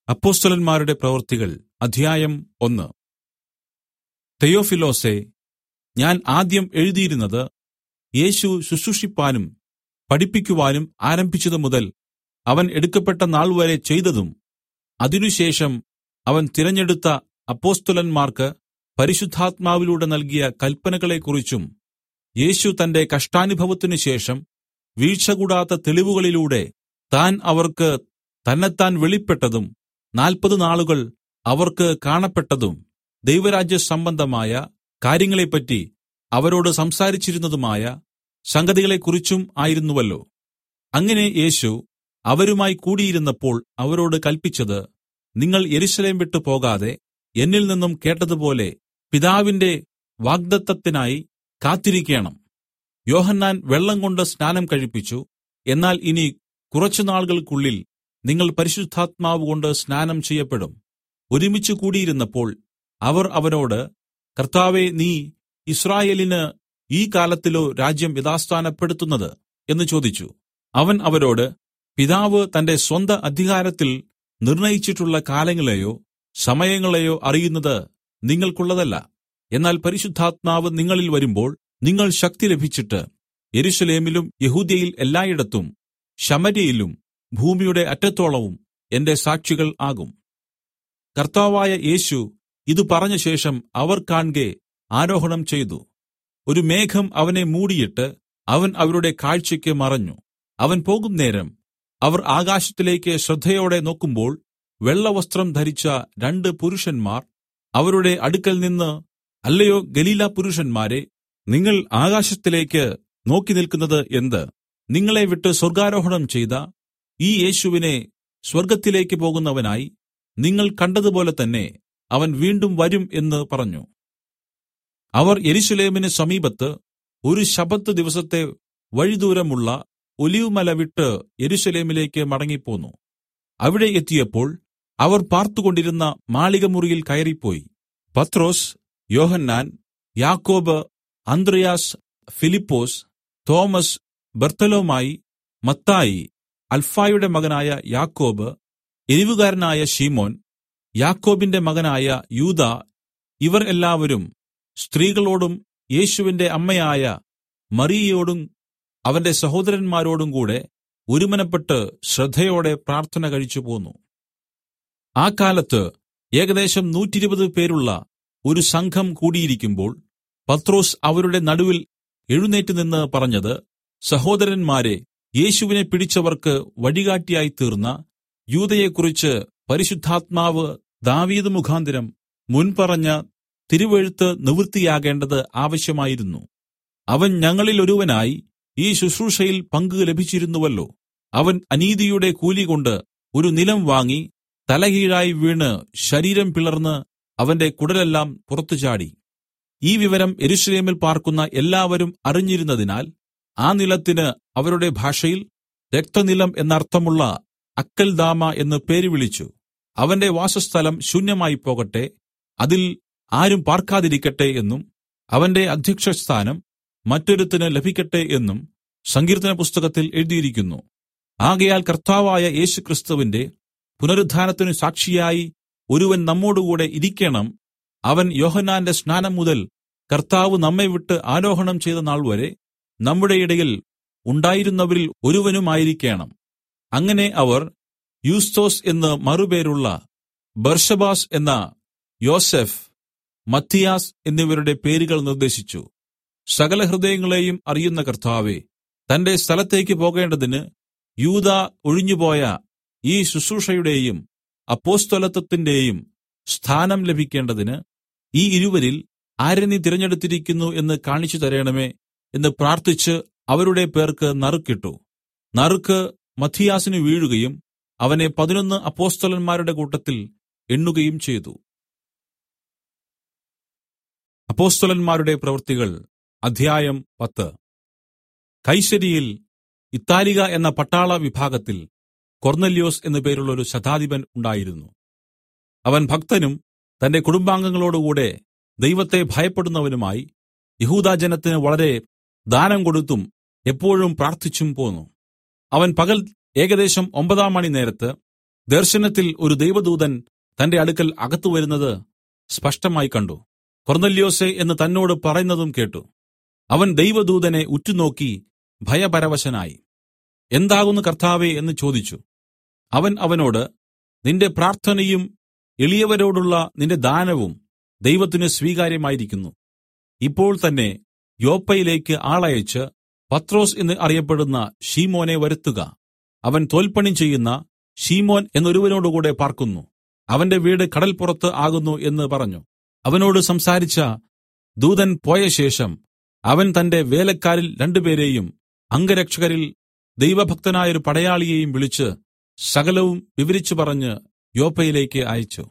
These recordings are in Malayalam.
അപ്പൊസ്തലന്മാരുടെ പ്രവൃത്തികൾ അധ്യായം ഒന്ന് തെയോഫിലോസേ ഞാൻ ആദ്യം എഴുതിയിരുന്നത് യേശു ശുശ്രൂഷിപ്പാനും പഠിപ്പിക്കുവാനും ആരംഭിച്ചതു മുതൽ അവൻ എടുക്കപ്പെട്ട നാൾവരെ ചെയ്തതും അതിനുശേഷം അവൻ തിരഞ്ഞെടുത്ത അപ്പൊസ്തലന്മാർക്ക് പരിശുദ്ധാത്മാവിലൂടെ നൽകിയ കല്പനകളെക്കുറിച്ചും യേശു തന്റെ കഷ്ടാനുഭവത്തിനു ശേഷം വീഴ്ചകൂടാത്ത തെളിവുകളിലൂടെ താൻ അവർക്ക് തന്നെത്താൻ വെളിപ്പെട്ടതും നാല്പത് നാളുകൾ അവർക്ക് കാണപ്പെട്ടതും ദൈവരാജ്യ സംബന്ധമായ കാര്യങ്ങളെപ്പറ്റി അവരോട് സംസാരിച്ചിരുന്നതുമായ സംഗതികളെക്കുറിച്ചും ആയിരുന്നുവല്ലോ അങ്ങനെ യേശു അവരുമായി കൂടിയിരുന്നപ്പോൾ അവരോട് കല്പിച്ചത് നിങ്ങൾ യെരൂശലേം വിട്ടു പോകാതെ എന്നിൽ നിന്നും കേട്ടതുപോലെ പിതാവിന്റെ വാഗ്ദത്തത്തിനായി കാത്തിരിക്കേണം യോഹന്നാൻ വെള്ളംകൊണ്ട് സ്നാനം കഴിപ്പിച്ചു എന്നാൽ ഇനി കുറച്ചുനാളുകൾക്കുള്ളിൽ നിങ്ങൾ പരിശുദ്ധാത്മാവുകൊണ്ട് സ്നാനം ചെയ്യപ്പെടും ഒരുമിച്ച് കൂടിയിരുന്നപ്പോൾ അവർ അവനോട് കർത്താവേ നീ യിസ്രായേലിന് ഈ കാലത്തിലോ രാജ്യം യഥാസ്ഥാനപ്പെടുത്തുന്നത് എന്ന് ചോദിച്ചു അവൻ അവരോട് പിതാവ് തന്റെ സ്വന്ത അധികാരത്തിൽ നിർണയിച്ചിട്ടുള്ള കാലങ്ങളെയോ സമയങ്ങളെയോ അറിയുന്നത് നിങ്ങൾക്കുള്ളതല്ല എന്നാൽ പരിശുദ്ധാത്മാവ് നിങ്ങളിൽ വരുമ്പോൾ നിങ്ങൾ ശക്തി ലഭിച്ചിട്ട് യെരൂശലേമിലും യെഹൂദ്യയിൽ എല്ലായിടത്തും ശമര്യയിലും ഭൂമിയുടെ അറ്റത്തോളവും എന്റെ സാക്ഷികൾ ആകും കർത്താവായ യേശു ഇത് പറഞ്ഞ ശേഷം അവർ കാൺകെ ആരോഹണം ചെയ്തു ഒരു മേഘം അവനെ മൂടിയിട്ട് അവൻ അവരുടെ കാഴ്ചയ്ക്ക് മറഞ്ഞു അവൻ പോകുന്നേരം അവർ ആകാശത്തിലേക്ക് ശ്രദ്ധയോടെ നോക്കുമ്പോൾ വെള്ളവസ്ത്രം ധരിച്ച രണ്ട് പുരുഷന്മാർ അവരുടെ അടുക്കൽ നിന്ന് അല്ലയോ ഗലീല പുരുഷന്മാരെ നിങ്ങൾ ആകാശത്തിലേക്ക് നോക്കി നിൽക്കുന്നത് എന്ത് നിങ്ങളെ വിട്ട് സ്വർഗാരോഹണം ചെയ്ത ഈ യേശുവിനെ സ്വർഗ്ഗത്തിലേക്ക് പോകുന്നവനായി നിങ്ങൾ കണ്ടതുപോലെ തന്നെ അവൻ വീണ്ടും വരും എന്ന് പറഞ്ഞു അവർ യെരൂശലേമിന് സമീപത്ത് ഒരു ശബ്ബത്ത് ദിവസത്തെ വഴിദൂരമുള്ള ഒലിവുമല വിട്ട് യെരൂശലേമിലേക്ക് മടങ്ങിപ്പോന്നു അവിടെ എത്തിയപ്പോൾ അവർ പാർത്തുകൊണ്ടിരുന്ന മാളികമുറിയിൽ കയറിപ്പോയി പത്രോസ് യോഹന്നാൻ യാക്കോബ് അന്ത്രയാസ് ഫിലിപ്പോസ് തോമസ് ബർത്തലോമായി മത്തായി അൽഫായുടെ മകനായ യാക്കോബ് എരിവുകാരനായ ശീമോൻ യാക്കോബിന്റെ മകനായ യൂദ ഇവർ എല്ലാവരും സ്ത്രീകളോടും യേശുവിന്റെ അമ്മയായ മറിയയോടും അവന്റെ സഹോദരന്മാരോടും കൂടെ ഒരുമനപ്പെട്ട് ശ്രദ്ധയോടെ പ്രാർത്ഥന കഴിച്ചു പോന്നു ആ കാലത്ത് ഏകദേശം നൂറ്റിരുപത് പേരുള്ള ഒരു സംഘം കൂടിയിരിക്കുമ്പോൾ പത്രോസ് അവരുടെ നടുവിൽ എഴുന്നേറ്റ് നിന്ന് പറഞ്ഞത് സഹോദരന്മാരെ യേശുവിനെ പിടിച്ചവർക്ക് വഴികാട്ടിയായി തീർന്ന യൂതയെക്കുറിച്ച് പരിശുദ്ധാത്മാവ് ദാവീദ് മുഖാന്തരം മുൻപറഞ്ഞ തിരുവെഴുത്ത് നിവൃത്തിയാകേണ്ടത് ആവശ്യമായിരുന്നു അവൻ ഞങ്ങളിൽ ഒരുവനായി ഈ ശുശ്രൂഷയിൽ പങ്ക് ലഭിച്ചിരുന്നുവല്ലോ അവൻ അനീതിയുടെ കൂലികൊണ്ട് ഒരു നിലം വാങ്ങി തലകീഴായി വീണ് ശരീരം പിളർന്ന് അവന്റെ കുടലെല്ലാം പുറത്തു ചാടി ഈ വിവരം എരുശലേമിൽ പാർക്കുന്ന എല്ലാവരും അറിഞ്ഞിരുന്നതിനാൽ ആ നിലത്തിന് അവരുടെ ഭാഷയിൽ രക്തനിലം എന്നർത്ഥമുള്ള അക്കൽദാമ എന്ന് പേര് വിളിച്ചു അവന്റെ വാസസ്ഥലം ശൂന്യമായി പോകട്ടെ അതിൽ ആരും പാർക്കാതിരിക്കട്ടെ എന്നും അവന്റെ അധ്യക്ഷസ്ഥാനം മറ്റൊരുത്തിന് ലഭിക്കട്ടെ എന്നും സങ്കീർത്തന പുസ്തകത്തിൽ എഴുതിയിരിക്കുന്നു ആകയാൽ കർത്താവായ യേശുക്രിസ്തുവിന്റെ പുനരുത്ഥാനത്തിനു സാക്ഷിയായി ഒരുവൻ നമ്മോടുകൂടെ ഇരിക്കണം അവൻ യോഹന്നാന്റെ സ്നാനം മുതൽ കർത്താവ് നമ്മെ വിട്ട് ആരോഹണം ചെയ്ത നാൾ വരെ നമ്മുടെ ഇടയിൽ ഉണ്ടായിരുന്നവരിൽ ഒരുവനുമായിരിക്കണം അങ്ങനെ അവർ യൂസ്തോസ് എന്ന് മറുപേരുള്ള ബർഷബാസ് എന്ന യോസെഫ് മത്തിയാസ് എന്നിവരുടെ പേരുകൾ നിർദ്ദേശിച്ചു സകല ഹൃദയങ്ങളെയും അറിയുന്ന കർത്താവെ തന്റെ സ്ഥലത്തേക്ക് പോകേണ്ടതിന് യൂത ഒഴിഞ്ഞുപോയ ഈ ശുശ്രൂഷയുടെയും അപ്പോസ്തലത്വത്തിന്റെയും സ്ഥാനം ലഭിക്കേണ്ടതിന് ഈ ഇരുവരിൽ ആരെ നീ തിരഞ്ഞെടുത്തിരിക്കുന്നു എന്ന് കാണിച്ചു തരണമേ എന്ന് പ്രാർത്ഥിച്ച് അവരുടെ പേർക്ക് നറുക്കിട്ടു നറുക്ക് മഥിയാസിന് വീഴുകയും അവനെ പതിനൊന്ന് അപ്പോസ്തലന്മാരുടെ കൂട്ടത്തിൽ എണ്ണുകയും ചെയ്തു അപ്പോസ്തലന്മാരുടെ പ്രവൃത്തികൾ അധ്യായം പത്ത് കൈശരിയിൽ ഇത്താലിക എന്ന പട്ടാള വിഭാഗത്തിൽ കൊർന്നല്യോസ് എന്നു പേരുള്ള ഒരു ശതാധിപൻ ഉണ്ടായിരുന്നു അവൻ ഭക്തനും തന്റെ കുടുംബാംഗങ്ങളോടുകൂടെ ദൈവത്തെ ഭയപ്പെടുന്നവനുമായി യഹൂദാജനത്തിന് വളരെ ദാനം കൊടുത്തും എപ്പോഴും പ്രാർത്ഥിച്ചും പോന്നു അവൻ പകൽ ഏകദേശം ഒമ്പതാം മണി നേരത്ത് ദർശനത്തിൽ ഒരു ദൈവദൂതൻ തന്റെ അടുക്കൽ അകത്ത് വരുന്നത് സ്പഷ്ടമായി കണ്ടു കൊർന്നല്യോസെ എന്ന് തന്നോട് പറയുന്നതും കേട്ടു അവൻ ദൈവദൂതനെ ഉറ്റുനോക്കി ഭയപരവശനായി എന്താകുന്നു കർത്താവേ എന്ന് ചോദിച്ചു അവൻ അവനോട് നിന്റെ പ്രാർത്ഥനയും എളിയവരോടുള്ള നിന്റെ ദാനവും ദൈവത്തിന് സ്വീകാര്യമായിരിക്കുന്നു ഇപ്പോൾ തന്നെ യോപ്പയിലേക്ക് ആളയച്ച് പത്രോസ് എന്ന് അറിയപ്പെടുന്ന ഷീമോനെ വരുത്തുക അവൻ തോൽപ്പണി ചെയ്യുന്ന ഷീമോൻ എന്നൊരുവനോടുകൂടെ പാർക്കുന്നു അവന്റെ വീട് കടൽപ്പുറത്ത് ആകുന്നു എന്ന് പറഞ്ഞു അവനോട് സംസാരിച്ച ദൂതൻ പോയ ശേഷം അവൻ തന്റെ വേലക്കാരിൽ രണ്ടുപേരെയും അംഗരക്ഷകരിൽ ദൈവഭക്തനായൊരു പടയാളിയെയും വിളിച്ച് സകലവും വിവരിച്ചു പറഞ്ഞ് യോപ്പയിലേക്ക് അയച്ചു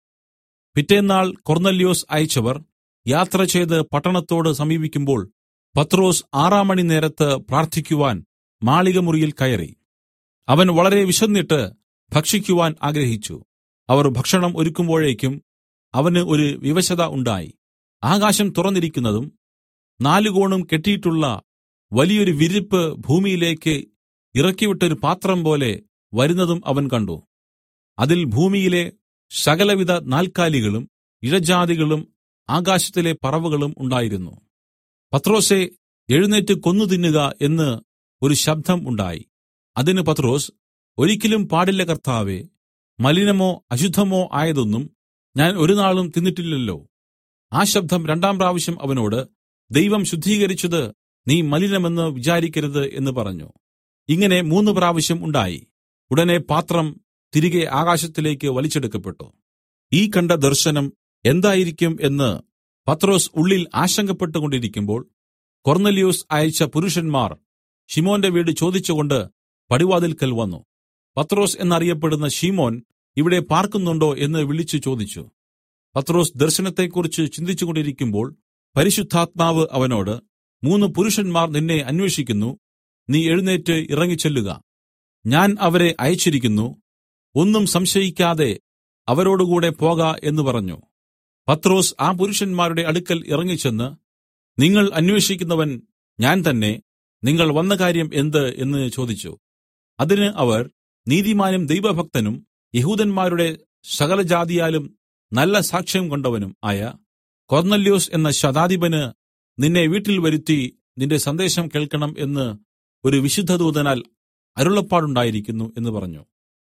പിറ്റേന്നാൾ കൊർന്നല്യോസ് അയച്ചവർ യാത്ര ചെയ്ത് പട്ടണത്തോട് സമീപിക്കുമ്പോൾ പത്രോസ് ആറാം മണി നേരത്ത് പ്രാർത്ഥിക്കുവാൻ മാളികമുറിയിൽ കയറി അവൻ വളരെ വിശന്നിട്ട് ഭക്ഷിക്കുവാൻ ആഗ്രഹിച്ചു അവർ ഭക്ഷണം ഒരുക്കുമ്പോഴേക്കും അവന് ഒരു വിവശത ഉണ്ടായി ആകാശം തുറന്നിരിക്കുന്നതും നാലുകോണും കെട്ടിയിട്ടുള്ള വലിയൊരു വിരിപ്പ് ഭൂമിയിലേക്ക് ഇറക്കിവിട്ടൊരു പാത്രം പോലെ വരുന്നതും അവൻ കണ്ടു അതിൽ ഭൂമിയിലെ സകലവിധ നാൽക്കാലികളും ഇഴജാതികളും ആകാശത്തിലെ പറവകളും ഉണ്ടായിരുന്നു പത്രോസെ എഴുന്നേറ്റ് കൊന്നു തിന്നുക എന്ന് ഒരു ശബ്ദം ഉണ്ടായി അതിന് പത്രോസ് ഒരിക്കലും പാടില്ല കർത്താവേ മലിനമോ അശുദ്ധമോ ആയതൊന്നും ഞാൻ ഒരു നാളും തിന്നിട്ടില്ലല്ലോ ആ ശബ്ദം രണ്ടാം പ്രാവശ്യം അവനോട് ദൈവം ശുദ്ധീകരിച്ചത് നീ മലിനമെന്ന് വിചാരിക്കരുത് എന്ന് പറഞ്ഞു ഇങ്ങനെ മൂന്ന് പ്രാവശ്യം ഉണ്ടായി ഉടനെ പാത്രം തിരികെ ആകാശത്തിലേക്ക് വലിച്ചെടുക്കപ്പെട്ടു ഈ കണ്ട ദർശനം എന്തായിരിക്കും എന്ന് പത്രോസ് ഉള്ളിൽ ആശങ്കപ്പെട്ടുകൊണ്ടിരിക്കുമ്പോൾ കൊർന്നലിയോസ് അയച്ച പുരുഷന്മാർ ശിമോന്റെ വീട് ചോദിച്ചുകൊണ്ട് പടിവാതിൽക്കൽ വന്നു പത്രോസ് എന്നറിയപ്പെടുന്ന ശിമോൻ ഇവിടെ പാർക്കുന്നുണ്ടോ എന്ന് വിളിച്ചു ചോദിച്ചു പത്രോസ് ദർശനത്തെക്കുറിച്ച് ചിന്തിച്ചുകൊണ്ടിരിക്കുമ്പോൾ പരിശുദ്ധാത്മാവ് അവനോട് മൂന്ന് പുരുഷന്മാർ നിന്നെ അന്വേഷിക്കുന്നു നീ എഴുന്നേറ്റ് ഇറങ്ങിച്ചെല്ലുക ഞാൻ അവരെ അയച്ചിരിക്കുന്നു ഒന്നും സംശയിക്കാതെ അവരോടുകൂടെ പോക എന്ന് പറഞ്ഞു പത്രോസ് ആ പുരുഷന്മാരുടെ അടുക്കൽ ഇറങ്ങിച്ചെന്ന് നിങ്ങൾ അന്വേഷിക്കുന്നവൻ ഞാൻ തന്നെ നിങ്ങൾ വന്ന കാര്യം എന്ത് എന്ന് ചോദിച്ചു അതിന് അവർ നീതിമാനും ദൈവഭക്തനും യഹൂദന്മാരുടെ സകല ജാതിയാലും നല്ല സാക്ഷ്യം കൊണ്ടവനും ആയ കൊർന്നല്യോസ് എന്ന ശതാധിപന് നിന്നെ വീട്ടിൽ വരുത്തി നിന്റെ സന്ദേശം കേൾക്കണം എന്ന് ഒരു വിശുദ്ധദൂതനാൽ അരുളപ്പാടുണ്ടായിരിക്കുന്നു എന്ന് പറഞ്ഞു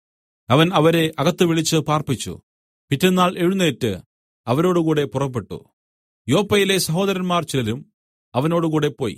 അവൻ അവരെ അകത്ത് വിളിച്ച് പാർപ്പിച്ചു പിറ്റെന്നാൾ എഴുന്നേറ്റ് അവരോടുകൂടെ പുറപ്പെട്ടു യോപ്പയിലെ സഹോദരന്മാർ ചിലരും അവനോടുകൂടെ പോയി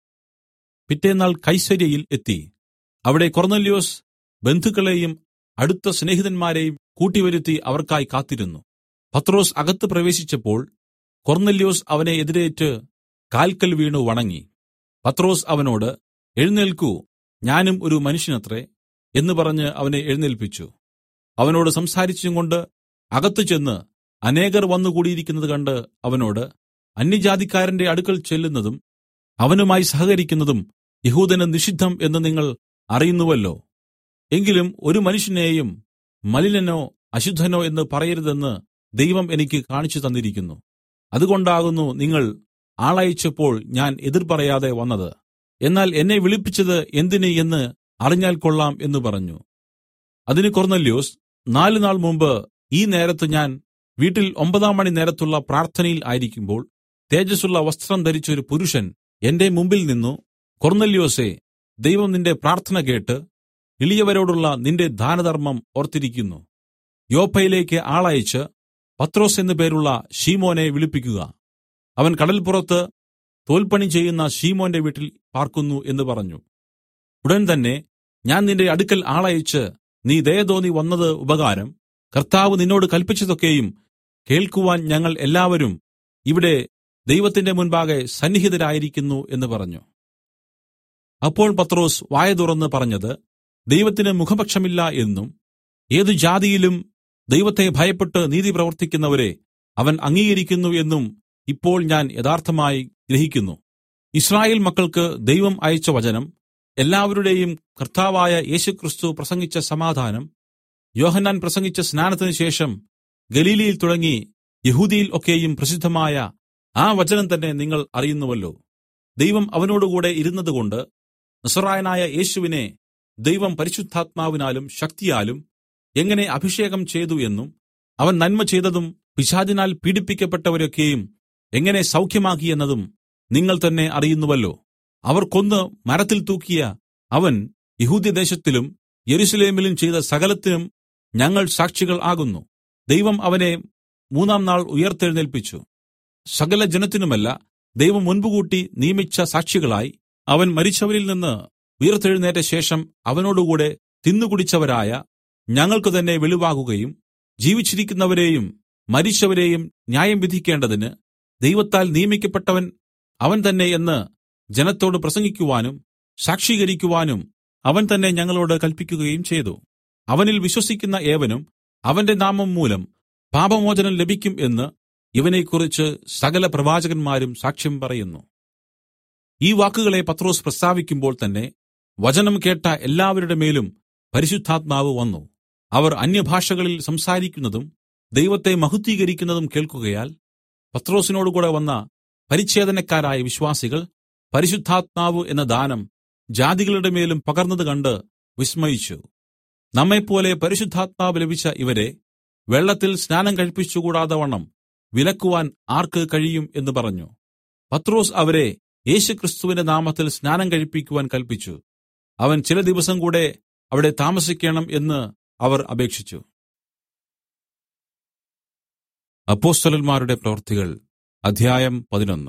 പിറ്റേന്നാൾ കൈസര്യയിൽ എത്തി അവിടെ കൊർന്നല്യോസ് ബന്ധുക്കളെയും അടുത്ത സ്നേഹിതന്മാരെയും കൂട്ടിവരുത്തി അവർക്കായി കാത്തിരുന്നു പത്രോസ് അകത്ത് പ്രവേശിച്ചപ്പോൾ കൊർന്നല്യോസ് അവനെ എതിരേറ്റ് കാൽക്കൽ വീണു വണങ്ങി പത്രോസ് അവനോട് എഴുന്നേൽക്കൂ ഞാനും ഒരു മനുഷ്യനത്രേ എന്ന് പറഞ്ഞ് അവനെ എഴുന്നേൽപ്പിച്ചു അവനോട് സംസാരിച്ചും കൊണ്ട് അകത്ത് ചെന്ന് അനേകർ വന്നുകൂടിയിരിക്കുന്നത് കണ്ട് അവനോട് അന്യജാതിക്കാരന്റെ അടുക്കൽ ചെല്ലുന്നതും അവനുമായി സഹകരിക്കുന്നതും യഹൂദന് നിഷിദ്ധം എന്ന് നിങ്ങൾ അറിയുന്നുവല്ലോ എങ്കിലും ഒരു മനുഷ്യനെയും മലിനനോ അശുദ്ധനോ എന്ന് പറയരുതെന്ന് ദൈവം എനിക്ക് കാണിച്ചു തന്നിരിക്കുന്നു അതുകൊണ്ടാകുന്നു നിങ്ങൾ ആളയച്ചപ്പോൾ ഞാൻ എതിർ പറയാതെ വന്നത് എന്നാൽ എന്നെ വിളിപ്പിച്ചത് എന്തിന് എന്ന് അറിഞ്ഞാൽ കൊള്ളാം എന്ന് പറഞ്ഞു അതിന് കൊർന്നല്യോസ് നാല് നാൾ മുമ്പ് ഈ നേരത്ത് ഞാൻ വീട്ടിൽ ഒമ്പതാം മണി നേരത്തുള്ള പ്രാർത്ഥനയിൽ ആയിരിക്കുമ്പോൾ തേജസ്സുള്ള വസ്ത്രം ധരിച്ച ഒരു പുരുഷൻ എന്റെ മുമ്പിൽ നിന്നു കൊർന്നല്യോസേ ദൈവം നിന്റെ പ്രാർത്ഥന കേട്ട് എളിയവരോടുള്ള നിന്റെ ദാനധർമ്മം ഓർത്തിരിക്കുന്നു യോപ്പയിലേക്ക് ആളയച്ച് പത്രോസ് എന്നു പേരുള്ള ഷീമോനെ വിളിപ്പിക്കുക അവൻ കടൽപ്പുറത്ത് തോൽപ്പണി ചെയ്യുന്ന ഷീമോന്റെ വീട്ടിൽ പാർക്കുന്നു എന്ന് പറഞ്ഞു ഉടൻ തന്നെ ഞാൻ നിന്റെ അടുക്കൽ ആളയച്ച് നീ ദയ തോന്നി വന്നത് ഉപകാരം കർത്താവ് നിന്നോട് കൽപ്പിച്ചതൊക്കെയും കേൾക്കുവാൻ ഞങ്ങൾ എല്ലാവരും ഇവിടെ ദൈവത്തിന്റെ മുൻപാകെ സന്നിഹിതരായിരിക്കുന്നു എന്ന് പറഞ്ഞു അപ്പോൾ പത്രോസ് വായ തുറന്ന് പറഞ്ഞത് ദൈവത്തിന് മുഖപക്ഷമില്ല എന്നും ഏതു ജാതിയിലും ദൈവത്തെ ഭയപ്പെട്ട് നീതി പ്രവർത്തിക്കുന്നവരെ അവൻ അംഗീകരിക്കുന്നു എന്നും ഇപ്പോൾ ഞാൻ യഥാർത്ഥമായി ഗ്രഹിക്കുന്നു ഇസ്രായേൽ മക്കൾക്ക് ദൈവം അയച്ച വചനം എല്ലാവരുടെയും കർത്താവായ യേശുക്രിസ്തു പ്രസംഗിച്ച സമാധാനം യോഹന്നാൻ പ്രസംഗിച്ച സ്നാനത്തിന് ശേഷം ഗലീലയിൽ തുടങ്ങി യഹൂദിയിൽ ഒക്കെയും പ്രസിദ്ധമായ ആ വചനം തന്നെ നിങ്ങൾ അറിയുന്നുവല്ലോ ദൈവം അവനോടുകൂടെ ഇരുന്നതുകൊണ്ട് നസറായനായ യേശുവിനെ ദൈവം പരിശുദ്ധാത്മാവിനാലും ശക്തിയാലും എങ്ങനെ അഭിഷേകം ചെയ്തു എന്നും അവൻ നന്മ ചെയ്തതും പിശാചിനാൽ പീഡിപ്പിക്കപ്പെട്ടവരൊക്കെയും എങ്ങനെ സൗഖ്യമാക്കി എന്നതും നിങ്ങൾ തന്നെ അറിയുന്നുവല്ലോ അവർ കൊന്ന് മരത്തിൽ തൂക്കിയ അവൻ യഹൂദ്യദേശത്തിലും യെരൂശലേമിലും ചെയ്ത സകലത്തിനും ഞങ്ങൾ സാക്ഷികൾ ആകുന്നു ദൈവം അവനെ മൂന്നാം നാൾ ഉയർത്തെഴുന്നേൽപ്പിച്ചു സകല ജനത്തിനുമല്ല ദൈവം മുൻപുകൂട്ടി നിയമിച്ച സാക്ഷികളായി അവൻ മരിച്ചവരിൽ നിന്ന് ഉയർത്തെഴുന്നേറ്റ ശേഷം അവനോടുകൂടെ തിന്നുകുടിച്ചവരായ ഞങ്ങൾക്ക് തന്നെ വെളിവാകുകയും ജീവിച്ചിരിക്കുന്നവരെയും മരിച്ചവരെയും ന്യായം വിധിക്കേണ്ടതിന് ദൈവത്താൽ നിയമിക്കപ്പെട്ടവൻ അവൻ തന്നെ എന്ന് ജനത്തോട് പ്രസംഗിക്കുവാനും സാക്ഷീകരിക്കുവാനും അവൻ തന്നെ ഞങ്ങളോട് കൽപ്പിക്കുകയും ചെയ്തു അവനിൽ വിശ്വസിക്കുന്ന ഏവനും അവന്റെ നാമം മൂലം പാപമോചനം ലഭിക്കും എന്ന് ഇവനെക്കുറിച്ച് സകല പ്രവാചകന്മാരും സാക്ഷ്യം പറയുന്നു ഈ വാക്കുകളെ പത്രോസ് പ്രസ്താവിക്കുമ്പോൾ തന്നെ വചനം കേട്ട എല്ലാവരുടെ മേലും പരിശുദ്ധാത്മാവ് വന്നു അവർ അന്യഭാഷകളിൽ സംസാരിക്കുന്നതും ദൈവത്തെ മഹുദ്ധീകരിക്കുന്നതും കേൾക്കുകയാൽ പത്രോസിനോടുകൂടെ വന്ന പരിച്ഛേദനക്കാരായ വിശ്വാസികൾ പരിശുദ്ധാത്മാവ് എന്ന ദാനം ജാതികളുടെ മേലും പകർന്നത് കണ്ട് വിസ്മയിച്ചു നമ്മെപ്പോലെ പരിശുദ്ധാത്മാവ് ലഭിച്ച ഇവരെ വെള്ളത്തിൽ സ്നാനം കഴിപ്പിച്ചുകൂടാതെ വണ്ണം വിലക്കുവാൻ ആർക്ക് കഴിയും എന്ന് പറഞ്ഞു പത്രോസ് അവരെ യേശുക്രിസ്തുവിന്റെ നാമത്തിൽ സ്നാനം കഴിപ്പിക്കുവാൻ കൽപ്പിച്ചു അവൻ ചില ദിവസം കൂടെ അവിടെ താമസിക്കണം എന്ന് അവർ അപേക്ഷിച്ചു അപ്പോസ്തലന്മാരുടെ പ്രവൃത്തികൾ അധ്യായം പതിനൊന്ന്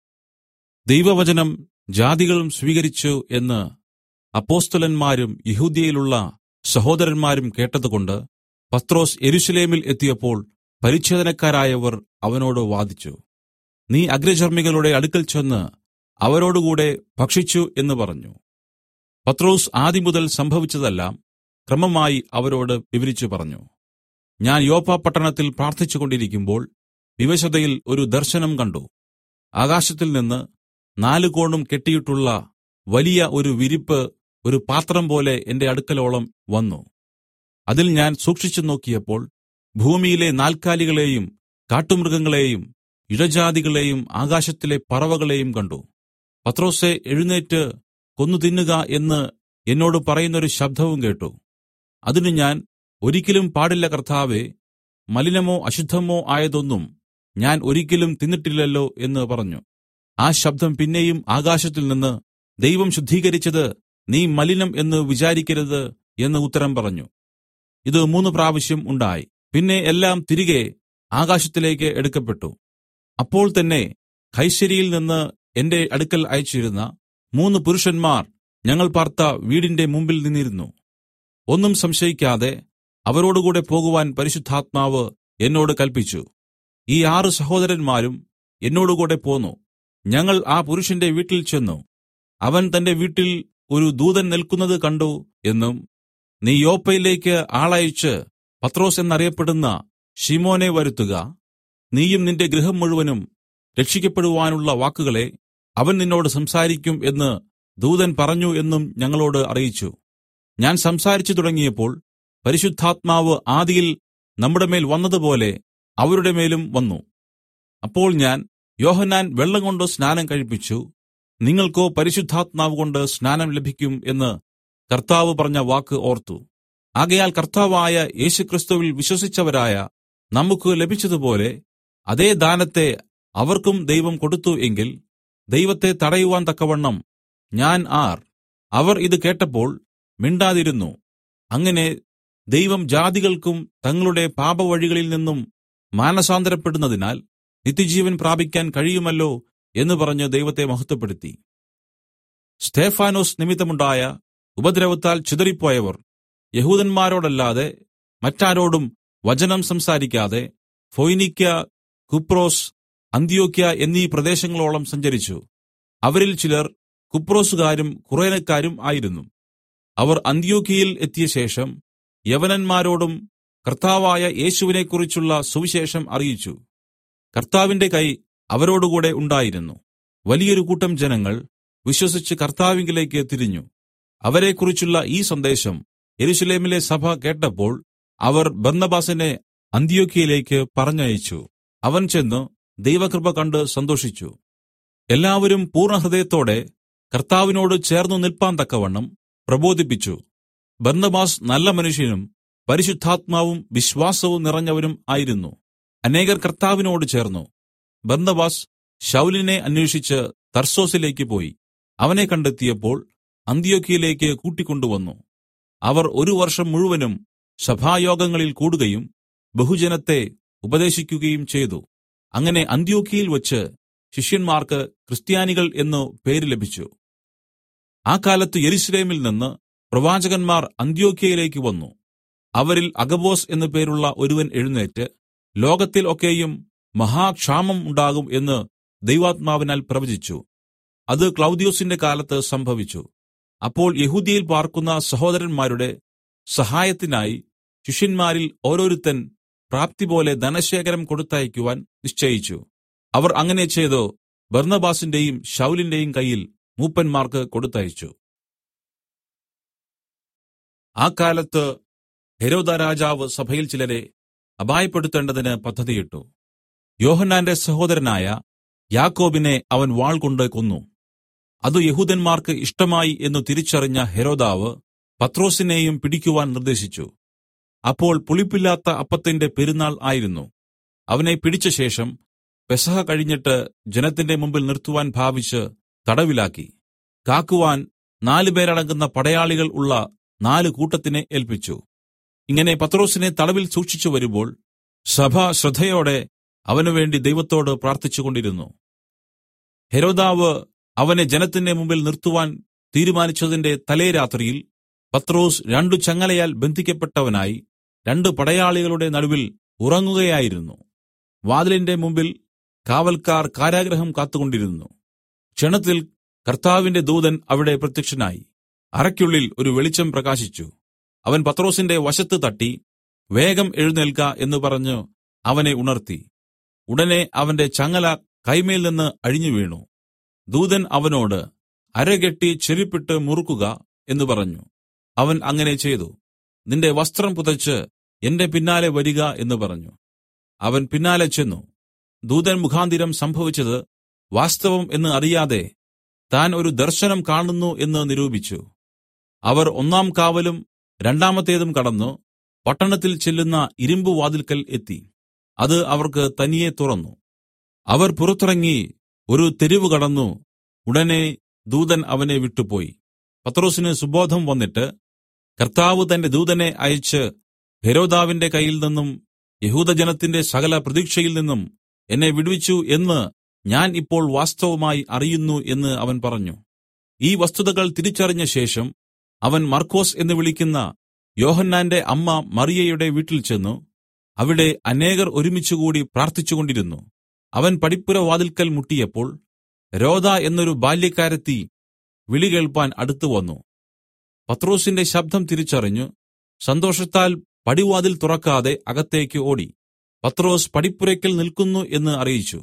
ദൈവവചനം ജാതികളും സ്വീകരിച്ചു എന്ന് അപ്പോസ്തലന്മാരും യഹൂദ്യയിലുള്ള സഹോദരന്മാരും കേട്ടതുകൊണ്ട് പത്രോസ് യെരൂശലേമിൽ എത്തിയപ്പോൾ പരിച്ഛേദനക്കാരായവർ അവനോട് വാദിച്ചു നീ അഗ്രചർമ്മികളുടെ അടുക്കൽ ചെന്ന് അവരോടുകൂടെ ഭക്ഷിച്ചു എന്ന് പറഞ്ഞു പത്രോസ് ആദിമുതൽ സംഭവിച്ചതെല്ലാം ക്രമമായി അവരോട് വിവരിച്ചു പറഞ്ഞു ഞാൻ യോപ്പ പട്ടണത്തിൽ പ്രാർത്ഥിച്ചുകൊണ്ടിരിക്കുമ്പോൾ വിവശതയിൽ ഒരു ദർശനം കണ്ടു ആകാശത്തിൽ നിന്ന് നാല് കോണും കെട്ടിയിട്ടുള്ള വലിയ ഒരു വിരിപ്പ് ഒരു പാത്രം പോലെ എന്റെ അടുക്കലോളം വന്നു അതിൽ ഞാൻ സൂക്ഷിച്ചു നോക്കിയപ്പോൾ ഭൂമിയിലെ നാൽക്കാലികളെയും കാട്ടുമൃഗങ്ങളെയും ഇഴജാതികളെയും ആകാശത്തിലെ പറവകളെയും കണ്ടു പത്രോസെ എഴുന്നേറ്റ് കൊന്നു തിന്നുക എന്ന് എന്നോട് പറയുന്നൊരു ശബ്ദവും കേട്ടു അതിന് ഞാൻ ഒരിക്കലും പാടില്ല കർത്താവേ മലിനമോ അശുദ്ധമോ ആയതൊന്നും ഞാൻ ഒരിക്കലും തിന്നിട്ടില്ലല്ലോ എന്ന് പറഞ്ഞു ആ ശബ്ദം പിന്നെയും ആകാശത്തിൽ നിന്ന് ദൈവം ശുദ്ധീകരിച്ചത് നീ മലിനം എന്ന് വിചാരിക്കരുത് എന്ന് ഉത്തരം പറഞ്ഞു ഇത് മൂന്ന് പ്രാവശ്യം ഉണ്ടായി പിന്നെ എല്ലാം തിരികെ ആകാശത്തിലേക്ക് എടുക്കപ്പെട്ടു അപ്പോൾ തന്നെ കൈശരിയിൽ നിന്ന് എന്റെ അടുക്കൽ അയച്ചിരുന്ന മൂന്ന് പുരുഷന്മാർ ഞങ്ങൾ പാർത്ത വീടിന്റെ മുമ്പിൽ നിന്നിരുന്നു ഒന്നും സംശയിക്കാതെ അവരോടുകൂടെ പോകുവാൻ പരിശുദ്ധാത്മാവ് എന്നോട് കൽപ്പിച്ചു ഈ ആറ് സഹോദരന്മാരും എന്നോടുകൂടെ പോന്നു ഞങ്ങൾ ആ പുരുഷന്റെ വീട്ടിൽ ചെന്നു അവൻ തന്റെ വീട്ടിൽ ഒരു ദൂതൻ നിൽക്കുന്നത് കണ്ടു എന്നും നീ യോപ്പയിലേക്ക് ആളയച്ച് പത്രോസ് എന്നറിയപ്പെടുന്ന ഷിമോനെ വരുത്തുക നീയും നിന്റെ ഗൃഹം മുഴുവനും രക്ഷിക്കപ്പെടുവാനുള്ള വാക്കുകളെ അവൻ നിന്നോട് സംസാരിക്കും എന്ന് ദൂതൻ പറഞ്ഞു എന്നും ഞങ്ങളോട് അറിയിച്ചു ഞാൻ സംസാരിച്ചു തുടങ്ങിയപ്പോൾ പരിശുദ്ധാത്മാവ് ആദിയിൽ നമ്മുടെ മേൽ വന്നതുപോലെ അവരുടെ മേലും വന്നു അപ്പോൾ ഞാൻ യോഹന്നാൻ വെള്ളം കൊണ്ട് സ്നാനം കഴിപ്പിച്ചു നിങ്ങൾക്കോ പരിശുദ്ധാത്മാവ് കൊണ്ട് സ്നാനം ലഭിക്കും എന്ന് കർത്താവ് പറഞ്ഞ വാക്ക് ഓർത്തു ആകയാൽ കർത്താവായ യേശുക്രിസ്തുവിൽ വിശ്വസിച്ചവരായ നമുക്ക് ലഭിച്ചതുപോലെ അതേ ദാനത്തെ അവർക്കും ദൈവം കൊടുത്തു എങ്കിൽ ദൈവത്തെ തടയുവാൻ തക്കവണ്ണം ഞാൻ ആർ അവർ ഇത് കേട്ടപ്പോൾ മിണ്ടാതിരുന്നു അങ്ങനെ ദൈവം ജാതികൾക്കും തങ്ങളുടെ പാപവഴികളിൽ നിന്നും മാനസാന്തരപ്പെടുന്നതിനാൽ നിത്യജീവൻ പ്രാപിക്കാൻ കഴിയുമല്ലോ എന്ന് പറഞ്ഞ് ദൈവത്തെ മഹത്വപ്പെടുത്തി സ്തേഫാനോസ് നിമിത്തമുണ്ടായ ഉപദ്രവത്താൽ ചിതറിപ്പോയവർ യഹൂദന്മാരോടല്ലാതെ മറ്റാരോടും വചനം സംസാരിക്കാതെ ഫൊയ്നിക്യ കുപ്രോസ് അന്ത്യോക്യ എന്നീ പ്രദേശങ്ങളോളം സഞ്ചരിച്ചു അവരിൽ ചിലർ കുപ്രോസുകാരും കുറേനക്കാരും ആയിരുന്നു അവർ അന്ത്യോക്യയിൽ എത്തിയ ശേഷം യവനന്മാരോടും കർത്താവായ യേശുവിനെക്കുറിച്ചുള്ള സുവിശേഷം അറിയിച്ചു കർത്താവിന്റെ കൈ അവരോടുകൂടെ ഉണ്ടായിരുന്നു വലിയൊരു കൂട്ടം ജനങ്ങൾ വിശ്വസിച്ച് കർത്താവിങ്കിലേക്ക് തിരിഞ്ഞു അവരെക്കുറിച്ചുള്ള ഈ സന്ദേശം യെരൂശലേമിലെ സഭ കേട്ടപ്പോൾ അവർ ബർന്നബാസിനെ അന്ത്യോക്യയിലേക്ക് പറഞ്ഞയച്ചു അവൻ ചെന്ന് ദൈവകൃപ കണ്ട് സന്തോഷിച്ചു എല്ലാവരും പൂർണ്ണഹൃദയത്തോടെ കർത്താവിനോട് ചേർന്നു നിൽപ്പാൻ തക്കവണ്ണം പ്രബോധിപ്പിച്ചു ബർന്നബാസ് നല്ല മനുഷ്യനും പരിശുദ്ധാത്മാവും വിശ്വാസവും നിറഞ്ഞവരും ആയിരുന്നു അനേകർ കർത്താവിനോട് ചേർന്നു ബർന്നബാസ് ശൗലിനെ അന്വേഷിച്ച് തർസോസിലേക്ക് പോയി അവനെ കണ്ടെത്തിയപ്പോൾ അന്ത്യോക്യയിലേക്ക് കൂട്ടിക്കൊണ്ടുവന്നു അവർ ഒരു വർഷം മുഴുവനും സഭായോഗങ്ങളിൽ കൂടുകയും ബഹുജനത്തെ ഉപദേശിക്കുകയും ചെയ്തു അങ്ങനെ അന്ത്യോക്യയിൽ വച്ച് ശിഷ്യന്മാർക്ക് ക്രിസ്ത്യാനികൾ എന്നു പേര് ലഭിച്ചു ആ കാലത്ത് യെരുശലേമിൽ നിന്ന് പ്രവാചകന്മാർ അന്ത്യോക്യയിലേക്ക് വന്നു അവരിൽ അഗബോസ് എന്നു പേരുള്ള ഒരുവൻ എഴുന്നേറ്റ് ലോകത്തിൽ ഒക്കെയും മഹാക്ഷാമം ഉണ്ടാകും എന്ന് ദൈവാത്മാവിനാൽ പ്രവചിച്ചു അത് ക്ലൗദ്യോസിന്റെ കാലത്ത് സംഭവിച്ചു അപ്പോൾ യഹൂദ്യയിൽ പാർക്കുന്ന സഹോദരന്മാരുടെ സഹായത്തിനായി ശിഷ്യന്മാരിൽ ഓരോരുത്തൻ പ്രാപ്തിപോലെ ധനശേഖരം കൊടുത്തയക്കുവാൻ നിശ്ചയിച്ചു അവർ അങ്ങനെ ചെയ്തു ബർന്നബാസിന്റെയും ശൗലിന്റെയും കയ്യിൽ മൂപ്പന്മാർക്ക് കൊടുത്തയച്ചു ആ കാലത്ത് ഹെരോദ രാജാവ് സഭയിൽ ചിലരെ അപായപ്പെടുത്തേണ്ടതിന് പദ്ധതിയിട്ടു യോഹന്നാന്റെ സഹോദരനായ യാക്കോബിനെ അവൻ വാൾ കൊണ്ട് കൊന്നു അത് യഹൂദന്മാർക്ക് ഇഷ്ടമായി എന്ന് തിരിച്ചറിഞ്ഞ ഹെരോദാവ് പത്രോസിനെയും പിടിക്കുവാൻ നിർദ്ദേശിച്ചു അപ്പോൾ പുളിപ്പില്ലാത്ത അപ്പത്തിന്റെ പെരുന്നാൾ ആയിരുന്നു അവനെ പിടിച്ച ശേഷം പെസഹ കഴിഞ്ഞിട്ട് ജനത്തിന്റെ മുമ്പിൽ നിർത്തുവാൻ ഭാവിച്ച് തടവിലാക്കി കാക്കുവാൻ നാലുപേരടങ്ങുന്ന പടയാളികൾ ഉള്ള നാല് കൂട്ടത്തിനെ ഏൽപ്പിച്ചു ഇങ്ങനെ പത്രോസിനെ തടവിൽ സൂക്ഷിച്ചു വരുമ്പോൾ സഭ ശ്രദ്ധയോടെ അവനുവേണ്ടി ദൈവത്തോട് പ്രാർത്ഥിച്ചുകൊണ്ടിരുന്നു ഹെരോദാവ് അവനെ ജനത്തിന്റെ മുമ്പിൽ നിർത്തുവാൻ തീരുമാനിച്ചതിന്റെ തലേ രാത്രിയിൽ പത്രോസ് രണ്ടു ചങ്ങലയാൽ ബന്ധിക്കപ്പെട്ടവനായി രണ്ട് പടയാളികളുടെ നടുവിൽ ഉറങ്ങുകയായിരുന്നു വാതിലിന്റെ മുമ്പിൽ കാവൽക്കാർ കാരാഗ്രഹം കാത്തുകൊണ്ടിരുന്നു ക്ഷണത്തിൽ കർത്താവിന്റെ ദൂതൻ അവിടെ പ്രത്യക്ഷനായി അറയ്ക്കുള്ളിൽ ഒരു വെളിച്ചം പ്രകാശിച്ചു അവൻ പത്രോസിന്റെ വശത്ത് തട്ടി വേഗം എഴുന്നേൽക്ക എന്ന് പറഞ്ഞു അവനെ ഉണർത്തി ഉടനെ അവന്റെ ചങ്ങല കൈമേൽ നിന്ന് അഴിഞ്ഞു വീണു ദൂതൻ അവനോട് അരകെട്ടി ചെരിപ്പിട്ട് മുറുക്കുക എന്ന് പറഞ്ഞു അവൻ അങ്ങനെ ചെയ്തു നിന്റെ വസ്ത്രം പുതച്ച് എന്റെ പിന്നാലെ വരിക എന്ന് പറഞ്ഞു അവൻ പിന്നാലെ ചെന്നു ദൂതൻ മുഖാന്തിരം സംഭവിച്ചത് വാസ്തവം എന്ന് അറിയാതെ താൻ ഒരു ദർശനം കാണുന്നു എന്ന് നിരൂപിച്ചു അവർ ഒന്നാം കാവലും രണ്ടാമത്തേതും കടന്നു പട്ടണത്തിൽ ചെല്ലുന്ന ഇരുമ്പ് വാതിൽക്കൽ എത്തി അത് അവർക്ക് തനിയെ തുറന്നു അവർ പുറത്തിറങ്ങി ഒരു തെരുവ് കടന്നു ഉടനെ ദൂതൻ അവനെ വിട്ടുപോയി പത്രോസിന് സുബോധം വന്നിട്ട് കർത്താവ് തന്റെ ദൂതനെ അയച്ച് ഹെരോദാവിന്റെ കയ്യിൽ നിന്നും യഹൂദജനത്തിന്റെ സകല പ്രതീക്ഷയിൽ നിന്നും എന്നെ വിടുവിച്ചു എന്ന് ഞാൻ ഇപ്പോൾ വാസ്തവമായി അറിയുന്നു എന്ന് അവൻ പറഞ്ഞു ഈ വസ്തുതകൾ തിരിച്ചറിഞ്ഞ ശേഷം അവൻ മർക്കോസ് എന്ന് വിളിക്കുന്ന യോഹന്നാന്റെ അമ്മ മറിയയുടെ വീട്ടിൽ ചെന്നു അവിടെ അനേകർ ഒരുമിച്ചുകൂടി പ്രാർത്ഥിച്ചുകൊണ്ടിരുന്നു അവൻ പടിപ്പുര വാതിൽക്കൽ മുട്ടിയപ്പോൾ രോദ എന്നൊരു ബാല്യക്കാരത്തി വിളി കേൾപ്പാൻ അടുത്തു വന്നു പത്രോസിന്റെ ശബ്ദം തിരിച്ചറിഞ്ഞു സന്തോഷത്താൽ പടിവാതിൽ തുറക്കാതെ അകത്തേക്ക് ഓടി പത്രോസ് പടിപ്പുരയ്ക്കൽ നിൽക്കുന്നു എന്ന് അറിയിച്ചു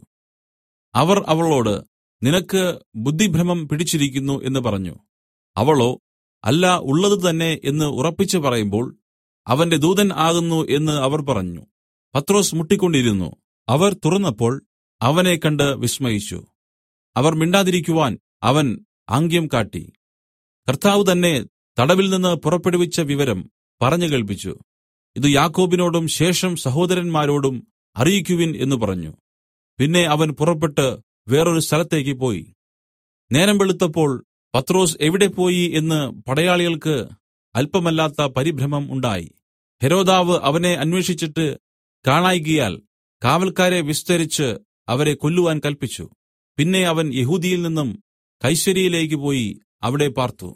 അവർ അവളോട് നിനക്ക് ബുദ്ധിഭ്രമം പിടിച്ചിരിക്കുന്നു എന്ന് പറഞ്ഞു അവളോ അല്ല ഉള്ളത് തന്നെ എന്ന് ഉറപ്പിച്ചു പറയുമ്പോൾ അവന്റെ ദൂതൻ ആകുന്നു എന്ന് അവർ പറഞ്ഞു പത്രോസ് മുട്ടിക്കൊണ്ടിരുന്നു അവർ തുറന്നപ്പോൾ അവനെ കണ്ട് വിസ്മയിച്ചു അവർ മിണ്ടാതിരിക്കുവാൻ അവൻ ആംഗ്യം കാട്ടി കർത്താവ് തന്നെ തടവിൽ നിന്ന് പുറപ്പെടുവിച്ച വിവരം പറഞ്ഞു കേൾപ്പിച്ചു ഇത് യാക്കോബിനോടും ശേഷം സഹോദരന്മാരോടും അറിയിക്കുവിൻ എന്ന് പറഞ്ഞു പിന്നെ അവൻ പുറപ്പെട്ട് വേറൊരു സ്ഥലത്തേക്ക് പോയി നേരം വെളുത്തപ്പോൾ പത്രോസ് എവിടെ പോയി എന്ന് പടയാളികൾക്ക് അല്പമല്ലാത്ത പരിഭ്രമം ഉണ്ടായി ഹെരോദാവ് അവനെ അന്വേഷിച്ചിട്ട് കാണായികയാൽ കാവൽക്കാരെ വിസ്തരിച്ച് അവരെ കൊല്ലുവാൻ കൽപ്പിച്ചു പിന്നെ അവൻ യഹൂദിയിൽ നിന്നും കൈസരിയിലേക്ക് പോയി അവിടെ പാർത്തു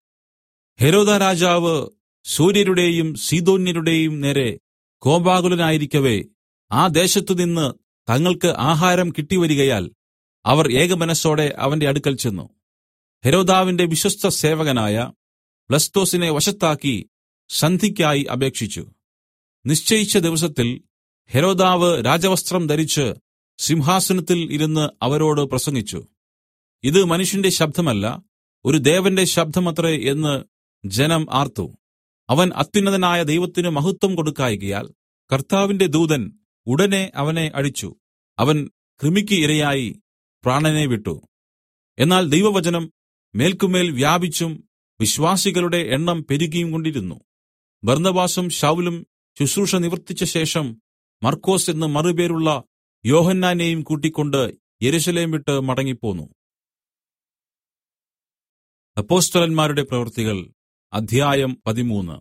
ഹെരോദ രാജാവ് സൂര്യരുടെയും സീതോന്യരുടെയും നേരെ കോപാകുലനായിരിക്കവേ ആ ദേശത്തുനിന്ന് തങ്ങൾക്ക് ആഹാരം കിട്ടിവരികയാൽ അവർ ഏകമനസ്സോടെ അവന്റെ അടുക്കൽ ചെന്നു ഹെരോദാവിന്റെ വിശ്വസ്ത സേവകനായ ബ്ലസ്തോസിനെ വശത്താക്കി സന്ധിക്കായി അപേക്ഷിച്ചു നിശ്ചയിച്ച ദിവസത്തിൽ ഹെരോദാവ് രാജവസ്ത്രം ധരിച്ച് സിംഹാസനത്തിൽ ഇരുന്ന് അവരോട് പ്രസംഗിച്ചു ഇത് മനുഷ്യന്റെ ശബ്ദമല്ല ഒരു ദേവന്റെ ശബ്ദമത്രേ എന്ന് ജനം ആർത്തു അവൻ അത്യുന്നതനായ ദൈവത്തിന് മഹത്വം കൊടുക്കായികയാൽ കർത്താവിന്റെ ദൂതൻ ഉടനെ അവനെ അടിച്ചു അവൻ കൃമിക്ക് ഇരയായി പ്രാണനെ വിട്ടു എന്നാൽ ദൈവവചനം മേൽക്കുമേൽ വ്യാപിച്ചും വിശ്വാസികളുടെ എണ്ണം പെരുകിയും കൊണ്ടിരുന്നു ബർന്നബാസും ശൌലും ശുശ്രൂഷ നിവർത്തിച്ച ശേഷം മർക്കോസ് എന്ന് മറുപേരുള്ള യോഹന്നാനെയും കൂട്ടിക്കൊണ്ട് യെരൂശലേം വിട്ട് മടങ്ങിപ്പോന്നു അപ്പോസ്തലന്മാരുടെ പ്രവൃത്തികൾ അധ്യായം പതിമൂന്ന്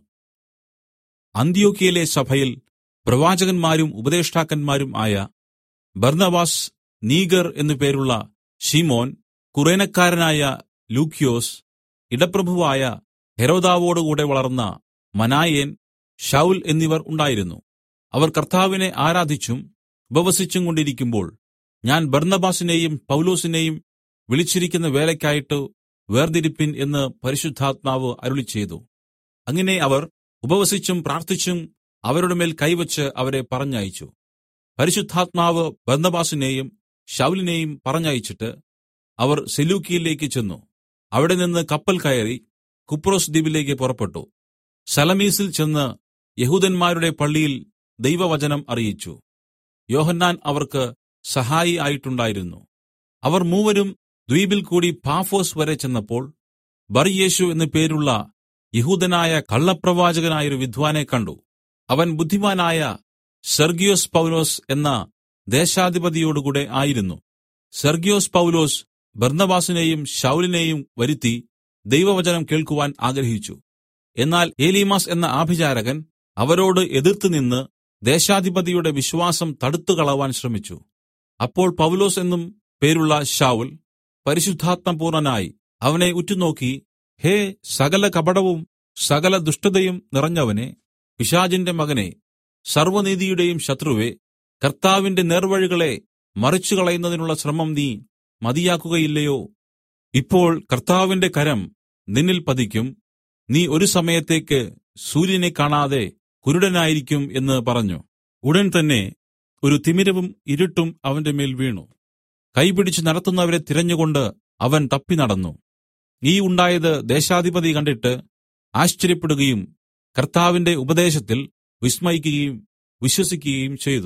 അന്ത്യോക്യയിലെ സഭയിൽ പ്രവാചകന്മാരും ഉപദേഷ്ടാക്കന്മാരും ആയ ബർന്നബാസ് നീഗർ എന്നു പേരുള്ള ശിമോൻ കുറേനക്കാരനായ ലൂക്യോസ് ഇടപ്രഭുവായ ഹെരോദാവോടുകൂടെ വളർന്ന മനായേൻ ശൗൽ എന്നിവർ ഉണ്ടായിരുന്നു അവർ കർത്താവിനെ ആരാധിച്ചും ഉപവസിച്ചും കൊണ്ടിരിക്കുമ്പോൾ ഞാൻ ബർന്നബാസിനെയും പൗലോസിനെയും വിളിച്ചിരിക്കുന്ന വേലയ്ക്കായിട്ട് വേർതിരിപ്പിൻ എന്ന് പരിശുദ്ധാത്മാവ് അരുളിച്ചെയ്തു അങ്ങനെ അവർ ഉപവസിച്ചും പ്രാർത്ഥിച്ചും അവരുടെ മേൽ കൈവച്ച് അവരെ പറഞ്ഞയച്ചു പരിശുദ്ധാത്മാവ് ബർന്നബാസിനെയും ശൗലിനെയും പറഞ്ഞയച്ചിട്ട് അവർ സെലൂക്കിയിലേക്ക് ചെന്നു അവിടെ നിന്ന് കപ്പൽ കയറി കുപ്രോസ് ദ്വീപിലേക്ക് പുറപ്പെട്ടു സലമീസിൽ ചെന്ന് യഹൂദന്മാരുടെ പള്ളിയിൽ ദൈവവചനം അറിയിച്ചു യോഹന്നാൻ അവർക്ക് സഹായി ആയിട്ടുണ്ടായിരുന്നു അവർ മൂവരും ദ്വീപിൽ കൂടി പാഫോസ് വരെ ചെന്നപ്പോൾ ബർയേശു എന്നു പേരുള്ള യഹൂദനായ കള്ളപ്രവാചകനായൊരു വിദ്വാനെ കണ്ടു അവൻ ബുദ്ധിമാനായ സെർഗിയോസ് പൗലോസ് എന്ന ദേശാധിപതിയോടുകൂടെ ആയിരുന്നു സെർഗിയോസ് പൗലോസ് ബർന്നബാസിനെയും ശൗലിനെയും വരുത്തി ദൈവവചനം കേൾക്കുവാൻ ആഗ്രഹിച്ചു എന്നാൽ ഏലീമാസ് എന്ന ആഭിചാരകൻ അവരോട് എതിർത്തുനിന്ന് ദേശാധിപതിയുടെ വിശ്വാസം തടുത്തുകളവാൻ ശ്രമിച്ചു അപ്പോൾ പൗലോസ് എന്നും പേരുള്ള ശൗൽ പരിശുദ്ധാത്മപൂർണനായി അവനെ ഉറ്റുനോക്കി ഹേ സകല കപടവും സകല ദുഷ്ടതയും നിറഞ്ഞവനെ പിശാചിന്റെ മകനെ സർവ്വനീതിയുടെയും ശത്രുവേ കർത്താവിന്റെ നേർവഴികളെ മറിച്ചുകളയുന്നതിനുള്ള ശ്രമം നീ മതിയാക്കുകയില്ലയോ ഇപ്പോൾ കർത്താവിന്റെ കരം നിന്നിൽ പതിക്കും നീ ഒരു സമയത്തേക്ക് സൂര്യനെ കാണാതെ കുരുടനായിരിക്കും എന്ന് പറഞ്ഞു ഉടൻ തന്നെ ഒരു തിമിരവും ഇരുട്ടും അവന്റെ മേൽ വീണു കൈപിടിച്ച് നടത്തുന്നവരെ തിരഞ്ഞുകൊണ്ട് അവൻ തപ്പി നടന്നു ഈ ഉണ്ടായത് ദേശാധിപതി കണ്ടിട്ട് ആശ്ചര്യപ്പെടുകയും കർത്താവിന്റെ ഉപദേശത്തിൽ വിസ്മയിക്കുകയും വിശ്വസിക്കുകയും ചെയ്തു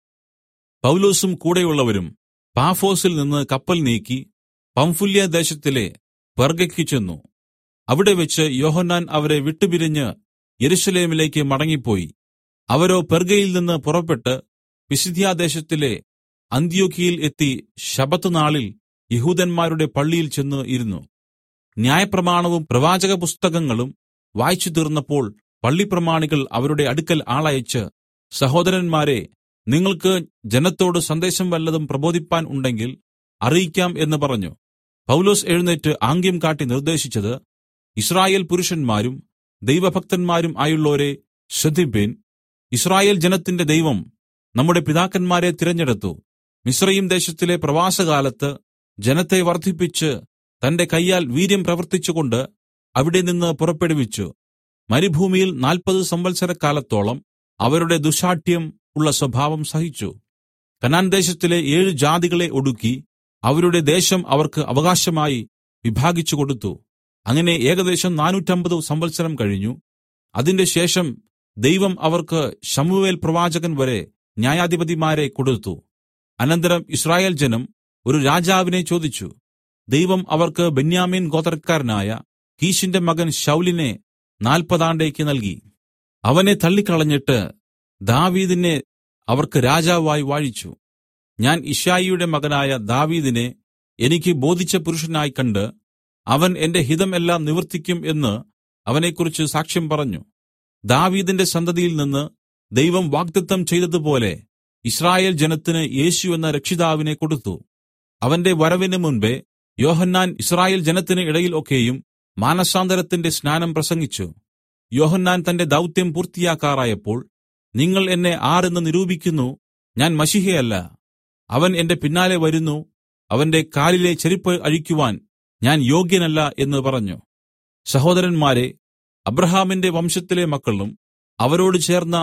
പൗലോസും കൂടെയുള്ളവരും പാഫോസിൽ നിന്ന് കപ്പൽ നീക്കി പംഫുല്യ ദേശത്തിലെ പെർഗയ്ക്ക് ചെന്നു അവിടെ വെച്ച് യോഹന്നാൻ അവരെ വിട്ടുപിരിഞ്ഞ് യെരൂശലേമിലേക്ക് മടങ്ങിപ്പോയി അവരോ പെർഗയിൽ നിന്ന് പുറപ്പെട്ട് പിസിദ്യാദേശത്തിലെ അന്ത്യോക്യയിൽ എത്തി ശബത്ത് നാളിൽ യഹൂദന്മാരുടെ പള്ളിയിൽ ചെന്ന് ഇരുന്നു ന്യായപ്രമാണവും പ്രവാചക പുസ്തകങ്ങളും വായിച്ചു തീർന്നപ്പോൾ പള്ളിപ്രമാണികൾ അവരുടെ അടുക്കൽ ആളയച്ച് സഹോദരന്മാരെ നിങ്ങൾക്ക് ജനത്തോട് സന്ദേശം വല്ലതും പ്രബോധിപ്പാൻ ഉണ്ടെങ്കിൽ അറിയിക്കാം എന്ന് പറഞ്ഞു പൗലോസ് എഴുന്നേറ്റ് ആംഗ്യം കാട്ടി നിർദ്ദേശിച്ചത് ഇസ്രായേൽ പുരുഷന്മാരും ദൈവഭക്തന്മാരും ആയുള്ളോരെ ശ്രദ്ധിപ്പേൻ ഇസ്രായേൽ ജനത്തിന്റെ ദൈവം നമ്മുടെ പിതാക്കന്മാരെ തിരഞ്ഞെടുത്തു മിശ്രയും ദേശത്തിലെ പ്രവാസകാലത്ത് ജനത്തെ വർദ്ധിപ്പിച്ച് തന്റെ കയ്യാൽ വീര്യം പ്രവർത്തിച്ചുകൊണ്ട് അവിടെ നിന്ന് പുറപ്പെടുവിച്ചു മരുഭൂമിയിൽ നാൽപ്പത് സംവത്സരക്കാലത്തോളം അവരുടെ ദുശാഠ്യം ഉള്ള സ്വഭാവം സഹിച്ചു കനാൻ ദേശത്തിലെ ഏഴ് ജാതികളെ ഒടുക്കി അവരുടെ ദേശം അവർക്ക് അവകാശമായി വിഭാഗിച്ചു കൊടുത്തു അങ്ങനെ ഏകദേശം നാനൂറ്റമ്പത് സംവത്സരം കഴിഞ്ഞു അതിന്റെ ശേഷം ദൈവം അവർക്ക് ശമുവേൽ പ്രവാചകൻ വരെ ന്യായാധിപതിമാരെ കൊടുത്തു അനന്തരം ഇസ്രായേൽ ജനം ഒരു രാജാവിനെ ചോദിച്ചു ദൈവം അവർക്ക് ബെന്യാമീൻ ഗോത്രക്കാരനായ കീശിന്റെ മകൻ ശൗലിനെ നാൽപ്പതാണ്ടേക്ക് നൽകി അവനെ തള്ളിക്കളഞ്ഞിട്ട് ദാവീദിനെ അവർക്ക് രാജാവായി വാഴിച്ചു ഞാൻ ഇഷായിയുടെ മകനായ ദാവീദിനെ എനിക്ക് ബോധിച്ച പുരുഷനായി കണ്ട് അവൻ എന്റെ ഹിതം എല്ലാം നിവർത്തിക്കും എന്ന് അവനെക്കുറിച്ച് സാക്ഷ്യം പറഞ്ഞു ദാവീദിന്റെ സന്തതിയിൽ നിന്ന് ദൈവം വാഗ്ദത്തം ചെയ്തതുപോലെ ഇസ്രായേൽ ജനത്തിന് യേശു എന്ന രക്ഷിതാവിനെ കൊടുത്തു അവന്റെ വരവിന് മുൻപേ യോഹന്നാൻ ഇസ്രായേൽ ജനത്തിന് ഇടയിൽ ഒക്കെയും മാനസാന്തരത്തിന്റെ സ്നാനം പ്രസംഗിച്ചു യോഹന്നാൻ തന്റെ ദൗത്യം പൂർത്തിയാക്കാറായപ്പോൾ നിങ്ങൾ എന്നെ ആരെന്ന് നിരൂപിക്കുന്നു ഞാൻ മഷിഹയല്ല അവൻ എന്റെ പിന്നാലെ വരുന്നു അവന്റെ കാലിലെ ചെരിപ്പ് അഴിക്കുവാൻ ഞാൻ യോഗ്യനല്ല എന്ന് പറഞ്ഞു സഹോദരന്മാരെ അബ്രഹാമിന്റെ വംശത്തിലെ മക്കളും അവരോട് ചേർന്ന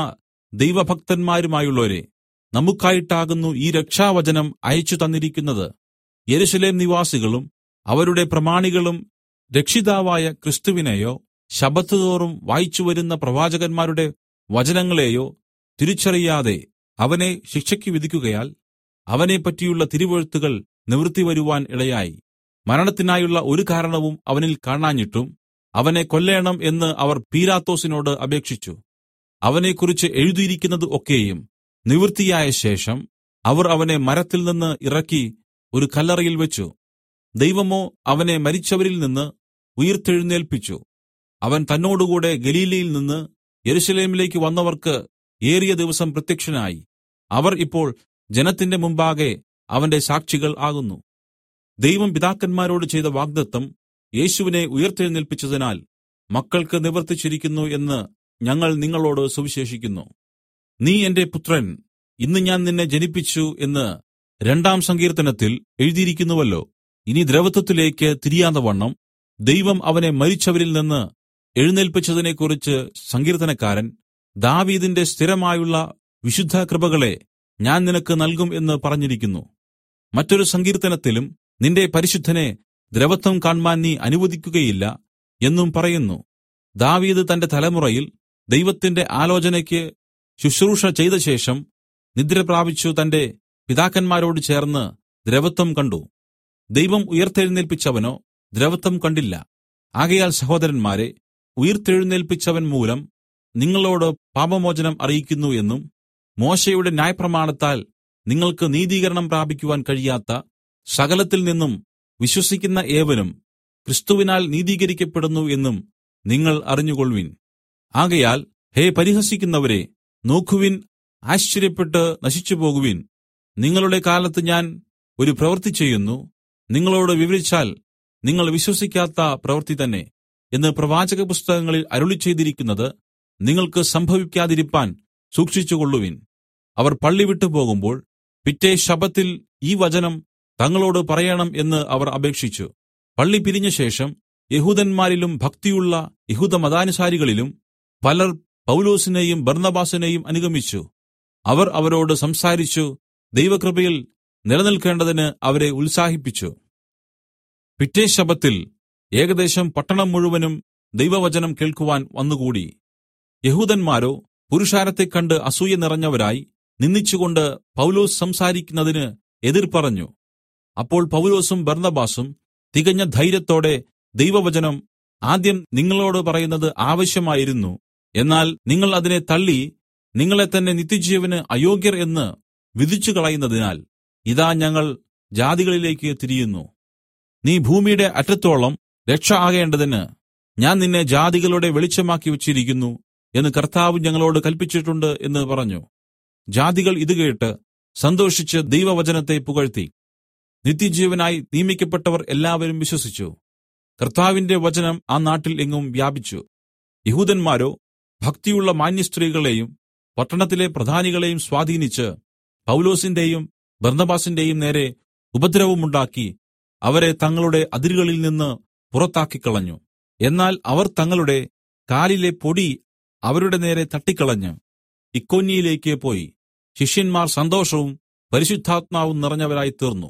ദൈവഭക്തന്മാരുമായുള്ളവരെ നമുക്കായിട്ടാകുന്നു ഈ രക്ഷാവചനം അയച്ചു തന്നിരിക്കുന്നത് യെരൂശലേം നിവാസികളും അവരുടെ പ്രമാണികളും രക്ഷിതാവായ ക്രിസ്തുവിനെയോ ശബത്തുതോറും വായിച്ചുവരുന്ന പ്രവാചകന്മാരുടെ വചനങ്ങളെയോ തിരിച്ചറിയാതെ അവനെ ശിക്ഷയ്ക്ക് വിധിക്കുകയാൽ അവനെപ്പറ്റിയുള്ള തിരുവെഴുത്തുകൾ നിവൃത്തി വരുവാൻ ഇടയായി മരണത്തിനായുള്ള ഒരു കാരണവും അവനിൽ കാണാഞ്ഞിട്ടും അവനെ കൊല്ലേണം എന്ന് അവർ പീലാത്തോസിനോട് അപേക്ഷിച്ചു അവനെക്കുറിച്ച് എഴുതിയിരിക്കുന്നത് ഒക്കെയും നിവൃത്തിയായ ശേഷം അവർ അവനെ മരത്തിൽ നിന്ന് ഇറക്കി ഒരു കല്ലറയിൽ വെച്ചു ദൈവമോ അവനെ മരിച്ചവരിൽ നിന്ന് ഉയിർത്തെഴുന്നേൽപ്പിച്ചു അവൻ തന്നോടുകൂടെ ഗലീലയിൽ നിന്ന് യെരൂശലേമിലേക്ക് വന്നവർക്ക് ഏറിയ ദിവസം പ്രത്യക്ഷനായി അവർ ഇപ്പോൾ ജനത്തിന്റെ മുമ്പാകെ അവന്റെ സാക്ഷികൾ ആകുന്നു ദൈവം പിതാക്കന്മാരോട് ചെയ്ത വാഗ്ദത്തം യേശുവിനെ ഉയർത്തെഴുന്നേൽപ്പിച്ചതിനാൽ മക്കൾക്ക് നിവർത്തിച്ചിരിക്കുന്നു എന്ന് ഞങ്ങൾ നിങ്ങളോട് സുവിശേഷിക്കുന്നു നീ എന്റെ പുത്രൻ ഇന്ന് ഞാൻ നിന്നെ ജനിപ്പിച്ചു എന്ന് രണ്ടാം സങ്കീർത്തനത്തിൽ എഴുതിയിരിക്കുന്നുവല്ലോ ഇനി ദ്രവത്വത്തിലേക്ക് തിരിയാതവണ്ണം ദൈവം അവനെ മരിച്ചവരിൽ നിന്ന് എഴുന്നേൽപ്പിച്ചതിനെക്കുറിച്ച് സങ്കീർത്തനക്കാരൻ ദാവീദിന്റെ സ്ഥിരമായുള്ള വിശുദ്ധ കൃപകളെ ഞാൻ നിനക്ക് നൽകും എന്ന് പറഞ്ഞിരിക്കുന്നു മറ്റൊരു സങ്കീർത്തനത്തിലും നിന്റെ പരിശുദ്ധനെ ദ്രവത്വം കാൺമാൻ നീ അനുവദിക്കുകയില്ല എന്നും പറയുന്നു ദാവീദ് തന്റെ തലമുറയിൽ ദൈവത്തിന്റെ ആലോചനയ്ക്ക് ശുശ്രൂഷ ചെയ്ത ശേഷം നിദ്ര പ്രാപിച്ചു തന്റെ പിതാക്കന്മാരോട് ചേർന്ന് ദ്രവത്വം കണ്ടു ദൈവം ഉയർത്തെഴുന്നേൽപ്പിച്ചവനോ ദ്രവത്വം കണ്ടില്ല ആകയാൽ സഹോദരന്മാരെ ഉയിർത്തെഴുന്നേൽപ്പിച്ചവൻ മൂലം നിങ്ങളോട് പാപമോചനം അറിയിക്കുന്നു എന്നും മോശയുടെ ന്യായപ്രമാണത്താൽ നിങ്ങൾക്ക് നീതീകരണം പ്രാപിക്കുവാൻ കഴിയാത്ത സകലത്തിൽ നിന്നും വിശ്വസിക്കുന്ന ഏവനും ക്രിസ്തുവിനാൽ നീതീകരിക്കപ്പെടുന്നു എന്നും നിങ്ങൾ അറിഞ്ഞുകൊൾവിൻ ആകയാൽ ഹേ പരിഹസിക്കുന്നവരെ നോക്കുവിൻ ആശ്ചര്യപ്പെട്ട് നശിച്ചുപോകുവിൻ നിങ്ങളുടെ കാലത്ത് ഞാൻ ഒരു പ്രവൃത്തി ചെയ്യുന്നു നിങ്ങളോട് വിവരിച്ചാൽ നിങ്ങൾ വിശ്വസിക്കാത്ത പ്രവൃത്തി തന്നെ എന്ന് പ്രവാചക പുസ്തകങ്ങളിൽ അരുളി ചെയ്തിരിക്കുന്നത് നിങ്ങൾക്ക് സംഭവിക്കാതിരിപ്പാൻ സൂക്ഷിച്ചുകൊള്ളുവിൻ അവർ പള്ളി വിട്ടു പോകുമ്പോൾ പിറ്റേ ശബത്തിൽ ഈ വചനം തങ്ങളോട് പറയണം എന്ന് അവർ അപേക്ഷിച്ചു പള്ളി പിരിഞ്ഞ ശേഷം യഹൂദന്മാരിലും ഭക്തിയുള്ള യഹൂദമതാനുസാരികളിലും പലർ പൗലോസിനെയും ബർന്നബാസിനെയും അനുഗമിച്ചു അവർ അവരോട് സംസാരിച്ചു ദൈവകൃപയിൽ നിലനിൽക്കേണ്ടതിന് അവരെ ഉത്സാഹിപ്പിച്ചു പിറ്റേ ശബത്തിൽ ഏകദേശം പട്ടണം മുഴുവനും ദൈവവചനം കേൾക്കുവാൻ വന്നുകൂടി യഹൂദന്മാരോ പുരുഷാരത്തെ കണ്ട് അസൂയ നിറഞ്ഞവരായി നിന്ദിച്ചുകൊണ്ട് പൗലോസ് സംസാരിക്കുന്നതിന് എതിർ പറഞ്ഞു അപ്പോൾ പൗലോസും ബർന്നബാസും തികഞ്ഞ ധൈര്യത്തോടെ ദൈവവചനം ആദ്യം നിങ്ങളോട് പറയുന്നത് ആവശ്യമായിരുന്നു എന്നാൽ നിങ്ങൾ അതിനെ തള്ളി നിങ്ങളെ തന്നെ നിത്യജീവന് അയോഗ്യർ എന്ന് വിധിച്ചു കളയുന്നതിനാൽ ഇതാ ഞങ്ങൾ ജാതികളിലേക്ക് തിരിയുന്നു നീ ഭൂമിയുടെ അറ്റത്തോളം രക്ഷ ആകേണ്ടതിന് ഞാൻ നിന്നെ ജാതികളുടെ വെളിച്ചമാക്കി വച്ചിരിക്കുന്നു എന്ന് കർത്താവ് ഞങ്ങളോട് കൽപ്പിച്ചിട്ടുണ്ട് എന്ന് പറഞ്ഞു ജാതികൾ ഇത് കേട്ട് സന്തോഷിച്ച് ദൈവവചനത്തെ പുകഴ്ത്തി നിത്യജീവനായി നിയമിക്കപ്പെട്ടവർ എല്ലാവരും വിശ്വസിച്ചു കർത്താവിന്റെ വചനം ആ നാട്ടിൽ എങ്ങും വ്യാപിച്ചു യഹൂദന്മാരോ ഭക്തിയുള്ള മാന്യസ്ത്രീകളെയും പട്ടണത്തിലെ പ്രധാനികളെയും സ്വാധീനിച്ച് പൗലോസിന്റെയും ബർന്നബാസിന്റെയും നേരെ ഉപദ്രവമുണ്ടാക്കി അവരെ തങ്ങളുടെ അതിരുകളിൽ നിന്ന് പുറത്താക്കിക്കളഞ്ഞു എന്നാൽ അവർ തങ്ങളുടെ കാലിലെ പൊടി അവരുടെ നേരെ തട്ടിക്കളഞ്ഞ് ഇക്കോന്യയിലേക്ക് പോയി ശിഷ്യന്മാർ സന്തോഷവും പരിശുദ്ധാത്മാവും നിറഞ്ഞവരായി തീർന്നു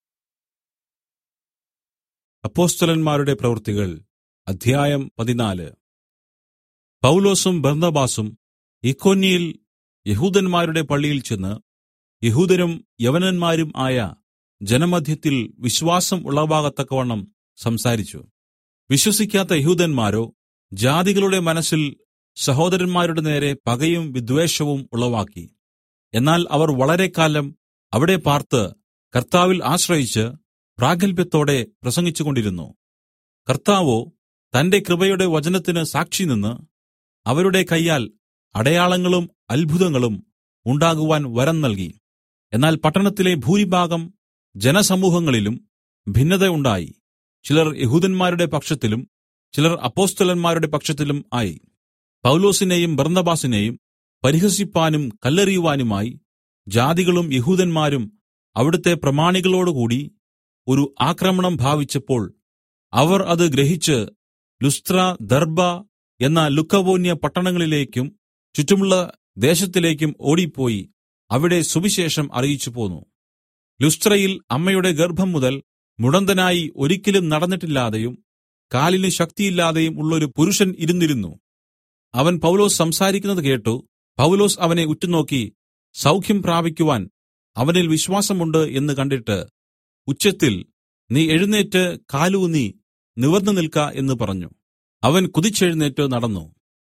അപ്പോസ്തലന്മാരുടെ പ്രവൃത്തികൾ അധ്യായം പതിനാല് പൗലോസും ബർന്നബാസും ഇക്കോന്യയിൽ യഹൂദന്മാരുടെ പള്ളിയിൽ ചെന്ന് യഹൂദരും യവനന്മാരും ആയ ജനമധ്യത്തിൽ വിശ്വാസം ഉളവാകത്തക്കവണ്ണം സംസാരിച്ചു വിശ്വസിക്കാത്ത യഹൂദന്മാരോ ജാതികളുടെ മനസ്സിൽ സഹോദരന്മാരുടെ നേരെ പകയും വിദ്വേഷവും ഉളവാക്കി എന്നാൽ അവർ വളരെക്കാലം അവിടെ പാർത്ത് കർത്താവിൽ ആശ്രയിച്ച് പ്രാഗൽഭ്യത്തോടെ പ്രസംഗിച്ചുകൊണ്ടിരുന്നു കർത്താവോ തന്റെ കൃപയുടെ വചനത്തിന് സാക്ഷി നിന്ന് അവരുടെ കയ്യാൽ അടയാളങ്ങളും അത്ഭുതങ്ങളും ഉണ്ടാകുവാൻ വരം നൽകി എന്നാൽ പട്ടണത്തിലെ ഭൂരിഭാഗം ജനസമൂഹങ്ങളിലും ഭിന്നത ഉണ്ടായി ചിലർ യഹൂദന്മാരുടെ പക്ഷത്തിലും ചിലർ അപ്പോസ്തലന്മാരുടെ പക്ഷത്തിലും ആയി പൗലോസിനെയും ബർന്നബാസിനെയും പരിഹസിപ്പാനും കല്ലെറിയുവാനുമായി ജാതികളും യഹൂദന്മാരും അവിടുത്തെ പ്രമാണികളോടുകൂടി ഒരു ആക്രമണം ഭാവിച്ചപ്പോൾ അവർ അത് ഗ്രഹിച്ച് ലുസ്ത്ര ദർബ എന്ന ലുക്കവോന്യ പട്ടണങ്ങളിലേക്കും ചുറ്റുമുള്ള ദേശത്തിലേക്കും ഓടിപ്പോയി അവിടെ സുവിശേഷം അറിയിച്ചു പോന്നു ലുസ്ത്രയിൽ അമ്മയുടെ ഗർഭം മുതൽ മുടന്തനായി ഒരിക്കലും നടന്നിട്ടില്ലാതെയും കാലിന് ശക്തിയില്ലാതെയും ഉള്ളൊരു പുരുഷൻ ഇരുന്നിരുന്നു അവൻ പൗലോസ് സംസാരിക്കുന്നത് കേട്ടു പൗലോസ് അവനെ ഉറ്റുനോക്കി സൗഖ്യം പ്രാപിക്കുവാൻ അവനിൽ വിശ്വാസമുണ്ട് എന്ന് കണ്ടിട്ട് ഉച്ചത്തിൽ നീ എഴുന്നേറ്റ് കാലൂന്നി നിവർന്നു നിൽക്ക എന്ന് പറഞ്ഞു അവൻ കുതിച്ചെഴുന്നേറ്റ് നടന്നു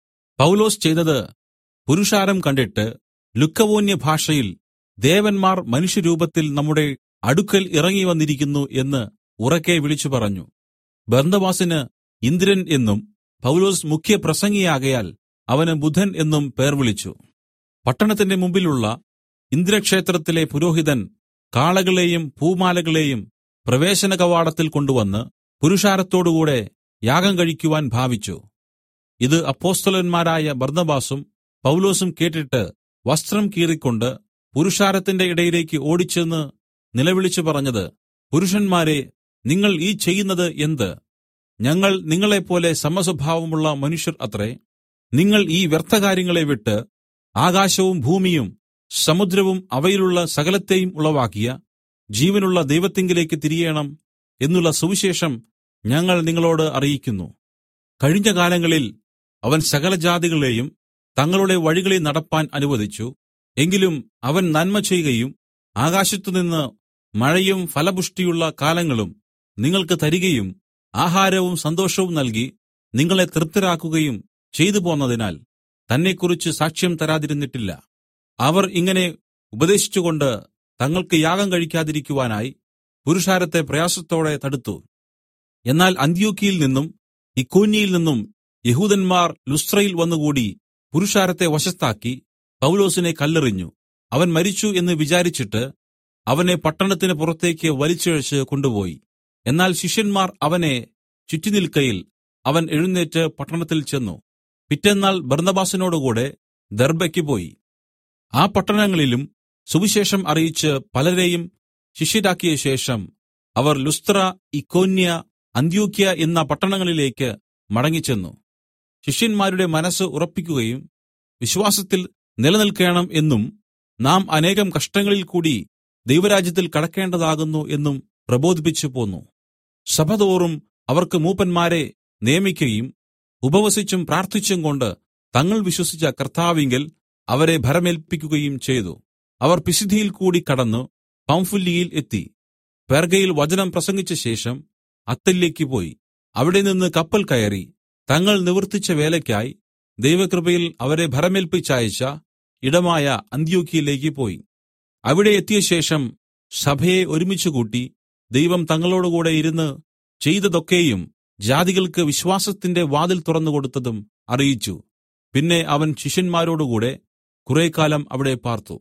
പൗലോസ് ചെയ്തത് പുരുഷാരം കണ്ടിട്ട് ലുക്കവോന്യ ഭാഷയിൽ ദേവന്മാർ മനുഷ്യരൂപത്തിൽ നമ്മുടെ അടുക്കൽ ഇറങ്ങി വന്നിരിക്കുന്നു എന്ന് ഉറക്കെ വിളിച്ചു പറഞ്ഞു ബർന്നബാസിന് ഇന്ദ്രൻ എന്നും പൗലോസ് മുഖ്യ പ്രസംഗിയാകയാൽ അവന് ബുധൻ എന്നും പേർ വിളിച്ചു പട്ടണത്തിന്റെ മുമ്പിലുള്ള ഇന്ദ്രക്ഷേത്രത്തിലെ പുരോഹിതൻ കാളകളെയും പൂമാലകളെയും പ്രവേശന കവാടത്തിൽ കൊണ്ടുവന്ന് പുരുഷാരത്തോടുകൂടെ യാഗം കഴിക്കുവാൻ ഭാവിച്ചു ഇത് അപ്പോസ്തലന്മാരായ ബർന്നബാസും പൗലോസും കേട്ടിട്ട് വസ്ത്രം കീറിക്കൊണ്ട് പുരുഷാരത്തിന്റെ ഇടയിലേക്ക് ഓടിച്ചെന്ന് നിലവിളിച്ചു പറഞ്ഞത് പുരുഷന്മാരെ നിങ്ങൾ ഈ ചെയ്യുന്നത് എന്ത് ഞങ്ങൾ നിങ്ങളെപ്പോലെ സമസ്വഭാവമുള്ള മനുഷ്യർ അത്രേ നിങ്ങൾ ഈ വ്യർത്ഥകാര്യങ്ങളെ വിട്ട് ആകാശവും ഭൂമിയും സമുദ്രവും അവയിലുള്ള സകലത്തെയും ഉളവാക്കിയ ജീവനുള്ള ദൈവത്തിങ്കിലേക്ക് തിരിയണം എന്നുള്ള സുവിശേഷം ഞങ്ങൾ നിങ്ങളോട് അറിയിക്കുന്നു കഴിഞ്ഞ കാലങ്ങളിൽ അവൻ സകല ജാതികളെയും തങ്ങളുടെ വഴികളിൽ നടപ്പാൻ അനുവദിച്ചു എങ്കിലും അവൻ നന്മ ചെയ്യുകയും ആകാശത്തുനിന്ന് മഴയും ഫലപുഷ്ടിയുള്ള കാലങ്ങളും നിങ്ങൾക്ക് തരികയും ആഹാരവും സന്തോഷവും നൽകി നിങ്ങളെ തൃപ്തരാക്കുകയും ചെയ്തു പോന്നതിനാൽ തന്നെക്കുറിച്ച് സാക്ഷ്യം തരാതിരുന്നിട്ടില്ല അവർ ഇങ്ങനെ ഉപദേശിച്ചുകൊണ്ട് തങ്ങൾക്ക് യാഗം കഴിക്കാതിരിക്കുവാനായി പുരുഷാരത്തെ പ്രയാസത്തോടെ തടുത്തു എന്നാൽ അന്ത്യോക്കിയിൽ നിന്നും ഇക്കോന്യയിൽ നിന്നും യഹൂദന്മാർ ലുസ്ത്രയിൽ വന്നുകൂടി പുരുഷാരത്തെ വശത്താക്കി പൗലോസിനെ കല്ലെറിഞ്ഞു അവൻ മരിച്ചു എന്ന് വിചാരിച്ചിട്ട് അവനെ പട്ടണത്തിന് പുറത്തേക്ക് വലിച്ചിഴച്ച് കൊണ്ടുപോയി എന്നാൽ ശിഷ്യന്മാർ അവനെ ചുറ്റിനിൽക്കയിൽ അവൻ എഴുന്നേറ്റ് പട്ടണത്തിൽ ചെന്നു പിറ്റെന്നാൾ ബർന്നബാസിനോടുകൂടെ ദർബയ്ക്ക് പോയി ആ പട്ടണങ്ങളിലും സുവിശേഷം അറിയിച്ച് പലരെയും ശിഷ്യരാക്കിയ ശേഷം അവർ ലുസ്ത്ര ഇക്കോന്യ അന്ത്യോക്യ എന്ന പട്ടണങ്ങളിലേക്ക് മടങ്ങിച്ചെന്നു ശിഷ്യന്മാരുടെ മനസ്സ് ഉറപ്പിക്കുകയും വിശ്വാസത്തിൽ നിലനിൽക്കണം എന്നും നാം അനേകം കഷ്ടങ്ങളിൽ കൂടി ദൈവരാജ്യത്തിൽ കടക്കേണ്ടതാകുന്നു എന്നും പ്രബോധിപ്പിച്ചു പോന്നു സഭതോറും അവർക്ക് മൂപ്പന്മാരെ നിയമിക്കുകയും ഉപവസിച്ചും പ്രാർത്ഥിച്ചും കൊണ്ട് തങ്ങൾ വിശ്വസിച്ച കർത്താവിങ്കൽ അവരെ ഭരമേൽപ്പിക്കുകയും ചെയ്തു അവർ പിസിദ്ധിയിൽ കൂടി കടന്നു പംഫുല്ലിയിൽ എത്തി പെർഗയിൽ വചനം പ്രസംഗിച്ച ശേഷം അത്തല്ലേക്ക് പോയി അവിടെ നിന്ന് കപ്പൽ കയറി തങ്ങൾ നിവർത്തിച്ച വേലയ്ക്കായി ദൈവകൃപയിൽ അവരെ ഭരമേൽപ്പിച്ചയച്ച ഇടമായ അന്ത്യോക്കിയിലേക്ക് പോയി അവിടെ എത്തിയ ശേഷം സഭയെ ഒരുമിച്ചുകൂട്ടി ദൈവം തങ്ങളോടുകൂടെ ഇരുന്ന് ചെയ്തതൊക്കെയും ജാതികൾക്ക് വിശ്വാസത്തിന്റെ വാതിൽ തുറന്നുകൊടുത്തതും അറിയിച്ചു പിന്നെ അവൻ ശിഷ്യന്മാരോടുകൂടെ കുറേക്കാലം അവിടെ പാർത്തു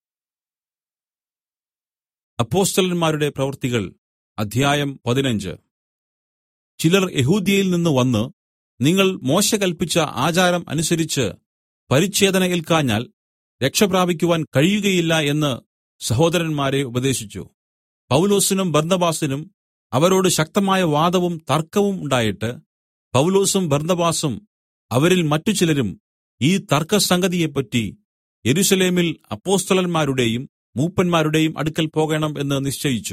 അപ്പോസ്തലന്മാരുടെ പ്രവൃത്തികൾ അധ്യായം പതിനഞ്ച് ചിലർ യഹൂദ്യയിൽ നിന്ന് വന്ന് നിങ്ങൾ മോശ കൽപ്പിച്ച ആചാരം അനുസരിച്ച് പരിച്ഛേദന ഏൽക്കാഞ്ഞാൽ രക്ഷപ്രാപിക്കുവാൻ കഴിയുകയില്ല എന്ന് സഹോദരന്മാരെ ഉപദേശിച്ചു പൗലോസിനും ബർന്നബാസിനും അവരോട് ശക്തമായ വാദവും തർക്കവും ഉണ്ടായിട്ട് പൗലോസും ബർന്നബാസും അവരിൽ മറ്റു ചിലരും ഈ തർക്കസംഗതിയെപ്പറ്റി യെരൂശലേമിൽ അപ്പോസ്തലന്മാരുടെയും മൂപ്പന്മാരുടെയും അടുക്കൽ പോകണം എന്ന് നിശ്ചയിച്ചു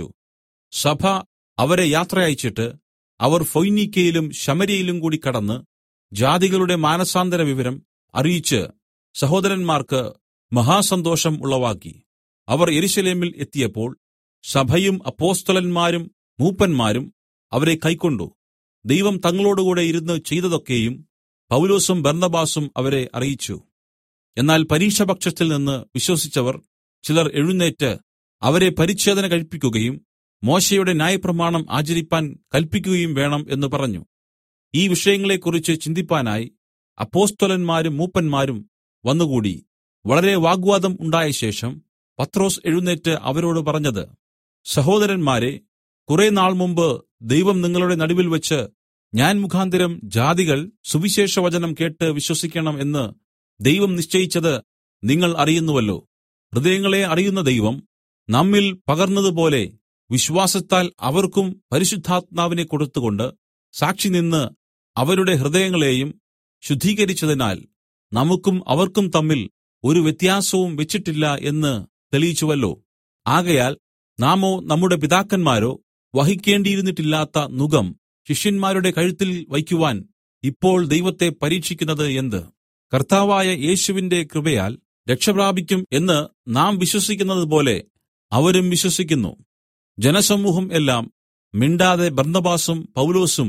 സഭ അവരെ യാത്ര അയച്ചിട്ട് അവർ ഫൊയ്നീക്കയിലും ശമര്യയിലും കൂടി കടന്ന് ജാതികളുടെ മാനസാന്തര വിവരം അറിയിച്ച് സഹോദരന്മാർക്ക് മഹാസന്തോഷം ഉളവാക്കി അവർ യെരൂശലേമിൽ എത്തിയപ്പോൾ സഭയും അപ്പോസ്തലന്മാരും മൂപ്പന്മാരും അവരെ കൈക്കൊണ്ടു ദൈവം തങ്ങളോടുകൂടെ ഇരുന്ന് ചെയ്തതൊക്കെയും പൗലോസും ബർന്നബാസും അവരെ അറിയിച്ചു എന്നാൽ പരീക്ഷപക്ഷത്തിൽ നിന്ന് വിശ്വസിച്ചവർ ചിലർ എഴുന്നേറ്റ് അവരെ പരിച്ഛേദന കഴിപ്പിക്കുകയും മോശയുടെ ന്യായപ്രമാണം ആചരിപ്പാൻ കൽപ്പിക്കുകയും വേണം എന്ന് പറഞ്ഞു ഈ വിഷയങ്ങളെക്കുറിച്ച് ചിന്തിപ്പാനായി അപ്പോസ്തലന്മാരും മൂപ്പന്മാരും വന്നുകൂടി വളരെ വാഗ്വാദം ഉണ്ടായ ശേഷം പത്രോസ് എഴുന്നേറ്റ് അവരോട് പറഞ്ഞത് സഹോദരന്മാരെ കുറെ നാൾ മുമ്പ് ദൈവം നിങ്ങളുടെ നടുവിൽ വെച്ച് ഞാൻ മുഖാന്തരം ജാതികൾ സുവിശേഷവചനം കേട്ട് വിശ്വസിക്കണം എന്ന് ദൈവം നിശ്ചയിച്ചത് നിങ്ങൾ അറിയുന്നുവല്ലോ ഹൃദയങ്ങളെ അറിയുന്ന ദൈവം നമ്മിൽ പകർന്നതുപോലെ വിശ്വാസത്താൽ അവർക്കും പരിശുദ്ധാത്മാവിനെ കൊടുത്തുകൊണ്ട് സാക്ഷി നിന്ന് അവരുടെ ഹൃദയങ്ങളെയും ശുദ്ധീകരിച്ചതിനാൽ നമുക്കും അവർക്കും തമ്മിൽ ഒരു വ്യത്യാസവും വെച്ചിട്ടില്ല എന്ന് തെളിയിച്ചുവല്ലോ ആകയാൽ നാമോ നമ്മുടെ പിതാക്കന്മാരോ വഹിക്കേണ്ടിയിരുന്നിട്ടില്ലാത്ത നുകം ശിഷ്യന്മാരുടെ കഴുത്തിൽ വയ്ക്കുവാൻ ഇപ്പോൾ ദൈവത്തെ പരീക്ഷിക്കുന്നത് എന്ത് കർത്താവായ യേശുവിന്റെ കൃപയാൽ രക്ഷപ്രാപിക്കും എന്ന് നാം വിശ്വസിക്കുന്നത് പോലെ അവരും വിശ്വസിക്കുന്നു ജനസമൂഹം എല്ലാം മിണ്ടാതെ ബർന്നബാസും പൗലോസും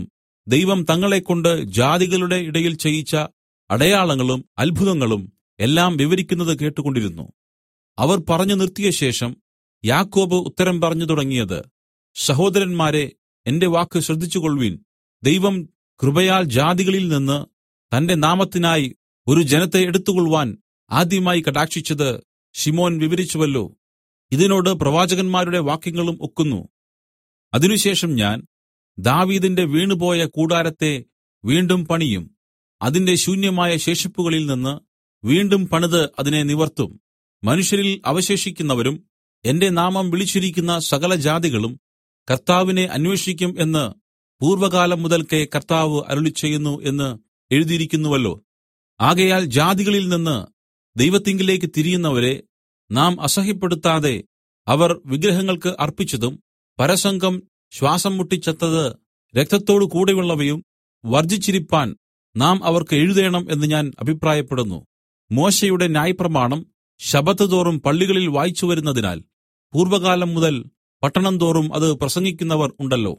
ദൈവം തങ്ങളെക്കൊണ്ട് ജാതികളുടെ ഇടയിൽ ചെയ്യിച്ച അടയാളങ്ങളും അത്ഭുതങ്ങളും എല്ലാം വിവരിക്കുന്നത് കേട്ടുകൊണ്ടിരുന്നു അവർ പറഞ്ഞു നിർത്തിയ ശേഷം യാക്കോബ് ഉത്തരം പറഞ്ഞു തുടങ്ങിയത് സഹോദരന്മാരെ എന്റെ വാക്ക് ശ്രദ്ധിച്ചുകൊള്ളുവിൻ ദൈവം കൃപയാൽ ജാതികളിൽ നിന്ന് തന്റെ നാമത്തിനായി ഒരു ജനത്തെ എടുത്തുകൊള്ളുവാൻ ആദ്യമായി കടാക്ഷിച്ചത് ശിമോൻ വിവരിച്ചുവല്ലോ ഇതിനോട് പ്രവാചകന്മാരുടെ വാക്യങ്ങളും ഒക്കുന്നു അതിനുശേഷം ഞാൻ ദാവീദിന്റെ വീണുപോയ കൂടാരത്തെ വീണ്ടും പണിയും അതിന്റെ ശൂന്യമായ ശേഷിപ്പുകളിൽ നിന്ന് വീണ്ടും പണിത് അതിനെ നിവർത്തും മനുഷ്യരിൽ അവശേഷിക്കുന്നവരും എന്റെ നാമം വിളിച്ചിരിക്കുന്ന സകല ജാതികളും കർത്താവിനെ അന്വേഷിക്കും എന്ന് പൂർവകാലം മുതൽക്കേ കർത്താവ് അരുളിച്ചെയ്യുന്നു എന്ന് എഴുതിയിരിക്കുന്നുവല്ലോ ആകയാൽ ജാതികളിൽ നിന്ന് ദൈവത്തിങ്കിലേക്ക് തിരിയുന്നവരെ നാം അസഹ്യപ്പെടുത്താതെ അവർ വിഗ്രഹങ്ങൾക്ക് അർപ്പിച്ചതും പരസംഗം ശ്വാസം മുട്ടിച്ചത്തത് രക്തത്തോടു കൂടെയുള്ളവയും വർജിച്ചിരിപ്പാൻ നാം അവർക്ക് എഴുതേണം എന്ന് ഞാൻ അഭിപ്രായപ്പെടുന്നു മോശയുടെ ന്യായപ്രമാണം ശബത്ത് തോറും പള്ളികളിൽ വായിച്ചു വരുന്നതിനാൽ പൂർവകാലം മുതൽ പട്ടണം തോറും അത് പ്രസംഗിക്കുന്നവർ ഉണ്ടല്ലോ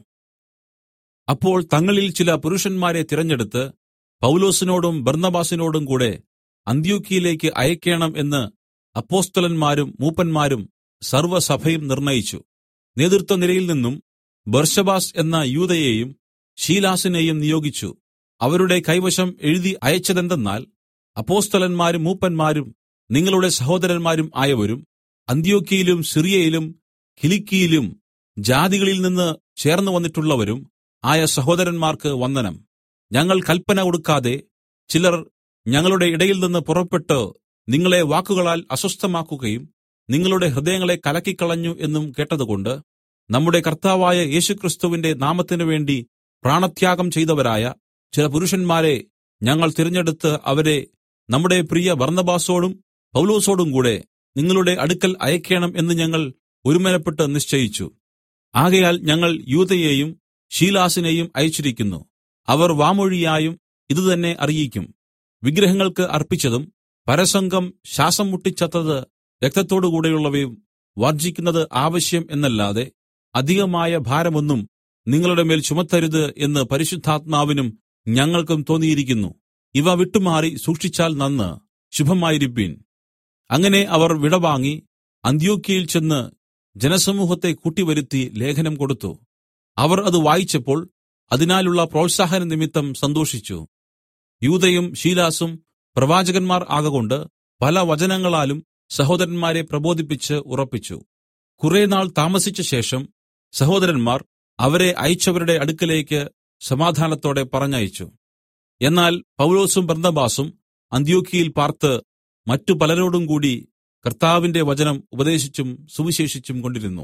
അപ്പോൾ തങ്ങളിൽ ചില പുരുഷന്മാരെ തിരഞ്ഞെടുത്ത് പൗലോസിനോടും ബർന്നബാസിനോടും കൂടെ അന്ത്യോക്കിയിലേക്ക് അയക്കേണം എന്ന് അപ്പോസ്തലന്മാരും മൂപ്പന്മാരും സർവ്വസഭയും നിർണയിച്ചു നേതൃത്വനിരയിൽ നിന്നും ബർശബാസ് എന്ന യൂതയെയും ശീലാസിനെയും നിയോഗിച്ചു അവരുടെ കൈവശം എഴുതി അയച്ചതെന്തെന്നാൽ അപ്പോസ്തലന്മാരും മൂപ്പന്മാരും നിങ്ങളുടെ സഹോദരന്മാരും ആയവരും അന്ത്യോക്കിയിലും സിറിയയിലും കിലിക്കിയിലും ജാതികളിൽ നിന്ന് ചേർന്ന് വന്നിട്ടുള്ളവരും ആയ സഹോദരന്മാർക്ക് വന്ദനം ഞങ്ങൾ കൽപ്പന കൊടുക്കാതെ ചിലർ ഞങ്ങളുടെ ഇടയിൽ നിന്ന് പുറപ്പെട്ട് നിങ്ങളെ വാക്കുകളാൽ അസ്വസ്ഥമാക്കുകയും നിങ്ങളുടെ ഹൃദയങ്ങളെ കലക്കിക്കളഞ്ഞു എന്നും കേട്ടതുകൊണ്ട് നമ്മുടെ കർത്താവായ യേശുക്രിസ്തുവിന്റെ നാമത്തിനു വേണ്ടി പ്രാണത്യാഗം ചെയ്തവരായ ചില പുരുഷന്മാരെ ഞങ്ങൾ തിരഞ്ഞെടുത്ത് അവരെ നമ്മുടെ പ്രിയ ബർന്നബാസോടും പൗലോസോടും കൂടെ നിങ്ങളുടെ അടുക്കൽ അയക്കേണം എന്ന് ഞങ്ങൾ ഒരുമനപ്പെട്ട് നിശ്ചയിച്ചു ആകയാൽ ഞങ്ങൾ യൂതയെയും ശീലാസിനെയും അയച്ചിരിക്കുന്നു അവർ വാമൊഴിയായും ഇതുതന്നെ അറിയിക്കും വിഗ്രഹങ്ങൾക്ക് അർപ്പിച്ചതും പരസംഗം ശ്വാസം മുട്ടിച്ചത്തത് രക്തത്തോടുകൂടെയുള്ളവയും വർജിക്കുന്നത് ആവശ്യം എന്നല്ലാതെ അധികമായ ഭാരമൊന്നും നിങ്ങളുടെ മേൽ ചുമത്തരുത് എന്ന് പരിശുദ്ധാത്മാവിനും ഞങ്ങൾക്കും തോന്നിയിരിക്കുന്നു ഇവ വിട്ടുമാറി സൂക്ഷിച്ചാൽ നന്ന് ശുഭമായിരിപ്പീൻ അങ്ങനെ അവർ വിടവാങ്ങി അന്ത്യോക്യയിൽ ചെന്ന് ജനസമൂഹത്തെ കൂട്ടിവരുത്തി ലേഖനം കൊടുത്തു അവർ അത് വായിച്ചപ്പോൾ അതിനാലുള്ള പ്രോത്സാഹന നിമിത്തം സന്തോഷിച്ചു യൂതയും ശീലാസും പ്രവാചകന്മാർ ആകകൊണ്ട് പല വചനങ്ങളാലും സഹോദരന്മാരെ പ്രബോധിപ്പിച്ച് ഉറപ്പിച്ചു കുറെ നാൾ താമസിച്ച ശേഷം സഹോദരന്മാർ അവരെ അയച്ചവരുടെ അടുക്കലേക്ക് സമാധാനത്തോടെ പറഞ്ഞയച്ചു എന്നാൽ പൗലോസും ബർന്നബാസും അന്ത്യോക്കിയിൽ പാർത്ത് മറ്റു പലരോടും കൂടി കർത്താവിന്റെ വചനം ഉപദേശിച്ചും സുവിശേഷിച്ചും കൊണ്ടിരുന്നു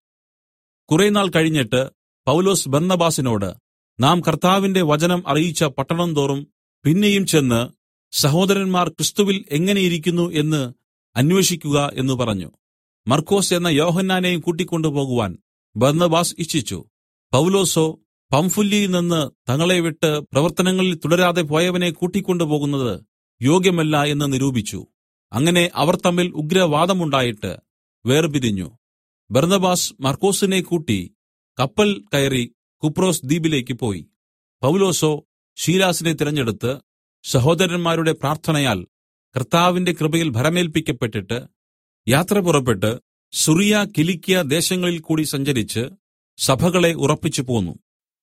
കുറെ നാൾ കഴിഞ്ഞിട്ട് പൗലോസ് ബർന്നബാസിനോട് നാം കർത്താവിന്റെ വചനം അറിയിച്ച പട്ടണം തോറും പിന്നെയും ചെന്ന് സഹോദരന്മാർ ക്രിസ്തുവിൽ എങ്ങനെയിരിക്കുന്നു എന്ന് അന്വേഷിക്കുക എന്ന് പറഞ്ഞു മർക്കോസ് എന്ന യോഹന്നാനെയും കൂട്ടിക്കൊണ്ടുപോകുവാൻ ബർന്നബാസ് ഇച്ഛിച്ചു പൗലോസോ പംഫുല്യയിൽ നിന്ന് തങ്ങളെ വിട്ട് പ്രവർത്തനങ്ങളിൽ തുടരാതെ പോയവനെ കൂട്ടിക്കൊണ്ടുപോകുന്നത് യോഗ്യമല്ല എന്ന് നിരൂപിച്ചു അങ്ങനെ അവർ തമ്മിൽ ഉഗ്രവാദമുണ്ടായിട്ട് വേർപിരിഞ്ഞു ബർന്നബാസ് മർക്കോസിനെ കൂട്ടി കപ്പൽ കയറി കുപ്രോസ് ദ്വീപിലേക്ക് പോയി പൗലോസോ ഷീലാസിനെ തിരഞ്ഞെടുത്ത് സഹോദരന്മാരുടെ പ്രാർത്ഥനയാൽ കർത്താവിന്റെ കൃപയിൽ ഭരമേൽപ്പിക്കപ്പെട്ടിട്ട് യാത്ര പുറപ്പെട്ട് സുറിയ കിലിക്കിയ ദേശങ്ങളിൽ കൂടി സഞ്ചരിച്ച് സഭകളെ ഉറപ്പിച്ചു പോന്നു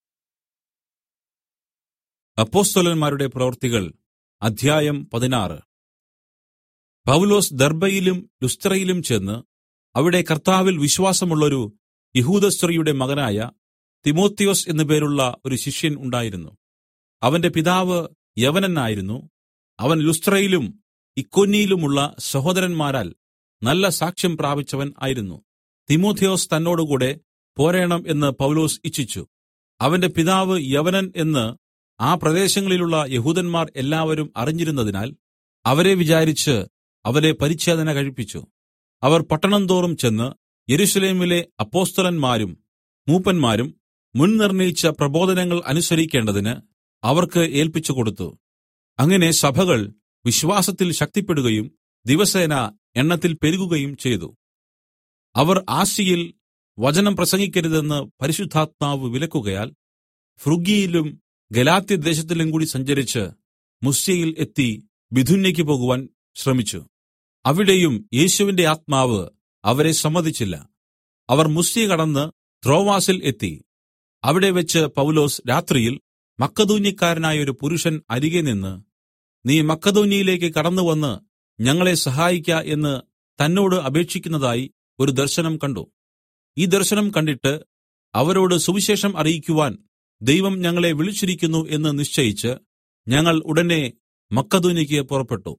അപ്പോസ്തലന്മാരുടെ പ്രവൃത്തികൾ അധ്യായം പതിനാറ് പൗലോസ് ദർബയിലും ലുസ്ത്രയിലും ചെന്ന് അവിടെ കർത്താവിൽ വിശ്വാസമുള്ളൊരു യഹൂദസ്ത്രീയുടെ മകനായ തിമോത്തിയോസ് എന്നു പേരുള്ള ഒരു ശിഷ്യൻ ഉണ്ടായിരുന്നു അവന്റെ പിതാവ് യവനനായിരുന്നു അവൻ ലുസ്ത്രയിലും ഇക്കൊന്നിയിലുമുള്ള സഹോദരന്മാരാൽ നല്ല സാക്ഷ്യം പ്രാപിച്ചവൻ ആയിരുന്നു തിമോഥെയോസ് തന്നോടുകൂടെ പോരേണം എന്ന് പൗലോസ് ഇച്ഛിച്ചു അവന്റെ പിതാവ് യവനൻ എന്ന് ആ പ്രദേശങ്ങളിലുള്ള യഹൂദന്മാർ എല്ലാവരും അറിഞ്ഞിരുന്നതിനാൽ അവരെ വിചാരിച്ച് അവരെ പരിച്ഛേദന കഴിപ്പിച്ചു അവർ പട്ടണം തോറും ചെന്ന് യെരൂശലേമിലെ അപ്പോസ്തലന്മാരും മൂപ്പന്മാരും മുൻ നിർണയിച്ച പ്രബോധനങ്ങൾ അനുസരിക്കേണ്ടതിന് അവർക്ക് ഏൽപ്പിച്ചു കൊടുത്തു അങ്ങനെ സഭകൾ വിശ്വാസത്തിൽ ശക്തിപ്പെടുകയും ദിവസേന എണ്ണത്തിൽ പെരുകുകയും ചെയ്തു അവർ ആസിയിൽ വചനം പ്രസംഗിക്കരുതെന്ന് പരിശുദ്ധാത്മാവ് വിലക്കുകയാൽ ഫ്രുഗിയിലും ഗലാത്യദേശത്തിലും കൂടി സഞ്ചരിച്ച് മുസ്യയിൽ എത്തി ബിഥുന്യയ്ക്ക് പോകുവാൻ ശ്രമിച്ചു അവിടെയും യേശുവിന്റെ ആത്മാവ് അവരെ സമ്മതിച്ചില്ല അവർ മുസ്യ കടന്ന് ത്രോവാസിൽ എത്തി അവിടെ വെച്ച് പൗലോസ് രാത്രിയിൽ മക്കതൂന്യക്കാരനായ ഒരു പുരുഷൻ അരികെ നിന്ന് നീ മക്കതോന്യയിലേക്ക് കടന്നുവന്ന് ഞങ്ങളെ സഹായിക്ക എന്ന് തന്നോട് അപേക്ഷിക്കുന്നതായി ഒരു ദർശനം കണ്ടു ഈ ദർശനം കണ്ടിട്ട് അവരോട് സുവിശേഷം അറിയിക്കുവാൻ ദൈവം ഞങ്ങളെ വിളിച്ചിരിക്കുന്നു എന്ന് നിശ്ചയിച്ച് ഞങ്ങൾ ഉടനെ മക്കതോന്യയ്ക്ക് പുറപ്പെട്ടു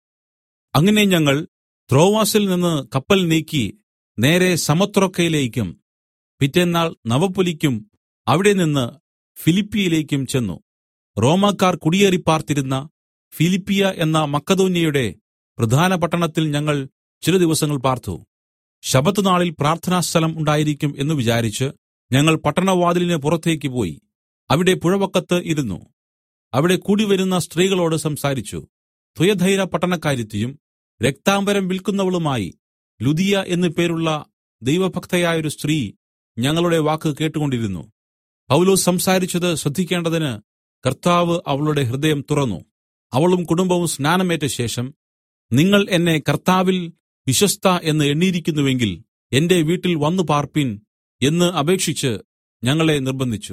അങ്ങനെ ഞങ്ങൾ ത്രോവാസിൽ നിന്ന് കപ്പൽ നീക്കി നേരെ സമത്രൊക്കയിലേക്കും പിറ്റേന്നാൾ നവപുലിക്കും അവിടെ നിന്ന് ഫിലിപ്പിയിലേക്കും ചെന്നു റോമാക്കാർ കുടിയേറി പാർത്തിരുന്ന ഫിലിപ്പിയ എന്ന മക്കതോന്യയുടെ പ്രധാന പട്ടണത്തിൽ ഞങ്ങൾ ചില ദിവസങ്ങൾ പാർത്തു ശബത്ത് നാളിൽ പ്രാർത്ഥനാസ്ഥലം ഉണ്ടായിരിക്കും എന്ന് വിചാരിച്ച് ഞങ്ങൾ പട്ടണവാതിലിന് പുറത്തേക്ക് പോയി അവിടെ പുഴവക്കത്ത് ഇരുന്നു അവിടെ കൂടിവരുന്ന സ്ത്രീകളോട് സംസാരിച്ചു തുയധൈര പട്ടണക്കാരിത്തിയും രക്താംബരം വിൽക്കുന്നവളുമായി ലുദിയ എന്നു പേരുള്ള ദൈവഭക്തയായൊരു സ്ത്രീ ഞങ്ങളുടെ വാക്ക് കേട്ടുകൊണ്ടിരുന്നു പൗലോസ് സംസാരിച്ചത് ശ്രദ്ധിക്കേണ്ടതിന് കർത്താവ് അവളുടെ ഹൃദയം തുറന്നു അവളും കുടുംബവും സ്നാനമേറ്റ ശേഷം നിങ്ങൾ എന്നെ കർത്താവിൽ വിശ്വസ്ത എന്ന് എണ്ണിയിരിക്കുന്നുവെങ്കിൽ എന്റെ വീട്ടിൽ വന്നു പാർപ്പിൻ എന്ന് അപേക്ഷിച്ച് ഞങ്ങളെ നിർബന്ധിച്ചു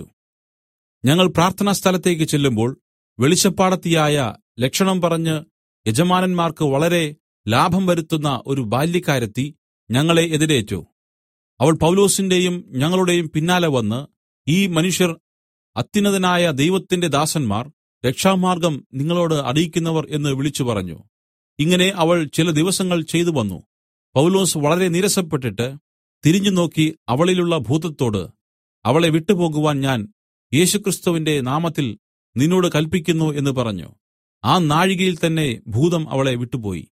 ഞങ്ങൾ പ്രാർത്ഥനാ സ്ഥലത്തേക്ക് ചെല്ലുമ്പോൾ വെളിച്ചപ്പാടത്തിയായ ലക്ഷണം പറഞ്ഞ് യജമാനന്മാർക്ക് വളരെ ലാഭം വരുത്തുന്ന ഒരു ബാല്യക്കാരത്തി ഞങ്ങളെ എതിരേറ്റു അവൾ പൗലോസിന്റെയും ഞങ്ങളുടെയും പിന്നാലെ വന്ന് ഈ മനുഷ്യർ അത്യുന്നതനായ ദൈവത്തിന്റെ ദാസന്മാർ രക്ഷാമാർഗം നിങ്ങളോട് അറിയിക്കുന്നവർ എന്ന് വിളിച്ചു പറഞ്ഞു ഇങ്ങനെ അവൾ ചില ദിവസങ്ങൾ ചെയ്തു വന്നു പൗലോസ് വളരെ നീരസപ്പെട്ടിട്ട് തിരിഞ്ഞു നോക്കി അവളിലുള്ള ഭൂതത്തോട് അവളെ വിട്ടുപോകുവാൻ ഞാൻ യേശുക്രിസ്തുവിന്റെ നാമത്തിൽ നിന്നോട് കൽപ്പിക്കുന്നു എന്ന് പറഞ്ഞു ആ നാഴികയിൽ തന്നെ ഭൂതം അവളെ വിട്ടുപോയി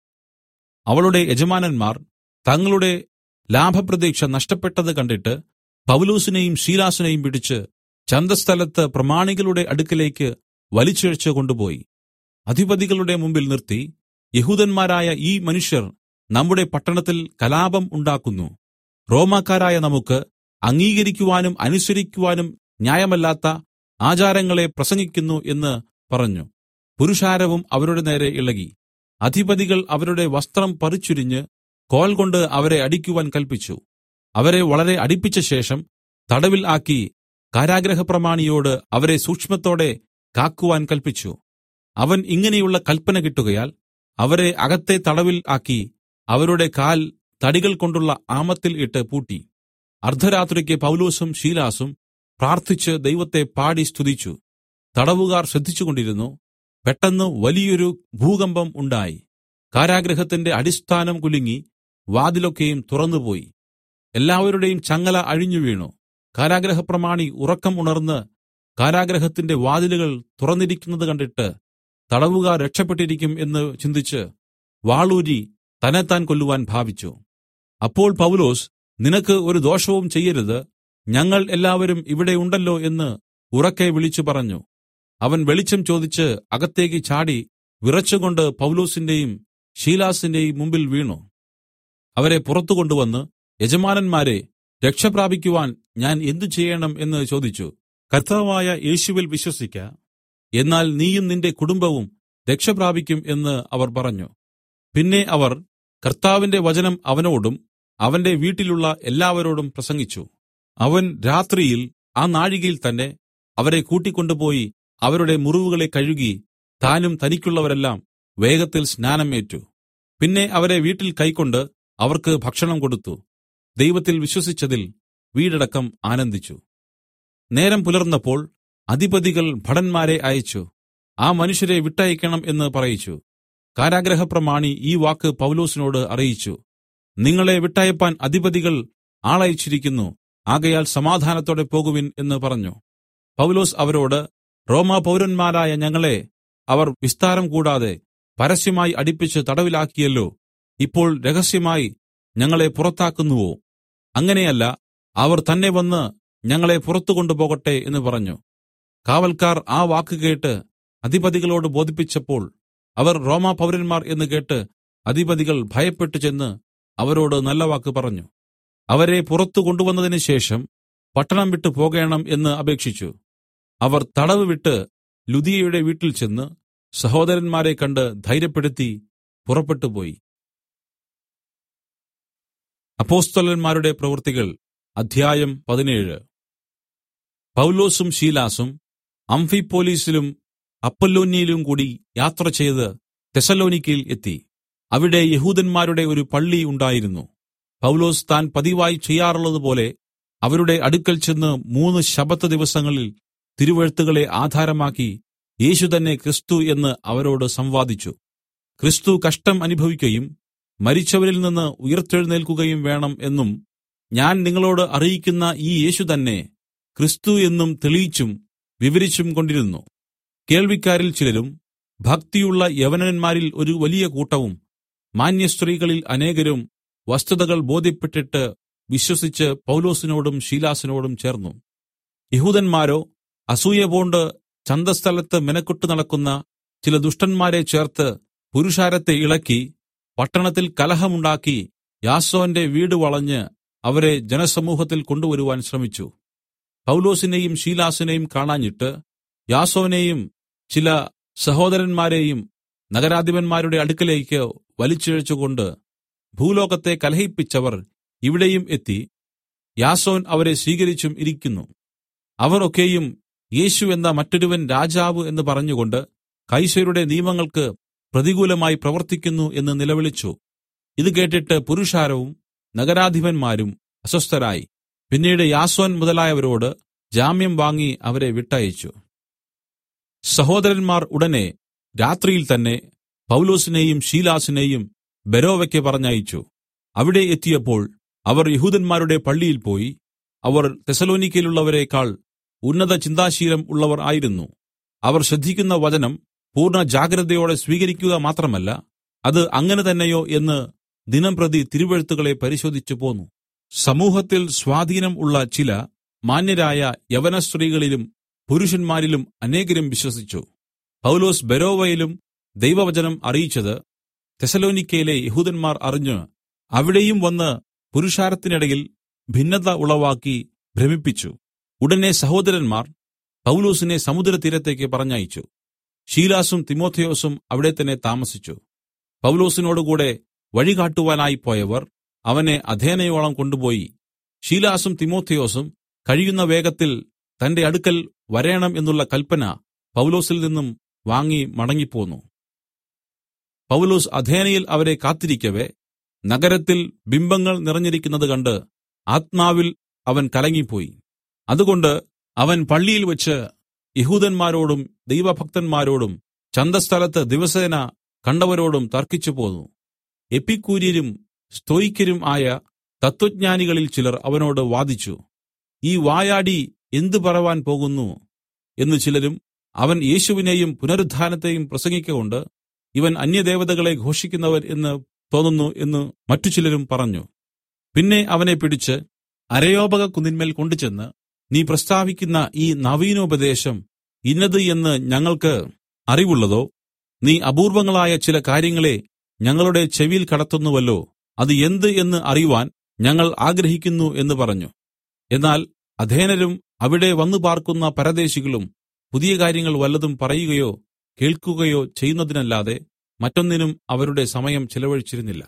അവളുടെ യജമാനന്മാർ തങ്ങളുടെ ലാഭപ്രതീക്ഷ നഷ്ടപ്പെട്ടത് കണ്ടിട്ട് പൗലൂസിനെയും ശീലാസിനെയും പിടിച്ച് ചന്തസ്ഥലത്ത് പ്രമാണികളുടെ അടുക്കലേക്ക് വലിച്ചിഴച്ച് കൊണ്ടുപോയി അധിപതികളുടെ മുമ്പിൽ നിർത്തി യഹൂദന്മാരായ ഈ മനുഷ്യർ നമ്മുടെ പട്ടണത്തിൽ കലാപം ഉണ്ടാക്കുന്നു റോമാക്കാരായ നമുക്ക് അംഗീകരിക്കുവാനും അനുസരിക്കുവാനും ന്യായമല്ലാത്ത ആചാരങ്ങളെ പ്രസംഗിക്കുന്നു എന്ന് പറഞ്ഞു പുരുഷാരവും അവരുടെ നേരെ ഇളകി അധിപതികൾ അവരുടെ വസ്ത്രം പറിച്ചുരിഞ്ഞ് കോൽ കൊണ്ട് അവരെ അടിക്കുവാൻ കൽപ്പിച്ചു അവരെ വളരെ അടിപ്പിച്ച ശേഷം തടവിൽ ആക്കി കാരാഗ്രഹപ്രമാണിയോട് അവരെ സൂക്ഷ്മത്തോടെ കാക്കുവാൻ കൽപ്പിച്ചു അവൻ ഇങ്ങനെയുള്ള കൽപ്പന കിട്ടുകയാൽ അവരെ അകത്തെ തടവിൽ ആക്കി അവരുടെ കാൽ തടികൾ കൊണ്ടുള്ള ആമത്തിൽ ഇട്ട് പൂട്ടി അർദ്ധരാത്രിക്ക് പൗലോസും ശീലാസും പ്രാർത്ഥിച്ച് ദൈവത്തെ പാടി സ്തുതിച്ചു തടവുകാർ ശ്രദ്ധിച്ചുകൊണ്ടിരുന്നു പെട്ടെന്ന് വലിയൊരു ഭൂകമ്പം ഉണ്ടായി കാരാഗ്രഹത്തിന്റെ അടിസ്ഥാനം കുലുങ്ങി വാതിലൊക്കെയും തുറന്നുപോയി എല്ലാവരുടെയും ചങ്ങല അഴിഞ്ഞു വീണു കാരാഗ്രഹപ്രമാണി ഉറക്കം ഉണർന്ന് കാരാഗ്രഹത്തിന്റെ വാതിലുകൾ തുറന്നിരിക്കുന്നത് കണ്ടിട്ട് തടവുകാർ രക്ഷപ്പെട്ടിരിക്കും എന്ന് ചിന്തിച്ച് വാളൂരി തന്നെത്താൻ കൊല്ലുവാൻ ഭാവിച്ചു അപ്പോൾ പൗലോസ് നിനക്ക് ഒരു ദോഷവും ചെയ്യരുത് ഞങ്ങൾ എല്ലാവരും ഇവിടെ ഉണ്ടല്ലോ എന്ന് ഉറക്കെ വിളിച്ചു പറഞ്ഞു അവൻ വെളിച്ചം ചോദിച്ച് അകത്തേക്ക് ചാടി വിറച്ചുകൊണ്ട് പൗലോസിന്റെയും ശീലാസിന്റെയും മുമ്പിൽ വീണു അവരെ പുറത്തു കൊണ്ടുവന്ന് യജമാനന്മാരെ രക്ഷപ്രാപിക്കുവാൻ ഞാൻ എന്തു ചെയ്യണം എന്ന് ചോദിച്ചു കർത്താവായ യേശുവിൽ വിശ്വസിക്ക എന്നാൽ നീയും നിന്റെ കുടുംബവും രക്ഷപ്രാപിക്കും എന്ന് അവർ പറഞ്ഞു പിന്നെ അവർ കർത്താവിന്റെ വചനം അവനോടും അവന്റെ വീട്ടിലുള്ള എല്ലാവരോടും പ്രസംഗിച്ചു അവൻ രാത്രിയിൽ ആ നാഴികയിൽ തന്നെ അവരെ കൂട്ടിക്കൊണ്ടുപോയി അവരുടെ മുറിവുകളെ കഴുകി താനും തനിക്കുള്ളവരെല്ലാം വേഗത്തിൽ സ്നാനം ഏറ്റു പിന്നെ അവരെ വീട്ടിൽ കൈക്കൊണ്ട് അവർക്ക് ഭക്ഷണം കൊടുത്തു ദൈവത്തിൽ വിശ്വസിച്ചതിൽ വീടടക്കം ആനന്ദിച്ചു നേരം പുലർന്നപ്പോൾ അധിപതികൾ ഭടന്മാരെ അയച്ചു ആ മനുഷ്യരെ വിട്ടയക്കണം എന്ന് പറയിച്ചു കാരാഗ്രഹപ്രമാണി ഈ വാക്ക് പൗലോസിനോട് അറിയിച്ചു നിങ്ങളെ വിട്ടയപ്പാൻ അധിപതികൾ ആളയച്ചിരിക്കുന്നു ആകയാൽ സമാധാനത്തോടെ പോകുവിൻ എന്ന് പറഞ്ഞു പൗലോസ് അവരോട് റോമാ പൗരന്മാരായ ഞങ്ങളെ അവർ വിസ്താരം കൂടാതെ പരസ്യമായി അടിപ്പിച്ച് തടവിലാക്കിയല്ലോ ഇപ്പോൾ രഹസ്യമായി ഞങ്ങളെ പുറത്താക്കുന്നുവോ അങ്ങനെയല്ല അവർ തന്നെ വന്ന് ഞങ്ങളെ പുറത്തു കൊണ്ടുപോകട്ടെ എന്ന് പറഞ്ഞു കാവൽക്കാർ ആ വാക്ക് കേട്ട് അധിപതികളോട് ബോധിപ്പിച്ചപ്പോൾ അവർ റോമാ പൗരന്മാർ എന്ന് കേട്ട് അധിപതികൾ ഭയപ്പെട്ടു ചെന്ന് അവരോട് നല്ല വാക്ക് പറഞ്ഞു അവരെ പുറത്തു കൊണ്ടുവന്നതിന് ശേഷം പട്ടണം വിട്ടു പോകേണം എന്ന് അപേക്ഷിച്ചു അവർ തടവ് വിട്ട് ലുദിയയുടെ വീട്ടിൽ ചെന്ന് സഹോദരന്മാരെ കണ്ട് ധൈര്യപ്പെടുത്തി പുറപ്പെട്ടുപോയി അപ്പോസ്തലന്മാരുടെ പ്രവൃത്തികൾ അധ്യായം പതിനേഴ് പൗലോസും ശീലാസും അംഫിപ്പോലീസിലും അപ്പൊല്ലോന്യയിലും കൂടി യാത്ര ചെയ്ത് തെസലോനിക്കയിൽ എത്തി അവിടെ യഹൂദന്മാരുടെ ഒരു പള്ളി ഉണ്ടായിരുന്നു പൗലോസ് താൻ പതിവായി ചെയ്യാറുള്ളതുപോലെ അവരുടെ അടുക്കൽ ചെന്ന് മൂന്ന് ശബത്ത് ദിവസങ്ങളിൽ തിരുവെഴുത്തുകളെ ആധാരമാക്കി യേശു തന്നെ ക്രിസ്തു എന്ന് അവരോട് സംവാദിച്ചു ക്രിസ്തു കഷ്ടം അനുഭവിക്കുകയും മരിച്ചവരിൽ നിന്ന് ഉയിർത്തെഴുന്നേൽക്കുകയും വേണം എന്നും ഞാൻ നിങ്ങളോട് അറിയിക്കുന്ന ഈ യേശു തന്നെ ക്രിസ്തു എന്നും തെളിയിച്ചും വിവരിച്ചും കൊണ്ടിരുന്നു കേൾവിക്കാരിൽ ചിലരും ഭക്തിയുള്ള യവനന്മാരിൽ ഒരു വലിയ കൂട്ടവും മാന്യസ്ത്രീകളിൽ അനേകരും വസ്തുതകൾ ബോധ്യപ്പെട്ടിട്ട് വിശ്വസിച്ച് പൗലോസിനോടും ശീലാസിനോടും ചേർന്നു യഹൂദന്മാരോ അസൂയ പൂണ്ട് ചന്തസ്ഥലത്ത് മെനക്കൊട്ടു നടക്കുന്ന ചില ദുഷ്ടന്മാരെ ചേർത്ത് പുരുഷാരത്തെ ഇളക്കി പട്ടണത്തിൽ കലഹമുണ്ടാക്കി യാസോന്റെ വീട് വളഞ്ഞ് അവരെ ജനസമൂഹത്തിൽ കൊണ്ടുവരുവാൻ ശ്രമിച്ചു പൗലോസിനെയും ശീലാസിനെയും കാണാഞ്ഞിട്ട് യാസോനെയും ചില സഹോദരന്മാരെയും നഗരാധിപന്മാരുടെ അടുക്കലേക്ക് വലിച്ചിഴച്ചുകൊണ്ട് ഭൂലോകത്തെ കലഹിപ്പിച്ചവർ ഇവിടെയും എത്തി യാസോൻ അവരെ സ്വീകരിച്ചും ഇരിക്കുന്നു അവർ ഒക്കെയും യേശു എന്ന മറ്റൊരുവൻ രാജാവ് എന്ന് പറഞ്ഞുകൊണ്ട് കൈസരുടെ നിയമങ്ങൾക്ക് പ്രതികൂലമായി പ്രവർത്തിക്കുന്നു എന്ന് നിലവിളിച്ചു ഇത് കേട്ടിട്ട് പുരുഷാരവും നഗരാധിപന്മാരും അസ്വസ്ഥരായി പിന്നീട് യാസോൻ മുതലായവരോട് ജാമ്യം വാങ്ങി അവരെ വിട്ടയച്ചു സഹോദരന്മാർ ഉടനെ രാത്രിയിൽ തന്നെ പൗലോസിനെയും ശീലാസിനെയും ബെരോവയ്ക്ക് പറഞ്ഞയച്ചു അവിടെ എത്തിയപ്പോൾ അവർ യഹൂദന്മാരുടെ പള്ളിയിൽ പോയി അവർ തെസലോനിക്കയിലുള്ളവരെക്കാൾ ഉന്നത ചിന്താശീലം ഉള്ളവർ ആയിരുന്നു അവർ ശ്രദ്ധിക്കുന്ന വചനം പൂർണ്ണ ജാഗ്രതയോടെ സ്വീകരിക്കുക മാത്രമല്ല അത് അങ്ങനെ തന്നെയോ എന്ന് ദിനംപ്രതി തിരുവെഴുത്തുകളെ പരിശോധിച്ചു പോന്നു സമൂഹത്തിൽ സ്വാധീനം ഉള്ള ചില മാന്യരായ യവന സ്ത്രീകളിലും പുരുഷന്മാരിലും അനേകരും വിശ്വസിച്ചു പൗലോസ് ബെരോവയിലും ദൈവവചനം അറിയിച്ചത് തെസലോനിക്കയിലെ യഹൂദന്മാർ അറിഞ്ഞ് അവിടെയും വന്ന് പുരുഷാരത്തിനിടയിൽ ഭിന്നത ഉളവാക്കി ഭ്രമിപ്പിച്ചു ഉടനെ സഹോദരന്മാർ പൗലോസിനെ സമുദ്രതീരത്തേക്ക് പറഞ്ഞയച്ചു ഷീലാസും തിമോഥെയോസും അവിടെ തന്നെ താമസിച്ചു പൗലോസിനോടുകൂടെ വഴികാട്ടുവാനായി പോയവർ അവനെ അഥേനയോളം കൊണ്ടുപോയി ഷീലാസും തിമോഥെയോസും കഴിയുന്ന വേഗത്തിൽ തന്റെ അടുക്കൽ വരേണം എന്നുള്ള കൽപ്പന പൗലോസിൽ നിന്നും വാങ്ങി മടങ്ങിപ്പോന്നു പൗലോസ് അഥേനയിൽ അവരെ കാത്തിരിക്കവെ നഗരത്തിൽ ബിംബങ്ങൾ നിറഞ്ഞിരിക്കുന്നത് കണ്ട് ആത്മാവിൽ അവൻ കലങ്ങിപ്പോയി അതുകൊണ്ട് അവൻ പള്ളിയിൽ വെച്ച് യഹൂദന്മാരോടും ദൈവഭക്തന്മാരോടും ചന്തസ്ഥലത്ത് ദിവസേന കണ്ടവരോടും തർക്കിച്ചു പോന്നു എപ്പിക്കൂര്യരും സ്തോയിക്കരും ആയ തത്വജ്ഞാനികളിൽ ചിലർ അവനോട് വാദിച്ചു ഈ വായാടി എന്ത് പറവാൻ പോകുന്നു എന്ന് ചിലരും അവൻ യേശുവിനെയും പുനരുത്ഥാനത്തെയും പ്രസംഗിക്കൊണ്ട് ഇവൻ അന്യദേവതകളെ ഘോഷിക്കുന്നവൻ എന്ന് തോന്നുന്നു എന്ന് മറ്റു ചിലരും പറഞ്ഞു പിന്നെ അവനെ പിടിച്ച് അരയോപക കുന്നിന്മേൽ കൊണ്ടുചെന്ന് നീ പ്രസ്താവിക്കുന്ന ഈ നവീനോപദേശം ഇന്നത് എന്ന് ഞങ്ങൾക്ക് അറിവുള്ളതോ നീ അപൂർവങ്ങളായ ചില കാര്യങ്ങളെ ഞങ്ങളുടെ ചെവിയിൽ കടത്തുന്നുവല്ലോ അത് എന്ത് എന്ന് അറിവാൻ ഞങ്ങൾ ആഗ്രഹിക്കുന്നു എന്ന് പറഞ്ഞു എന്നാൽ അധേനരും അവിടെ വന്നു പാർക്കുന്ന പരദേശികളും പുതിയ കാര്യങ്ങൾ വല്ലതും പറയുകയോ കേൾക്കുകയോ ചെയ്യുന്നതിനല്ലാതെ മറ്റൊന്നിനും അവരുടെ സമയം ചെലവഴിച്ചിരുന്നില്ല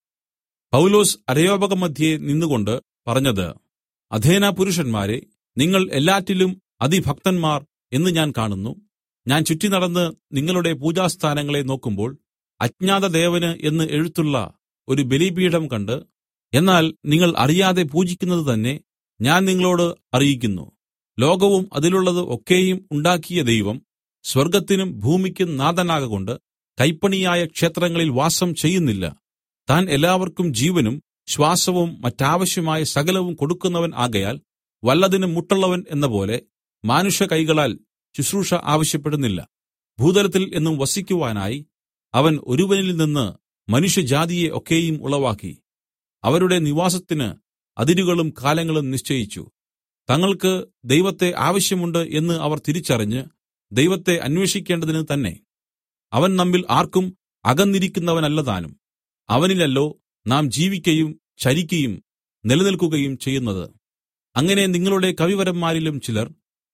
പൗലോസ് അരയോപകമധ്യേ നിന്നുകൊണ്ട് പറഞ്ഞത് അധേന പുരുഷന്മാരെ നിങ്ങൾ എല്ലാറ്റിലും അതിഭക്തന്മാർ എന്ന് ഞാൻ കാണുന്നു ഞാൻ ചുറ്റി നടന്ന് നിങ്ങളുടെ പൂജാസ്ഥാനങ്ങളെ നോക്കുമ്പോൾ അജ്ഞാത ദേവന് എന്ന് എഴുത്തുള്ള ഒരു ബലിപീഠം കണ്ട് എന്നാൽ നിങ്ങൾ അറിയാതെ പൂജിക്കുന്നത് തന്നെ ഞാൻ നിങ്ങളോട് അറിയിക്കുന്നു ലോകവും അതിലുള്ളത് ഒക്കെയും ഉണ്ടാക്കിയ ദൈവം സ്വർഗ്ഗത്തിനും ഭൂമിക്കും നാഥനാകൊണ്ട് കൈപ്പണിയായ ക്ഷേത്രങ്ങളിൽ വാസം ചെയ്യുന്നില്ല താൻ എല്ലാവർക്കും ജീവനും ശ്വാസവും മറ്റാവശ്യമായ സകലവും കൊടുക്കുന്നവൻ ആകയാൽ വല്ലതിനും മുട്ടുള്ളവൻ എന്ന പോലെ മാനുഷ കൈകളാൽ ശുശ്രൂഷ ആവശ്യപ്പെടുന്നില്ല ഭൂതലത്തിൽ എന്നും വസിക്കുവാനായി അവൻ ഒരുവനിൽ നിന്ന് മനുഷ്യജാതിയെ ഒക്കെയും ഉളവാക്കി അവരുടെ നിവാസത്തിന് അതിരുകളും കാലങ്ങളും നിശ്ചയിച്ചു തങ്ങൾക്ക് ദൈവത്തെ ആവശ്യമുണ്ട് എന്ന് അവർ തിരിച്ചറിഞ്ഞ് ദൈവത്തെ അന്വേഷിക്കേണ്ടതിന് തന്നെ അവൻ നമ്മിൽ ആർക്കും അകന്നിരിക്കുന്നവനല്ലതാനും അവനിലല്ലോ നാം ജീവിക്കയും ചരിക്കയും നിലനിൽക്കുകയും ചെയ്യുന്നത് അങ്ങനെ നിങ്ങളുടെ കവിവരന്മാരിലും ചിലർ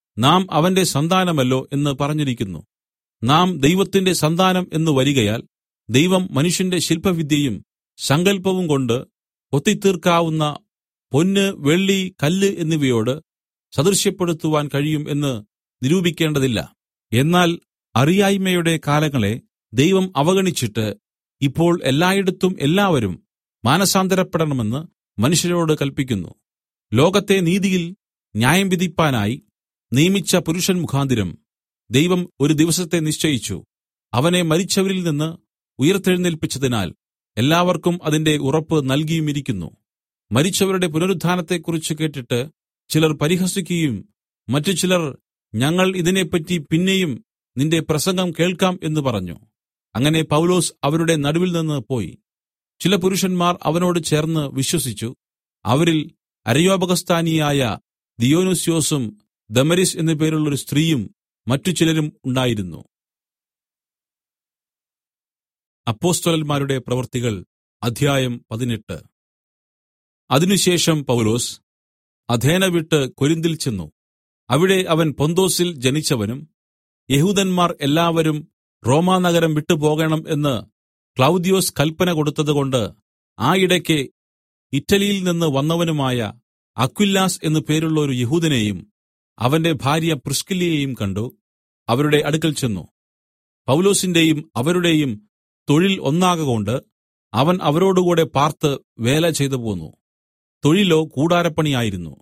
നാം അവന്റെ സന്താനമല്ലോ എന്ന് പറഞ്ഞിരിക്കുന്നു നാം ദൈവത്തിന്റെ സന്താനം എന്ന് വരികയാൽ ദൈവം മനുഷ്യന്റെ ശില്പവിദ്യയും സങ്കല്പവും കൊണ്ട് കൊത്തിത്തീർക്കാവുന്ന പൊന്ന് വെള്ളി കല്ല് എന്നിവയോട് സദൃശ്യപ്പെടുത്തുവാൻ കഴിയും എന്ന് നിരൂപിക്കേണ്ടതില്ല എന്നാൽ അറിയായ്മയുടെ കാലങ്ങളെ ദൈവം അവഗണിച്ചിട്ട് ഇപ്പോൾ എല്ലായിടത്തും എല്ലാവരും മാനസാന്തരപ്പെടണമെന്ന് മനുഷ്യരോട് കൽപ്പിക്കുന്നു ലോകത്തെ നീതിയിൽ ന്യായം വിധിപ്പാനായി നിയമിച്ച പുരുഷൻ മുഖാന്തരം ദൈവം ഒരു ദിവസത്തെ നിശ്ചയിച്ചു അവനെ മരിച്ചവരിൽ നിന്ന് ഉയിർത്തെഴുന്നേൽപ്പിച്ചതിനാൽ എല്ലാവർക്കും അതിന്റെ ഉറപ്പ് നൽകിയുമിരിക്കുന്നു മരിച്ചവരുടെ പുനരുത്ഥാനത്തെക്കുറിച്ച് കേട്ടിട്ട് ചിലർ പരിഹസിക്കുകയും മറ്റു ചിലർ ഞങ്ങൾ ഇതിനെപ്പറ്റി പിന്നെയും നിന്റെ പ്രസംഗം കേൾക്കാം എന്ന് പറഞ്ഞു അങ്ങനെ പൗലോസ് അവരുടെ നടുവിൽ നിന്ന് പോയി ചില പുരുഷന്മാർ അവനോട് ചേർന്ന് വിശ്വസിച്ചു അവരിൽ അരയോപകസ്ഥാനിയായ ദിയോനുസ്യോസും ദമരിസ് എന്നു പേരുള്ളൊരു സ്ത്രീയും മറ്റു ചിലരും ഉണ്ടായിരുന്നു അപ്പോസ്തലന്മാരുടെ പ്രവൃത്തികൾ അധ്യായം പതിനെട്ട് അതിനുശേഷം പൗലോസ് അഥേന വിട്ട് കൊരിന്തിൽ ചെന്നു അവിടെ അവൻ പൊന്തോസിൽ ജനിച്ചവനും യഹൂദന്മാർ എല്ലാവരും റോമാനഗരം വിട്ടുപോകണം എന്ന് ക്ലൗദ്യോസ് കൽപ്പന കൊടുത്തതുകൊണ്ട് ആ ഇടയ്ക്ക് ഇറ്റലിയിൽ നിന്ന് വന്നവനുമായ അക്വില്ലാസ് എന്നു പേരുള്ള ഒരു യഹൂദനെയും അവന്റെ ഭാര്യ പ്രിസ്കില്ലയെയും കണ്ടു അവരുടെ അടുക്കൽ ചെന്നു പൗലോസിന്റെയും അവരുടെയും തൊഴിൽ ഒന്നാകൊണ്ട് അവൻ അവരോടുകൂടെ പാർത്ത് വേല ചെയ്തു പോന്നു തൊഴിലോ കൂടാരപ്പണിയായിരുന്നു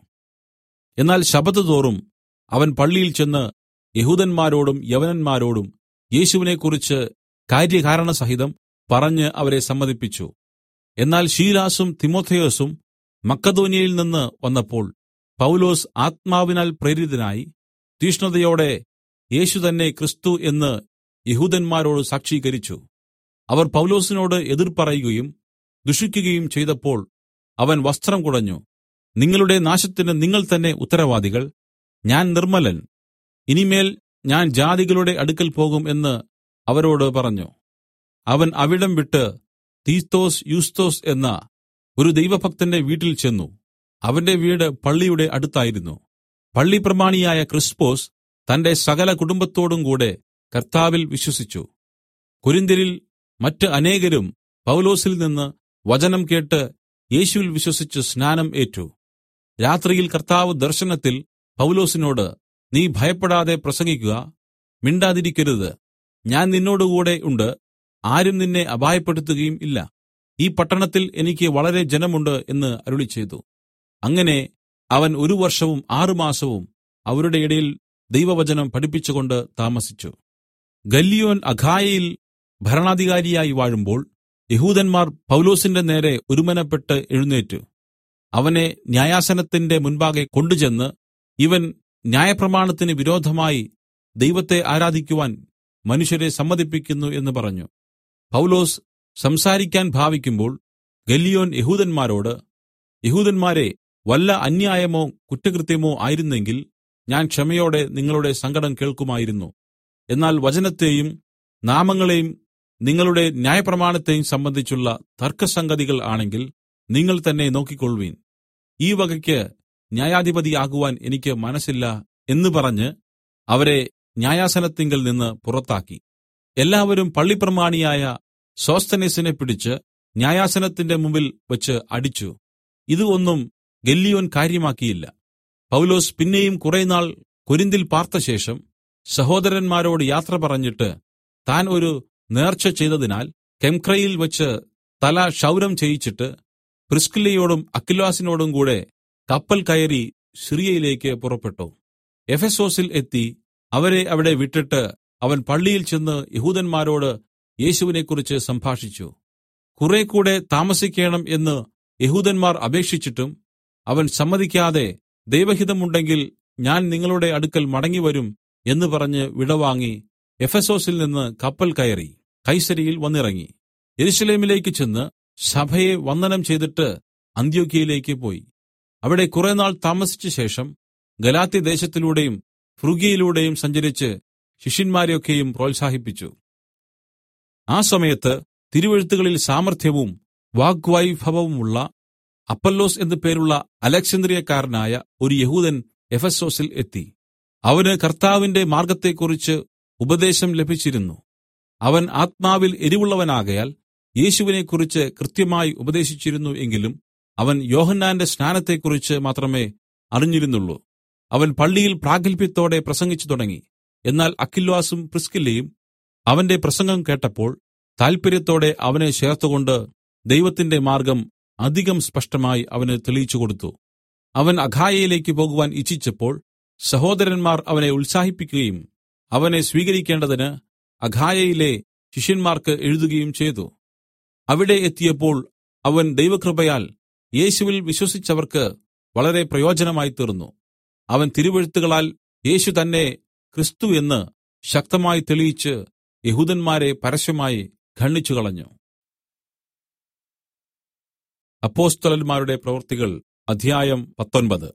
എന്നാൽ ശബത്ത് തോറും അവൻ പള്ളിയിൽ ചെന്ന് യഹൂദന്മാരോടും യവനന്മാരോടും യേശുവിനെക്കുറിച്ച് കാര്യകാരണസഹിതം പറഞ്ഞ് അവരെ സമ്മതിപ്പിച്ചു എന്നാൽ ശീലാസും തിമോഥെയോസും മക്കതോന്യയിൽ നിന്ന് വന്നപ്പോൾ പൗലോസ് ആത്മാവിനാൽ പ്രേരിതനായി തീഷ്ണതയോടെ യേശു തന്നെ ക്രിസ്തു എന്ന് യഹൂദന്മാരോട് സാക്ഷീകരിച്ചു അവർ പൗലോസിനോട് എതിർ പറയുകയും ദുഷിക്കുകയും ചെയ്തപ്പോൾ അവൻ വസ്ത്രം കുടഞ്ഞു നിങ്ങളുടെ നാശത്തിന് നിങ്ങൾ തന്നെ ഉത്തരവാദികൾ ഞാൻ നിർമ്മലൻ ഇനിമേൽ ഞാൻ ജാതികളുടെ അടുക്കൽ പോകും എന്ന് അവരോട് പറഞ്ഞു അവൻ അവിടം വിട്ട് തീസ്തോസ് യൂസ്തോസ് എന്ന ഒരു ദൈവഭക്തന്റെ വീട്ടിൽ ചെന്നു അവന്റെ വീട് പള്ളിയുടെ അടുത്തായിരുന്നു പള്ളി പ്രമാണിയായ ക്രിസ്പോസ് തന്റെ സകല കുടുംബത്തോടും കൂടെ കർത്താവിൽ വിശ്വസിച്ചു കുരിന്തിരിൽ മറ്റ് അനേകരും പൗലോസിൽ നിന്ന് വചനം കേട്ട് യേശുവിൽ വിശ്വസിച്ച് സ്നാനം ഏറ്റു രാത്രിയിൽ കർത്താവ് ദർശനത്തിൽ പൗലോസിനോട് നീ ഭയപ്പെടാതെ പ്രസംഗിക്കുക മിണ്ടാതിരിക്കരുത് ഞാൻ നിന്നോടുകൂടെ ഉണ്ട് ആരും നിന്നെ അപായപ്പെടുത്തുകയും ഇല്ല ഈ പട്ടണത്തിൽ എനിക്ക് വളരെ ജനമുണ്ട് എന്ന് അരുളിച്ചെയ്തു അങ്ങനെ അവൻ ഒരു വർഷവും ആറുമാസവും അവരുടെ ഇടയിൽ ദൈവവചനം പഠിപ്പിച്ചുകൊണ്ട് താമസിച്ചു ഗല്ലിയോൻ അഖായയിൽ ഭരണാധികാരിയായി വാഴുമ്പോൾ യഹൂദന്മാർ പൗലോസിന്റെ നേരെ ഒരുമനപ്പെട്ട് എഴുന്നേറ്റു അവനെ ന്യായാസനത്തിന്റെ മുൻപാകെ കൊണ്ടുചെന്ന് ഇവൻ ന്യായപ്രമാണത്തിന് വിരോധമായി ദൈവത്തെ ആരാധിക്കുവാൻ മനുഷ്യരെ സമ്മതിപ്പിക്കുന്നു എന്ന് പറഞ്ഞു പൗലോസ് സംസാരിക്കാൻ ഭാവിക്കുമ്പോൾ ഗല്ലിയോൻ യഹൂദന്മാരോട് യഹൂദന്മാരെ വല്ല അന്യായമോ കുറ്റകൃത്യമോ ആയിരുന്നെങ്കിൽ ഞാൻ ക്ഷമയോടെ നിങ്ങളുടെ സങ്കടം കേൾക്കുമായിരുന്നു എന്നാൽ വചനത്തെയും നാമങ്ങളെയും നിങ്ങളുടെ ന്യായപ്രമാണത്തെയും സംബന്ധിച്ചുള്ള തർക്കസംഗതികൾ ആണെങ്കിൽ നിങ്ങൾ തന്നെ നോക്കിക്കൊള്ളുവീൻ ഈ വകയ്ക്ക് ന്യായാധിപതിയാകുവാൻ എനിക്ക് മനസ്സില്ല എന്ന് പറഞ്ഞ് അവരെ ന്യായാസനത്തിങ്കൽ നിന്ന് പുറത്താക്കി എല്ലാവരും പള്ളിപ്രമാണിയായ സോസ്തനേസിനെ പിടിച്ച് ന്യായാസനത്തിന്റെ മുമ്പിൽ വെച്ച് അടിച്ചു ഇത് ഒന്നും ഗല്ലിയോൻ കാര്യമാക്കിയില്ല പൗലോസ് പിന്നെയും കുറേനാൾ കൊരിന്തിൽ പാർത്തശേഷം സഹോദരന്മാരോട് യാത്ര പറഞ്ഞിട്ട് താൻ ഒരു നേർച്ച ചെയ്തതിനാൽ കെംക്രയിൽ വെച്ച് തല ക്ഷൗരം ചെയ്യിച്ചിട്ട് പ്രിസ്കില്ലയോടും അക്കിലാസിനോടും കൂടെ കപ്പൽ കയറി സിറിയയിലേക്ക് പുറപ്പെട്ടു എഫെസോസിൽ എത്തി അവരെ അവിടെ വിട്ടിട്ട് അവൻ പള്ളിയിൽ ചെന്ന് യഹൂദന്മാരോട് യേശുവിനെക്കുറിച്ച് സംഭാഷിച്ചു കുറെ കൂടെ താമസിക്കേണം എന്ന് യഹൂദന്മാർ അപേക്ഷിച്ചിട്ടും അവൻ സമ്മതിക്കാതെ ദൈവഹിതമുണ്ടെങ്കിൽ ഞാൻ നിങ്ങളുടെ അടുക്കൽ മടങ്ങിവരും എന്ന് പറഞ്ഞ് വിടവാങ്ങി എഫെസോസിൽ നിന്ന് കപ്പൽ കയറി കൈസരിയിൽ വന്നിറങ്ങി യെരൂശലേമിലേക്ക് ചെന്ന് സഭയെ വന്ദനം ചെയ്തിട്ട് അന്ത്യോക്യയിലേക്ക് പോയി അവിടെ കുറെ നാൾ താമസിച്ച ശേഷം ഗലാത്യ ദേശത്തിലൂടെയും ഫ്രുഗിയയിലൂടെയും സഞ്ചരിച്ച് ശിഷ്യന്മാരെയൊക്കെയും പ്രോത്സാഹിപ്പിച്ചു ആ സമയത്ത് തിരുവെഴുത്തുകളിൽ സാമർഥ്യവും വാഗ്വൈഭവവുമുള്ള അപ്പല്ലോസ് എന്നു പേരുള്ള അലക്സന്ദ്രിയക്കാരനായ ഒരു യഹൂദൻ എഫെസോസിൽ എത്തി അവന് കർത്താവിന്റെ മാർഗ്ഗത്തെക്കുറിച്ച് ഉപദേശം ലഭിച്ചിരുന്നു അവൻ ആത്മാവിൽ എരിവുള്ളവനാകയാൽ യേശുവിനെക്കുറിച്ച് കൃത്യമായി ഉപദേശിച്ചിരുന്നു എങ്കിലും അവൻ യോഹന്നാന്റെ സ്നാനത്തെക്കുറിച്ച് മാത്രമേ അറിഞ്ഞിരുന്നുള്ളൂ അവൻ പള്ളിയിൽ പ്രാഗൽഭ്യത്തോടെ പ്രസംഗിച്ചു തുടങ്ങി എന്നാൽ അക്കില്വാസും പ്രിസ്കില്ലയും അവന്റെ പ്രസംഗം കേട്ടപ്പോൾ താല്പര്യത്തോടെ അവനെ ചേർത്തുകൊണ്ട് ദൈവത്തിന്റെ മാർഗ്ഗം അധികം സ്പഷ്ടമായി അവന് തെളിയിച്ചു കൊടുത്തു അവൻ അഖായയിലേക്ക് പോകുവാൻ ഇച്ഛിച്ചപ്പോൾ സഹോദരന്മാർ അവനെ ഉത്സാഹിപ്പിക്കുകയും അവനെ സ്വീകരിക്കേണ്ടതിന് അഖായയിലെ ശിഷ്യന്മാർക്ക് എഴുതുകയും ചെയ്തു അവിടെ എത്തിയപ്പോൾ അവൻ ദൈവകൃപയാൽ യേശുവിൽ വിശ്വസിച്ചവർക്ക് വളരെ പ്രയോജനമായി തീർന്നു അവൻ തിരുവെഴുത്തുകളാൽ യേശു തന്നെ ക്രിസ്തു എന്ന് ശക്തമായി തെളിയിച്ച് യഹൂദന്മാരെ പരസ്യമായി ഖണ്ഡിച്ചു കളഞ്ഞു അപ്പോസ്തലന്മാരുടെ പ്രവൃത്തികൾ അധ്യായം പത്തൊൻപത്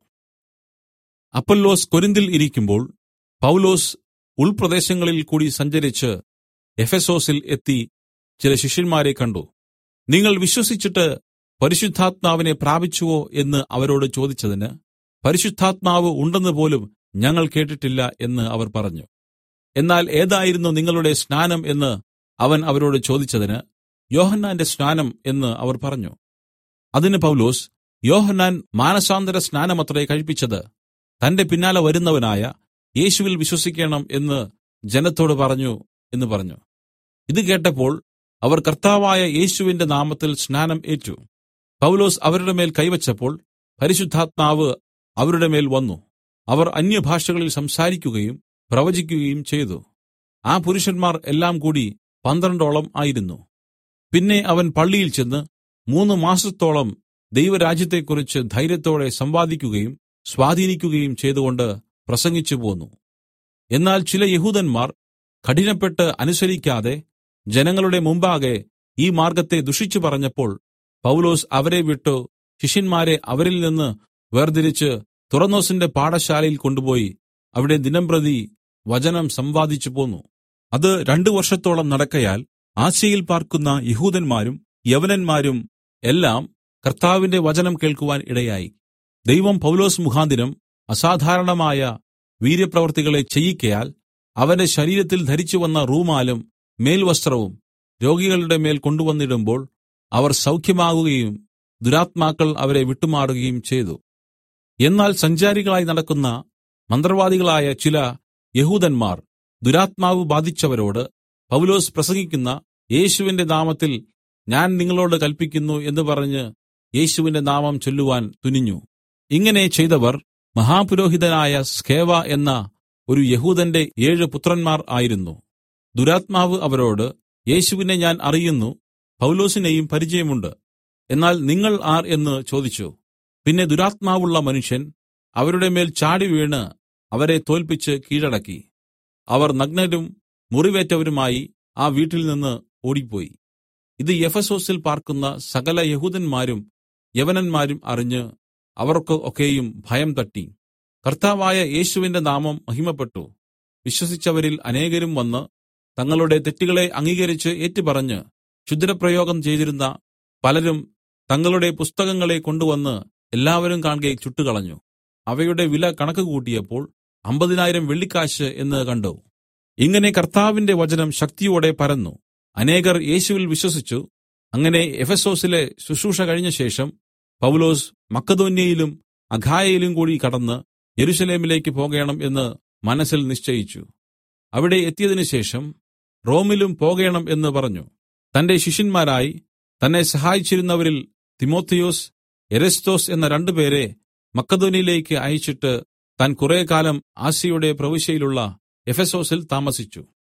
അപ്പല്ലോസ് കൊരിന്തിൽ ഇരിക്കുമ്പോൾ പൗലോസ് ഉൾപ്രദേശങ്ങളിൽ കൂടി സഞ്ചരിച്ച് എഫെസോസിൽ എത്തി ചില ശിഷ്യന്മാരെ കണ്ടു നിങ്ങൾ വിശ്വസിച്ചിട്ട് പരിശുദ്ധാത്മാവിനെ പ്രാപിച്ചുവോ എന്ന് അവരോട് ചോദിച്ചതിന് പരിശുദ്ധാത്മാവ് ഉണ്ടെന്ന് പോലും ഞങ്ങൾ കേട്ടിട്ടില്ല എന്ന് അവർ പറഞ്ഞു എന്നാൽ ഏതായിരുന്നു നിങ്ങളുടെ സ്നാനം എന്ന് അവൻ അവരോട് ചോദിച്ചതിന് യോഹന്നാന്റെ സ്നാനം എന്ന് അവർ പറഞ്ഞു അതിന് പൗലോസ് യോഹന്നാൻ മാനസാന്തര സ്നാനമത്രേ കഴിപ്പിച്ചത് തന്റെ പിന്നാലെ വരുന്നവനായ യേശുവിൽ വിശ്വസിക്കണം എന്ന് ജനത്തോട് പറഞ്ഞു എന്ന് പറഞ്ഞു ഇത് കേട്ടപ്പോൾ അവർ കർത്താവായ യേശുവിന്റെ നാമത്തിൽ സ്നാനം ഏറ്റു പൗലോസ് അവരുടെ മേൽ കൈവച്ചപ്പോൾ പരിശുദ്ധാത്മാവ് അവരുടെ മേൽ വന്നു അവർ അന്യഭാഷകളിൽ സംസാരിക്കുകയും പ്രവചിക്കുകയും ചെയ്തു ആ പുരുഷന്മാർ എല്ലാം കൂടി പന്ത്രണ്ടോളം ആയിരുന്നു പിന്നെ അവൻ പള്ളിയിൽ ചെന്ന് മൂന്ന് മാസത്തോളം ദൈവരാജ്യത്തെക്കുറിച്ച് ധൈര്യത്തോടെ സംവാദിക്കുകയും സ്വാധീനിക്കുകയും ചെയ്തുകൊണ്ട് പ്രസംഗിച്ചു പോന്നു എന്നാൽ ചില യഹൂദന്മാർ കഠിനപ്പെട്ട് അനുസരിക്കാതെ ജനങ്ങളുടെ മുമ്പാകെ ഈ മാർഗ്ഗത്തെ ദുഷിച്ചു പറഞ്ഞപ്പോൾ പൗലോസ് അവരെ വിട്ടു ശിഷ്യന്മാരെ അവരിൽ നിന്ന് വേർതിരിച്ച് തുറന്നോസിന്റെ പാഠശാലയിൽ കൊണ്ടുപോയി അവിടെ ദിനംപ്രതി വചനം സംവാദിച്ചു പോന്നു അത് രണ്ടു വർഷത്തോളം നടക്കയാൽ ആസ്യയിൽ പാർക്കുന്ന യഹൂദന്മാരും യവനന്മാരും എല്ലാം കർത്താവിന്റെ വചനം കേൾക്കുവാൻ ഇടയായി ദൈവം പൗലോസ് മുഖാന്തിരം അസാധാരണമായ വീര്യപ്രവർത്തികളെ ചെയ്യിക്കയാൽ അവന്റെ ശരീരത്തിൽ ധരിച്ചുവന്ന റൂമാലും മേൽവസ്ത്രവും രോഗികളുടെ മേൽ കൊണ്ടുവന്നിടുമ്പോൾ അവർ സൗഖ്യമാകുകയും ദുരാത്മാക്കൾ അവരെ വിട്ടുമാറുകയും ചെയ്തു എന്നാൽ സഞ്ചാരികളായി നടക്കുന്ന മന്ത്രവാദികളായ ചില യഹൂദന്മാർ ദുരാത്മാവ് ബാധിച്ചവരോട് പൗലോസ് പ്രസംഗിക്കുന്ന യേശുവിന്റെ നാമത്തിൽ ഞാൻ നിങ്ങളോട് കൽപ്പിക്കുന്നു എന്ന് പറഞ്ഞ് യേശുവിന്റെ നാമം ചൊല്ലുവാൻ തുനിഞ്ഞു ഇങ്ങനെ ചെയ്തവർ മഹാപുരോഹിതനായ സ്കേവ എന്ന ഒരു യഹൂദന്റെ ഏഴ് പുത്രന്മാർ ആയിരുന്നു ദുരാത്മാവ് അവരോട് യേശുവിനെ ഞാൻ അറിയുന്നു പൗലോസിനെയും പരിചയമുണ്ട് എന്നാൽ നിങ്ങൾ ആർ എന്ന് ചോദിച്ചു പിന്നെ ദുരാത്മാവുള്ള മനുഷ്യൻ അവരുടെ മേൽ ചാടി വീണ് അവരെ തോൽപ്പിച്ച് കീഴടക്കി അവർ നഗ്നരും മുറിവേറ്റവരുമായി ആ വീട്ടിൽ നിന്ന് ഓടിപ്പോയി ഇത് എഫസോസിൽ പാർക്കുന്ന സകല യഹൂദന്മാരും യവനന്മാരും അറിഞ്ഞ് അവർക്ക് ഒക്കെയും ഭയം തട്ടി കർത്താവായ യേശുവിന്റെ നാമം മഹിമപ്പെട്ടു വിശ്വസിച്ചവരിൽ അനേകരും വന്ന് തങ്ങളുടെ തെറ്റുകളെ അംഗീകരിച്ച് ഏറ്റുപറഞ്ഞ് ക്ഷുദ്രപ്രയോഗം ചെയ്തിരുന്ന പലരും തങ്ങളുടെ പുസ്തകങ്ങളെ കൊണ്ടുവന്ന് എല്ലാവരും കാൺകെ ചുട്ടുകളഞ്ഞു അവയുടെ വില കണക്ക് കൂട്ടിയപ്പോൾ അമ്പതിനായിരം വെള്ളിക്കാശ് എന്ന് കണ്ടു ഇങ്ങനെ കർത്താവിന്റെ വചനം ശക്തിയോടെ പരന്നു അനേകർ യേശുവിൽ വിശ്വസിച്ചു അങ്ങനെ എഫെസോസിലെ ശുശ്രൂഷ കഴിഞ്ഞ ശേഷം പൗലോസ് മക്കതോന്യയിലും അഖായയിലും കൂടി കടന്ന് യെരൂശലേമിലേക്ക് പോകേണം എന്ന് മനസ്സിൽ നിശ്ചയിച്ചു അവിടെ എത്തിയതിനു ശേഷം റോമിലും പോകേണം എന്ന് പറഞ്ഞു തന്റെ ശിഷ്യന്മാരായി തന്നെ സഹായിച്ചിരുന്നവരിൽ തിമോത്തിയോസ് എരസ്തോസ് എന്ന രണ്ടുപേരെ മക്കതോനിയിലേക്ക് അയച്ചിട്ട് താൻ കുറെ കാലം ആസിയുടെ പ്രവിശ്യയിലുള്ള എഫെസോസിൽ താമസിച്ചു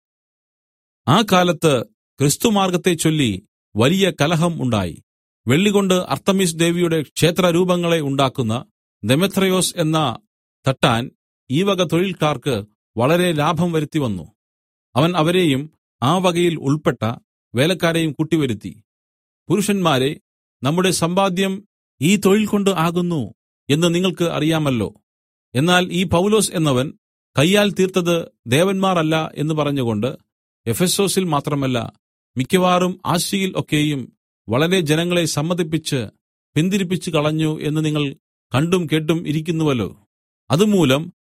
ആ കാലത്ത് ക്രിസ്തുമാർഗത്തെ ചൊല്ലി വലിയ കലഹം ഉണ്ടായി വെള്ളികൊണ്ട് അർത്തമിസ് ദേവിയുടെ ക്ഷേത്രരൂപങ്ങളെ ഉണ്ടാക്കുന്ന ദെമെത്രയോസ് എന്ന തട്ടാൻ ഈ വക തൊഴിൽക്കാർക്ക് വളരെ ലാഭം വരുത്തി വന്നു അവൻ അവരെയും ആ വകയിൽ ഉൾപ്പെട്ട വേലക്കാരെയും കൂട്ടിവരുത്തി പുരുഷന്മാരെ നമ്മുടെ സമ്പാദ്യം ഈ തൊഴിൽ കൊണ്ട് ആകുന്നു എന്ന് നിങ്ങൾക്ക് അറിയാമല്ലോ എന്നാൽ ഈ പൗലോസ് എന്നവൻ കയ്യാൽ തീർത്തത് ദേവന്മാർ അല്ല എന്ന് പറഞ്ഞുകൊണ്ട് എഫെസോസിൽ മാത്രമല്ല മിക്കവാറും ആശയിൽ ഒക്കെയും വളരെ ജനങ്ങളെ സമ്മതിപ്പിച്ച് പിന്തിരിപ്പിച്ചു കളഞ്ഞു എന്ന് നിങ്ങൾ കണ്ടും കേട്ടും ഇരിക്കുന്നുവല്ലോ അതുമൂലം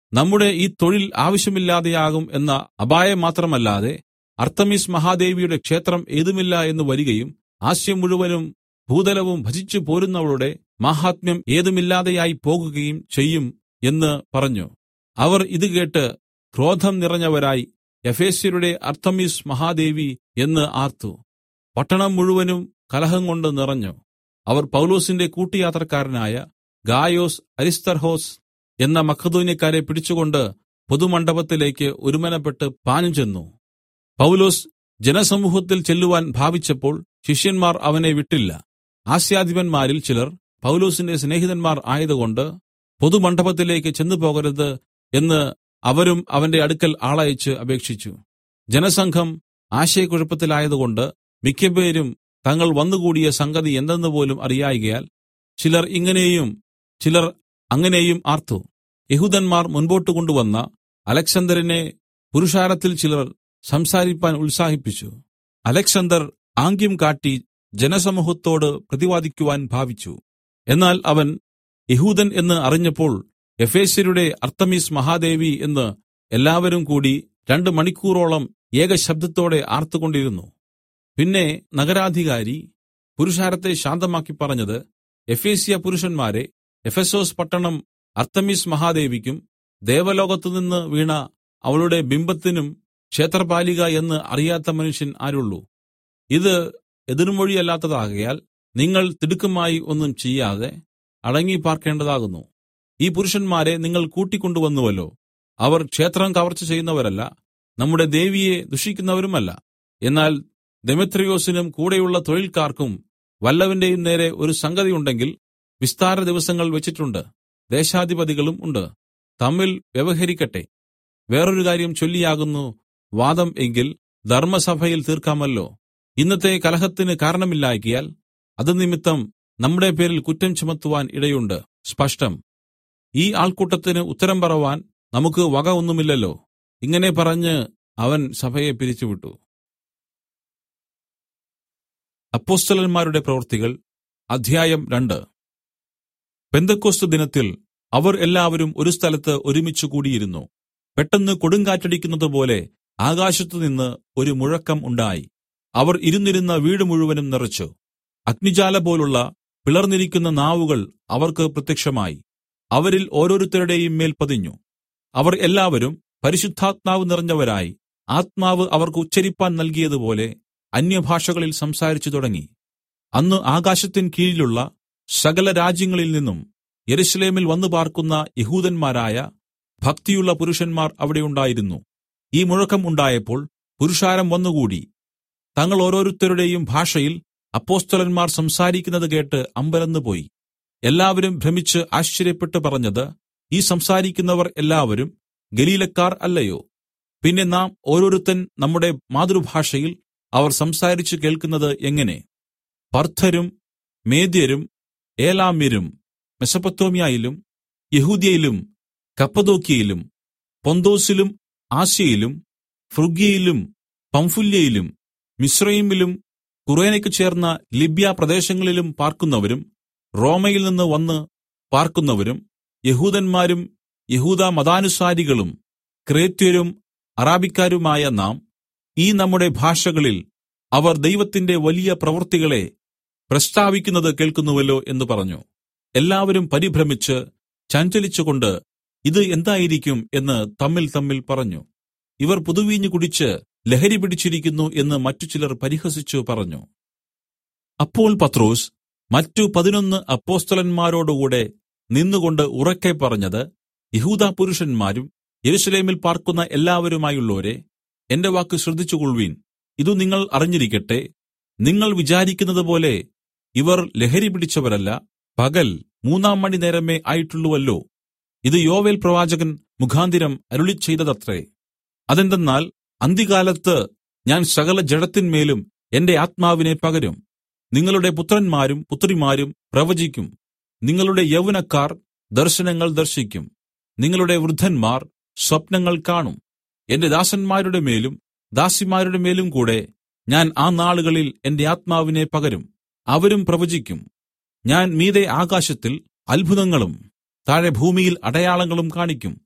നമ്മുടെ ഈ തൊഴിൽ ആവശ്യമില്ലാതെയാകും എന്ന അപായം മാത്രമല്ലാതെ അർത്തമിസ് മഹാദേവിയുടെ ക്ഷേത്രം ഏതുമില്ല എന്ന് വരികയും ആസ്യം മുഴുവനും ഭൂതലവും ഭജിച്ചു പോരുന്നവളുടെ മാഹാത്മ്യം ഏതുമില്ലാതെയായി പോകുകയും ചെയ്യും എന്ന് പറഞ്ഞു അവർ ഇത് കേട്ട് ക്രോധം നിറഞ്ഞവരായി എഫേസ്യരുടെ അർത്തമിസ് മഹാദേവി എന്ന് ആർത്തു പട്ടണം മുഴുവനും കലഹം കൊണ്ട് നിറഞ്ഞു അവർ പൗലോസിന്റെ കൂട്ടുയാത്രക്കാരനായ ഗായോസ് അരിസ്തർഹോസ് എന്ന മഖദോന്യക്കാരെ പിടിച്ചുകൊണ്ട് പൊതുമണ്ഡപത്തിലേക്ക് ഒരുമനപ്പെട്ട് പാഞ്ഞു ചെന്നു പൗലോസ് ജനസമൂഹത്തിൽ ചെല്ലുവാൻ ഭാവിച്ചപ്പോൾ ശിഷ്യന്മാർ അവനെ വിട്ടില്ല ആസ്യാധിപന്മാരിൽ ചിലർ പൗലോസിന്റെ സ്നേഹിതന്മാർ ആയതുകൊണ്ട് പൊതുമണ്ഡപത്തിലേക്ക് ചെന്നുപോകരുത് എന്ന് അവരും അവന്റെ അടുക്കൽ ആളയച്ച് അപേക്ഷിച്ചു ജനസംഘം ആശയക്കുഴപ്പത്തിലായതുകൊണ്ട് മിക്കപേരും തങ്ങൾ വന്നുകൂടിയ സംഗതി എന്തെന്ന് പോലും അറിയായികയാൽ ചിലർ ഇങ്ങനെയും ചിലർ അങ്ങനെയും ആർത്തു യഹൂദന്മാർ മുൻപോട്ട് കൊണ്ടുവന്ന അലക്സന്തരിനെ പുരുഷാരത്തിൽ ചിലർ സംസാരിപ്പാൻ ഉത്സാഹിപ്പിച്ചു അലക്സണ്ടർ ആംഗ്യം കാട്ടി ജനസമൂഹത്തോട് പ്രതിവാദിക്കുവാൻ ഭാവിച്ചു എന്നാൽ അവൻ യഹൂദൻ എന്ന് അറിഞ്ഞപ്പോൾ എഫേസ്യരുടെ അർത്തമീസ് മഹാദേവി എന്ന് എല്ലാവരും കൂടി രണ്ട് മണിക്കൂറോളം ഏകശബ്ദത്തോടെ ആർത്തുകൊണ്ടിരുന്നു പിന്നെ നഗരാധികാരി പുരുഷാരത്തെ ശാന്തമാക്കി പറഞ്ഞത് എഫേസ്യ പുരുഷന്മാരെ എഫെസോസ് പട്ടണം അർത്തമിസ് മഹാദേവിക്കും ദേവലോകത്തുനിന്ന് വീണ അവളുടെ ബിംബത്തിനും ക്ഷേത്രപാലിക എന്ന് അറിയാത്ത മനുഷ്യൻ ആരുള്ളൂ ഇത് എതിർമൊഴിയല്ലാത്തതാകയാൽ നിങ്ങൾ തിടുക്കമായി ഒന്നും ചെയ്യാതെ അടങ്ങി പാർക്കേണ്ടതാകുന്നു ഈ പുരുഷന്മാരെ നിങ്ങൾ കൂട്ടിക്കൊണ്ടുവന്നുവല്ലോ അവർ ക്ഷേത്രം കവർച്ച ചെയ്യുന്നവരല്ല നമ്മുടെ ദേവിയെ ദുഷിക്കുന്നവരുമല്ല എന്നാൽ ദെമെത്രിയോസിനും കൂടെയുള്ള തൊഴിൽക്കാർക്കും വല്ലവന്റെയും നേരെ ഒരു സംഗതി ഉണ്ടെങ്കിൽ വിസ്താര ദിവസങ്ങൾ വെച്ചിട്ടുണ്ട് ദേശാധിപതികളും ഉണ്ട് തമ്മിൽ വ്യവഹരിക്കട്ടെ വേറൊരു കാര്യം ചൊല്ലിയാകുന്നു വാദം എങ്കിൽ ധർമ്മസഭയിൽ തീർക്കാമല്ലോ ഇന്നത്തെ കലഹത്തിന് കാരണമില്ലാക്കിയാൽ അത് നിമിത്തം നമ്മുടെ പേരിൽ കുറ്റം ചുമത്തുവാൻ ഇടയുണ്ട് സ്പഷ്ടം ഈ ആൾക്കൂട്ടത്തിന് ഉത്തരം പറവാൻ നമുക്ക് വക ഒന്നുമില്ലല്ലോ ഇങ്ങനെ പറഞ്ഞ് അവൻ സഭയെ പിരിച്ചുവിട്ടു അപ്പോസ്തലന്മാരുടെ പ്രവൃത്തികൾ അധ്യായം രണ്ട് പെന്തക്കോസ്ത് ദിനത്തിൽ അവർ എല്ലാവരും ഒരു സ്ഥലത്ത് ഒരുമിച്ച് കൂടിയിരുന്നു പെട്ടെന്ന് കൊടുങ്കാറ്റടിക്കുന്നത് പോലെ ആകാശത്തുനിന്ന് ഒരു മുഴക്കം ഉണ്ടായി അവർ ഇരുന്നിരുന്ന വീട് മുഴുവനും നിറച്ചു അഗ്നിജാല പോലുള്ള പിളർന്നിരിക്കുന്ന നാവുകൾ അവർക്ക് പ്രത്യക്ഷമായി അവരിൽ ഓരോരുത്തരുടെയും മേൽ പതിഞ്ഞു അവർ എല്ലാവരും പരിശുദ്ധാത്മാവ് നിറഞ്ഞവരായി ആത്മാവ് അവർക്ക് ഉച്ചരിപ്പാൻ നൽകിയതുപോലെ അന്യഭാഷകളിൽ സംസാരിച്ചു തുടങ്ങി അന്ന് ആകാശത്തിൻ കീഴിലുള്ള സകല രാജ്യങ്ങളിൽ നിന്നും യെരൂശലേമിൽ വന്നു പാർക്കുന്ന യഹൂദന്മാരായ ഭക്തിയുള്ള പുരുഷന്മാർ അവിടെ ഉണ്ടായിരുന്നു ഈ മുഴക്കം ഉണ്ടായപ്പോൾ പുരുഷാരം വന്നുകൂടി തങ്ങൾ ഓരോരുത്തരുടെയും ഭാഷയിൽ അപ്പോസ്തലന്മാർ സംസാരിക്കുന്നത് കേട്ട് അമ്പരന്നുപോയി എല്ലാവരും ഭ്രമിച്ച് ആശ്ചര്യപ്പെട്ട് പറഞ്ഞത് ഈ സംസാരിക്കുന്നവർ എല്ലാവരും ഗലീലക്കാർ അല്ലയോ പിന്നെ നാം ഓരോരുത്തൻ നമ്മുടെ മാതൃഭാഷയിൽ അവർ സംസാരിച്ചു കേൾക്കുന്നത് എങ്ങനെ പർദ്ധരും മേദ്യരും ഏലാമ്യരും മെസപ്പൊത്തോമ്യയിലും യഹൂദ്യയിലും കപ്പദോക്യയിലും പൊന്തോസിലും ആസ്യയിലും ഫ്രുഗ്യയിലും പംഫുല്യയിലും മിശ്രയിമിലും കുറേനയ്ക്ക് ചേർന്ന ലിബ്യ പ്രദേശങ്ങളിലും പാർക്കുന്നവരും റോമയിൽ നിന്ന് വന്ന് പാർക്കുന്നവരും യഹൂദന്മാരും യഹൂദ മതാനുസാരികളും ക്രേത്യരും അറാബിക്കാരുമായ നാം ഈ നമ്മുടെ ഭാഷകളിൽ അവർ ദൈവത്തിന്റെ വലിയ പ്രവൃത്തികളെ പ്രസ്താവിക്കുന്നത് കേൾക്കുന്നുവല്ലോ എന്ന് പറഞ്ഞു എല്ലാവരും പരിഭ്രമിച്ച് ചഞ്ചലിച്ചുകൊണ്ട് ഇത് എന്തായിരിക്കും എന്ന് തമ്മിൽ തമ്മിൽ പറഞ്ഞു ഇവർ പുതുവീഞ്ഞു കുടിച്ച് ലഹരി പിടിച്ചിരിക്കുന്നു എന്ന് മറ്റു ചിലർ പരിഹസിച്ചു പറഞ്ഞു അപ്പോൾ പത്രോസ് മറ്റു പതിനൊന്ന് അപ്പോസ്തലന്മാരോടുകൂടെ നിന്നുകൊണ്ട് ഉറക്കെ പറഞ്ഞത് യഹൂദ പുരുഷന്മാരും യെരൂശലേമിൽ പാർക്കുന്ന എല്ലാവരുമായുള്ളോരെ എന്റെ വാക്ക് ശ്രദ്ധിച്ചുകൊള്ളുവീൻ ഇതു നിങ്ങൾ അറിഞ്ഞിരിക്കട്ടെ നിങ്ങൾ വിചാരിക്കുന്നത് പോലെ ഇവർ ലഹരി പിടിച്ചവരല്ല പകൽ മൂന്നാം മണി നേരമേ ആയിട്ടുള്ളുവല്ലോ ഇത് യോവേൽ പ്രവാചകൻ മുഖാന്തിരം അരുളി ചെയ്തതത്രേ അതെന്തെന്നാൽ അന്തികാലത്ത് ഞാൻ സകല ജഡത്തിന്മേലും എന്റെ ആത്മാവിനെ പകരും നിങ്ങളുടെ പുത്രന്മാരും പുത്രിമാരും പ്രവചിക്കും നിങ്ങളുടെ യൗവനക്കാർ ദർശനങ്ങൾ ദർശിക്കും നിങ്ങളുടെ വൃദ്ധന്മാർ സ്വപ്നങ്ങൾ കാണും എന്റെ ദാസന്മാരുടെ മേലും ദാസിമാരുടെ മേലും കൂടെ ഞാൻ ആ നാളുകളിൽ എന്റെ ആത്മാവിനെ പകരും അവരും പ്രവചിക്കും ഞാൻ മീതെ ആകാശത്തിൽ അത്ഭുതങ്ങളും താഴെ ഭൂമിയിൽ അടയാളങ്ങളും കാണിക്കും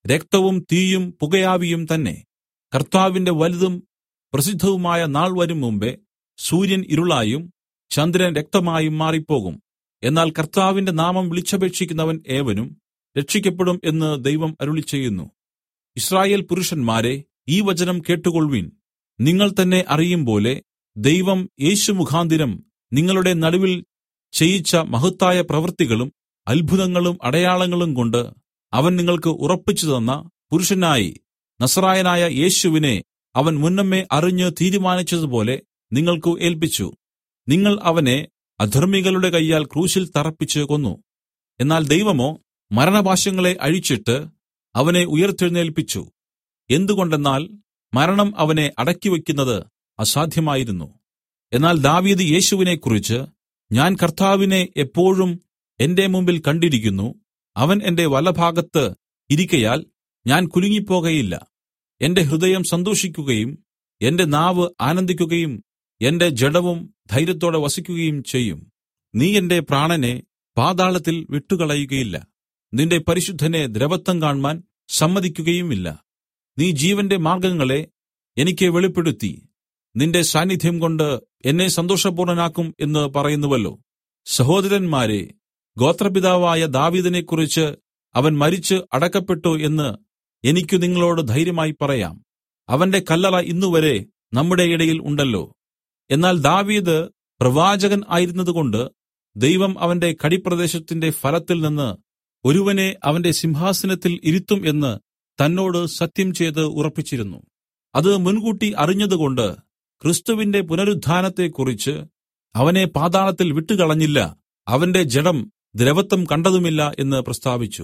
രക്തവും തീയും പുകയാവിയും തന്നെ കർത്താവിന്റെ വലുതും പ്രസിദ്ധവുമായ നാൾ വരും മുമ്പേ സൂര്യൻ ഇരുളായും ചന്ദ്രൻ രക്തമായും മാറിപ്പോകും എന്നാൽ കർത്താവിന്റെ നാമം വിളിച്ചപേക്ഷിക്കുന്നവൻ ഏവനും രക്ഷിക്കപ്പെടും എന്ന് ദൈവം അരുളിച്ചെയ്യുന്നു ഇസ്രായേൽ പുരുഷന്മാരെ ഈ വചനം കേട്ടുകൊൾവിൻ നിങ്ങൾ തന്നെ അറിയുംപോലെ ദൈവം യേശു മുഖാന്തിരം നിങ്ങളുടെ നടുവിൽ ചെയ്യിച്ച മഹത്തായ പ്രവൃത്തികളും അത്ഭുതങ്ങളും അടയാളങ്ങളും കൊണ്ട് അവൻ നിങ്ങൾക്ക് ഉറപ്പിച്ചു തന്ന പുരുഷനായി നസറായനായ യേശുവിനെ അവൻ മുന്നമേ അറിഞ്ഞ് തീരുമാനിച്ചതുപോലെ നിങ്ങൾക്ക് ഏൽപ്പിച്ചു നിങ്ങൾ അവനെ അധർമ്മികളുടെ കയ്യാൽ ക്രൂശിൽ തറപ്പിച്ച് കൊന്നു എന്നാൽ ദൈവമോ മരണപാശങ്ങളെ അഴിച്ചിട്ട് അവനെ ഉയർത്തെഴുന്നേൽപ്പിച്ചു എന്തുകൊണ്ടെന്നാൽ മരണം അവനെ അടക്കിവെക്കുന്നത് അസാധ്യമായിരുന്നു എന്നാൽ ദാവീദ് യേശുവിനെക്കുറിച്ച് ഞാൻ കർത്താവിനെ എപ്പോഴും എന്റെ മുമ്പിൽ കണ്ടിരിക്കുന്നു അവൻ എന്റെ വലഭാഗത്ത് ഇരിക്കയാൽ ഞാൻ കുലുങ്ങിപ്പോകയില്ല എന്റെ ഹൃദയം സന്തോഷിക്കുകയും എന്റെ നാവ് ആനന്ദിക്കുകയും എന്റെ ജഡവും ധൈര്യത്തോടെ വസിക്കുകയും ചെയ്യും നീ എന്റെ പ്രാണനെ പാതാളത്തിൽ വിട്ടുകളയുകയില്ല നിന്റെ പരിശുദ്ധനെ ദ്രവത്വം കാൺമാൻ സമ്മതിക്കുകയുമില്ല നീ ജീവന്റെ മാർഗ്ഗങ്ങളെ എനിക്ക് വെളിപ്പെടുത്തി നിന്റെ സാന്നിധ്യം കൊണ്ട് എന്നെ സന്തോഷപൂർണനാക്കും എന്ന് പറയുന്നുവല്ലോ സഹോദരന്മാരെ ഗോത്രപിതാവായ ദാവീദിനെക്കുറിച്ച് അവൻ മരിച്ച് അടക്കപ്പെട്ടു എന്ന് എനിക്ക് നിങ്ങളോട് ധൈര്യമായി പറയാം അവന്റെ കല്ലറ ഇന്നുവരെ നമ്മുടെ ഇടയിൽ ഉണ്ടല്ലോ എന്നാൽ ദാവീദ് പ്രവാചകൻ ആയിരുന്നതുകൊണ്ട് ദൈവം അവന്റെ കടിപ്രദേശത്തിന്റെ ഫലത്തിൽ നിന്ന് ഒരുവനെ അവന്റെ സിംഹാസനത്തിൽ ഇരുത്തും എന്ന് തന്നോട് സത്യം ചെയ്ത് ഉറപ്പിച്ചിരുന്നു അത് മുൻകൂട്ടി അറിഞ്ഞതുകൊണ്ട് ക്രിസ്തുവിന്റെ പുനരുത്ഥാനത്തെക്കുറിച്ച് അവനെ പാതാളത്തിൽ വിട്ടുകളഞ്ഞില്ല അവന്റെ ജഡം ദ്രവത്വം കണ്ടതുമില്ല എന്ന് പ്രസ്താവിച്ചു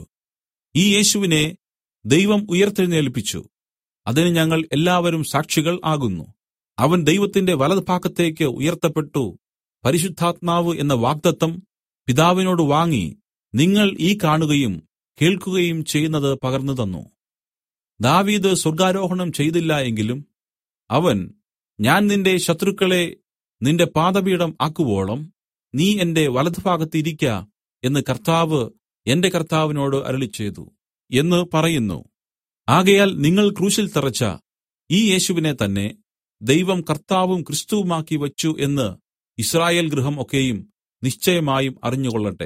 ഈ യേശുവിനെ ദൈവം ഉയർത്തെഴുന്നേൽപ്പിച്ചു അതിന് ഞങ്ങൾ എല്ലാവരും സാക്ഷികൾ ആകുന്നു അവൻ ദൈവത്തിന്റെ വലതുഭാഗത്തേക്ക് ഉയർത്തപ്പെട്ടു പരിശുദ്ധാത്മാവ് എന്ന വാഗ്ദത്തം പിതാവിനോട് വാങ്ങി നിങ്ങൾ ഈ കാണുകയും കേൾക്കുകയും ചെയ്യുന്നത് പകർന്നു തന്നു ദാവീദ് സ്വർഗാരോഹണം ചെയ്തില്ല എങ്കിലും അവൻ ഞാൻ നിന്റെ ശത്രുക്കളെ നിന്റെ പാദപീഠം ആക്കുവോളം നീ എന്റെ വലതുഭാഗത്ത് ഇരിക്ക എന്ന് കർത്താവ് എന്റെ കർത്താവിനോട് അരുളിച്ചെയ്തു എന്ന് പറയുന്നു ആകയാൽ നിങ്ങൾ ക്രൂശിൽ തറച്ച ഈ യേശുവിനെ തന്നെ ദൈവം കർത്താവും ക്രിസ്തുവുമാക്കി വച്ചു എന്ന് ഇസ്രായേൽ ഗൃഹം ഒക്കെയും നിശ്ചയമായും അറിഞ്ഞുകൊള്ളട്ടെ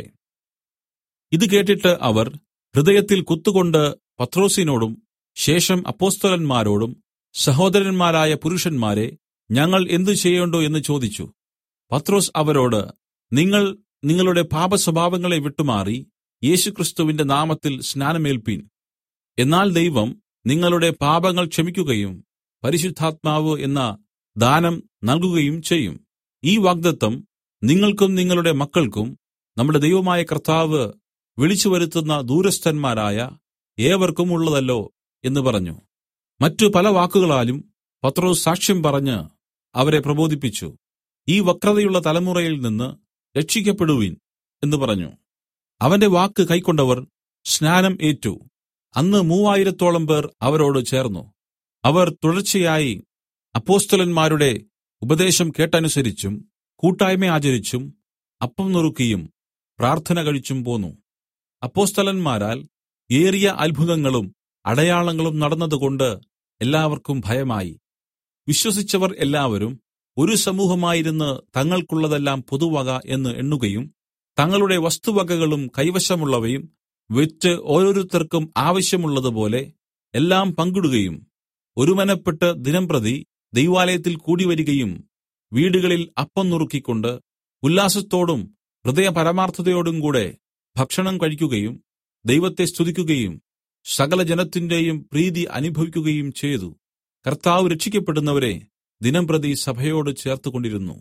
ഇത് കേട്ടിട്ട് അവർ ഹൃദയത്തിൽ കുത്തുകൊണ്ട് പത്രോസിനോടും ശേഷം അപ്പോസ്തലന്മാരോടും സഹോദരന്മാരായ പുരുഷന്മാരെ ഞങ്ങൾ എന്ത് ചെയ്യേണ്ടു എന്ന് ചോദിച്ചു പത്രോസ് അവരോട് നിങ്ങൾ നിങ്ങളുടെ പാപസ്വഭാവങ്ങളെ വിട്ടുമാറി യേശുക്രിസ്തുവിന്റെ നാമത്തിൽ സ്നാനമേൽപ്പീൻ എന്നാൽ ദൈവം നിങ്ങളുടെ പാപങ്ങൾ ക്ഷമിക്കുകയും പരിശുദ്ധാത്മാവ് എന്ന ദാനം നൽകുകയും ചെയ്യും ഈ വാഗ്ദത്തം നിങ്ങൾക്കും നിങ്ങളുടെ മക്കൾക്കും നമ്മുടെ ദൈവമായ കർത്താവ് വിളിച്ചു വരുത്തുന്ന ദൂരസ്ഥന്മാരായ ഏവർക്കും ഉള്ളതല്ലോ എന്ന് പറഞ്ഞു മറ്റു പല വാക്കുകളാലും പത്രോസ് സാക്ഷ്യം പറഞ്ഞ് അവരെ പ്രബോധിപ്പിച്ചു ഈ വക്രതയുള്ള തലമുറയിൽ നിന്ന് രക്ഷിക്കപ്പെടുവിൻ എന്ന് പറഞ്ഞു അവന്റെ വാക്ക് കൈക്കൊണ്ടവർ സ്നാനം ഏറ്റു അന്ന് മൂവായിരത്തോളം പേർ അവരോട് ചേർന്നു അവർ തുടർച്ചയായി അപ്പോസ്തലന്മാരുടെ ഉപദേശം കേട്ടനുസരിച്ചും കൂട്ടായ്മ ആചരിച്ചും അപ്പം നുറുക്കിയും പ്രാർത്ഥന കഴിച്ചും പോന്നു അപ്പോസ്തലന്മാരാൽ ഏറിയ അത്ഭുതങ്ങളും അടയാളങ്ങളും നടന്നതുകൊണ്ട് എല്ലാവർക്കും ഭയമായി വിശ്വസിച്ചവർ എല്ലാവരും ഒരു സമൂഹമായിരുന്ന് തങ്ങൾക്കുള്ളതെല്ലാം പൊതുവക എന്ന് എണ്ണുകയും തങ്ങളുടെ വസ്തുവകകളും കൈവശമുള്ളവയും വിറ്റ് ഓരോരുത്തർക്കും ആവശ്യമുള്ളതുപോലെ എല്ലാം പങ്കിടുകയും ഒരുമനപ്പെട്ട് ദിനംപ്രതി ദൈവാലയത്തിൽ കൂടിവരികയും വീടുകളിൽ അപ്പം നുറുക്കിക്കൊണ്ട് ഉല്ലാസത്തോടും ഹൃദയപരമാർത്ഥതയോടും കൂടെ ഭക്ഷണം കഴിക്കുകയും ദൈവത്തെ സ്തുതിക്കുകയും സകല ജനത്തിന്റെയും പ്രീതി അനുഭവിക്കുകയും ചെയ്തു കർത്താവ് രക്ഷിക്കപ്പെടുന്നവരെ ദിനംപ്രതി സഭയോട് ചേർത്തുകൊണ്ടിരുന്നു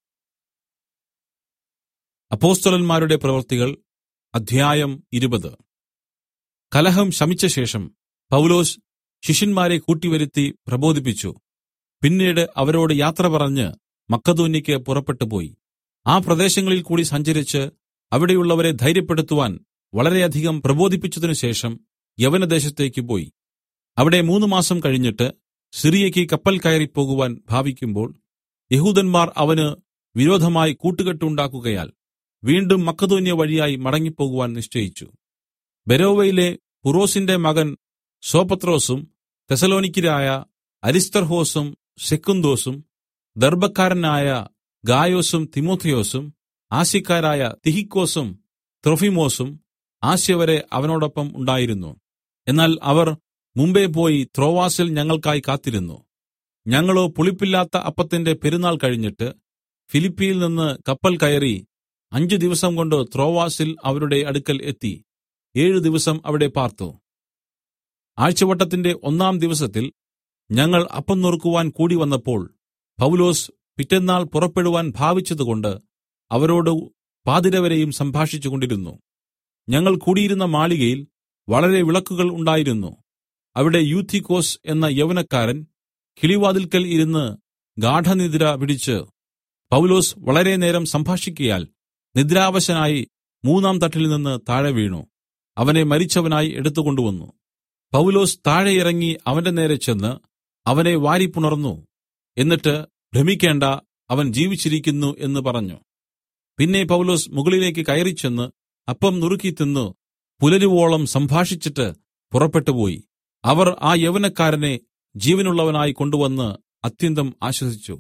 അപ്പോസ്തലന്മാരുടെ പ്രവൃത്തികൾ അധ്യായം ഇരുപത് കലഹം ശമിച്ച ശേഷം പൗലോസ് ശിഷ്യന്മാരെ കൂട്ടിവരുത്തി പ്രബോധിപ്പിച്ചു പിന്നീട് അവരോട് യാത്ര പറഞ്ഞ് മക്കതോന്യയ്ക്ക് പുറപ്പെട്ടുപോയി ആ പ്രദേശങ്ങളിൽ കൂടി സഞ്ചരിച്ച് അവിടെയുള്ളവരെ ധൈര്യപ്പെടുത്തുവാൻ വളരെയധികം പ്രബോധിപ്പിച്ചതിനു ശേഷം യവനദേശത്തേക്ക് പോയി അവിടെ മൂന്ന് മാസം കഴിഞ്ഞിട്ട് സിറിയയ്ക്ക് കപ്പൽ കയറി പോകുവാൻ ഭാവിക്കുമ്പോൾ യഹൂദന്മാർ അവന് വിരോധമായി കൂട്ടുകെട്ടുണ്ടാക്കുകയാൽ വീണ്ടും മക്കതോന്യ വഴിയായി മടങ്ങിപ്പോകുവാൻ നിശ്ചയിച്ചു ബെരോവയിലെ പുറോസിന്റെ മകൻ സോപത്രോസും തെസലോനിക്കരായ അരിസ്തർഹോസും സെക്കുന്തോസും ദർബക്കാരനായ ഗായോസും തിമോഥെയോസും ആസ്യക്കാരായ തിഹിക്കോസും ത്രൊഫിമോസും ആസ്യ വരെ അവനോടൊപ്പം ഉണ്ടായിരുന്നു എന്നാൽ അവർ മുമ്പെ പോയി ത്രോവാസിൽ ഞങ്ങൾക്കായി കാത്തിരുന്നു ഞങ്ങളോ പുളിപ്പില്ലാത്ത അപ്പത്തിന്റെ പെരുന്നാൾ കഴിഞ്ഞിട്ട് ഫിലിപ്പിയിൽ നിന്ന് കപ്പൽ കയറി അഞ്ച് ദിവസം കൊണ്ട് ത്രോവാസിൽ അവരുടെ അടുക്കൽ എത്തി ഏഴു ദിവസം അവിടെ പാർത്തു ആഴ്ചവട്ടത്തിന്റെ ഒന്നാം ദിവസത്തിൽ ഞങ്ങൾ അപ്പം നുറുക്കുവാൻ കൂടി വന്നപ്പോൾ പൗലോസ് പിറ്റെന്നാൾ പുറപ്പെടുവാൻ ഭാവിച്ചതുകൊണ്ട് അവരോട് പാതിരവരെയും സംഭാഷിച്ചു കൊണ്ടിരുന്നു ഞങ്ങൾ കൂടിയിരുന്ന മാളികയിൽ വളരെ വിളക്കുകൾ ഉണ്ടായിരുന്നു അവിടെ യൂത്തിക്കോസ് എന്ന യൗവനക്കാരൻ കിളിവാതിൽക്കൽ ഇരുന്ന് ഗാഠനിദ്ര പിടിച്ച് പൗലോസ് വളരെ നേരം സംഭാഷിക്കയാൽ നിദ്രാവശനായി മൂന്നാം തട്ടിൽ നിന്ന് താഴെ വീണു അവനെ മരിച്ചവനായി എടുത്തുകൊണ്ടുവന്നു പൗലോസ് താഴെ ഇറങ്ങി അവന്റെ നേരെ ചെന്ന് അവനെ വാരിപ്പുണർന്നു എന്നിട്ട് ഭ്രമിക്കേണ്ട അവൻ ജീവിച്ചിരിക്കുന്നു എന്ന് പറഞ്ഞു പിന്നെ പൗലോസ് മുകളിലേക്ക് കയറിച്ചെന്ന് അപ്പം നുറുക്കി തിന്നു പുലരുവോളം സംഭാഷിച്ചിട്ട് പുറപ്പെട്ടുപോയി അവർ ആ യൗവനക്കാരനെ ജീവനുള്ളവനായി കൊണ്ടുവന്ന് അത്യന്തം ആശ്വസിച്ചു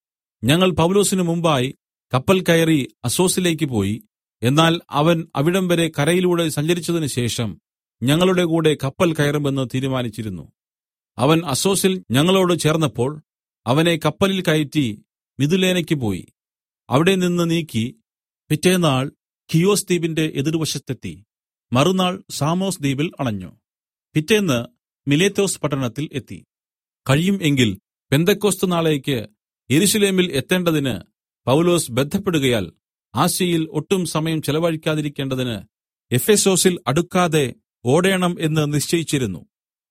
ഞങ്ങൾ പൗലോസിന് മുമ്പായി കപ്പൽ കയറി അസോസിലേക്ക് പോയി എന്നാൽ അവൻ അവിടം വരെ കരയിലൂടെ സഞ്ചരിച്ചതിന് ശേഷം ഞങ്ങളുടെ കൂടെ കപ്പൽ കയറുമെന്ന് തീരുമാനിച്ചിരുന്നു അവൻ അസോസിൽ ഞങ്ങളോട് ചേർന്നപ്പോൾ അവനെ കപ്പലിൽ കയറ്റി മിതുലേനയ്ക്ക് പോയി അവിടെ നിന്ന് നീക്കി പിറ്റേന്നാൾ കിയോസ് ദ്വീപിന്റെ എതിർവശത്തെത്തി മറുനാൾ സാമോസ് ദ്വീപിൽ അണഞ്ഞു പിറ്റേന്ന് മിലേത്തോസ് പട്ടണത്തിൽ എത്തി കഴിയും എങ്കിൽ പെന്തക്കോസ്ത് നാളേക്ക് യെരൂശലേമിൽ എത്തേണ്ടതിന് പൗലോസ് ബന്ധപ്പെടുകയാൽ ആസ്യയിൽ ഒട്ടും സമയം ചെലവഴിക്കാതിരിക്കേണ്ടതിന് എഫെസോസിൽ അടുക്കാതെ ഓടേണം എന്ന് നിശ്ചയിച്ചിരുന്നു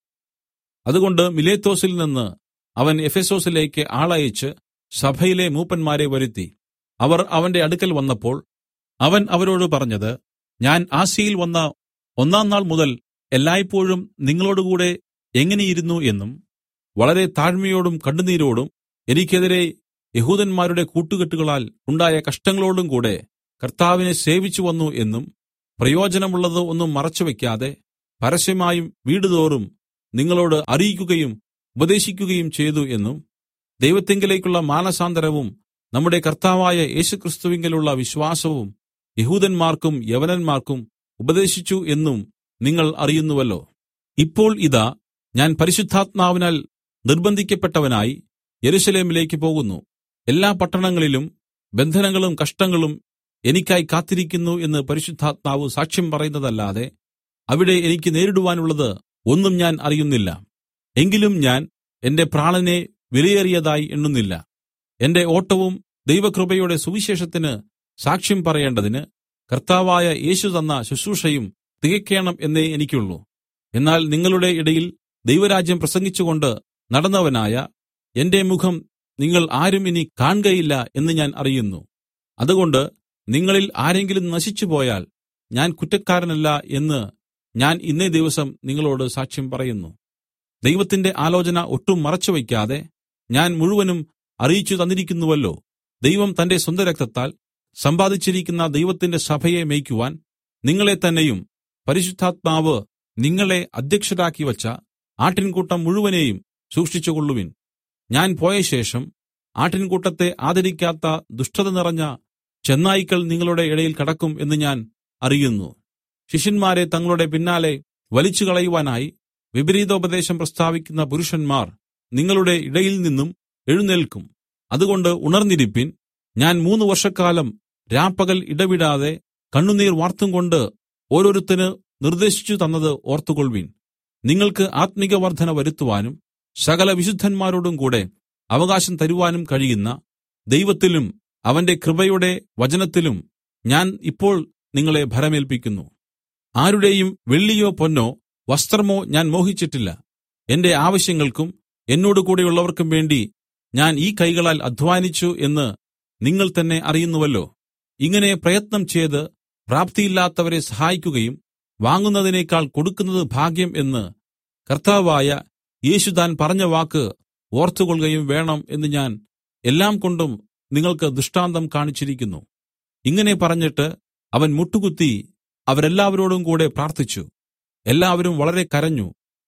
അതുകൊണ്ട് മിലേത്തോസിൽ നിന്ന് അവൻ എഫെസോസിലേക്ക് ആളയച്ച് സഭയിലെ മൂപ്പന്മാരെ വരുത്തി അവർ അവന്റെ അടുക്കൽ വന്നപ്പോൾ അവൻ അവരോട് പറഞ്ഞത് ഞാൻ ആസ്യയിൽ വന്ന ഒന്നാം നാൾ മുതൽ എല്ലായ്പോഴും നിങ്ങളോടുകൂടെ എങ്ങനെയിരുന്നു എന്നും വളരെ താഴ്മയോടും കണ്ണുനീരോടും എനിക്കെതിരെ യഹൂദന്മാരുടെ കൂട്ടുകെട്ടുകളാൽ ഉണ്ടായ കഷ്ടങ്ങളോടും കൂടെ കർത്താവിനെ സേവിച്ചു വന്നു എന്നും പ്രയോജനമുള്ളത് ഒന്നും മറച്ചുവെക്കാതെ പരസ്യമായും വീടുതോറും നിങ്ങളോട് അറിയിക്കുകയും ഉപദേശിക്കുകയും ചെയ്തു എന്നും ദൈവത്തിങ്കലേക്കുള്ള മാനസാന്തരവും നമ്മുടെ കർത്താവായ യേശുക്രിസ്തുവിങ്കലുള്ള വിശ്വാസവും യഹൂദന്മാർക്കും യവനന്മാർക്കും ഉപദേശിച്ചു എന്നും നിങ്ങൾ അറിയുന്നുവല്ലോ ഇപ്പോൾ ഇതാ ഞാൻ പരിശുദ്ധാത്മാവിനാൽ നിർബന്ധിക്കപ്പെട്ടവനായി യെരൂശലേമിലേക്ക് പോകുന്നു എല്ലാ പട്ടണങ്ങളിലും ബന്ധനങ്ങളും കഷ്ടങ്ങളും എനിക്കായി കാത്തിരിക്കുന്നു എന്ന് പരിശുദ്ധാത്മാവ് സാക്ഷ്യം പറയുന്നതല്ലാതെ അവിടെ എനിക്ക് നേരിടുവാനുള്ളത് ഒന്നും ഞാൻ അറിയുന്നില്ല എങ്കിലും ഞാൻ എന്റെ പ്രാണനെ വിലയേറിയതായി എണ്ണുന്നില്ല എന്റെ ഓട്ടവും ദൈവകൃപയുടെ സുവിശേഷത്തിന് സാക്ഷ്യം പറയേണ്ടതിന് കർത്താവായ യേശു തന്ന ശുശ്രൂഷയും തികയ്ക്കേണം എന്നേ എനിക്കുള്ളൂ എന്നാൽ നിങ്ങളുടെ ഇടയിൽ ദൈവരാജ്യം പ്രസംഗിച്ചുകൊണ്ട് നടന്നവനായ എന്റെ മുഖം നിങ്ങൾ ആരും ഇനി കാൺകയില്ല എന്ന് ഞാൻ അറിയുന്നു അതുകൊണ്ട് നിങ്ങളിൽ ആരെങ്കിലും നശിച്ചുപോയാൽ ഞാൻ കുറ്റക്കാരനല്ല എന്ന് ഞാൻ ഇന്നേ ദിവസം നിങ്ങളോട് സാക്ഷ്യം പറയുന്നു ദൈവത്തിന്റെ ആലോചന ഒട്ടും മറച്ചുവെക്കാതെ ഞാൻ മുഴുവനും അറിയിച്ചു തന്നിരിക്കുന്നുവല്ലോ ദൈവം തന്റെ സ്വന്തം രക്തത്താൽ സമ്പാദിച്ചിരിക്കുന്ന ദൈവത്തിന്റെ സഭയെ മേയ്ക്കുവാൻ നിങ്ങളെ തന്നെയും പരിശുദ്ധാത്മാവ് നിങ്ങളെ അധ്യക്ഷരാക്കി വച്ച ആട്ടിൻകൂട്ടം മുഴുവനെയും സൂക്ഷിച്ചുകൊള്ളുവിൻ ഞാൻ പോയ ശേഷം ആട്ടിൻകൂട്ടത്തെ ആദരിക്കാത്ത ദുഷ്ടത നിറഞ്ഞ ചെന്നായ്ക്കൾ നിങ്ങളുടെ ഇടയിൽ കടക്കും എന്ന് ഞാൻ അറിയുന്നു ശിഷ്യന്മാരെ തങ്ങളുടെ പിന്നാലെ വലിച്ചു കളയുവാനായി വിപരീതോപദേശം പ്രസ്താവിക്കുന്ന പുരുഷന്മാർ നിങ്ങളുടെ ഇടയിൽ നിന്നും എഴുന്നേൽക്കും അതുകൊണ്ട് ഉണർന്നിരിപ്പിൻ ഞാൻ മൂന്ന് വർഷക്കാലം രാപ്പകൽ ഇടവിടാതെ കണ്ണുനീർ വാർത്തുംകൊണ്ട് ഓരോരുത്തന് നിർദ്ദേശിച്ചു തന്നത് ഓർത്തുകൊൾവിൻ നിങ്ങൾക്ക് ആത്മിക വർധന വരുത്തുവാനും സകല വിശുദ്ധന്മാരോടും കൂടെ അവകാശം തരുവാനും കഴിയുന്ന ദൈവത്തിലും അവന്റെ കൃപയുടെ വചനത്തിലും ഞാൻ ഇപ്പോൾ നിങ്ങളെ ഭരമേൽപ്പിക്കുന്നു ആരുടെയും വെള്ളിയോ പൊന്നോ വസ്ത്രമോ ഞാൻ മോഹിച്ചിട്ടില്ല എന്റെ ആവശ്യങ്ങൾക്കും എന്നോട് കൂടെയുള്ളവർക്കും വേണ്ടി ഞാൻ ഈ കൈകളാൽ അധ്വാനിച്ചു എന്ന് നിങ്ങൾ തന്നെ അറിയുന്നുവല്ലോ ഇങ്ങനെ പ്രയത്നം ചെയ്ത് പ്രാപ്തിയില്ലാത്തവരെ സഹായിക്കുകയും വാങ്ങുന്നതിനേക്കാൾ കൊടുക്കുന്നത് ഭാഗ്യം എന്ന് കർത്താവായ യേശു താൻ പറഞ്ഞ വാക്ക് ഓർത്തുകൊള്ളുകയും വേണം എന്ന് ഞാൻ എല്ലാം കൊണ്ടും നിങ്ങൾക്ക് ദൃഷ്ടാന്തം കാണിച്ചിരിക്കുന്നു ഇങ്ങനെ പറഞ്ഞിട്ട് അവൻ മുട്ടുകുത്തി അവരെല്ലാവരോടും കൂടെ പ്രാർത്ഥിച്ചു എല്ലാവരും വളരെ കരഞ്ഞു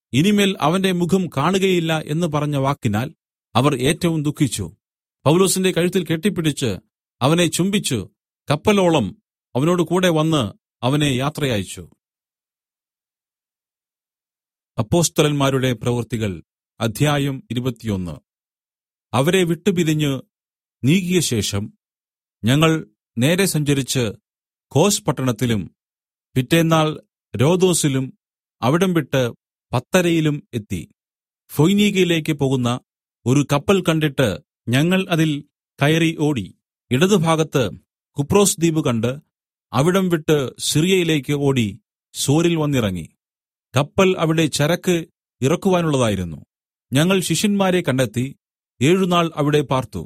ഇനിമേൽ അവന്റെ മുഖം കാണുകയില്ല എന്ന് പറഞ്ഞ വാക്കിനാൽ അവർ ഏറ്റവും ദുഃഖിച്ചു പൗലോസിന്റെ കഴുത്തിൽ കെട്ടിപ്പിടിച്ച് അവനെ ചുംബിച്ചു കപ്പലോളം അവനോട് കൂടെ വന്ന് അവനെ യാത്രയയച്ചു അപ്പോസ്തലന്മാരുടെ പ്രവൃത്തികൾ അധ്യായം ഇരുപത്തിയൊന്ന് അവരെ വിട്ടുപിരിഞ്ഞ് നീക്കിയ ശേഷം ഞങ്ങൾ നേരെ സഞ്ചരിച്ച് കോസ് പട്ടണത്തിലും പിറ്റേന്നാൾ രോദോസിലും അവിടം വിട്ട് പത്തരയിലും എത്തി ഫൊയ്നീകയിലേക്ക് പോകുന്ന ഒരു കപ്പൽ കണ്ടിട്ട് ഞങ്ങൾ അതിൽ കയറി ഓടി ഇടതുഭാഗത്ത് കുപ്രോസ് ദ്വീപ് കണ്ട് അവിടം വിട്ട് സിറിയയിലേക്ക് ഓടി സോരിൽ വന്നിറങ്ങി കപ്പൽ അവിടെ ചരക്ക് ഇറക്കുവാനുള്ളതായിരുന്നു ഞങ്ങൾ ശിഷ്യന്മാരെ കണ്ടെത്തി ഏഴുനാൾ അവിടെ പാർത്തു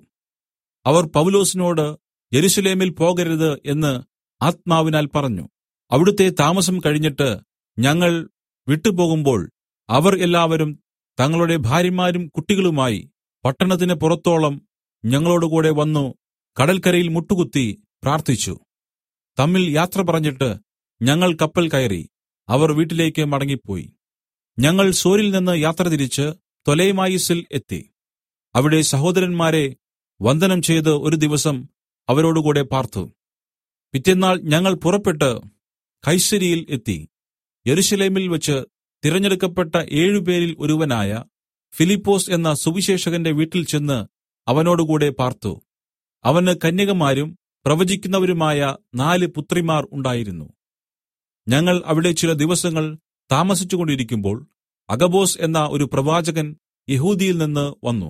അവർ പൗലോസിനോട് യെരൂശലേമിൽ പോകരുത് എന്ന് ആത്മാവിനാൽ പറഞ്ഞു അവിടുത്തെ താമസം കഴിഞ്ഞിട്ട് ഞങ്ങൾ വിട്ടുപോകുമ്പോൾ അവർ എല്ലാവരും തങ്ങളുടെ ഭാര്യമാരും കുട്ടികളുമായി പട്ടണത്തിന് പുറത്തോളം ഞങ്ങളോടുകൂടെ വന്നു കടൽക്കരയിൽ മുട്ടുകുത്തി പ്രാർത്ഥിച്ചു തമ്മിൽ യാത്ര പറഞ്ഞിട്ട് ഞങ്ങൾ കപ്പൽ കയറി അവർ വീട്ടിലേക്ക് മടങ്ങിപ്പോയി ഞങ്ങൾ സോരിൽ നിന്ന് യാത്ര തിരിച്ച് തൊലൈമായിസിൽ എത്തി അവിടെ സഹോദരന്മാരെ വന്ദനം ചെയ്ത് ഒരു ദിവസം അവരോടുകൂടെ പാർത്തു പിറ്റെന്നാൾ ഞങ്ങൾ പുറപ്പെട്ട് കൈസരിയിൽ എത്തി യെരുശലേമിൽ വെച്ച് തിരഞ്ഞെടുക്കപ്പെട്ട ഏഴുപേരിൽ ഒരുവനായ ഫിലിപ്പോസ് എന്ന സുവിശേഷകന്റെ വീട്ടിൽ ചെന്ന് അവനോടുകൂടെ പാർത്തു അവന് കന്യകമാരും പ്രവചിക്കുന്നവരുമായ നാല് പുത്രിമാർ ഉണ്ടായിരുന്നു ഞങ്ങൾ അവിടെ ചില ദിവസങ്ങൾ താമസിച്ചുകൊണ്ടിരിക്കുമ്പോൾ അഗബോസ് എന്ന ഒരു പ്രവാചകൻ യഹൂദിയിൽ നിന്ന് വന്നു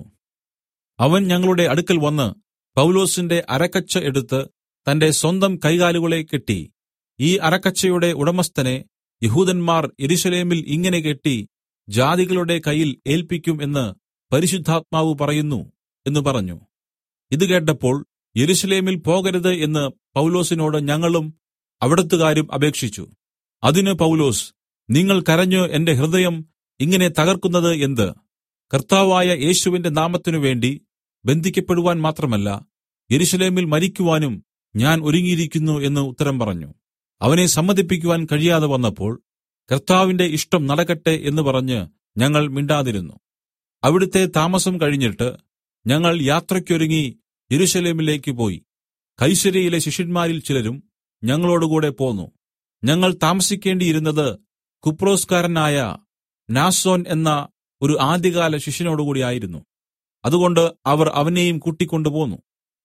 അവൻ ഞങ്ങളുടെ അടുക്കൽ വന്ന് പൗലോസിന്റെ അരക്കച്ച എടുത്ത് തന്റെ സ്വന്തം കൈകാലുകളെ കെട്ടി ഈ അരക്കച്ചയുടെ ഉടമസ്ഥനെ യഹൂദന്മാർ യെരൂശലേമിൽ ഇങ്ങനെ കെട്ടി ജാതികളുടെ കയ്യിൽ ഏൽപ്പിക്കും എന്ന് പരിശുദ്ധാത്മാവ് പറയുന്നു എന്ന് പറഞ്ഞു ഇത് കേട്ടപ്പോൾ യെരൂശലേമിൽ പോകരുത് എന്ന് പൗലോസിനോട് ഞങ്ങളും അവിടത്തുകാരും അപേക്ഷിച്ചു അതിന് പൗലോസ് നിങ്ങൾ കരഞ്ഞ് എന്റെ ഹൃദയം ഇങ്ങനെ തകർക്കുന്നത് എന്ത് കർത്താവായ യേശുവിന്റെ നാമത്തിനു വേണ്ടി ബന്ധിക്കപ്പെടുവാൻ മാത്രമല്ല യെരൂശലേമിൽ മരിക്കുവാനും ഞാൻ ഒരുങ്ങിയിരിക്കുന്നു എന്ന് ഉത്തരം പറഞ്ഞു അവനെ സമ്മതിപ്പിക്കുവാൻ കഴിയാതെ വന്നപ്പോൾ കർത്താവിന്റെ ഇഷ്ടം നടക്കട്ടെ എന്ന് പറഞ്ഞ് ഞങ്ങൾ മിണ്ടാതിരുന്നു അവിടുത്തെ താമസം കഴിഞ്ഞിട്ട് ഞങ്ങൾ യാത്രയ്ക്കൊരുങ്ങി യെരൂശലേമിലേക്ക് പോയി കൈസര്യയിലെ ശിഷ്യന്മാരിൽ ചിലരും ഞങ്ങളോടുകൂടെ പോന്നു ഞങ്ങൾ താമസിക്കേണ്ടിയിരുന്നത് കുപ്രോസ്കാരനായ നാസോൻ എന്ന ഒരു ആദ്യകാല ശിഷ്യനോടുകൂടിയായിരുന്നു അതുകൊണ്ട് അവർ അവനെയും കൂട്ടിക്കൊണ്ടുപോന്നു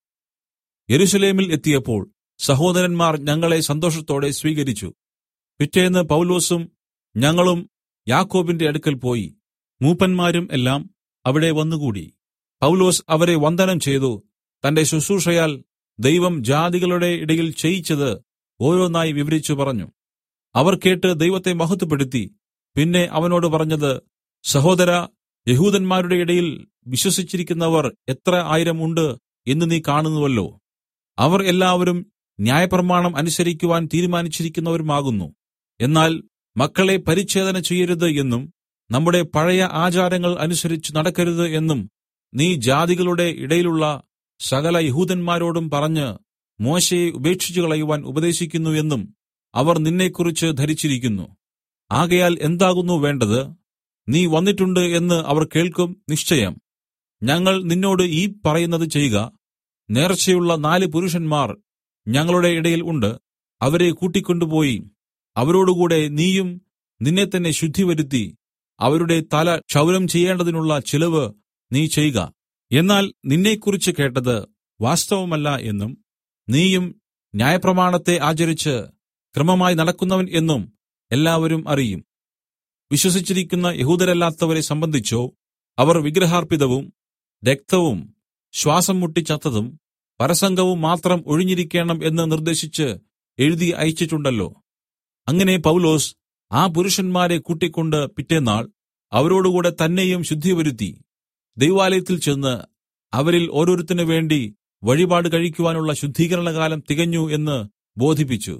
യെരൂശലേമിൽ എത്തിയപ്പോൾ സഹോദരന്മാർ ഞങ്ങളെ സന്തോഷത്തോടെ സ്വീകരിച്ചു പിറ്റേന്ന് പൗലോസും ഞങ്ങളും യാക്കോബിന്റെ അടുക്കൽ പോയി മൂപ്പന്മാരും എല്ലാം അവിടെ വന്നുകൂടി പൗലോസ് അവരെ വന്ദനം ചെയ്തു തന്റെ ശുശ്രൂഷയാൽ ദൈവം ജാതികളുടെ ഇടയിൽ ചെയ്യിച്ചത് ഓരോന്നായി വിവരിച്ചു പറഞ്ഞു അവർ കേട്ട് ദൈവത്തെ മഹത്വപ്പെടുത്തി പിന്നെ അവനോട് പറഞ്ഞത് സഹോദര യഹൂദന്മാരുടെ ഇടയിൽ വിശ്വസിച്ചിരിക്കുന്നവർ എത്ര ആയിരം ഉണ്ട് എന്ന് നീ കാണുന്നുവല്ലോ അവർ എല്ലാവരും ന്യായപ്രമാണം അനുസരിക്കുവാൻ തീരുമാനിച്ചിരിക്കുന്നവരുമാകുന്നു എന്നാൽ മക്കളെ പരിച്ഛേദന ചെയ്യരുത് എന്നും നമ്മുടെ പഴയ ആചാരങ്ങൾ അനുസരിച്ച് നടക്കരുത് എന്നും നീ ജാതികളുടെ ഇടയിലുള്ള സകല യഹൂദന്മാരോടും പറഞ്ഞ് മോശയെ ഉപേക്ഷിച്ചു കളയുവാൻ ഉപദേശിക്കുന്നു എന്നും അവർ നിന്നെക്കുറിച്ച് ധരിച്ചിരിക്കുന്നു ആകയാൽ എന്താകുന്നു വേണ്ടത് നീ വന്നിട്ടുണ്ട് എന്ന് അവർ കേൾക്കും നിശ്ചയം ഞങ്ങൾ നിന്നോട് ഈ പറയുന്നത് ചെയ്യുക നേർച്ചയുള്ള നാല് പുരുഷന്മാർ ഞങ്ങളുടെ ഇടയിൽ ഉണ്ട് അവരെ കൂട്ടിക്കൊണ്ടുപോയി അവരോടുകൂടെ നീയും നിന്നെ തന്നെ ശുദ്ധിവരുത്തി അവരുടെ തല ക്ഷൗരം ചെയ്യേണ്ടതിനുള്ള ചിലവ് നീ ചെയ്യുക എന്നാൽ നിന്നെക്കുറിച്ച് കേട്ടത് വാസ്തവമല്ല എന്നും നീയും ന്യായപ്രമാണത്തെ ആചരിച്ച് ക്രമമായി നടക്കുന്നവൻ എന്നും എല്ലാവരും അറിയും വിശ്വസിച്ചിരിക്കുന്ന യഹൂദരല്ലാത്തവരെ സംബന്ധിച്ചോ അവർ വിഗ്രഹാർപ്പിതവും രക്തവും ശ്വാസം മുട്ടിച്ചത്തതും പരസംഗവും മാത്രം ഒഴിഞ്ഞിരിക്കേണം എന്ന് നിർദ്ദേശിച്ച് എഴുതി അയച്ചിട്ടുണ്ടല്ലോ അങ്ങനെ പൗലോസ് ആ പുരുഷന്മാരെ കൂട്ടിക്കൊണ്ട് പിറ്റേന്നാൾ അവരോടുകൂടെ തന്നെയും ശുദ്ധിവരുത്തി ദൈവാലയത്തിൽ ചെന്ന് അവരിൽ ഓരോരുത്തനു വേണ്ടി വഴിപാട് കഴിക്കുവാനുള്ള ശുദ്ധീകരണകാലം തികഞ്ഞു എന്ന് ബോധിപ്പിച്ചു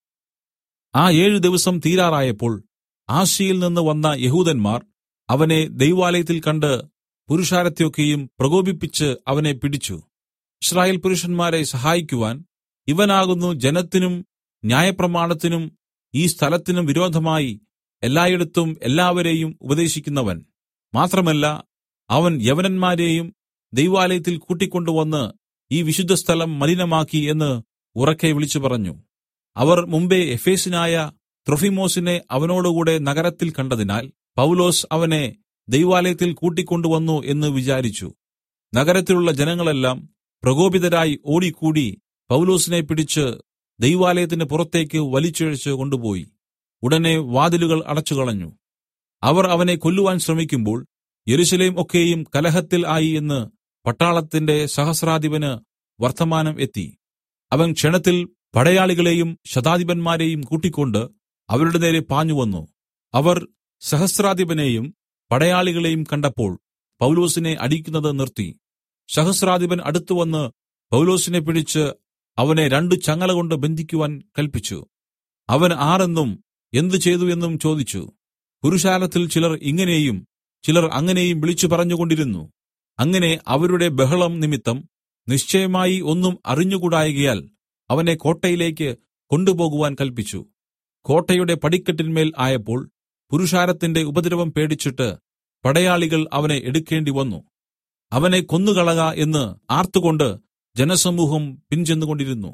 ആ ഏഴു ദിവസം തീരാറായപ്പോൾ ആശയിൽ നിന്ന് വന്ന യഹൂദന്മാർ അവനെ ദൈവാലയത്തിൽ കണ്ട് പുരുഷാരത്തെയൊക്കെയും പ്രകോപിപ്പിച്ച് അവനെ പിടിച്ചു ഇസ്രായേൽ പുരുഷന്മാരെ സഹായിക്കുവാൻ ഇവനാകുന്നു ജനത്തിനും ന്യായപ്രമാണത്തിനും ഈ സ്ഥലത്തിനും വിരോധമായി എല്ലായിടത്തും എല്ലാവരെയും ഉപദേശിക്കുന്നവൻ മാത്രമല്ല അവൻ യവനന്മാരെയും ദൈവാലയത്തിൽ കൂട്ടിക്കൊണ്ടുവന്ന് ഈ വിശുദ്ധസ്ഥലം മലിനമാക്കി എന്ന് ഉറക്കെ വിളിച്ചു പറഞ്ഞു അവർ മുമ്പെ എഫേസിനായ ത്രൊഫിമോസിനെ അവനോടുകൂടെ നഗരത്തിൽ കണ്ടതിനാൽ പൗലോസ് അവനെ ദൈവാലയത്തിൽ കൂട്ടിക്കൊണ്ടുവന്നു എന്ന് വിചാരിച്ചു നഗരത്തിലുള്ള ജനങ്ങളെല്ലാം പ്രകോപിതരായി ഓടിക്കൂടി പൗലോസിനെ പിടിച്ച് ദൈവാലയത്തിന് പുറത്തേക്ക് വലിച്ചിഴച്ച് കൊണ്ടുപോയി ഉടനെ വാതിലുകൾ അടച്ചുകളഞ്ഞു അവർ അവനെ കൊല്ലുവാൻ ശ്രമിക്കുമ്പോൾ യെരൂശലേം ഒക്കെയും കലഹത്തിൽ ആയി എന്ന് പട്ടാളത്തിന്റെ സഹസ്രാധിപന് വർത്തമാനം എത്തി അവൻ ക്ഷണത്തിൽ പടയാളികളെയും ശതാധിപന്മാരെയും കൂട്ടിക്കൊണ്ട് അവരുടെ നേരെ പാഞ്ഞുവന്നു അവർ സഹസ്രാധിപനെയും പടയാളികളെയും കണ്ടപ്പോൾ പൗലോസിനെ അടിക്കുന്നത് നിർത്തി സഹസ്രാധിപൻ അടുത്തുവന്ന് പൗലോസിനെ പിടിച്ച് അവനെ രണ്ടു ചങ്ങല കൊണ്ട് ബന്ധിക്കുവാൻ കൽപ്പിച്ചു അവൻ ആരെന്നും എന്ത് ചെയ്തു എന്നും ചോദിച്ചു പുരുഷാരത്തിൽ ചിലർ ഇങ്ങനെയും ചിലർ അങ്ങനെയും വിളിച്ചു പറഞ്ഞുകൊണ്ടിരുന്നു അങ്ങനെ അവരുടെ ബഹളം നിമിത്തം നിശ്ചയമായി ഒന്നും അറിഞ്ഞുകൂടായകയാൽ അവനെ കോട്ടയിലേക്ക് കൊണ്ടുപോകുവാൻ കൽപ്പിച്ചു കോട്ടയുടെ പടിക്കെട്ടിന്മേൽ ആയപ്പോൾ പുരുഷാരത്തിന്റെ ഉപദ്രവം പേടിച്ചിട്ട് പടയാളികൾ അവനെ എടുക്കേണ്ടി വന്നു അവനെ കൊന്നുകളക എന്ന് ആർത്തുകൊണ്ട് ജനസമൂഹം പിൻചെന്നുകൊണ്ടിരുന്നു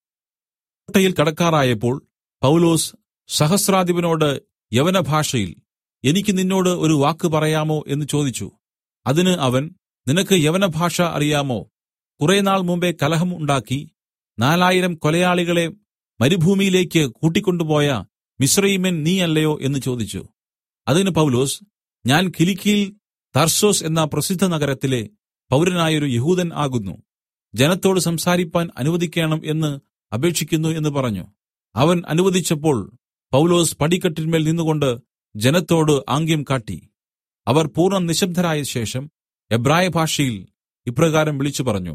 കോട്ടയിൽ കടക്കാറായപ്പോൾ പൗലോസ് സഹസ്രാധിപനോട് യവനഭാഷയിൽ എനിക്ക് നിന്നോട് ഒരു വാക്ക് പറയാമോ എന്ന് ചോദിച്ചു അതിന് അവൻ നിനക്ക് യവനഭാഷ അറിയാമോ കുറെ നാൾ മുമ്പേ കലഹം ഉണ്ടാക്കി നാലായിരം കൊലയാളികളെ മരുഭൂമിയിലേക്ക് കൂട്ടിക്കൊണ്ടുപോയ മിശ്രയീമൻ നീയല്ലയോ എന്ന് ചോദിച്ചു അതിന് പൗലോസ് ഞാൻ കിലിക്കിയിൽ തർസോസ് എന്ന പ്രസിദ്ധ നഗരത്തിലെ പൗരനായൊരു യഹൂദൻ ആകുന്നു ജനത്തോട് സംസാരിപ്പാൻ അനുവദിക്കണം എന്ന് അപേക്ഷിക്കുന്നു എന്ന് പറഞ്ഞു അവൻ അനുവദിച്ചപ്പോൾ പൗലോസ് പടിക്കെട്ടിന്മേൽ നിന്നുകൊണ്ട് ജനത്തോട് ആംഗ്യം കാട്ടി അവർ പൂർണ്ണ നിശബ്ദരായ ശേഷം എബ്രായ ഭാഷയിൽ ഇപ്രകാരം വിളിച്ചു പറഞ്ഞു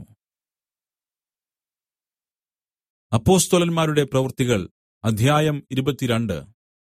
അപ്പോസ്തോലന്മാരുടെ പ്രവൃത്തികൾ അധ്യായം ഇരുപത്തിരണ്ട്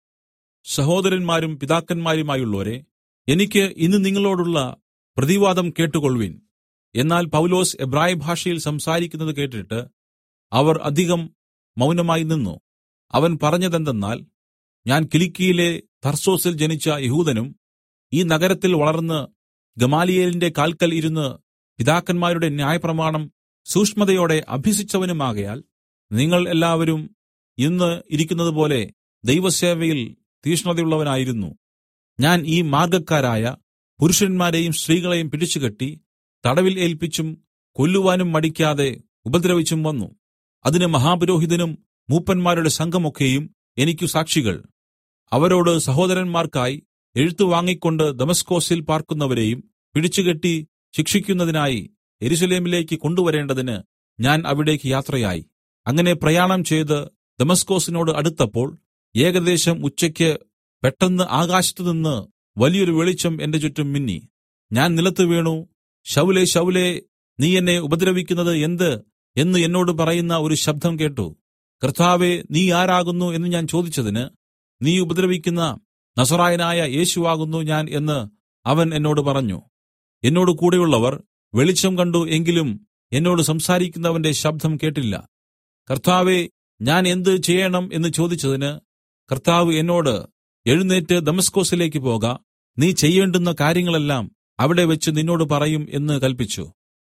സഹോദരന്മാരും പിതാക്കന്മാരുമായുള്ളോരെ എനിക്ക് ഇന്ന് നിങ്ങളോടുള്ള പ്രതിവാദം കേട്ടുകൊൾവിൻ എന്നാൽ പൗലോസ് എബ്രായ ഭാഷയിൽ സംസാരിക്കുന്നത് കേട്ടിട്ട് അവർ അധികം മൗനമായി നിന്നു അവൻ പറഞ്ഞതെന്തെന്നാൽ ഞാൻ കിലിക്കിയിലെ തർസോസിൽ ജനിച്ച യഹൂദനും ഈ നഗരത്തിൽ വളർന്ന് ഗമാലിയേലിന്റെ കാൽക്കൽ ഇരുന്ന് പിതാക്കന്മാരുടെ ന്യായപ്രമാണം സൂക്ഷ്മതയോടെ അഭ്യസിച്ചവനുമാകയാൽ നിങ്ങൾ എല്ലാവരും ഇന്ന് ഇരിക്കുന്നതുപോലെ ദൈവസേവയിൽ തീഷ്ണതയുള്ളവനായിരുന്നു ഞാൻ ഈ മാർഗക്കാരായ പുരുഷന്മാരെയും സ്ത്രീകളെയും പിടിച്ചുകെട്ടി തടവിൽ ഏൽപ്പിച്ചും കൊല്ലുവാനും മടിക്കാതെ ഉപദ്രവിച്ചും വന്നു അതിന് മഹാപുരോഹിതനും മൂപ്പന്മാരുടെ സംഘമൊക്കെയും എനിക്കു സാക്ഷികൾ അവരോട് സഹോദരന്മാർക്കായി എഴുത്തു വാങ്ങിക്കൊണ്ട് ദമസ്കോസിൽ പാർക്കുന്നവരെയും പിടിച്ചുകെട്ടി ശിക്ഷിക്കുന്നതിനായി എരുസലേമിലേക്ക് കൊണ്ടുവരേണ്ടതിന് ഞാൻ അവിടേക്ക് യാത്രയായി അങ്ങനെ പ്രയാണം ചെയ്ത് ദമസ്കോസിനോട് അടുത്തപ്പോൾ ഏകദേശം ഉച്ചയ്ക്ക് പെട്ടെന്ന് ആകാശത്തുനിന്ന് വലിയൊരു വെളിച്ചം എന്റെ ചുറ്റും മിന്നി ഞാൻ നിലത്ത് വീണു ശൗലേ ശൗലേ നീ എന്നെ ഉപദ്രവിക്കുന്നത് എന്ത് എന്ന് എന്നോട് പറയുന്ന ഒരു ശബ്ദം കേട്ടു കർത്താവേ നീ ആരാകുന്നു എന്ന് ഞാൻ ചോദിച്ചതിന് നീ ഉപദ്രവിക്കുന്ന നസറായനായ യേശുവാകുന്നു ഞാൻ എന്ന് അവൻ എന്നോട് പറഞ്ഞു എന്നോട് കൂടെയുള്ളവർ വെളിച്ചം കണ്ടു എങ്കിലും എന്നോട് സംസാരിക്കുന്നവന്റെ ശബ്ദം കേട്ടില്ല കർത്താവെ ഞാൻ എന്ത് ചെയ്യണം എന്ന് ചോദിച്ചതിന് കർത്താവ് എന്നോട് എഴുന്നേറ്റ് ദമസ്കോസിലേക്ക് പോക നീ ചെയ്യേണ്ടുന്ന കാര്യങ്ങളെല്ലാം അവിടെ വെച്ച് നിന്നോട് പറയും എന്ന് കൽപ്പിച്ചു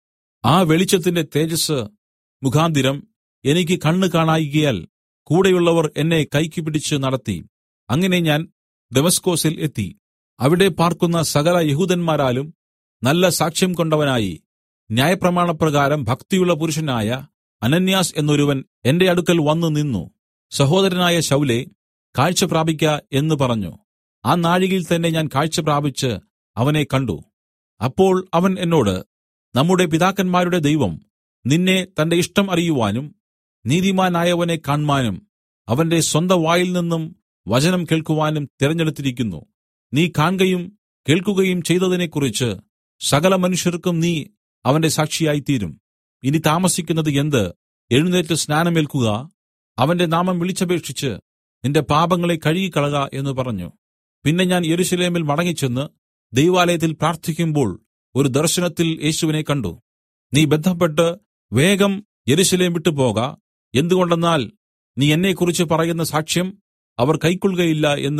ആ വെളിച്ചത്തിന്റെ തേജസ് മുഖാന്തിരം എനിക്ക് കണ്ണ് കാണായികയാൽ കൂടെയുള്ളവർ എന്നെ കൈക്ക് പിടിച്ച് നടത്തി അങ്ങനെ ഞാൻ ദമസ്കോസിൽ എത്തി അവിടെ പാർക്കുന്ന സകല യഹൂദന്മാരാലും നല്ല സാക്ഷ്യം കൊണ്ടവനായി ന്യായപ്രമാണപ്രകാരം ഭക്തിയുള്ള പുരുഷനായ അനന്യാസ് എന്നൊരുവൻ എന്റെ അടുക്കൽ വന്നു നിന്നു സഹോദരനായ ശൗലെ കാഴ്ച പ്രാപിക്ക എന്ന് പറഞ്ഞു ആ നാഴികയിൽ തന്നെ ഞാൻ കാഴ്ച പ്രാപിച്ച് അവനെ കണ്ടു അപ്പോൾ അവൻ എന്നോട് നമ്മുടെ പിതാക്കന്മാരുടെ ദൈവം നിന്നെ തന്റെ ഇഷ്ടം അറിയുവാനും നീതിമാനായവനെ കാൺമാനും അവന്റെ സ്വന്ത വായിൽ നിന്നും വചനം കേൾക്കുവാനും തിരഞ്ഞെടുത്തിരിക്കുന്നു നീ കാൺകയും കേൾക്കുകയും ചെയ്തതിനെക്കുറിച്ച് സകല മനുഷ്യർക്കും നീ അവന്റെ സാക്ഷിയായിത്തീരും ഇനി താമസിക്കുന്നത് എന്ത് എഴുന്നേറ്റ് സ്നാനമേൽക്കുക അവന്റെ നാമം വിളിച്ചപേക്ഷിച്ച് നിന്റെ പാപങ്ങളെ കഴുകിക്കളക എന്ന് പറഞ്ഞു പിന്നെ ഞാൻ യെരൂശലേമിൽ മടങ്ങിച്ചെന്ന് ദൈവാലയത്തിൽ പ്രാർത്ഥിക്കുമ്പോൾ ഒരു ദർശനത്തിൽ യേശുവിനെ കണ്ടു നീ ബന്ധപ്പെട്ട് വേഗം യെരൂശലേം വിട്ടുപോക എന്തുകൊണ്ടെന്നാൽ നീ എന്നെക്കുറിച്ച് പറയുന്ന സാക്ഷ്യം അവർ കൈക്കൊള്ളുകയില്ല എന്ന്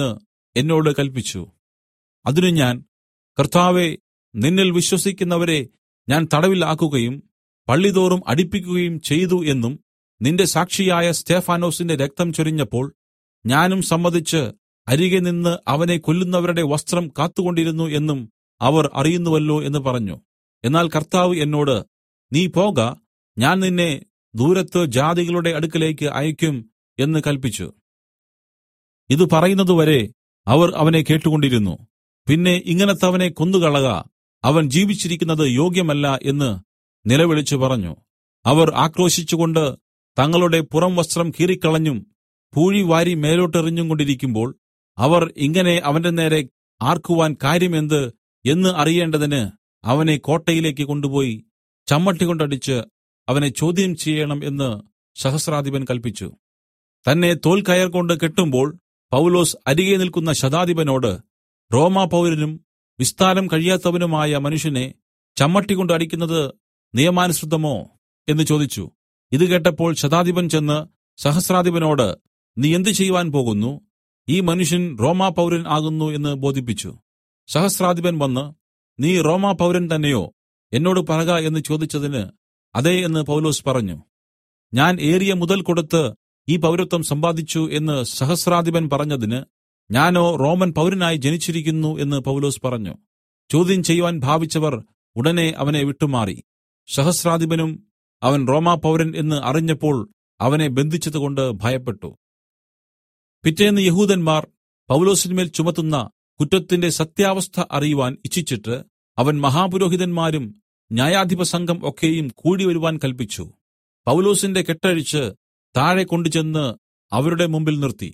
എന്നോട് കൽപ്പിച്ചു അതിന് ഞാൻ കർത്താവെ നിന്നിൽ വിശ്വസിക്കുന്നവരെ ഞാൻ തടവിൽ ആക്കുകയും പള്ളിതോറും അടിപ്പിക്കുകയും ചെയ്തു എന്നും നിന്റെ സാക്ഷിയായ സ്തേഫാനോസിന്റെ രക്തം ചൊരിഞ്ഞപ്പോൾ ഞാനും സമ്മതിച്ച് അരികെ നിന്ന് അവനെ കൊല്ലുന്നവരുടെ വസ്ത്രം കാത്തുകൊണ്ടിരുന്നു എന്നും അവർ അറിയുന്നുവല്ലോ എന്ന് പറഞ്ഞു എന്നാൽ കർത്താവ് എന്നോട് നീ പോക ഞാൻ നിന്നെ ദൂരത്ത് ജാതികളുടെ അടുക്കലേക്ക് അയക്കും എന്ന് കൽപ്പിച്ചു ഇത് പറയുന്നതുവരെ അവർ അവനെ കേട്ടുകൊണ്ടിരുന്നു പിന്നെ ഇങ്ങനത്തവനെ കൊന്നുകളക അവൻ ജീവിച്ചിരിക്കുന്നത് യോഗ്യമല്ല എന്ന് നിലവിളിച്ചു പറഞ്ഞു അവർ ആക്രോശിച്ചുകൊണ്ട് തങ്ങളുടെ പുറം വസ്ത്രം കീറിക്കളഞ്ഞും പൂഴി വാരി മേലോട്ടെറിഞ്ഞും കൊണ്ടിരിക്കുമ്പോൾ അവർ ഇങ്ങനെ അവന്റെ നേരെ ആർക്കുവാൻ കാര്യമെന്ത് എന്ന് അറിയേണ്ടതിന് അവനെ കോട്ടയിലേക്ക് കൊണ്ടുപോയി ചമ്മട്ടി കൊണ്ടടിച്ച് അവനെ ചോദ്യം ചെയ്യണം എന്ന് സഹസ്രാധിപൻ കൽപ്പിച്ചു തന്നെ തോൽക്കയർ കൊണ്ട് കെട്ടുമ്പോൾ പൗലോസ് അരികെ നിൽക്കുന്ന ശതാധിപനോട് റോമാ പൗരനും വിസ്താരം കഴിയാത്തവനുമായ മനുഷ്യനെ ചമ്മട്ടി കൊണ്ട് അടിക്കുന്നത് നിയമാനുസൃതമോ എന്ന് ചോദിച്ചു ഇത് കേട്ടപ്പോൾ ശതാധിപൻ ചെന്ന് സഹസ്രാധിപനോട് നീ എന്ത് ചെയ്യുവാൻ പോകുന്നു ഈ മനുഷ്യൻ റോമാ പൗരൻ ആകുന്നു എന്ന് ബോധിപ്പിച്ചു സഹസ്രാധിപൻ വന്ന് നീ റോമാ പൗരൻ തന്നെയോ എന്നോട് പറക എന്ന് ചോദിച്ചതിന് അതെ എന്ന് പൗലോസ് പറഞ്ഞു ഞാൻ ഏറിയ മുതൽ കൊടുത്ത് ഈ പൗരത്വം സമ്പാദിച്ചു എന്ന് സഹസ്രാധിപൻ പറഞ്ഞതിന് ഞാനോ റോമൻ പൗരനായി ജനിച്ചിരിക്കുന്നു എന്ന് പൗലോസ് പറഞ്ഞു ചോദ്യം ചെയ്യുവാൻ ഭാവിച്ചവർ ഉടനെ അവനെ വിട്ടുമാറി സഹസ്രാധിപനും അവൻ റോമാ പൗരൻ എന്ന് അറിഞ്ഞപ്പോൾ അവനെ ബന്ധിച്ചതുകൊണ്ട് ഭയപ്പെട്ടു പിറ്റേന്ന് യഹൂദന്മാർ പൗലോസിന്മേൽ ചുമത്തുന്ന കുറ്റത്തിന്റെ സത്യാവസ്ഥ അറിയുവാൻ ഇച്ഛിച്ചിട്ട് അവൻ മഹാപുരോഹിതന്മാരും ന്യായാധിപ സംഘം ഒക്കെയും കൂടി വരുവാൻ കൽപ്പിച്ചു പൗലോസിന്റെ കെട്ടഴിച്ച് താഴെ കൊണ്ടുചെന്ന് അവരുടെ മുമ്പിൽ നിർത്തി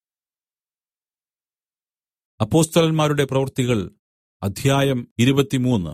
അപ്പോസ്തലന്മാരുടെ പ്രവൃത്തികൾ അധ്യായം ഇരുപത്തിമൂന്ന്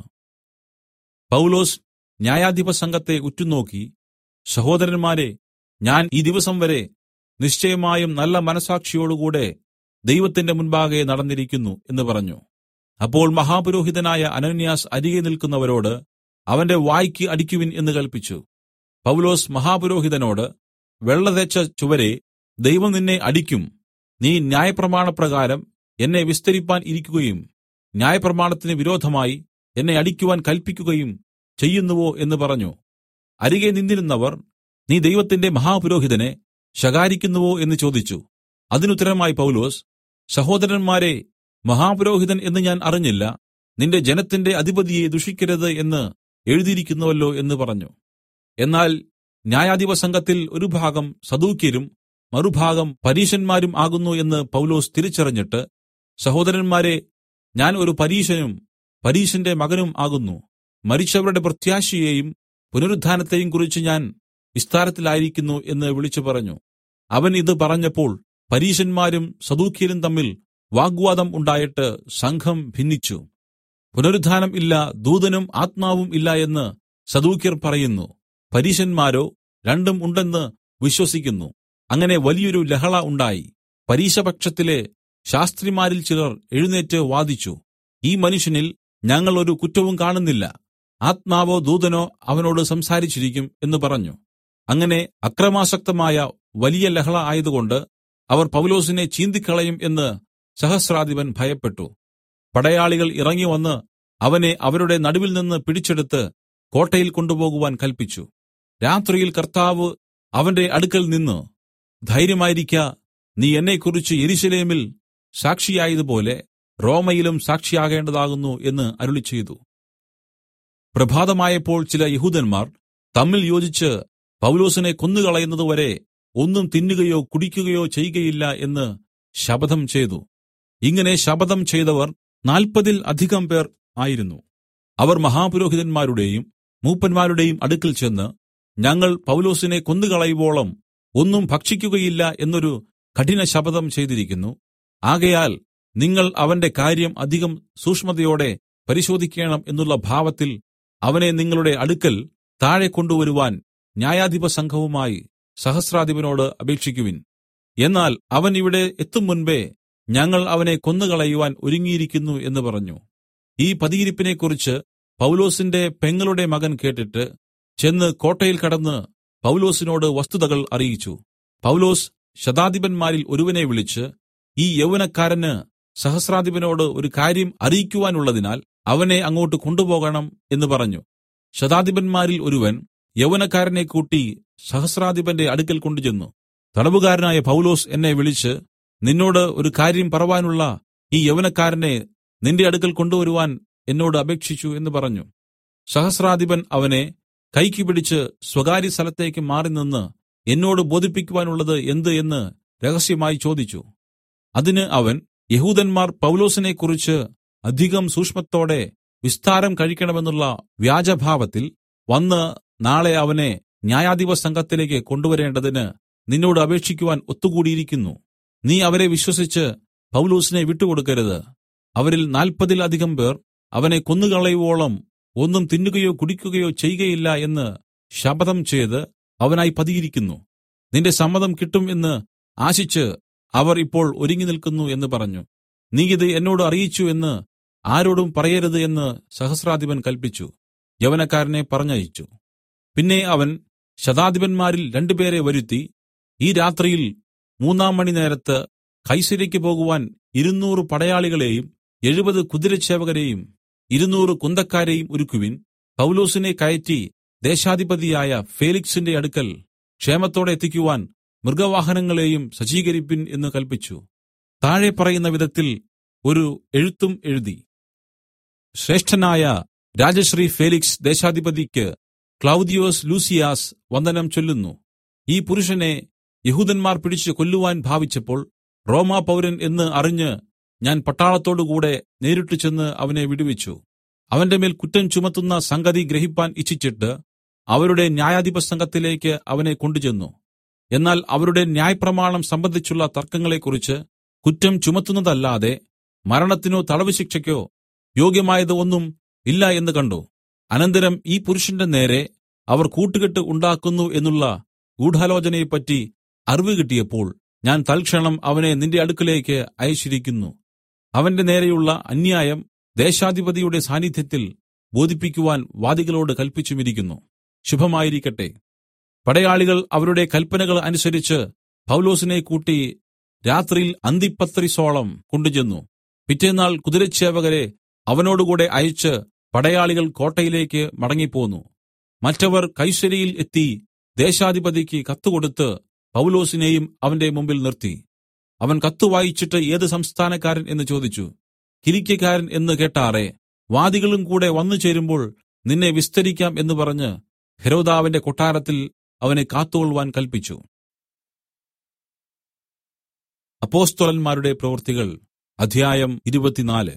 പൗലോസ് ന്യായാധിപ സംഘത്തെ ഉറ്റുനോക്കി സഹോദരന്മാരെ ഞാൻ ഈ ദിവസം വരെ നിശ്ചയമായും നല്ല മനസാക്ഷിയോടുകൂടെ ദൈവത്തിന്റെ മുൻപാകെ നടന്നിരിക്കുന്നു എന്ന് പറഞ്ഞു അപ്പോൾ മഹാപുരോഹിതനായ അനന്യാസ് അരികെ നിൽക്കുന്നവരോട് അവന്റെ വായ്ക്ക് അടിക്കുവിൻ എന്ന് കൽപ്പിച്ചു പൗലോസ് മഹാപുരോഹിതനോട് വെള്ളതേച്ച ചുവരെ ദൈവം നിന്നെ അടിക്കും നീ ന്യായപ്രമാണപ്രകാരം എന്നെ വിസ്തരിപ്പാൻ ഇരിക്കുകയും ന്യായപ്രമാണത്തിന് വിരോധമായി എന്നെ അടിക്കുവാൻ കൽപ്പിക്കുകയും ചെയ്യുന്നുവോ എന്ന് പറഞ്ഞു അരികെ നിന്നിരുന്നവർ നീ ദൈവത്തിന്റെ മഹാപുരോഹിതനെ ശകാരിക്കുന്നുവോ എന്ന് ചോദിച്ചു അതിനുത്തരമായി പൗലോസ് സഹോദരന്മാരെ മഹാപുരോഹിതൻ എന്ന് ഞാൻ അറിഞ്ഞില്ല നിന്റെ ജനത്തിന്റെ അധിപതിയെ ദുഷിക്കരുത് എന്ന് എഴുതിയിരിക്കുന്നുവല്ലോ എന്ന് പറഞ്ഞു എന്നാൽ ന്യായാധിപ സംഘത്തിൽ ഒരു ഭാഗം സദൂക്യരും മറുഭാഗം പരീശന്മാരും ആകുന്നു എന്ന് പൗലോസ് തിരിച്ചറിഞ്ഞിട്ട് സഹോദരന്മാരെ ഞാൻ ഒരു പരീശനും പരീശന്റെ മകനും ആകുന്നു മരിച്ചവരുടെ പ്രത്യാശയെയും പുനരുത്ഥാനത്തെയും കുറിച്ച് ഞാൻ വിസ്താരത്തിലായിരിക്കുന്നു എന്ന് വിളിച്ചു പറഞ്ഞു അവൻ ഇത് പറഞ്ഞപ്പോൾ പരീശന്മാരും സദൂക്യരും തമ്മിൽ വാഗ്വാദം ഉണ്ടായിട്ട് സംഘം ഭിന്നിച്ചു പുനരുത്ഥാനം ഇല്ല ദൂതനും ആത്മാവും ഇല്ല എന്ന് സദൂക്യർ പറയുന്നു പരീശന്മാരോ രണ്ടും ഉണ്ടെന്ന് വിശ്വസിക്കുന്നു അങ്ങനെ വലിയൊരു ലഹള ഉണ്ടായി പരീശപക്ഷത്തിലെ ശാസ്ത്രിമാരിൽ ചിലർ എഴുന്നേറ്റ് വാദിച്ചു ഈ മനുഷ്യനിൽ ഞങ്ങൾ ഒരു കുറ്റവും കാണുന്നില്ല ആത്മാവോ ദൂതനോ അവനോട് സംസാരിച്ചിരിക്കും എന്ന് പറഞ്ഞു അങ്ങനെ അക്രമാസക്തമായ വലിയ ലഹള ആയതുകൊണ്ട് അവർ പൗലോസിനെ ചീന്തിക്കളയും എന്ന് സഹസ്രാധിപൻ ഭയപ്പെട്ടു പടയാളികൾ ഇറങ്ങി വന്ന് അവനെ അവരുടെ നടുവിൽ നിന്ന് പിടിച്ചെടുത്ത് കോട്ടയിൽ കൊണ്ടുപോകുവാൻ കൽപ്പിച്ചു രാത്രിയിൽ കർത്താവ് അവന്റെ അടുക്കൽ നിന്ന് ധൈര്യമായിരിക്ക നീ എന്നെക്കുറിച്ച് യെരൂശലേമിൽ സാക്ഷിയായതുപോലെ റോമയിലും സാക്ഷിയാകേണ്ടതാകുന്നു എന്ന് അരുളിച്ചെയ്തു പ്രഭാതമായപ്പോൾ ചില യഹൂദന്മാർ തമ്മിൽ യോജിച്ച് പൗലോസിനെ കൊന്നുകളയുന്നതുവരെ ഒന്നും തിന്നുകയോ കുടിക്കുകയോ ചെയ്യുകയില്ല എന്ന് ശപഥം ചെയ്തു ഇങ്ങനെ ശപഥം ചെയ്തവർ നാൽപ്പതിൽ അധികം പേർ ആയിരുന്നു അവർ മഹാപുരോഹിതന്മാരുടെയും മൂപ്പന്മാരുടെയും അടുക്കൽ ചെന്ന് ഞങ്ങൾ പൗലോസിനെ കൊന്നുകളയുവോളം ഒന്നും ഭക്ഷിക്കുകയില്ല എന്നൊരു കഠിന ശപഥം ചെയ്തിരിക്കുന്നു ആകയാൽ നിങ്ങൾ അവന്റെ കാര്യം അധികം സൂക്ഷ്മതയോടെ പരിശോധിക്കണം എന്നുള്ള ഭാവത്തിൽ അവനെ നിങ്ങളുടെ അടുക്കൽ താഴെ കൊണ്ടുവരുവാൻ ന്യായാധിപ സംഘവുമായി സഹസ്രാധിപനോട് അപേക്ഷിക്കുവിൻ എന്നാൽ അവൻ ഇവിടെ എത്തും മുൻപേ ഞങ്ങൾ അവനെ കൊന്നുകളയുവാൻ ഒരുങ്ങിയിരിക്കുന്നു എന്ന് പറഞ്ഞു ഈ പതിയിരിപ്പിനെക്കുറിച്ച് പൗലോസിന്റെ പെങ്ങളുടെ മകൻ കേട്ടിട്ട് ചെന്ന് കോട്ടയിൽ കടന്ന് പൗലോസിനോട് വസ്തുതകൾ അറിയിച്ചു പൗലോസ് ശതാധിപന്മാരിൽ ഒരുവനെ വിളിച്ച് ഈ യൗവനക്കാരന് സഹസ്രാധിപനോട് ഒരു കാര്യം അറിയിക്കുവാനുള്ളതിനാൽ അവനെ അങ്ങോട്ട് കൊണ്ടുപോകണം എന്ന് പറഞ്ഞു ശതാധിപന്മാരിൽ ഒരുവൻ യൗവനക്കാരനെ കൂട്ടി സഹസ്രാധിപന്റെ അടുക്കൽ കൊണ്ടുചെന്നു തടവുകാരനായ പൗലോസ് എന്നെ വിളിച്ച് നിന്നോട് ഒരു കാര്യം പറവാനുള്ള ഈ യൗവനക്കാരനെ നിന്റെ അടുക്കൽ കൊണ്ടുവരുവാൻ എന്നോട് അപേക്ഷിച്ചു എന്ന് പറഞ്ഞു സഹസ്രാധിപൻ അവനെ കൈക്ക് പിടിച്ച് സ്വകാര്യ സ്ഥലത്തേക്ക് മാറി നിന്ന് എന്നോട് ബോധിപ്പിക്കുവാനുള്ളത് എന്ത് എന്ന് രഹസ്യമായി ചോദിച്ചു അതിന് അവൻ യഹൂദന്മാർ പൗലോസിനെക്കുറിച്ച് അധികം സൂക്ഷ്മത്തോടെ വിസ്താരം കഴിക്കണമെന്നുള്ള വ്യാജഭാവത്തിൽ വന്ന് നാളെ അവനെ ന്യായാധിപ സംഘത്തിലേക്ക് കൊണ്ടുവരേണ്ടതിന് നിന്നോട് അപേക്ഷിക്കുവാൻ ഒത്തുകൂടിയിരിക്കുന്നു നീ അവരെ വിശ്വസിച്ച് പൗലോസിനെ വിട്ടുകൊടുക്കരുത് അവരിൽ നാൽപ്പതിലധികം പേർ അവനെ കൊന്നുകളയുവോളം ഒന്നും തിന്നുകയോ കുടിക്കുകയോ ചെയ്യുകയില്ല എന്ന് ശപഥം ചെയ്ത് അവനായി പതിയിരിക്കുന്നു നിന്റെ സമ്മതം കിട്ടും എന്ന് ആശിച്ച് അവർ ഇപ്പോൾ ഒരുങ്ങി നിൽക്കുന്നു എന്ന് പറഞ്ഞു നീ ഇത് എന്നോട് അറിയിച്ചു എന്ന് ആരോടും പറയരുത് എന്ന് സഹസ്രാധിപൻ കൽപ്പിച്ചു യവനക്കാരനെ പറഞ്ഞയച്ചു പിന്നെ അവൻ ശതാധിപന്മാരിൽ രണ്ടുപേരെ വരുത്തി ഈ രാത്രിയിൽ മൂന്നാം മണി നേരത്ത് കൈസരിക്ക് പോകുവാൻ ഇരുന്നൂറ് പടയാളികളെയും എഴുപത് കുതിരച്ചേവകരെയും ഇരുന്നൂറ് കുന്തക്കാരെയും ഒരുക്കുവിൻ പൗലോസിനെ കയറ്റി ദേശാധിപതിയായ ഫേലിക്സിന്റെ അടുക്കൽ ക്ഷേമത്തോടെ എത്തിക്കുവാൻ മൃഗവാഹനങ്ങളെയും സജ്ജീകരിപ്പിൻ എന്ന് കൽപ്പിച്ചു താഴെ പറയുന്ന വിധത്തിൽ ഒരു എഴുത്തും എഴുതി ശ്രേഷ്ഠനായ രാജശ്രീ ഫേലിക്സ് ദേശാധിപതിക്ക് ക്ലൗദിയോസ് ലൂസിയാസ് വന്ദനം ചൊല്ലുന്നു ഈ പുരുഷനെ യഹൂദന്മാർ പിടിച്ച് കൊല്ലുവാൻ ഭാവിച്ചപ്പോൾ റോമാ പൗരൻ എന്ന് അറിഞ്ഞ് ഞാൻ പട്ടാളത്തോടുകൂടെ നേരിട്ട് ചെന്ന് അവനെ വിടുവിച്ചു അവന്റെ മേൽ കുറ്റം ചുമത്തുന്ന സംഗതി ഗ്രഹിപ്പാൻ ഇച്ഛിച്ചിട്ട് അവരുടെ ന്യായാധിപ സംഘത്തിലേക്ക് അവനെ കൊണ്ടുചെന്നു എന്നാൽ അവരുടെ ന്യായപ്രമാണം സംബന്ധിച്ചുള്ള തർക്കങ്ങളെക്കുറിച്ച് കുറ്റം ചുമത്തുന്നതല്ലാതെ മരണത്തിനോ തടവ് ശിക്ഷയ്ക്കോ യോഗ്യമായത് ഒന്നും ഇല്ല എന്ന് കണ്ടു അനന്തരം ഈ പുരുഷന്റെ നേരെ അവർ കൂട്ടുകെട്ട് ഉണ്ടാക്കുന്നു എന്നുള്ള ഗൂഢാലോചനയെപ്പറ്റി അറിവ് കിട്ടിയപ്പോൾ ഞാൻ തൽക്ഷണം അവനെ നിന്റെ അടുക്കലേക്ക് അയച്ചിരിക്കുന്നു അവന്റെ നേരെയുള്ള അന്യായം ദേശാധിപതിയുടെ സാന്നിധ്യത്തിൽ ബോധിപ്പിക്കുവാൻ വാദികളോട് കൽപ്പിച്ചുമിരിക്കുന്നു ശുഭമായിരിക്കട്ടെ പടയാളികൾ അവരുടെ കൽപ്പനകൾ അനുസരിച്ച് പൗലോസിനെ കൂട്ടി രാത്രിയിൽ അന്തിപ്പത്രിസോളം കൊണ്ടുചെന്നു പിറ്റേന്നാൾ കുതിരച്ചേവകരെ അവനോടുകൂടെ അയച്ച് പടയാളികൾ കോട്ടയിലേക്ക് മടങ്ങിപ്പോന്നു മറ്റവർ കൈസരിയിൽ എത്തി ദേശാധിപതിക്ക് കത്തുകൊടുത്ത് പൗലോസിനെയും അവന്റെ മുമ്പിൽ നിർത്തി അവൻ കത്ത് വായിച്ചിട്ട് ഏത് സംസ്ഥാനക്കാരൻ എന്ന് ചോദിച്ചു കിലിക്കക്കാരൻ എന്ന് കേട്ടാറെ വാദികളും കൂടെ വന്നു ചേരുമ്പോൾ നിന്നെ വിസ്തരിക്കാം എന്ന് പറഞ്ഞ് ഹെരോദാവിന്റെ കൊട്ടാരത്തിൽ അവനെ കാത്തുകൊള്ളുവാൻ കൽപ്പിച്ചു അപ്പോസ്തലന്മാരുടെ പ്രവൃത്തികൾ അധ്യായം ഇരുപത്തിനാല്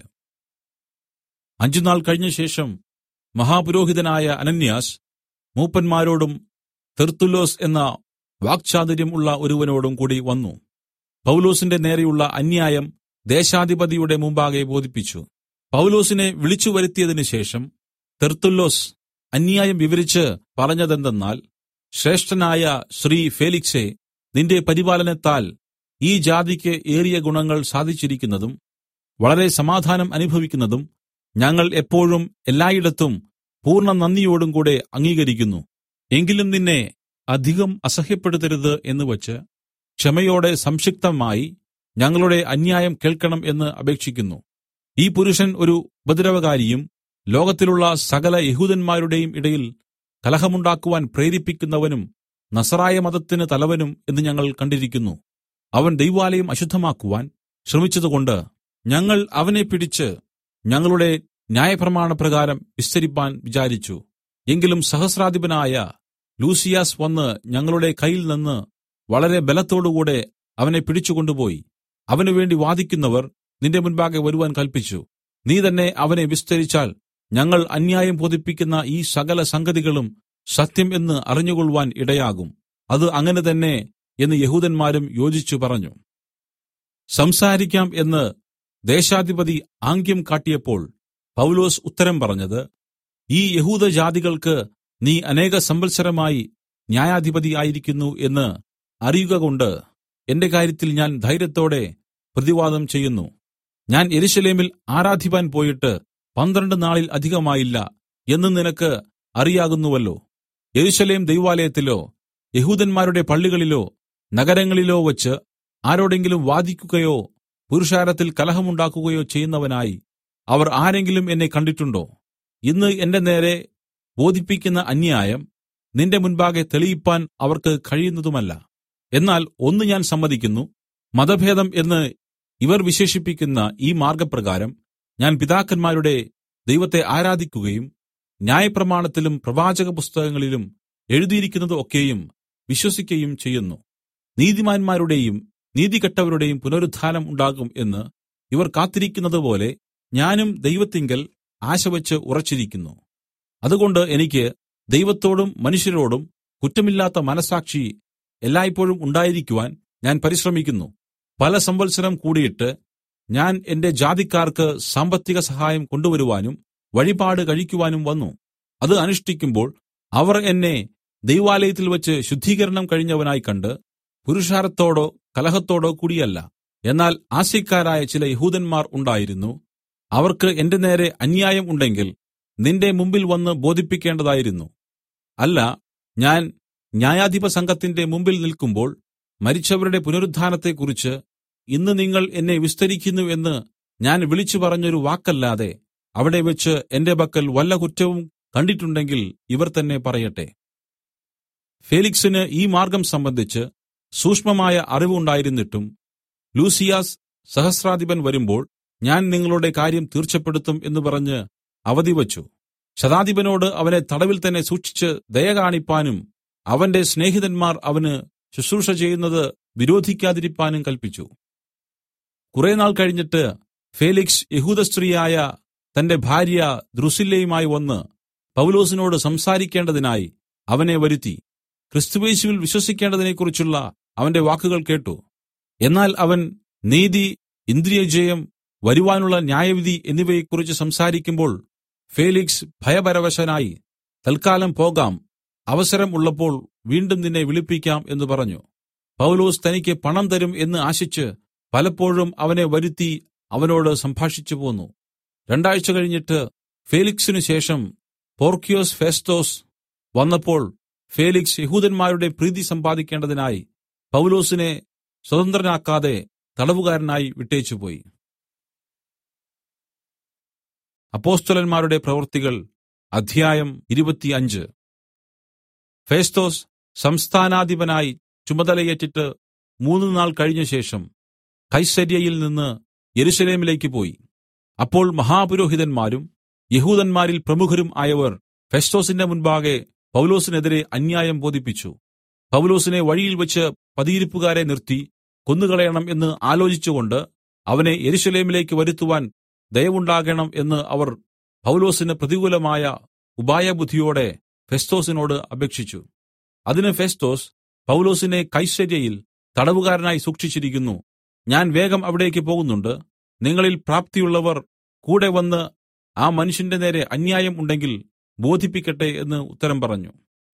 അഞ്ചുനാൾ കഴിഞ്ഞ ശേഷം മഹാപുരോഹിതനായ അനന്യാസ് മൂപ്പന്മാരോടും തെർത്തുലോസ് എന്ന വാക്ചാതുര്യം ഉള്ള ഒരുവനോടും കൂടി വന്നു പൗലോസിന്റെ നേരെയുള്ള അന്യായം ദേശാധിപതിയുടെ മുമ്പാകെ ബോധിപ്പിച്ചു പൗലോസിനെ വിളിച്ചു വരുത്തിയതിനു ശേഷം തെർത്തുല്ലോസ് അന്യായം വിവരിച്ച് പറഞ്ഞതെന്തെന്നാൽ ശ്രേഷ്ഠനായ ശ്രീ ഫേലിക്സെ നിന്റെ പരിപാലനത്താൽ ഈ ജാതിക്ക് ഏറിയ ഗുണങ്ങൾ സാധിച്ചിരിക്കുന്നതും വളരെ സമാധാനം അനുഭവിക്കുന്നതും ഞങ്ങൾ എപ്പോഴും എല്ലായിടത്തും പൂർണ്ണ നന്ദിയോടും കൂടെ അംഗീകരിക്കുന്നു എങ്കിലും നിന്നെ അധികം അസഹ്യപ്പെടുത്തരുത് എന്ന് വച്ച് ക്ഷമയോടെ സംക്ഷിപ്തമായി ഞങ്ങളുടെ അന്യായം കേൾക്കണം എന്ന് അപേക്ഷിക്കുന്നു ഈ പുരുഷൻ ഒരു ഉപദ്രവകാരിയും ലോകത്തിലുള്ള സകല യഹൂദന്മാരുടെയും ഇടയിൽ കലഹമുണ്ടാക്കുവാൻ പ്രേരിപ്പിക്കുന്നവനും നസറായ മതത്തിന് തലവനും എന്ന് ഞങ്ങൾ കണ്ടിരിക്കുന്നു അവൻ ദൈവാലയം അശുദ്ധമാക്കുവാൻ ശ്രമിച്ചതുകൊണ്ട് ഞങ്ങൾ അവനെ പിടിച്ച് ഞങ്ങളുടെ ന്യായപ്രമാണപ്രകാരം വിസ്തരിപ്പാൻ വിചാരിച്ചു എങ്കിലും സഹസ്രാധിപനായ ലൂസിയാസ് വന്ന് ഞങ്ങളുടെ കയ്യിൽ നിന്ന് വളരെ ബലത്തോടുകൂടെ അവനെ പിടിച്ചുകൊണ്ടുപോയി അവന് വേണ്ടി വാദിക്കുന്നവർ നിന്റെ മുൻപാകെ വരുവാൻ കൽപ്പിച്ചു നീ തന്നെ അവനെ വിസ്തരിച്ചാൽ ഞങ്ങൾ അന്യായം ബോധിപ്പിക്കുന്ന ഈ സകല സംഗതികളും സത്യം എന്ന് അറിഞ്ഞുകൊള്ളുവാൻ ഇടയാകും അത് അങ്ങനെ തന്നെ എന്ന് യഹൂദന്മാരും യോജിച്ചു പറഞ്ഞു സംസാരിക്കാം എന്ന് ദേശാധിപതി ആംഗ്യം കാട്ടിയപ്പോൾ പൗലോസ് ഉത്തരം പറഞ്ഞത് ഈ യഹൂദജാതികൾക്ക് നീ അനേക സംവത്സരമായി ന്യായാധിപതി ആയിരിക്കുന്നു എന്ന് അറിയുകകൊണ്ട് എന്റെ കാര്യത്തിൽ ഞാൻ ധൈര്യത്തോടെ പ്രതിവാദം ചെയ്യുന്നു ഞാൻ യെരൂശലേമിൽ ആരാധിപ്പാൻ പോയിട്ട് പന്ത്രണ്ട് നാളിൽ അധികമായില്ല എന്ന് നിനക്ക് അറിയാകുന്നുവല്ലോ യെരൂശലേം ദൈവാലയത്തിലോ യഹൂദന്മാരുടെ പള്ളികളിലോ നഗരങ്ങളിലോ വച്ച് ആരോടെങ്കിലും വാദിക്കുകയോ പുരുഷാരത്തിൽ കലഹമുണ്ടാക്കുകയോ ചെയ്യുന്നവനായി അവർ ആരെങ്കിലും എന്നെ കണ്ടിട്ടുണ്ടോ ഇന്ന് എന്റെ നേരെ ബോധിപ്പിക്കുന്ന അന്യായം നിന്റെ മുൻപാകെ തെളിയിപ്പാൻ അവർക്ക് കഴിയുന്നതുമല്ല എന്നാൽ ഒന്ന് ഞാൻ സമ്മതിക്കുന്നു മതഭേദം എന്ന് ഇവർ വിശേഷിപ്പിക്കുന്ന ഈ മാർഗപ്രകാരം ഞാൻ പിതാക്കന്മാരുടെ ദൈവത്തെ ആരാധിക്കുകയും ന്യായപ്രമാണത്തിലും പ്രവാചക പുസ്തകങ്ങളിലും എഴുതിയിരിക്കുന്നത് ഒക്കെയും വിശ്വസിക്കുകയും ചെയ്യുന്നു നീതിമാന്മാരുടെയും നീതികെട്ടവരുടെയും പുനരുത്ഥാനം ഉണ്ടാകും എന്ന് ഇവർ കാത്തിരിക്കുന്നതുപോലെ ഞാനും ദൈവത്തിങ്കൽ ആശവച്ച് ഉറച്ചിരിക്കുന്നു അതുകൊണ്ട് എനിക്ക് ദൈവത്തോടും മനുഷ്യരോടും കുറ്റമില്ലാത്ത മനസ്സാക്ഷി എല്ലായ്പോഴും ഉണ്ടായിരിക്കുവാൻ ഞാൻ പരിശ്രമിക്കുന്നു പല സംവത്സരം കൂടിയിട്ട് ഞാൻ എന്റെ ജാതിക്കാർക്ക് സാമ്പത്തിക സഹായം കൊണ്ടുവരുവാനും വഴിപാട് കഴിക്കുവാനും വന്നു അത് അനുഷ്ഠിക്കുമ്പോൾ അവർ എന്നെ ദൈവാലയത്തിൽ വെച്ച് ശുദ്ധീകരണം കഴിഞ്ഞവനായി കണ്ട് പുരുഷാരത്തോടോ കലഹത്തോടോ കൂടിയല്ല എന്നാൽ ആസ്യക്കാരായ ചില യഹൂദന്മാർ ഉണ്ടായിരുന്നു അവർക്ക് എന്റെ നേരെ അന്യായം ഉണ്ടെങ്കിൽ നിന്റെ മുമ്പിൽ വന്ന് ബോധിപ്പിക്കേണ്ടതായിരുന്നു അല്ല ഞാൻ ന്യായാധിപ സംഘത്തിന്റെ മുമ്പിൽ നിൽക്കുമ്പോൾ മരിച്ചവരുടെ പുനരുത്ഥാനത്തെക്കുറിച്ച് ഇന്ന് നിങ്ങൾ എന്നെ വിസ്തരിക്കുന്നു എന്ന് ഞാൻ വിളിച്ചു പറഞ്ഞൊരു വാക്കല്ലാതെ അവിടെ വെച്ച് എന്റെ പക്കൽ വല്ല കുറ്റവും കണ്ടിട്ടുണ്ടെങ്കിൽ ഇവർ തന്നെ പറയട്ടെ ഫേലിക്സിന് ഈ മാർഗം സംബന്ധിച്ച് സൂക്ഷ്മമായ അറിവുണ്ടായിരുന്നിട്ടും ലൂസിയാസ് സഹസ്രാധിപൻ വരുമ്പോൾ ഞാൻ നിങ്ങളുടെ കാര്യം തീർച്ചപ്പെടുത്തും എന്ന് പറഞ്ഞ് അവധി വച്ചു ശതാധിപനോട് അവനെ തടവിൽ തന്നെ സൂക്ഷിച്ച് ദയ കാണിപ്പാനും അവന്റെ സ്നേഹിതന്മാർ അവന് ശുശ്രൂഷ ചെയ്യുന്നത് വിരോധിക്കാതിരിപ്പാനും കൽപ്പിച്ചു കുറെ നാൾ കഴിഞ്ഞിട്ട് ഫേലിക്സ് യഹൂദസ്ത്രീയായ തന്റെ ഭാര്യ ദ്രുസില്ലയുമായി വന്ന് പൗലോസിനോട് സംസാരിക്കേണ്ടതിനായി അവനെ വരുത്തി ക്രിസ്തുവേശുവിൽ വിശ്വസിക്കേണ്ടതിനെക്കുറിച്ചുള്ള അവന്റെ വാക്കുകൾ കേട്ടു എന്നാൽ അവൻ നീതി ഇന്ദ്രിയജയം വരുവാനുള്ള ന്യായവിധി എന്നിവയെക്കുറിച്ച് സംസാരിക്കുമ്പോൾ ഫേലിക്സ് ഭയപരവശനായി തൽക്കാലം പോകാം അവസരം ഉള്ളപ്പോൾ വീണ്ടും നിന്നെ വിളിപ്പിക്കാം എന്ന് പറഞ്ഞു പൗലോസ് തനിക്ക് പണം തരും എന്ന് ആശിച്ച് പലപ്പോഴും അവനെ വരുത്തി അവനോട് സംഭാഷിച്ചു പോന്നു രണ്ടാഴ്ച കഴിഞ്ഞിട്ട് ഫേലിക്സിനു ശേഷം പോർക്യോസ് ഫെസ്തോസ് വന്നപ്പോൾ ഫേലിക്സ് യഹൂദന്മാരുടെ പ്രീതി സമ്പാദിക്കേണ്ടതിനായി പൗലോസിനെ സ്വതന്ത്രനാക്കാതെ തടവുകാരനായി വിട്ടേച്ചുപോയി അപ്പോസ്തലന്മാരുടെ പ്രവൃത്തികൾ അധ്യായം ഇരുപത്തിയഞ്ച് ഫേസ്തോസ് സംസ്ഥാനാധിപനായി ചുമതലയേറ്റിട്ട് മൂന്ന് നാൾ കഴിഞ്ഞ ശേഷം കൈസര്യയിൽ നിന്ന് യെരൂശലേമിലേക്ക് പോയി അപ്പോൾ മഹാപുരോഹിതന്മാരും യഹൂദന്മാരിൽ പ്രമുഖരും ആയവർ ഫെസ്തോസിന്റെ മുൻപാകെ പൗലോസിനെതിരെ അന്യായം ബോധിപ്പിച്ചു പൗലോസിനെ വഴിയിൽ വെച്ച് പതിയിരിപ്പുകാരെ നിർത്തി കൊന്നുകളയണം എന്ന് ആലോചിച്ചുകൊണ്ട് അവനെ യെരൂശലേമിലേക്ക് വരുത്തുവാൻ ദയവുണ്ടാകണം എന്ന് അവർ പൗലോസിന് പ്രതികൂലമായ ഉപായബുദ്ധിയോടെ ഫെസ്തോസിനോട് അപേക്ഷിച്ചു അതിന് ഫെസ്തോസ് പൗലോസിനെ കൈസര്യയിൽ തടവുകാരനായി സൂക്ഷിച്ചിരിക്കുന്നു ഞാൻ വേഗം അവിടേക്ക് പോകുന്നുണ്ട് നിങ്ങളിൽ പ്രാപ്തിയുള്ളവർ കൂടെ വന്ന് ആ മനുഷ്യന്റെ നേരെ അന്യായം ഉണ്ടെങ്കിൽ ബോധിപ്പിക്കട്ടെ എന്ന് ഉത്തരം പറഞ്ഞു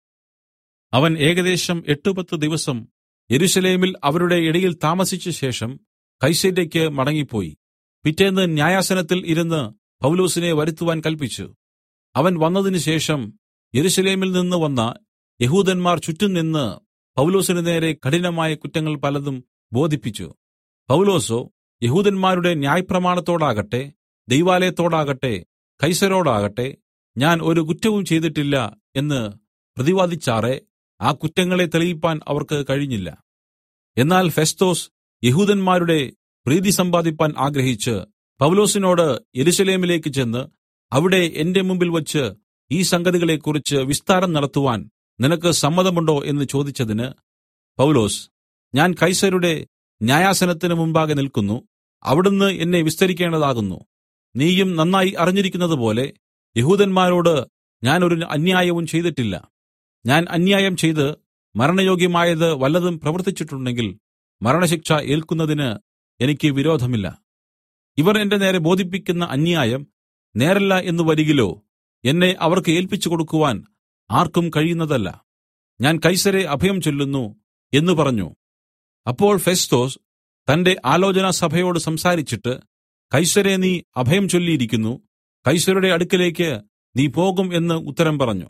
അവൻ ഏകദേശം എട്ട് പത്ത് ദിവസം യെരൂശലേമിൽ അവരുടെ ഇടയിൽ താമസിച്ച ശേഷം കൈസര്യയ്ക്ക് മടങ്ങിപ്പോയി പിറ്റേന്ന് ന്യായാസനത്തിൽ ഇരുന്ന് പൗലോസിനെ വരുത്തുവാൻ കൽപ്പിച്ചു അവൻ വന്നതിന് ശേഷം യെരൂശലേമിൽ നിന്ന് വന്ന യഹൂദന്മാർ ചുറ്റും നിന്ന് പൗലോസിന് നേരെ കഠിനമായ കുറ്റങ്ങൾ പലതും ബോധിപ്പിച്ചു പൗലോസോ യഹൂദന്മാരുടെ ന്യായപ്രമാണത്തോടാകട്ടെ ദൈവാലയത്തോടാകട്ടെ കൈസരോടാകട്ടെ ഞാൻ ഒരു കുറ്റവും ചെയ്തിട്ടില്ല എന്ന് പ്രതിവാദിച്ചാറെ ആ കുറ്റങ്ങളെ തെളിയിപ്പാൻ അവർക്ക് കഴിഞ്ഞില്ല എന്നാൽ ഫെസ്തോസ് യഹൂദന്മാരുടെ പ്രീതി സമ്പാദിപ്പാൻ ആഗ്രഹിച്ച് പൗലോസിനോട് യെരൂശലേമിലേക്ക് ചെന്ന് അവിടെ എന്റെ മുമ്പിൽ വച്ച് ഈ സംഗതികളെക്കുറിച്ച് വിസ്താരം നടത്തുവാൻ നിനക്ക് സമ്മതമുണ്ടോ എന്ന് ചോദിച്ചതിന് പൗലോസ് ഞാൻ കൈസരുടെ ന്യായാസനത്തിന് മുമ്പാകെ നിൽക്കുന്നു അവിടുന്ന് എന്നെ വിസ്തരിക്കേണ്ടതാകുന്നു നീയും നന്നായി അറിഞ്ഞിരിക്കുന്നതുപോലെ യഹൂദന്മാരോട് ഞാൻ ഒരു അന്യായവും ചെയ്തിട്ടില്ല ഞാൻ അന്യായം ചെയ്ത് മരണയോഗ്യമായത് വല്ലതും പ്രവർത്തിച്ചിട്ടുണ്ടെങ്കിൽ മരണശിക്ഷ ഏൽക്കുന്നതിന് എനിക്ക് വിരോധമില്ല ഇവർ എന്റെ നേരെ ബോധിപ്പിക്കുന്ന അന്യായം നേരല്ല എന്ന് വരികിലോ എന്നെ അവർക്ക് ഏൽപ്പിച്ചു കൊടുക്കുവാൻ ആർക്കും കഴിയുന്നതല്ല ഞാൻ കൈസരെ അഭയം ചൊല്ലുന്നു എന്ന് പറഞ്ഞു അപ്പോൾ ഫെസ്തോസ് തന്റെ ആലോചനാ സഭയോട് സംസാരിച്ചിട്ട് കൈസരെ നീ അഭയം ചൊല്ലിയിരിക്കുന്നു കൈസരുടെ അടുക്കലേക്ക് നീ പോകും എന്ന് ഉത്തരം പറഞ്ഞു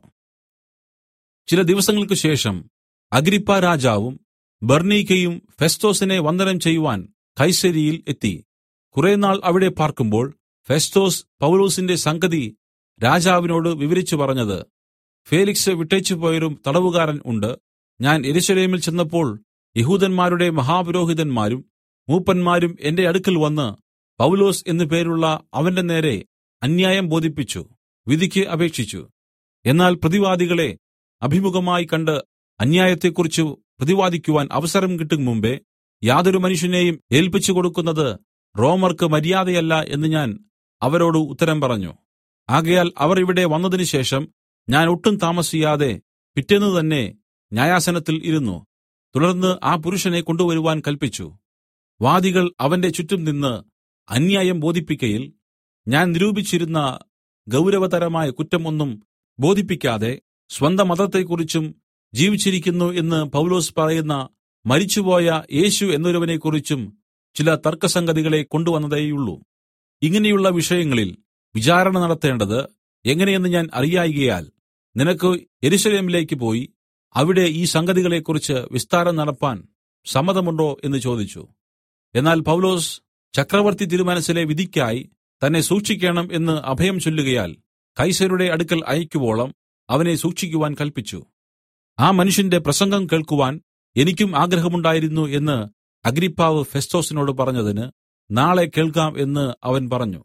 ചില ദിവസങ്ങൾക്ക് ശേഷം അഗ്രിപ്പ രാജാവും ബർണീക്കയും ഫെസ്തോസിനെ വന്ദനം ചെയ്യുവാൻ കൈസരിയിൽ എത്തി കുറേനാൾ അവിടെ പാർക്കുമ്പോൾ ഫെസ്തൊസ് പൗലൊസിന്റെ സംഗതി രാജാവിനോട് വിവരിച്ചു പറഞ്ഞത് ഫേലിക്സ് വിട്ടേച്ചുപോയൊരു തടവുകാരൻ ഉണ്ട് ഞാൻ യെരൂശലേമിൽ ചെന്നപ്പോൾ യഹൂദന്മാരുടെ മഹാപുരോഹിതന്മാരും മൂപ്പന്മാരും എന്റെ അടുക്കൽ വന്ന് പൗലോസ് എന്നു പേരുള്ള അവന്റെ നേരെ അന്യായം ബോധിപ്പിച്ചു വിധിക്ക് അപേക്ഷിച്ചു എന്നാൽ പ്രതിവാദികളെ അഭിമുഖമായി കണ്ട് അന്യായത്തെക്കുറിച്ച് പ്രതിവാദിക്കുവാൻ അവസരം കിട്ടും മുമ്പേ യാതൊരു മനുഷ്യനെയും ഏൽപ്പിച്ചു കൊടുക്കുന്നത് റോമർക്ക് മര്യാദയല്ല എന്ന് ഞാൻ അവരോട് ഉത്തരം പറഞ്ഞു ആകയാൽ അവർ ഇവിടെ വന്നതിന് ശേഷം ഞാൻ ഒട്ടും താമസിയാതെ പിറ്റേന്ന് തന്നെ ന്യായാസനത്തിൽ ഇരുന്നു തുടർന്ന് ആ പുരുഷനെ കൊണ്ടുവരുവാൻ കൽപ്പിച്ചു വാദികൾ അവന്റെ ചുറ്റും നിന്ന് അന്യായം ബോധിപ്പിക്കയിൽ ഞാൻ നിരൂപിച്ചിരുന്ന ഗൗരവതരമായ കുറ്റം ഒന്നും ബോധിപ്പിക്കാതെ സ്വന്തം മതത്തെക്കുറിച്ചും ജീവിച്ചിരിക്കുന്നു എന്ന് പൗലോസ് പറയുന്ന മരിച്ചുപോയ യേശു എന്നൊരുവനെക്കുറിച്ചും ചില തർക്കസംഗതികളെ കൊണ്ടുവന്നതേയുള്ളൂ ഇങ്ങനെയുള്ള വിഷയങ്ങളിൽ വിചാരണ നടത്തേണ്ടത് എങ്ങനെയെന്ന് ഞാൻ അറിയായികയാൽ നിനക്ക് യെരൂശലേമിലേക്ക് പോയി അവിടെ ഈ സംഗതികളെക്കുറിച്ച് വിസ്താരം നടപ്പാൻ സമ്മതമുണ്ടോ എന്ന് ചോദിച്ചു എന്നാൽ പൗലോസ് ചക്രവർത്തി തിരുമനസ്സിലെ വിധിക്കായി തന്നെ സൂക്ഷിക്കണം എന്ന് അഭയം ചൊല്ലുകയാൽ കൈസരുടെ അടുക്കൽ അയക്കുവോളം അവനെ സൂക്ഷിക്കുവാൻ കൽപ്പിച്ചു ആ മനുഷ്യന്റെ പ്രസംഗം കേൾക്കുവാൻ എനിക്കും ആഗ്രഹമുണ്ടായിരുന്നു എന്ന് അഗ്രിപ്പാവ് ഫെസ്തോസിനോട് പറഞ്ഞതിന് നാളെ കേൾക്കാം എന്ന് അവൻ പറഞ്ഞു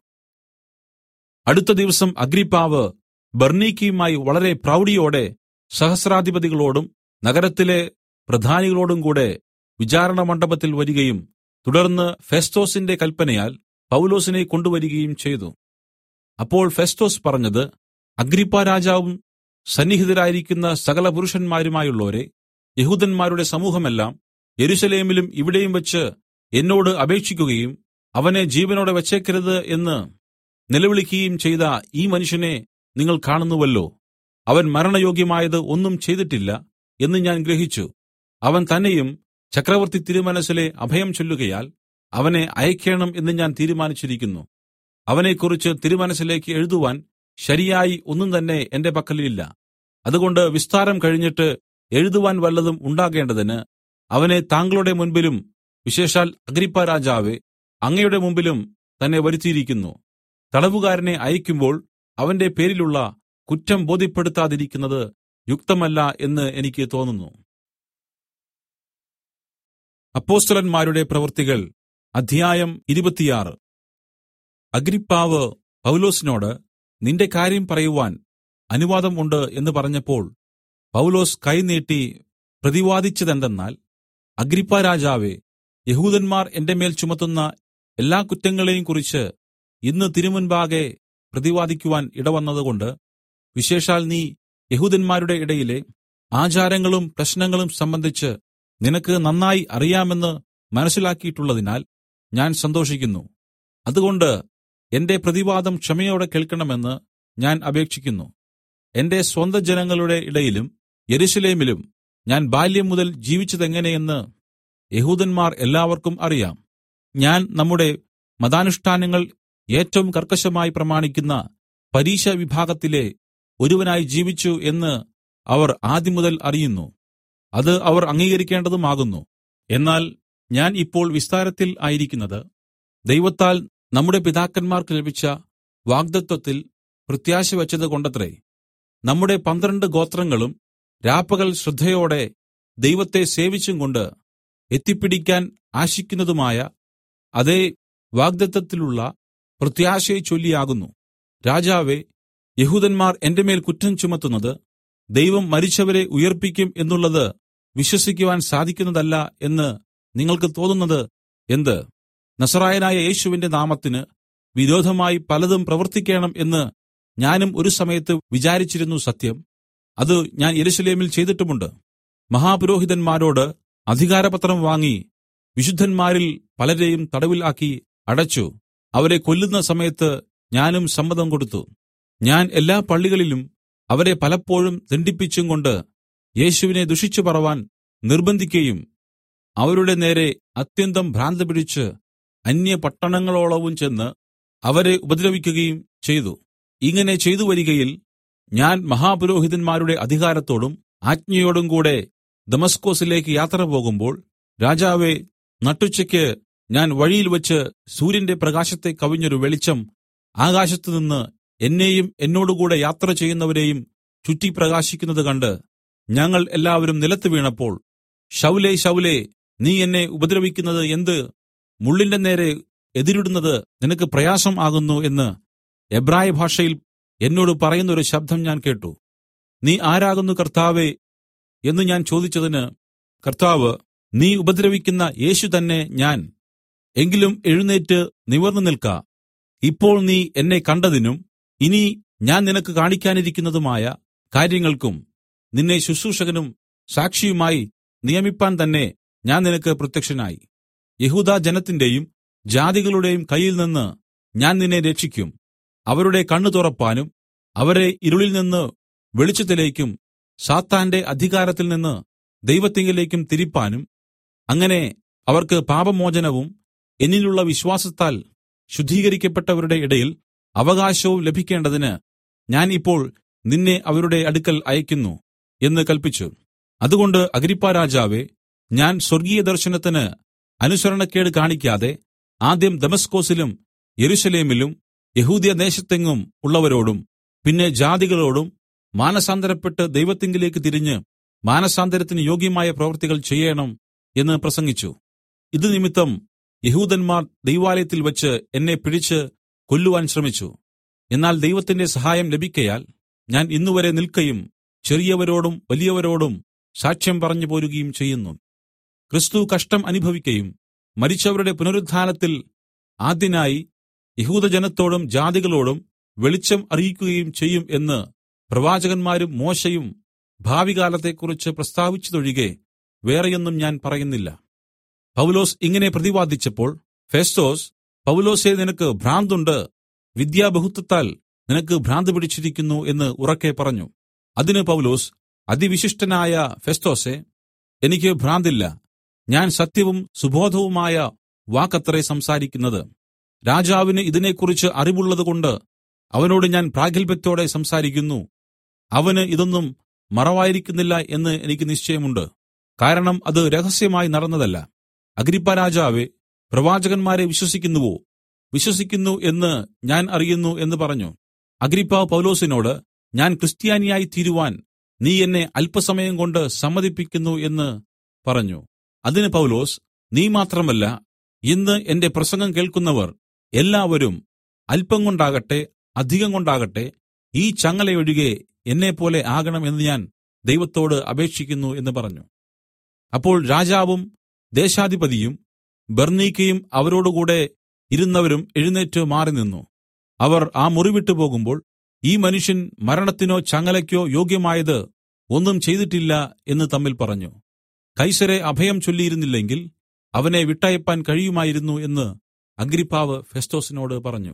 അടുത്ത ദിവസം അഗ്രിപ്പാവ് ബർണീക്കയുമായി വളരെ പ്രൗഢിയോടെ സഹസ്രാധിപതികളോടും നഗരത്തിലെ പ്രധാനികളോടും കൂടെ വിചാരണ മണ്ഡപത്തിൽ വരികയും തുടർന്ന് ഫെസ്തോസിന്റെ കൽപ്പനയാൽ പൗലോസിനെ കൊണ്ടുവരികയും ചെയ്തു അപ്പോൾ ഫെസ്തോസ് പറഞ്ഞത് അഗ്രിപ്പ രാജാവും സന്നിഹിതരായിരിക്കുന്ന സകല പുരുഷന്മാരുമായുള്ളോരെ യഹൂദന്മാരുടെ സമൂഹമെല്ലാം യെരൂശലേമിലും ഇവിടെയും വെച്ച് എന്നോട് അപേക്ഷിക്കുകയും അവനെ ജീവനോടെ വച്ചേക്കരുത് എന്ന് നിലവിളിക്കുകയും ചെയ്ത ഈ മനുഷ്യനെ നിങ്ങൾ കാണുന്നുവല്ലോ അവൻ മരണയോഗ്യമായത് ഒന്നും ചെയ്തിട്ടില്ല എന്ന് ഞാൻ ഗ്രഹിച്ചു അവൻ തന്നെയും ചക്രവർത്തി തിരുമനസ്സിലെ അഭയം ചൊല്ലുകയാൽ അവനെ അയക്കേണം എന്ന് ഞാൻ തീരുമാനിച്ചിരിക്കുന്നു അവനെക്കുറിച്ച് തിരുമനസ്സിലേക്ക് എഴുതുവാൻ ശരിയായി ഒന്നും തന്നെ എന്റെ പക്കലില്ല അതുകൊണ്ട് വിസ്താരം കഴിഞ്ഞിട്ട് എഴുതുവാൻ വല്ലതും ഉണ്ടാകേണ്ടതിന് അവനെ താങ്കളുടെ മുൻപിലും വിശേഷാൽ അഗ്രിപ്പ രാജാവേ അങ്ങയുടെ മുമ്പിലും തന്നെ വരുത്തിയിരിക്കുന്നു തടവുകാരനെ അയക്കുമ്പോൾ അവന്റെ പേരിലുള്ള കുറ്റം ബോധ്യപ്പെടുത്താതിരിക്കുന്നത് യുക്തമല്ല എന്ന് എനിക്ക് തോന്നുന്നു അപ്പോസ്തലന്മാരുടെ പ്രവൃത്തികൾ അധ്യായം ഇരുപത്തിയാറ് അഗ്രിപ്പാവ് പൗലോസിനോട് നിന്റെ കാര്യം പറയുവാൻ അനുവാദം ഉണ്ട് എന്ന് പറഞ്ഞപ്പോൾ പൗലോസ് കൈനീട്ടി പ്രതിവാദിച്ചതെന്തെന്നാൽ അഗ്രിപ്പ രാജാവേ യഹൂദന്മാർ എന്റെ മേൽ ചുമത്തുന്ന എല്ലാ കുറ്റങ്ങളെയും കുറിച്ച് ഇന്ന് തിരുമുൻപാകെ പ്രതിവാദിക്കുവാൻ ഇടവന്നതുകൊണ്ട് വിശേഷാൽ നീ യഹൂദന്മാരുടെ ഇടയിലെ ആചാരങ്ങളും പ്രശ്നങ്ങളും സംബന്ധിച്ച് നിനക്ക് നന്നായി അറിയാമെന്ന് മനസ്സിലാക്കിയിട്ടുള്ളതിനാൽ ഞാൻ സന്തോഷിക്കുന്നു അതുകൊണ്ട് എന്റെ പ്രതിവാദം ക്ഷമയോടെ കേൾക്കണമെന്ന് ഞാൻ അപേക്ഷിക്കുന്നു എന്റെ സ്വന്ത ജനങ്ങളുടെ ഇടയിലും യെരൂശലേമിലും ഞാൻ ബാല്യം മുതൽ ജീവിച്ചതെങ്ങനെയെന്ന് യഹൂദന്മാർ എല്ലാവർക്കും അറിയാം ഞാൻ നമ്മുടെ മതാനുഷ്ഠാനങ്ങൾ ഏറ്റവും കർക്കശമായി പ്രമാണിക്കുന്ന പരീശ വിഭാഗത്തിലെ ഒരുവനായി ജീവിച്ചു എന്ന് അവർ ആദ്യമുതൽ അറിയുന്നു അത് അവർ അംഗീകരിക്കേണ്ടതുമാകുന്നു എന്നാൽ ഞാൻ ഇപ്പോൾ വിസ്താരത്തിൽ ആയിരിക്കുന്നത് ദൈവത്താൽ നമ്മുടെ പിതാക്കന്മാർക്ക് ലഭിച്ച വാഗ്ദത്വത്തിൽ പ്രത്യാശ വെച്ചത് കൊണ്ടത്രേ നമ്മുടെ പന്ത്രണ്ട് ഗോത്രങ്ങളും രാപ്പകൽ ശ്രദ്ധയോടെ ദൈവത്തെ സേവിച്ചും കൊണ്ട് എത്തിപ്പിടിക്കാൻ ആശിക്കുന്നതുമായ അതേ വാഗ്ദത്തത്തിലുള്ള പ്രത്യാശയെ ചൊല്ലിയാകുന്നു രാജാവേ യഹൂദന്മാർ എന്റെ മേൽ കുറ്റം ചുമത്തുന്നത് ദൈവം മരിച്ചവരെ ഉയർപ്പിക്കും എന്നുള്ളത് വിശ്വസിക്കുവാൻ സാധിക്കുന്നതല്ല എന്ന് നിങ്ങൾക്ക് തോന്നുന്നത് എന്ത് നസറായനായ യേശുവിന്റെ നാമത്തിന് വിരോധമായി പലതും പ്രവർത്തിക്കേണം എന്ന് ഞാനും ഒരു സമയത്ത് വിചാരിച്ചിരുന്നു സത്യം അത് ഞാൻ യെരൂശലേമിൽ ചെയ്തിട്ടുമുണ്ട് മഹാപുരോഹിതന്മാരോട് അധികാരപത്രം വാങ്ങി വിശുദ്ധന്മാരിൽ പലരെയും തടവിൽ ആക്കി അടച്ചു അവരെ കൊല്ലുന്ന സമയത്ത് ഞാനും സമ്മതം കൊടുത്തു ഞാൻ എല്ലാ പള്ളികളിലും അവരെ പലപ്പോഴും ദണ്ഡിപ്പിച്ചും കൊണ്ട് യേശുവിനെ ദുഷിച്ചു പറവാൻ നിർബന്ധിക്കയും അവരുടെ നേരെ അത്യന്തം ഭ്രാന്ത് പിടിച്ച് അന്യ പട്ടണങ്ങളോളവും ചെന്ന് അവരെ ഉപദ്രവിക്കുകയും ചെയ്തു ഇങ്ങനെ ചെയ്തു വരികയിൽ ഞാൻ മഹാപുരോഹിതന്മാരുടെ അധികാരത്തോടും ആജ്ഞയോടും കൂടെ ദമസ്കോസിലേക്ക് യാത്ര പോകുമ്പോൾ രാജാവെ നട്ടുച്ചയ്ക്ക് ഞാൻ വഴിയിൽ വെച്ച് സൂര്യന്റെ പ്രകാശത്തെ കവിഞ്ഞൊരു വെളിച്ചം ആകാശത്തുനിന്ന് എന്നെയും എന്നോടുകൂടെ യാത്ര ചെയ്യുന്നവരെയും ചുറ്റി പ്രകാശിക്കുന്നത് കണ്ട് ഞങ്ങൾ എല്ലാവരും നിലത്ത് വീണപ്പോൾ ശൗലേ ശൗലേ നീ എന്നെ ഉപദ്രവിക്കുന്നത് എന്ത് മുള്ളിന്റെ നേരെ എതിരിടുന്നത് നിനക്ക് പ്രയാസം ആകുന്നു എന്ന് എബ്രായ ഭാഷയിൽ എന്നോട് പറയുന്ന ഒരു ശബ്ദം ഞാൻ കേട്ടു നീ ആരാകുന്നു കർത്താവേ എന്ന് ഞാൻ ചോദിച്ചതിന് കർത്താവ് നീ ഉപദ്രവിക്കുന്ന യേശു തന്നെ ഞാൻ എങ്കിലും എഴുന്നേറ്റ് നിവർന്നു നിൽക്ക ഇപ്പോൾ നീ എന്നെ കണ്ടതിനും ഇനി ഞാൻ നിനക്ക് കാണിക്കാനിരിക്കുന്നതുമായ കാര്യങ്ങൾക്കും നിന്നെ ശുശ്രൂഷകനും സാക്ഷിയുമായി നിയമിപ്പാൻ തന്നെ ഞാൻ നിനക്ക് പ്രത്യക്ഷനായി യഹൂദാ ജനത്തിന്റെയും ജാതികളുടെയും കയ്യിൽ നിന്ന് ഞാൻ നിന്നെ രക്ഷിക്കും അവരുടെ കണ്ണു തുറപ്പാനും അവരെ ഇരുളിൽ നിന്ന് വെളിച്ചത്തിലേക്കും സാത്താന്റെ അധികാരത്തിൽ നിന്ന് ദൈവത്തിങ്കലേക്കും തിരിപ്പാനും അങ്ങനെ അവർക്ക് പാപമോചനവും എന്നിലുള്ള വിശ്വാസത്താൽ ശുദ്ധീകരിക്കപ്പെട്ടവരുടെ ഇടയിൽ അവകാശവും ലഭിക്കേണ്ടതിന് ഞാൻ ഇപ്പോൾ നിന്നെ അവരുടെ അടുക്കൽ അയക്കുന്നു എന്ന് കൽപ്പിച്ചു അതുകൊണ്ട് അഗ്രിപ്പാരാജാവേ ഞാൻ സ്വർഗീയ ദർശനത്തിന് അനുസരണക്കേട് കാണിക്കാതെ ആദ്യം ദമസ്കോസിലും യെരൂശലേമിലും യഹൂദ്യദേശത്തെങ്ങും ഉള്ളവരോടും പിന്നെ ജാതികളോടും മാനസാന്തരപ്പെട്ട് ദൈവത്തിങ്കിലേക്ക് തിരിഞ്ഞ് മാനസാന്തരത്തിന് യോഗ്യമായ പ്രവൃത്തികൾ ചെയ്യണം എന്ന് പ്രസംഗിച്ചു ഇത് നിമിത്തം യഹൂദന്മാർ ദൈവാലയത്തിൽ വെച്ച് എന്നെ പിടിച്ച് കൊല്ലുവാൻ ശ്രമിച്ചു എന്നാൽ ദൈവത്തിന്റെ സഹായം ലഭിക്കയാൽ ഞാൻ ഇന്നുവരെ നിൽക്കയും ചെറിയവരോടും വലിയവരോടും സാക്ഷ്യം പറഞ്ഞു പോരുകയും ചെയ്യുന്നു ക്രിസ്തു കഷ്ടം അനുഭവിക്കയും മരിച്ചവരുടെ പുനരുത്ഥാനത്തിൽ ആദ്യനായി യഹൂദജനത്തോടും ജാതികളോടും വെളിച്ചം അറിയിക്കുകയും ചെയ്യും എന്ന് പ്രവാചകന്മാരും മോശയും ഭാവികാലത്തെക്കുറിച്ച് പ്രസ്താവിച്ചതൊഴികെ വേറെയൊന്നും ഞാൻ പറയുന്നില്ല പൗലോസ് ഇങ്ങനെ പ്രതിവാദിച്ചപ്പോൾ ഫെസ്തോസ് പൗലോസെ നിനക്ക് ഭ്രാന്തുണ്ട് വിദ്യാബഹുത്വത്താൽ നിനക്ക് ഭ്രാന്ത് പിടിച്ചിരിക്കുന്നു എന്ന് ഉറക്കെ പറഞ്ഞു അതിന് പൗലോസ് അതിവിശിഷ്ടനായ ഫെസ്തോസെ എനിക്ക് ഭ്രാന്തില്ല ഞാൻ സത്യവും സുബോധവുമായ വാക്കത്രേ സംസാരിക്കുന്നത് രാജാവിന് ഇതിനെക്കുറിച്ച് അറിവുള്ളതുകൊണ്ട് അവനോട് ഞാൻ പ്രാഗൽഭ്യത്തോടെ സംസാരിക്കുന്നു അവന് ഇതൊന്നും മറവായിരിക്കുന്നില്ല എന്ന് എനിക്ക് നിശ്ചയമുണ്ട് കാരണം അത് രഹസ്യമായി നടന്നതല്ല അഗ്രിപ്പ രാജാവേ പ്രവാചകന്മാരെ വിശ്വസിക്കുന്നുവോ വിശ്വസിക്കുന്നു എന്ന് ഞാൻ അറിയുന്നു എന്ന് പറഞ്ഞു അഗ്രിപ്പ പൗലോസിനോട് ഞാൻ ക്രിസ്ത്യാനിയായി തീരുവാൻ നീ എന്നെ അല്പസമയം കൊണ്ട് സമ്മതിപ്പിക്കുന്നു എന്ന് പറഞ്ഞു അതിന് പൗലോസ് നീ മാത്രമല്ല ഇന്ന് എന്റെ പ്രസംഗം കേൾക്കുന്നവർ എല്ലാവരും അല്പം കൊണ്ടാകട്ടെ അധികം കൊണ്ടാകട്ടെ ഈ ചങ്ങലയൊഴികെ എന്നെപ്പോലെ ആകണം എന്ന് ഞാൻ ദൈവത്തോട് അപേക്ഷിക്കുന്നു എന്ന് പറഞ്ഞു അപ്പോൾ രാജാവും ദേശാധിപതിയും ബർന്നീക്കയും അവരോടുകൂടെ ഇരുന്നവരും എഴുന്നേറ്റ് മാറി നിന്നു അവർ ആ മുറി വിട്ടു പോകുമ്പോൾ ഈ മനുഷ്യൻ മരണത്തിനോ ചങ്ങലയ്ക്കോ യോഗ്യമായത് ഒന്നും ചെയ്തിട്ടില്ല എന്ന് തമ്മിൽ പറഞ്ഞു കൈസരെ അഭയം ചൊല്ലിയിരുന്നില്ലെങ്കിൽ അവനെ വിട്ടയപ്പാൻ കഴിയുമായിരുന്നു എന്ന് അഗ്രിപ്പാവ് ഫെസ്തോസിനോട് പറഞ്ഞു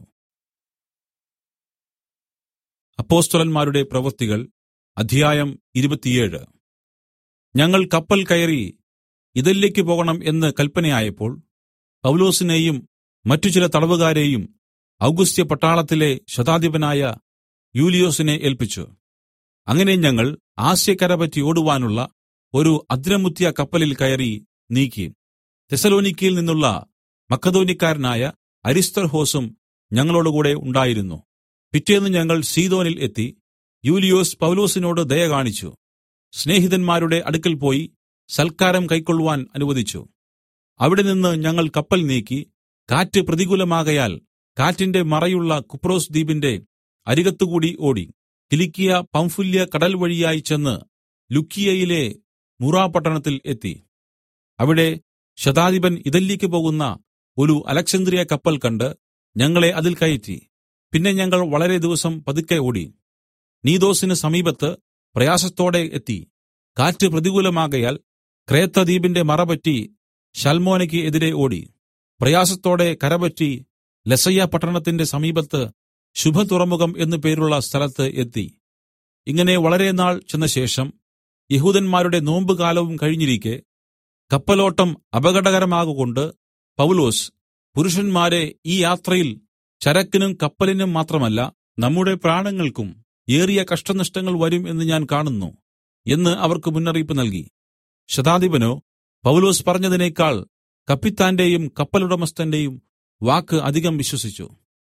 അപ്പോസ്തലന്മാരുടെ പ്രവൃത്തികൾ അധ്യായം ഇരുപത്തിയേഴ് ഞങ്ങൾ കപ്പൽ കയറി ഇതല്ലേക്ക് പോകണം എന്ന് കൽപ്പനയായപ്പോൾ പൗലോസിനെയും മറ്റു ചില തടവുകാരെയും ഔഗുസ്ത്യ പട്ടാളത്തിലെ ശതാധിപനായ യൂലിയോസിനെ ഏൽപ്പിച്ചു അങ്ങനെ ഞങ്ങൾ ആസ്യക്കര പറ്റി ഓടുവാനുള്ള ഒരു അദ്രമുത്യ കപ്പലിൽ കയറി നീക്കി തെസലോനിക്കയിൽ നിന്നുള്ള മക്കതോനിക്കാരനായ അരിസ്തർഹോസും ഞങ്ങളോടുകൂടെ ഉണ്ടായിരുന്നു പിറ്റേന്ന് ഞങ്ങൾ സീതോനിൽ എത്തി യൂലിയോസ് പൗലോസിനോട് ദയ കാണിച്ചു സ്നേഹിതന്മാരുടെ അടുക്കൽ പോയി സൽക്കാരം കൈക്കൊള്ളുവാൻ അനുവദിച്ചു അവിടെ നിന്ന് ഞങ്ങൾ കപ്പൽ നീക്കി കാറ്റ് പ്രതികൂലമാകയാൽ കാറ്റിന്റെ മറയുള്ള കുപ്രോസ് ദ്വീപിന്റെ അരികത്തുകൂടി ഓടി കിലിക്കിയ പംഫുല്യ കടൽ വഴിയായി ചെന്ന് ലുക്കിയയിലെ മുറ പട്ടണത്തിൽ എത്തി അവിടെ ശതാധിപൻ ഇതല്ലിക്ക് പോകുന്ന ഒരു അലക്സന്ദ്രിയ കപ്പൽ കണ്ട് ഞങ്ങളെ അതിൽ കയറ്റി പിന്നെ ഞങ്ങൾ വളരെ ദിവസം പതുക്കെ ഓടി നീദോസിന് സമീപത്ത് പ്രയാസത്തോടെ എത്തി കാറ്റ് പ്രതികൂലമാകയാൽ ക്രേത്ത ദ്വീപിന്റെ മറപറ്റി ശൽമോനയ്ക്ക് എതിരെ ഓടി പ്രയാസത്തോടെ കരപറ്റി ലസയ്യ പട്ടണത്തിന്റെ സമീപത്ത് ശുഭതുറമുഖം എന്നു പേരുള്ള സ്ഥലത്ത് എത്തി ഇങ്ങനെ വളരെ നാൾ ചെന്ന ശേഷം യഹൂദന്മാരുടെ നോമ്പുകാലവും കഴിഞ്ഞിരിക്കെ കപ്പലോട്ടം അപകടകരമാകൊണ്ട് പൗലോസ് പുരുഷന്മാരെ ഈ യാത്രയിൽ ചരക്കിനും കപ്പലിനും മാത്രമല്ല നമ്മുടെ പ്രാണങ്ങൾക്കും ഏറിയ കഷ്ടനഷ്ടങ്ങൾ വരും എന്ന് ഞാൻ കാണുന്നു എന്ന് അവർക്ക് മുന്നറിയിപ്പ് നൽകി ശതാധിപനോ പൗലോസ് പറഞ്ഞതിനേക്കാൾ കപ്പിത്താന്റെയും കപ്പലുടമസ്ഥന്റെയും വാക്ക് അധികം വിശ്വസിച്ചു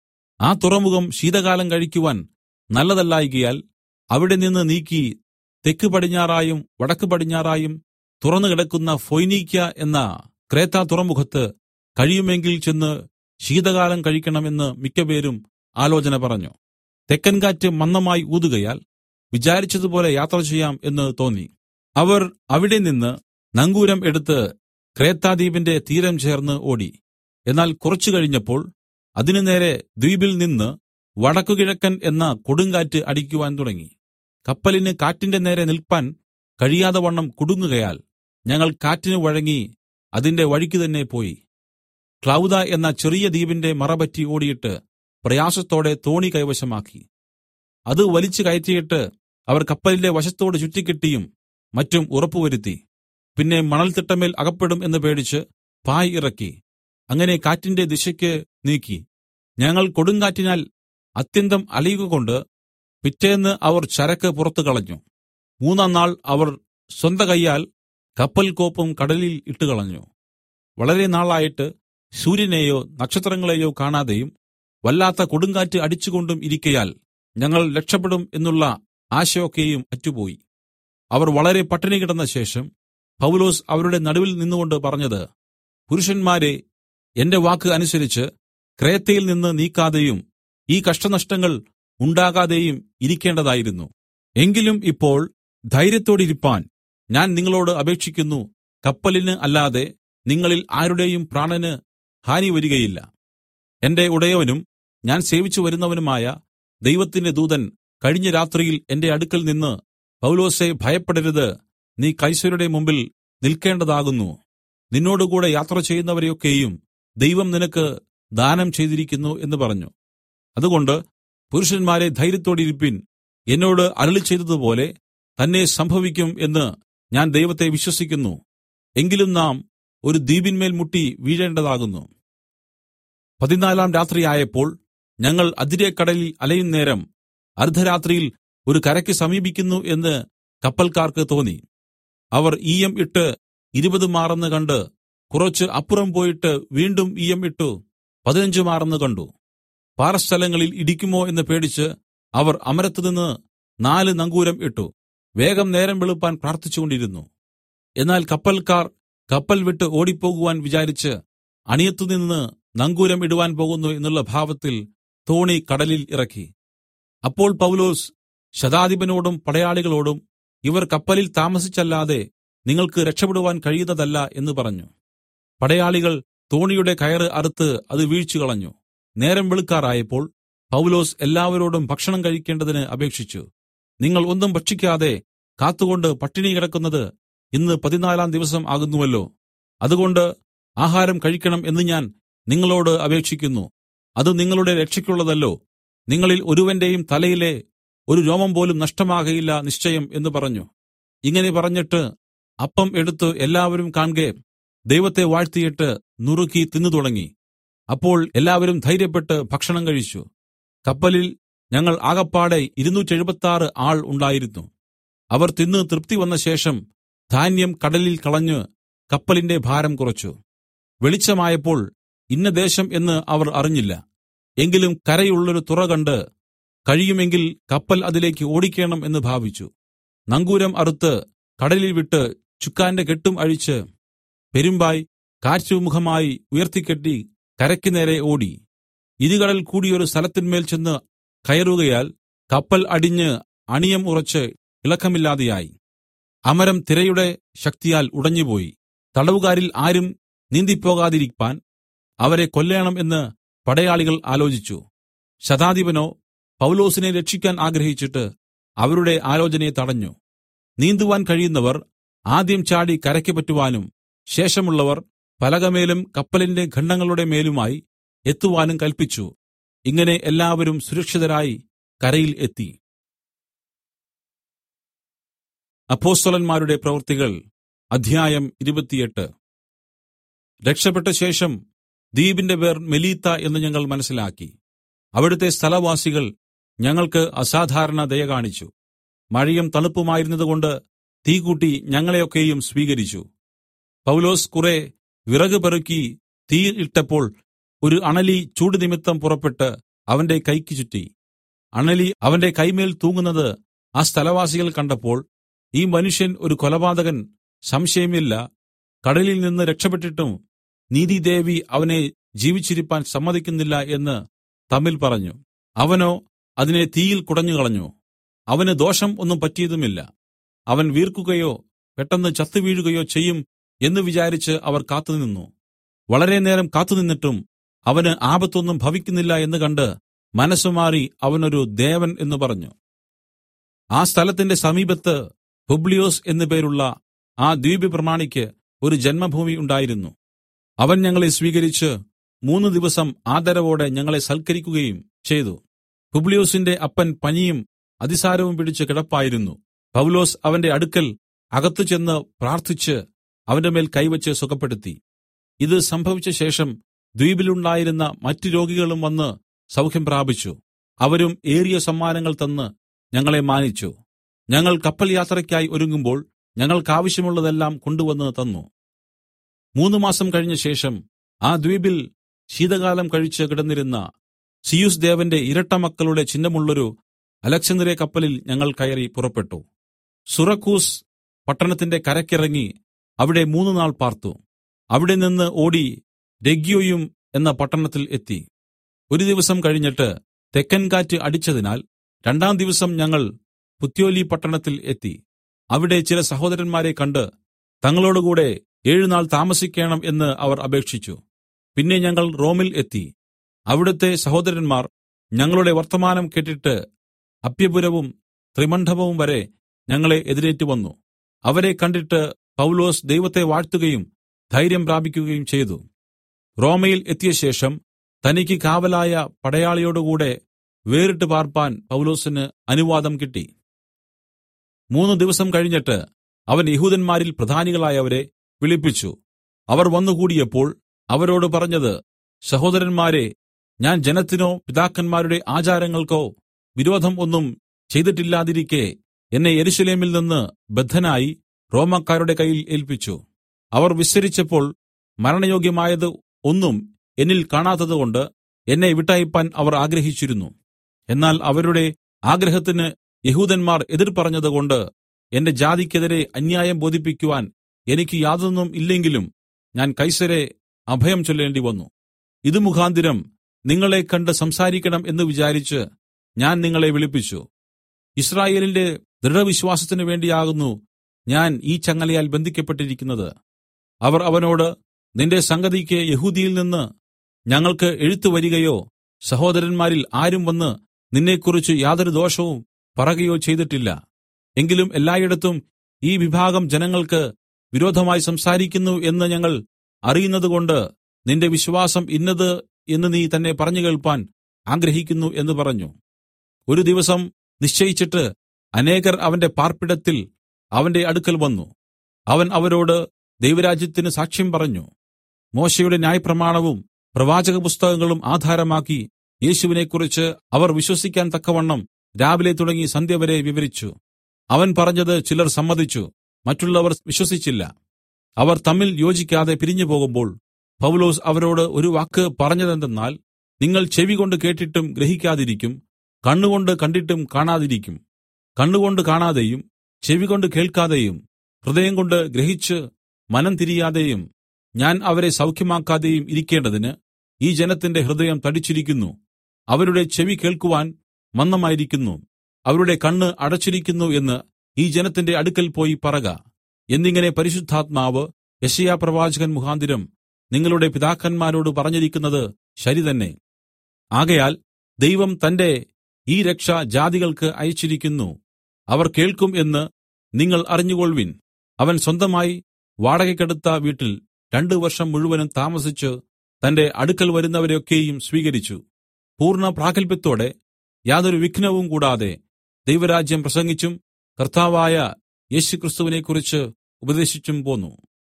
ആ തുറമുഖം ശീതകാലം കഴിക്കുവാൻ നല്ലതല്ലായികയാൽ അവിടെ നിന്ന് നീക്കി തെക്ക് പടിഞ്ഞാറായും വടക്ക് പടിഞ്ഞാറായും തുറന്നു കിടക്കുന്ന ഫൊയ്നീക്യ എന്ന ക്രേത്ത തുറമുഖത്ത് കഴിയുമെങ്കിൽ ചെന്ന് ശീതകാലം കഴിക്കണമെന്ന് മിക്കപേരും ആലോചന പറഞ്ഞു തെക്കൻ കാറ്റ് മന്ദമായി ഊതുകയാൽ വിചാരിച്ചതുപോലെ യാത്ര ചെയ്യാം എന്ന് തോന്നി അവർ അവിടെ നിന്ന് നങ്കൂരം എടുത്ത് ക്രേത്താദ്വീപിന്റെ തീരം ചേർന്ന് ഓടി എന്നാൽ കുറച്ചു കഴിഞ്ഞപ്പോൾ അതിനു നേരെ ദ്വീപിൽ നിന്ന് വടക്കുകിഴക്കൻ എന്ന കൊടുങ്കാറ്റ് അടിക്കുവാൻ തുടങ്ങി കപ്പലിന് കാറ്റിന്റെ നേരെ നിൽപ്പാൻ കഴിയാതെ വണ്ണം കുടുങ്ങുകയാൽ ഞങ്ങൾ കാറ്റിന് വഴങ്ങി അതിന്റെ വഴിക്ക് തന്നെ പോയി ക്ലൗദ എന്ന ചെറിയ ദ്വീപിന്റെ മറപറ്റി ഓടിയിട്ട് പ്രയാസത്തോടെ തോണി കൈവശമാക്കി അത് വലിച്ചു കയറ്റിയിട്ട് അവർ കപ്പലിന്റെ വശത്തോട് ചുറ്റിക്കെട്ടിയും മറ്റും ഉറപ്പുവരുത്തി പിന്നെ മണൽത്തിട്ടമേൽ അകപ്പെടും എന്ന് പേടിച്ച് പായ് ഇറക്കി അങ്ങനെ കാറ്റിന്റെ ദിശയ്ക്ക് നീക്കി ഞങ്ങൾ കൊടുങ്കാറ്റിനാൽ അത്യന്തം അലയുകകൊണ്ട് പിറ്റേന്ന് അവർ ചരക്ക് പുറത്തു കളഞ്ഞു മൂന്നാം നാൾ അവർ സ്വന്ത കൈയാൽ കപ്പൽ കോപ്പും കടലിൽ ഇട്ടുകളഞ്ഞു വളരെ നാളായിട്ട് സൂര്യനെയോ നക്ഷത്രങ്ങളെയോ കാണാതെയും വല്ലാത്ത കൊടുങ്കാറ്റ് അടിച്ചുകൊണ്ടും ഇരിക്കയാൽ ഞങ്ങൾ രക്ഷപ്പെടും എന്നുള്ള ആശയൊക്കെയും അറ്റുപോയി അവർ വളരെ പട്ടിണി കിടന്ന ശേഷം പൗലോസ് അവരുടെ നടുവിൽ നിന്നുകൊണ്ട് പറഞ്ഞത് പുരുഷന്മാരെ എന്റെ വാക്ക് അനുസരിച്ച് ക്രേത്തയിൽ നിന്ന് നീക്കാതെയും ഈ കഷ്ടനഷ്ടങ്ങൾ ഉണ്ടാകാതെയും ഇരിക്കേണ്ടതായിരുന്നു എങ്കിലും ഇപ്പോൾ ധൈര്യത്തോടിരിപ്പാൻ ഞാൻ നിങ്ങളോട് അപേക്ഷിക്കുന്നു കപ്പലിന് അല്ലാതെ നിങ്ങളിൽ ആരുടെയും പ്രാണന് ഹാനി വരികയില്ല എന്റെ ഉടയവനും ഞാൻ സേവിച്ചു വരുന്നവനുമായ ദൈവത്തിന്റെ ദൂതൻ കഴിഞ്ഞ രാത്രിയിൽ എന്റെ അടുക്കൽ നിന്ന് പൗലോസെ ഭയപ്പെടരുത് നീ കൈസരുടെ മുമ്പിൽ നിൽക്കേണ്ടതാകുന്നു നിന്നോടുകൂടെ യാത്ര ചെയ്യുന്നവരെയൊക്കെയും ദൈവം നിനക്ക് ദാനം ചെയ്തിരിക്കുന്നു എന്ന് പറഞ്ഞു അതുകൊണ്ട് പുരുഷന്മാരെ ധൈര്യത്തോടിരിപ്പിൻ എന്നോട് അരളി ചെയ്തതുപോലെ തന്നെ സംഭവിക്കും എന്ന് ഞാൻ ദൈവത്തെ വിശ്വസിക്കുന്നു എങ്കിലും നാം ഒരു ദ്വീപിന്മേൽ മുട്ടി വീഴേണ്ടതാകുന്നു പതിനാലാം രാത്രിയായപ്പോൾ ഞങ്ങൾ അതിരക്കടലിൽ അലയുന്നേരം അർദ്ധരാത്രിയിൽ ഒരു കരയ്ക്ക് സമീപിക്കുന്നു എന്ന് കപ്പൽക്കാർക്ക് തോന്നി അവർ ഈയം ഇട്ട് ഇരുപത് മാറെന്ന് കണ്ട് കുറച്ച് അപ്പുറം പോയിട്ട് വീണ്ടും ഈയം ഇട്ടു പതിനഞ്ച് മാറെന്ന് കണ്ടു പാറസ്ഥലങ്ങളിൽ ഇടിക്കുമോ എന്ന് പേടിച്ച് അവർ അമരത്തുനിന്ന് നാല് നങ്കൂരം ഇട്ടു വേഗം നേരം വെളുപ്പാൻ പ്രാർത്ഥിച്ചുകൊണ്ടിരുന്നു എന്നാൽ കപ്പൽക്കാർ കപ്പൽ വിട്ട് ഓടിപ്പോകുവാൻ വിചാരിച്ച് അണിയത്തുനിന്ന് നങ്കൂരം ഇടുവാൻ പോകുന്നു എന്നുള്ള ഭാവത്തിൽ തോണി കടലിൽ ഇറക്കി അപ്പോൾ പൗലോസ് ശതാധിപനോടും പടയാളികളോടും ഇവർ കപ്പലിൽ താമസിച്ചല്ലാതെ നിങ്ങൾക്ക് രക്ഷപ്പെടുവാൻ കഴിയുന്നതല്ല എന്ന് പറഞ്ഞു പടയാളികൾ തോണിയുടെ കയറ് അറുത്ത് അത് വീഴ്ച കളഞ്ഞു നേരം വെളുക്കാറായപ്പോൾ പൗലോസ് എല്ലാവരോടും ഭക്ഷണം കഴിക്കേണ്ടതിന് അപേക്ഷിച്ചു നിങ്ങൾ ഒന്നും ഭക്ഷിക്കാതെ കാത്തുകൊണ്ട് പട്ടിണി കിടക്കുന്നത് ഇന്ന് പതിനാലാം ദിവസം ആകുന്നുവല്ലോ അതുകൊണ്ട് ആഹാരം കഴിക്കണം എന്ന് ഞാൻ നിങ്ങളോട് അപേക്ഷിക്കുന്നു അത് നിങ്ങളുടെ രക്ഷയ്ക്കുള്ളതല്ലോ നിങ്ങളിൽ ഒരുവന്റെയും തലയിലെ ഒരു രോമം പോലും നഷ്ടമാകയില്ല നിശ്ചയം എന്ന് പറഞ്ഞു ഇങ്ങനെ പറഞ്ഞിട്ട് അപ്പം എടുത്ത് എല്ലാവരും കാൺകെ ദൈവത്തെ വാഴ്ത്തിയിട്ട് നുറുക്കി തിന്നു തുടങ്ങി അപ്പോൾ എല്ലാവരും ധൈര്യപ്പെട്ട് ഭക്ഷണം കഴിച്ചു കപ്പലിൽ ഞങ്ങൾ ആകപ്പാടെ ഇരുന്നൂറ്റെഴുപത്താറ് ആൾ ഉണ്ടായിരുന്നു അവർ തിന്ന് തൃപ്തി വന്ന ശേഷം ധാന്യം കടലിൽ കളഞ്ഞ് കപ്പലിന്റെ ഭാരം കുറച്ചു വെളിച്ചമായപ്പോൾ ഇന്ന ദേശം എന്ന് അവർ അറിഞ്ഞില്ല എങ്കിലും കരയുള്ളൊരു തുറ കണ്ട് കഴിയുമെങ്കിൽ കപ്പൽ അതിലേക്ക് ഓടിക്കേണം എന്ന് ഭാവിച്ചു നങ്കൂരം അറുത്ത് കടലിൽ വിട്ട് ചുക്കാന്റെ കെട്ടും അഴിച്ച് പെരുമ്പായി കാറ്റുമുഖമായി ഉയർത്തിക്കെട്ടി കരയ്ക്ക് നേരെ ഓടി ഇരുകടൽ കൂടിയൊരു സ്ഥലത്തിന്മേൽ ചെന്ന് കയറുകയാൽ കപ്പൽ അടിഞ്ഞ് അണിയം ഉറച്ച് ഇളക്കമില്ലാതെയായി അമരം തിരയുടെ ശക്തിയാൽ ഉടഞ്ഞുപോയി തടവുകാരിൽ ആരും നീന്തിപ്പോകാതിരിപ്പാൻ അവരെ കൊല്ലേണം എന്ന് പടയാളികൾ ആലോചിച്ചു ശതാധിപനോ പൗലോസിനെ രക്ഷിക്കാൻ ആഗ്രഹിച്ചിട്ട് അവരുടെ ആലോചനയെ തടഞ്ഞു നീന്തുവാൻ കഴിയുന്നവർ ആദ്യം ചാടി കരയ്ക്ക് പറ്റുവാനും ശേഷമുള്ളവർ പലകമേലും കപ്പലിന്റെ ഖണ്ഡങ്ങളുടെ മേലുമായി എത്തുവാനും കൽപ്പിച്ചു ഇങ്ങനെ എല്ലാവരും സുരക്ഷിതരായി കരയിൽ എത്തി അപ്പോസ്തലന്മാരുടെ പ്രവൃത്തികൾ അധ്യായം ഇരുപത്തിയെട്ട് രക്ഷപ്പെട്ട ശേഷം ദ്വീപിന്റെ പേർ മെലീത്ത എന്ന് ഞങ്ങൾ മനസ്സിലാക്കി അവിടുത്തെ സ്ഥലവാസികൾ ഞങ്ങൾക്ക് അസാധാരണ ദയ കാണിച്ചു മഴയും തണുപ്പുമായിരുന്നതുകൊണ്ട് തീ കൂട്ടി ഞങ്ങളെയൊക്കെയും സ്വീകരിച്ചു പൗലോസ് കുറെ വിറക് പെറുക്കി തീയിൽ ഇട്ടപ്പോൾ ഒരു അണലി ചൂട് നിമിത്തം പുറപ്പെട്ട് അവന്റെ കൈക്ക് ചുറ്റി അണലി അവന്റെ കൈമേൽ തൂങ്ങുന്നത് ആ സ്ഥലവാസികൾ കണ്ടപ്പോൾ ഈ മനുഷ്യൻ ഒരു കൊലപാതകൻ സംശയമില്ല കടലിൽ നിന്ന് രക്ഷപ്പെട്ടിട്ടും നീതിദേവി അവനെ ജീവിച്ചിരിപ്പാൻ സമ്മതിക്കുന്നില്ല എന്ന് തമ്മിൽ പറഞ്ഞു അവനോ അതിനെ തീയിൽ കുടഞ്ഞുകളഞ്ഞു അവന് ദോഷം ഒന്നും പറ്റിയതുമില്ല അവൻ വീർക്കുകയോ പെട്ടെന്ന് ചത്തുവീഴുകയോ ചെയ്യും എന്ന് വിചാരിച്ച് അവർ കാത്തുനിന്നു വളരെ നേരം കാത്തുനിന്നിട്ടും അവന് ആപത്തൊന്നും ഭവിക്കുന്നില്ല എന്ന് കണ്ട് മനസ്സുമാറി അവനൊരു ദേവൻ എന്ന് പറഞ്ഞു ആ സ്ഥലത്തിന്റെ സമീപത്ത് പുബ്ലിയോസ് എന്നു പേരുള്ള ആ ദ്വീപ് പ്രമാണിക്ക് ഒരു ജന്മഭൂമി ഉണ്ടായിരുന്നു അവൻ ഞങ്ങളെ സ്വീകരിച്ച് മൂന്ന് ദിവസം ആദരവോടെ ഞങ്ങളെ സൽക്കരിക്കുകയും ചെയ്തു പുബ്ലിയോസിന്റെ അപ്പൻ പനിയും അതിസാരവും പിടിച്ച് കിടപ്പായിരുന്നു പൗലോസ് അവന്റെ അടുക്കൽ അകത്തു ചെന്ന് പ്രാർത്ഥിച്ച് അവന്റെ മേൽ കൈവച്ച് സുഖപ്പെടുത്തി ഇത് സംഭവിച്ച ശേഷം ദ്വീപിലുണ്ടായിരുന്ന മറ്റു രോഗികളും വന്ന് സൗഖ്യം പ്രാപിച്ചു അവരും ഏറിയ സമ്മാനങ്ങൾ തന്ന് ഞങ്ങളെ മാനിച്ചു ഞങ്ങൾ കപ്പൽ യാത്രയ്ക്കായി ഒരുങ്ങുമ്പോൾ ഞങ്ങൾക്കാവശ്യമുള്ളതെല്ലാം കൊണ്ടുവന്ന് തന്നു മൂന്ന് മാസം കഴിഞ്ഞ ശേഷം ആ ദ്വീപിൽ ശീതകാലം കഴിച്ച് കിടന്നിരുന്ന സിയുസ് ദേവന്റെ ഇരട്ട മക്കളുടെ ചിഹ്നമുള്ളൊരു അലക്സന്ദ്രിയ കപ്പലിൽ ഞങ്ങൾ കയറി പുറപ്പെട്ടു സുറക്കൂസ് പട്ടണത്തിന്റെ കരക്കിറങ്ങി അവിടെ മൂന്ന് നാൾ പാർത്തു അവിടെ നിന്ന് ഓടി രഗ്യോയും എന്ന പട്ടണത്തിൽ എത്തി ഒരു ദിവസം കഴിഞ്ഞിട്ട് തെക്കൻ കാറ്റ് അടിച്ചതിനാൽ രണ്ടാം ദിവസം ഞങ്ങൾ പുത്യോലി പട്ടണത്തിൽ എത്തി അവിടെ ചില സഹോദരന്മാരെ കണ്ട് തങ്ങളോടുകൂടെ ഏഴുനാൾ താമസിക്കേണം എന്ന് അവർ അപേക്ഷിച്ചു പിന്നെ ഞങ്ങൾ റോമിൽ എത്തി അവിടുത്തെ സഹോദരന്മാർ ഞങ്ങളുടെ വർത്തമാനം കേട്ടിട്ട് അപ്യപുരവും ത്രിമണ്ഡപവും വരെ ഞങ്ങളെ എതിരേറ്റു വന്നു അവരെ കണ്ടിട്ട് പൗലോസ് ദൈവത്തെ വാഴ്ത്തുകയും ധൈര്യം പ്രാപിക്കുകയും ചെയ്തു റോമയിൽ എത്തിയ ശേഷം തനിക്ക് കാവലായ പടയാളിയോടുകൂടെ വേറിട്ട് പാർപ്പാൻ പൗലോസിന് അനുവാദം കിട്ടി മൂന്ന് ദിവസം കഴിഞ്ഞിട്ട് അവൻ യഹൂദന്മാരിൽ പ്രധാനികളായവരെ വിളിപ്പിച്ചു അവർ വന്നുകൂടിയപ്പോൾ അവരോട് പറഞ്ഞത് സഹോദരന്മാരെ ഞാൻ ജനത്തിനോ പിതാക്കന്മാരുടെ ആചാരങ്ങൾക്കോ വിരോധം ഒന്നും ചെയ്തിട്ടില്ലാതിരിക്കെ എന്നെ യെരൂശലേമിൽ നിന്ന് ബദ്ധനായി റോമക്കാരുടെ കയ്യിൽ ഏൽപ്പിച്ചു അവർ വിസ്തരിച്ചപ്പോൾ മരണയോഗ്യമായത് ഒന്നും എന്നിൽ കാണാത്തതുകൊണ്ട് എന്നെ വിട്ടയപ്പാൻ അവർ ആഗ്രഹിച്ചിരുന്നു എന്നാൽ അവരുടെ ആഗ്രഹത്തിന് യഹൂദന്മാർ എതിർ പറഞ്ഞതുകൊണ്ട് എന്റെ ജാതിക്കെതിരെ അന്യായം ബോധിപ്പിക്കുവാൻ എനിക്ക് യാതൊന്നും ഇല്ലെങ്കിലും ഞാൻ കൈസരെ അഭയം ചൊല്ലേണ്ടി വന്നു ഇത് മുഖാന്തിരം നിങ്ങളെ കണ്ട് സംസാരിക്കണം എന്ന് വിചാരിച്ച് ഞാൻ നിങ്ങളെ വിളിപ്പിച്ചു ഇസ്രായേലിന്റെ ദൃഢവിശ്വാസത്തിന് വേണ്ടിയാകുന്നു ഞാൻ ഈ ചങ്ങലയാൽ ബന്ധിക്കപ്പെട്ടിരിക്കുന്നത് അവർ അവനോട് നിന്റെ സംഗതിക്ക് യഹൂദിയിൽ നിന്ന് ഞങ്ങൾക്ക് എഴുത്തു വരികയോ സഹോദരന്മാരിൽ ആരും വന്ന് നിന്നെക്കുറിച്ച് യാതൊരു ദോഷവും പറകയോ ചെയ്തിട്ടില്ല എങ്കിലും എല്ലായിടത്തും ഈ വിഭാഗം ജനങ്ങൾക്ക് വിരോധമായി സംസാരിക്കുന്നു എന്ന് ഞങ്ങൾ അറിയുന്നതുകൊണ്ട് നിന്റെ വിശ്വാസം ഇന്നത് എന്ന് നീ തന്നെ പറഞ്ഞു കേൾപ്പാൻ ആഗ്രഹിക്കുന്നു എന്ന് പറഞ്ഞു ഒരു ദിവസം നിശ്ചയിച്ചിട്ട് അനേകർ അവന്റെ പാർപ്പിടത്തിൽ അവന്റെ അടുക്കൽ വന്നു അവൻ അവരോട് ദൈവരാജ്യത്തിന് സാക്ഷ്യം പറഞ്ഞു മോശയുടെ ന്യായപ്രമാണവും പ്രവാചക പുസ്തകങ്ങളും ആധാരമാക്കി യേശുവിനെക്കുറിച്ച് അവർ വിശ്വസിക്കാൻ തക്കവണ്ണം രാവിലെ തുടങ്ങി സന്ധ്യവരെ വിവരിച്ചു അവൻ പറഞ്ഞത് ചിലർ സമ്മതിച്ചു മറ്റുള്ളവർ വിശ്വസിച്ചില്ല അവർ തമ്മിൽ യോജിക്കാതെ പിരിഞ്ഞു പോകുമ്പോൾ പൗലോസ് അവരോട് ഒരു വാക്ക് പറഞ്ഞതെന്തെന്നാൽ നിങ്ങൾ ചെവികൊണ്ട് കേട്ടിട്ടും ഗ്രഹിക്കാതിരിക്കും കണ്ണുകൊണ്ട് കണ്ടിട്ടും കാണാതിരിക്കും കണ്ണുകൊണ്ട് കാണാതെയും ചെവികൊണ്ട് കേൾക്കാതെയും ഹൃദയം കൊണ്ട് ഗ്രഹിച്ച് മനം തിരിയാതെയും ഞാൻ അവരെ സൗഖ്യമാക്കാതെയും ഇരിക്കേണ്ടതിന് ഈ ജനത്തിന്റെ ഹൃദയം തടിച്ചിരിക്കുന്നു അവരുടെ ചെവി കേൾക്കുവാൻ മന്ദമായിരിക്കുന്നു അവരുടെ കണ്ണ് അടച്ചിരിക്കുന്നു എന്ന് ഈ ജനത്തിന്റെ അടുക്കൽ പോയി പറക എന്നിങ്ങനെ പരിശുദ്ധാത്മാവ് യശയാ പ്രവാചകൻ മുഖാന്തിരം നിങ്ങളുടെ പിതാക്കന്മാരോട് പറഞ്ഞിരിക്കുന്നത് ശരി തന്നെ ആകയാൽ ദൈവം തന്റെ ഈ രക്ഷ ജാതികൾക്ക് അയച്ചിരിക്കുന്നു അവർ കേൾക്കും എന്ന് നിങ്ങൾ അറിഞ്ഞുകൊൾവിൻ അവൻ സ്വന്തമായി വാടകയ്ക്കെടുത്ത വീട്ടിൽ രണ്ടു വർഷം മുഴുവനും താമസിച്ച് തന്റെ അടുക്കൽ വരുന്നവരെയൊക്കെയും സ്വീകരിച്ചു പൂർണ്ണ പ്രാഗൽഭ്യത്തോടെ യാതൊരു വിഘ്നവും കൂടാതെ ദൈവരാജ്യം പ്രസംഗിച്ചും കർത്താവായ യേശുക്രിസ്തുവിനെക്കുറിച്ച് ഉപദേശിച്ചും പോന്നു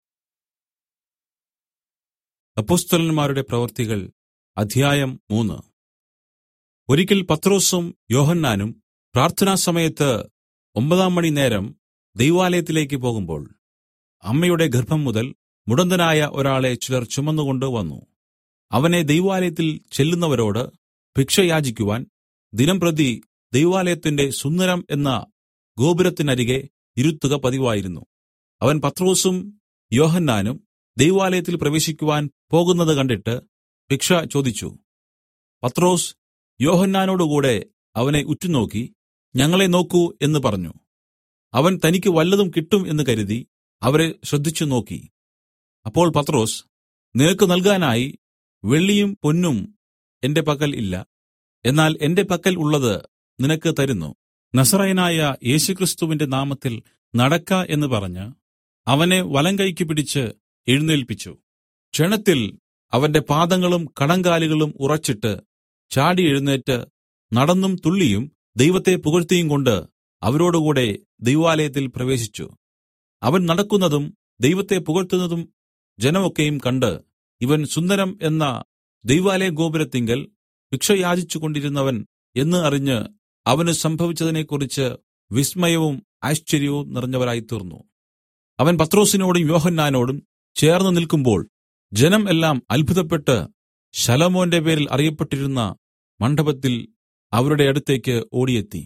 അപ്പോസ്തലന്മാരുടെ പ്രവർത്തികൾ അധ്യായം മൂന്ന് ഒരിക്കൽ പത്രോസും യോഹന്നാനും പ്രാർത്ഥനാ സമയത്ത് ഒമ്പതാം മണി നേരം ദൈവാലയത്തിലേക്ക് പോകുമ്പോൾ അമ്മയുടെ ഗർഭം മുതൽ മുടന്തനായ ഒരാളെ ചിലർ ചുമന്നുകൊണ്ട് വന്നു അവനെ ദൈവാലയത്തിൽ ചെല്ലുന്നവരോട് ഭിക്ഷ യാചിക്കുവാൻ ദിനംപ്രതി ദൈവാലയത്തിന്റെ സുന്ദരം എന്ന ഗോപുരത്തിനരികെ ഇരുത്തുക പതിവായിരുന്നു അവൻ പത്രോസും യോഹന്നാനും ദൈവാലയത്തിൽ പ്രവേശിക്കുവാൻ പോകുന്നത് കണ്ടിട്ട് ഭിക്ഷ ചോദിച്ചു പത്രോസ് യോഹന്നാനോടുകൂടെ അവനെ ഉറ്റുനോക്കി ഞങ്ങളെ നോക്കൂ എന്ന് പറഞ്ഞു അവൻ തനിക്ക് വല്ലതും കിട്ടും എന്ന് കരുതി അവരെ ശ്രദ്ധിച്ചു നോക്കി അപ്പോൾ പത്രോസ് നിനക്ക് നൽകാനായി വെള്ളിയും പൊന്നും എന്റെ പക്കൽ ഇല്ല എന്നാൽ എന്റെ പക്കൽ ഉള്ളത് നിനക്ക് തരുന്നു നസറയനായ യേശുക്രിസ്തുവിന്റെ നാമത്തിൽ നടക്ക എന്ന് പറഞ്ഞ് അവനെ വലങ്കൈക്ക് പിടിച്ച് എഴുന്നേൽപ്പിച്ചു ക്ഷണത്തിൽ അവന്റെ പാദങ്ങളും കണങ്കാലുകളും ഉറച്ചിട്ട് ചാടി എഴുന്നേറ്റ് നടന്നും തുള്ളിയും ദൈവത്തെ പുകഴ്ത്തിയും കൊണ്ട് അവരോടുകൂടെ ദൈവാലയത്തിൽ പ്രവേശിച്ചു അവൻ നടക്കുന്നതും ദൈവത്തെ പുകഴ്ത്തുന്നതും ജനമൊക്കെയും കണ്ട് ഇവൻ സുന്ദരം എന്ന ദൈവാലയ ഗോപുരത്തിങ്കൽ ഭിക്ഷ യാചിച്ചു കൊണ്ടിരുന്നവൻ എന്ന് അറിഞ്ഞ് അവന് സംഭവിച്ചതിനെക്കുറിച്ച് വിസ്മയവും ആശ്ചര്യവും നിറഞ്ഞവരായിത്തീർന്നു അവൻ പത്രോസിനോടും യോഹന്നാനോടും ചേർന്ന് നിൽക്കുമ്പോൾ ജനം എല്ലാം അത്ഭുതപ്പെട്ട് ശലോമോന്റെ പേരിൽ അറിയപ്പെട്ടിരുന്ന മണ്ഡപത്തിൽ അവരുടെ അടുത്തേക്ക് ഓടിയെത്തി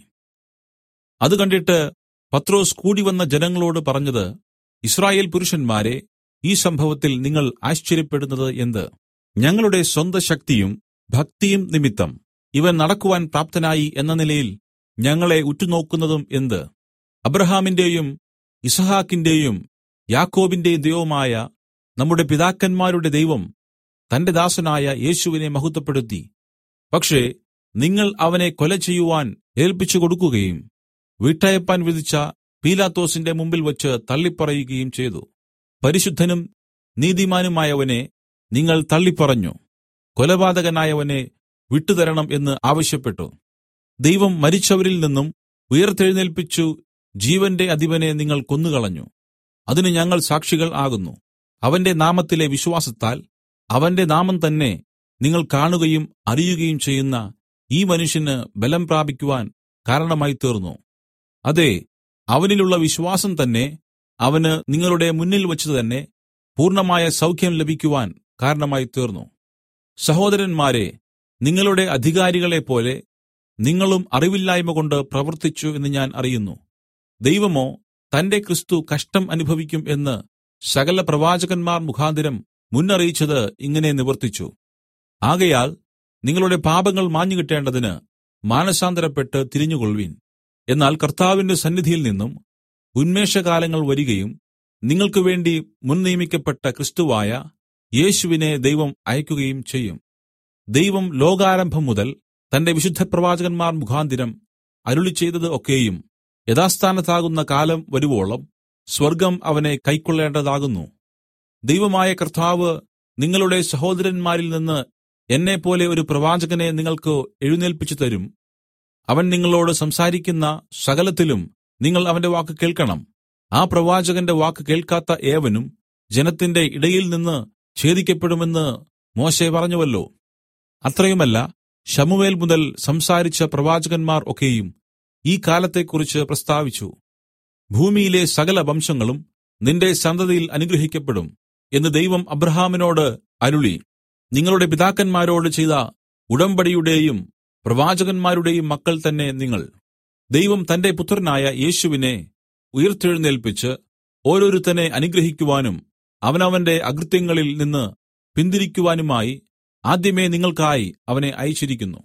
അത് കണ്ടിട്ട് പത്രോസ് കൂടിവന്ന ജനങ്ങളോട് പറഞ്ഞത് ഇസ്രായേൽ പുരുഷന്മാരെ ഈ സംഭവത്തിൽ നിങ്ങൾ ആശ്ചര്യപ്പെടുന്നത് എന്ത് ഞങ്ങളുടെ സ്വന്ത ശക്തിയും ഭക്തിയും നിമിത്തം ഇവൻ നടക്കുവാൻ പ്രാപ്തനായി എന്ന നിലയിൽ ഞങ്ങളെ ഉറ്റുനോക്കുന്നതും എന്ത് അബ്രഹാമിന്റെയും ഇസഹാക്കിന്റെയും യാക്കോബിന്റെയും ദൈവമായ നമ്മുടെ പിതാക്കന്മാരുടെ ദൈവം തന്റെ ദാസനായ യേശുവിനെ മഹത്വപ്പെടുത്തി പക്ഷേ നിങ്ങൾ അവനെ കൊല ചെയ്യുവാൻ ഏൽപ്പിച്ചു കൊടുക്കുകയും വിട്ടയപ്പാൻ വിധിച്ച പീലാത്തോസിന്റെ മുമ്പിൽ വച്ച് തള്ളിപ്പറയുകയും ചെയ്തു പരിശുദ്ധനും നീതിമാനുമായവനെ നിങ്ങൾ തള്ളിപ്പറഞ്ഞു കൊലപാതകനായവനെ വിട്ടുതരണം എന്ന് ആവശ്യപ്പെട്ടു ദൈവം മരിച്ചവരിൽ നിന്നും ഉയർത്തെഴുന്നേൽപ്പിച്ചു ജീവന്റെ അധിപനെ നിങ്ങൾ കൊന്നുകളഞ്ഞു അതിന് ഞങ്ങൾ സാക്ഷികൾ ആകുന്നു അവന്റെ നാമത്തിലെ വിശ്വാസത്താൽ അവന്റെ നാമം തന്നെ നിങ്ങൾ കാണുകയും അറിയുകയും ചെയ്യുന്ന ഈ മനുഷ്യന് ബലം പ്രാപിക്കുവാൻ കാരണമായി തീർന്നു അതെ അവനിലുള്ള വിശ്വാസം തന്നെ അവന് നിങ്ങളുടെ മുന്നിൽ വച്ച് തന്നെ പൂർണ്ണമായ സൗഖ്യം ലഭിക്കുവാൻ കാരണമായി തീർന്നു സഹോദരന്മാരെ നിങ്ങളുടെ അധികാരികളെപ്പോലെ നിങ്ങളും അറിവില്ലായ്മ കൊണ്ട് പ്രവർത്തിച്ചു എന്ന് ഞാൻ അറിയുന്നു ദൈവമോ തന്റെ ക്രിസ്തു കഷ്ടം അനുഭവിക്കും എന്ന് സകല പ്രവാചകന്മാർ മുഖാന്തരം മുന്നറിയിച്ചത് ഇങ്ങനെ നിവർത്തിച്ചു ആകയാൽ നിങ്ങളുടെ പാപങ്ങൾ മാഞ്ഞുകിട്ടേണ്ടതിന് മാനസാന്തരപ്പെട്ട് തിരിഞ്ഞുകൊള്ളുവിൻ എന്നാൽ കർത്താവിന്റെ സന്നിധിയിൽ നിന്നും ഉന്മേഷകാലങ്ങൾ വരികയും നിങ്ങൾക്ക് വേണ്ടി മുൻനിയമിക്കപ്പെട്ട ക്രിസ്തുവായ യേശുവിനെ ദൈവം അയക്കുകയും ചെയ്യും ദൈവം ലോകാരംഭം മുതൽ തന്റെ വിശുദ്ധ പ്രവാചകന്മാർ മുഖാന്തരം അരുളി ചെയ്തത് ഒക്കെയും യഥാസ്ഥാനത്താകുന്ന കാലം വരുവോളം സ്വർഗം അവനെ കൈക്കൊള്ളേണ്ടതാകുന്നു ദൈവമായ കർത്താവ് നിങ്ങളുടെ സഹോദരന്മാരിൽ നിന്ന് എന്നെപ്പോലെ ഒരു പ്രവാചകനെ നിങ്ങൾക്ക് എഴുന്നേൽപ്പിച്ചു തരും അവൻ നിങ്ങളോട് സംസാരിക്കുന്ന സകലത്തിലും നിങ്ങൾ അവന്റെ വാക്ക് കേൾക്കണം ആ പ്രവാചകന്റെ വാക്ക് കേൾക്കാത്ത ഏവനും ജനത്തിന്റെ ഇടയിൽ നിന്ന് ഛേദിക്കപ്പെടുമെന്ന് മോശെ പറഞ്ഞുവല്ലോ അത്രയുമല്ല ശമുവേൽ മുതൽ സംസാരിച്ച പ്രവാചകന്മാർ ഒക്കെയും ഈ കാലത്തെക്കുറിച്ച് പ്രസ്താവിച്ചു ഭൂമിയിലെ സകല വംശങ്ങളും നിന്റെ സന്തതിയിൽ അനുഗ്രഹിക്കപ്പെടും എന്ന് ദൈവം അബ്രഹാമിനോട് അരുളി നിങ്ങളുടെ പിതാക്കന്മാരോട് ചെയ്ത ഉടമ്പടിയുടെയും പ്രവാചകന്മാരുടെയും മക്കൾ തന്നെ നിങ്ങൾ ദൈവം തന്റെ പുത്രനായ യേശുവിനെ ഉയിർത്തെഴുന്നേൽപ്പിച്ച് ഓരോരുത്തനെ അനുഗ്രഹിക്കുവാനും അവനവന്റെ അകൃത്യങ്ങളിൽ നിന്ന് പിന്തിരിക്കുവാനുമായി ആദ്യമേ നിങ്ങൾക്കായി അവനെ അയച്ചിരിക്കുന്നു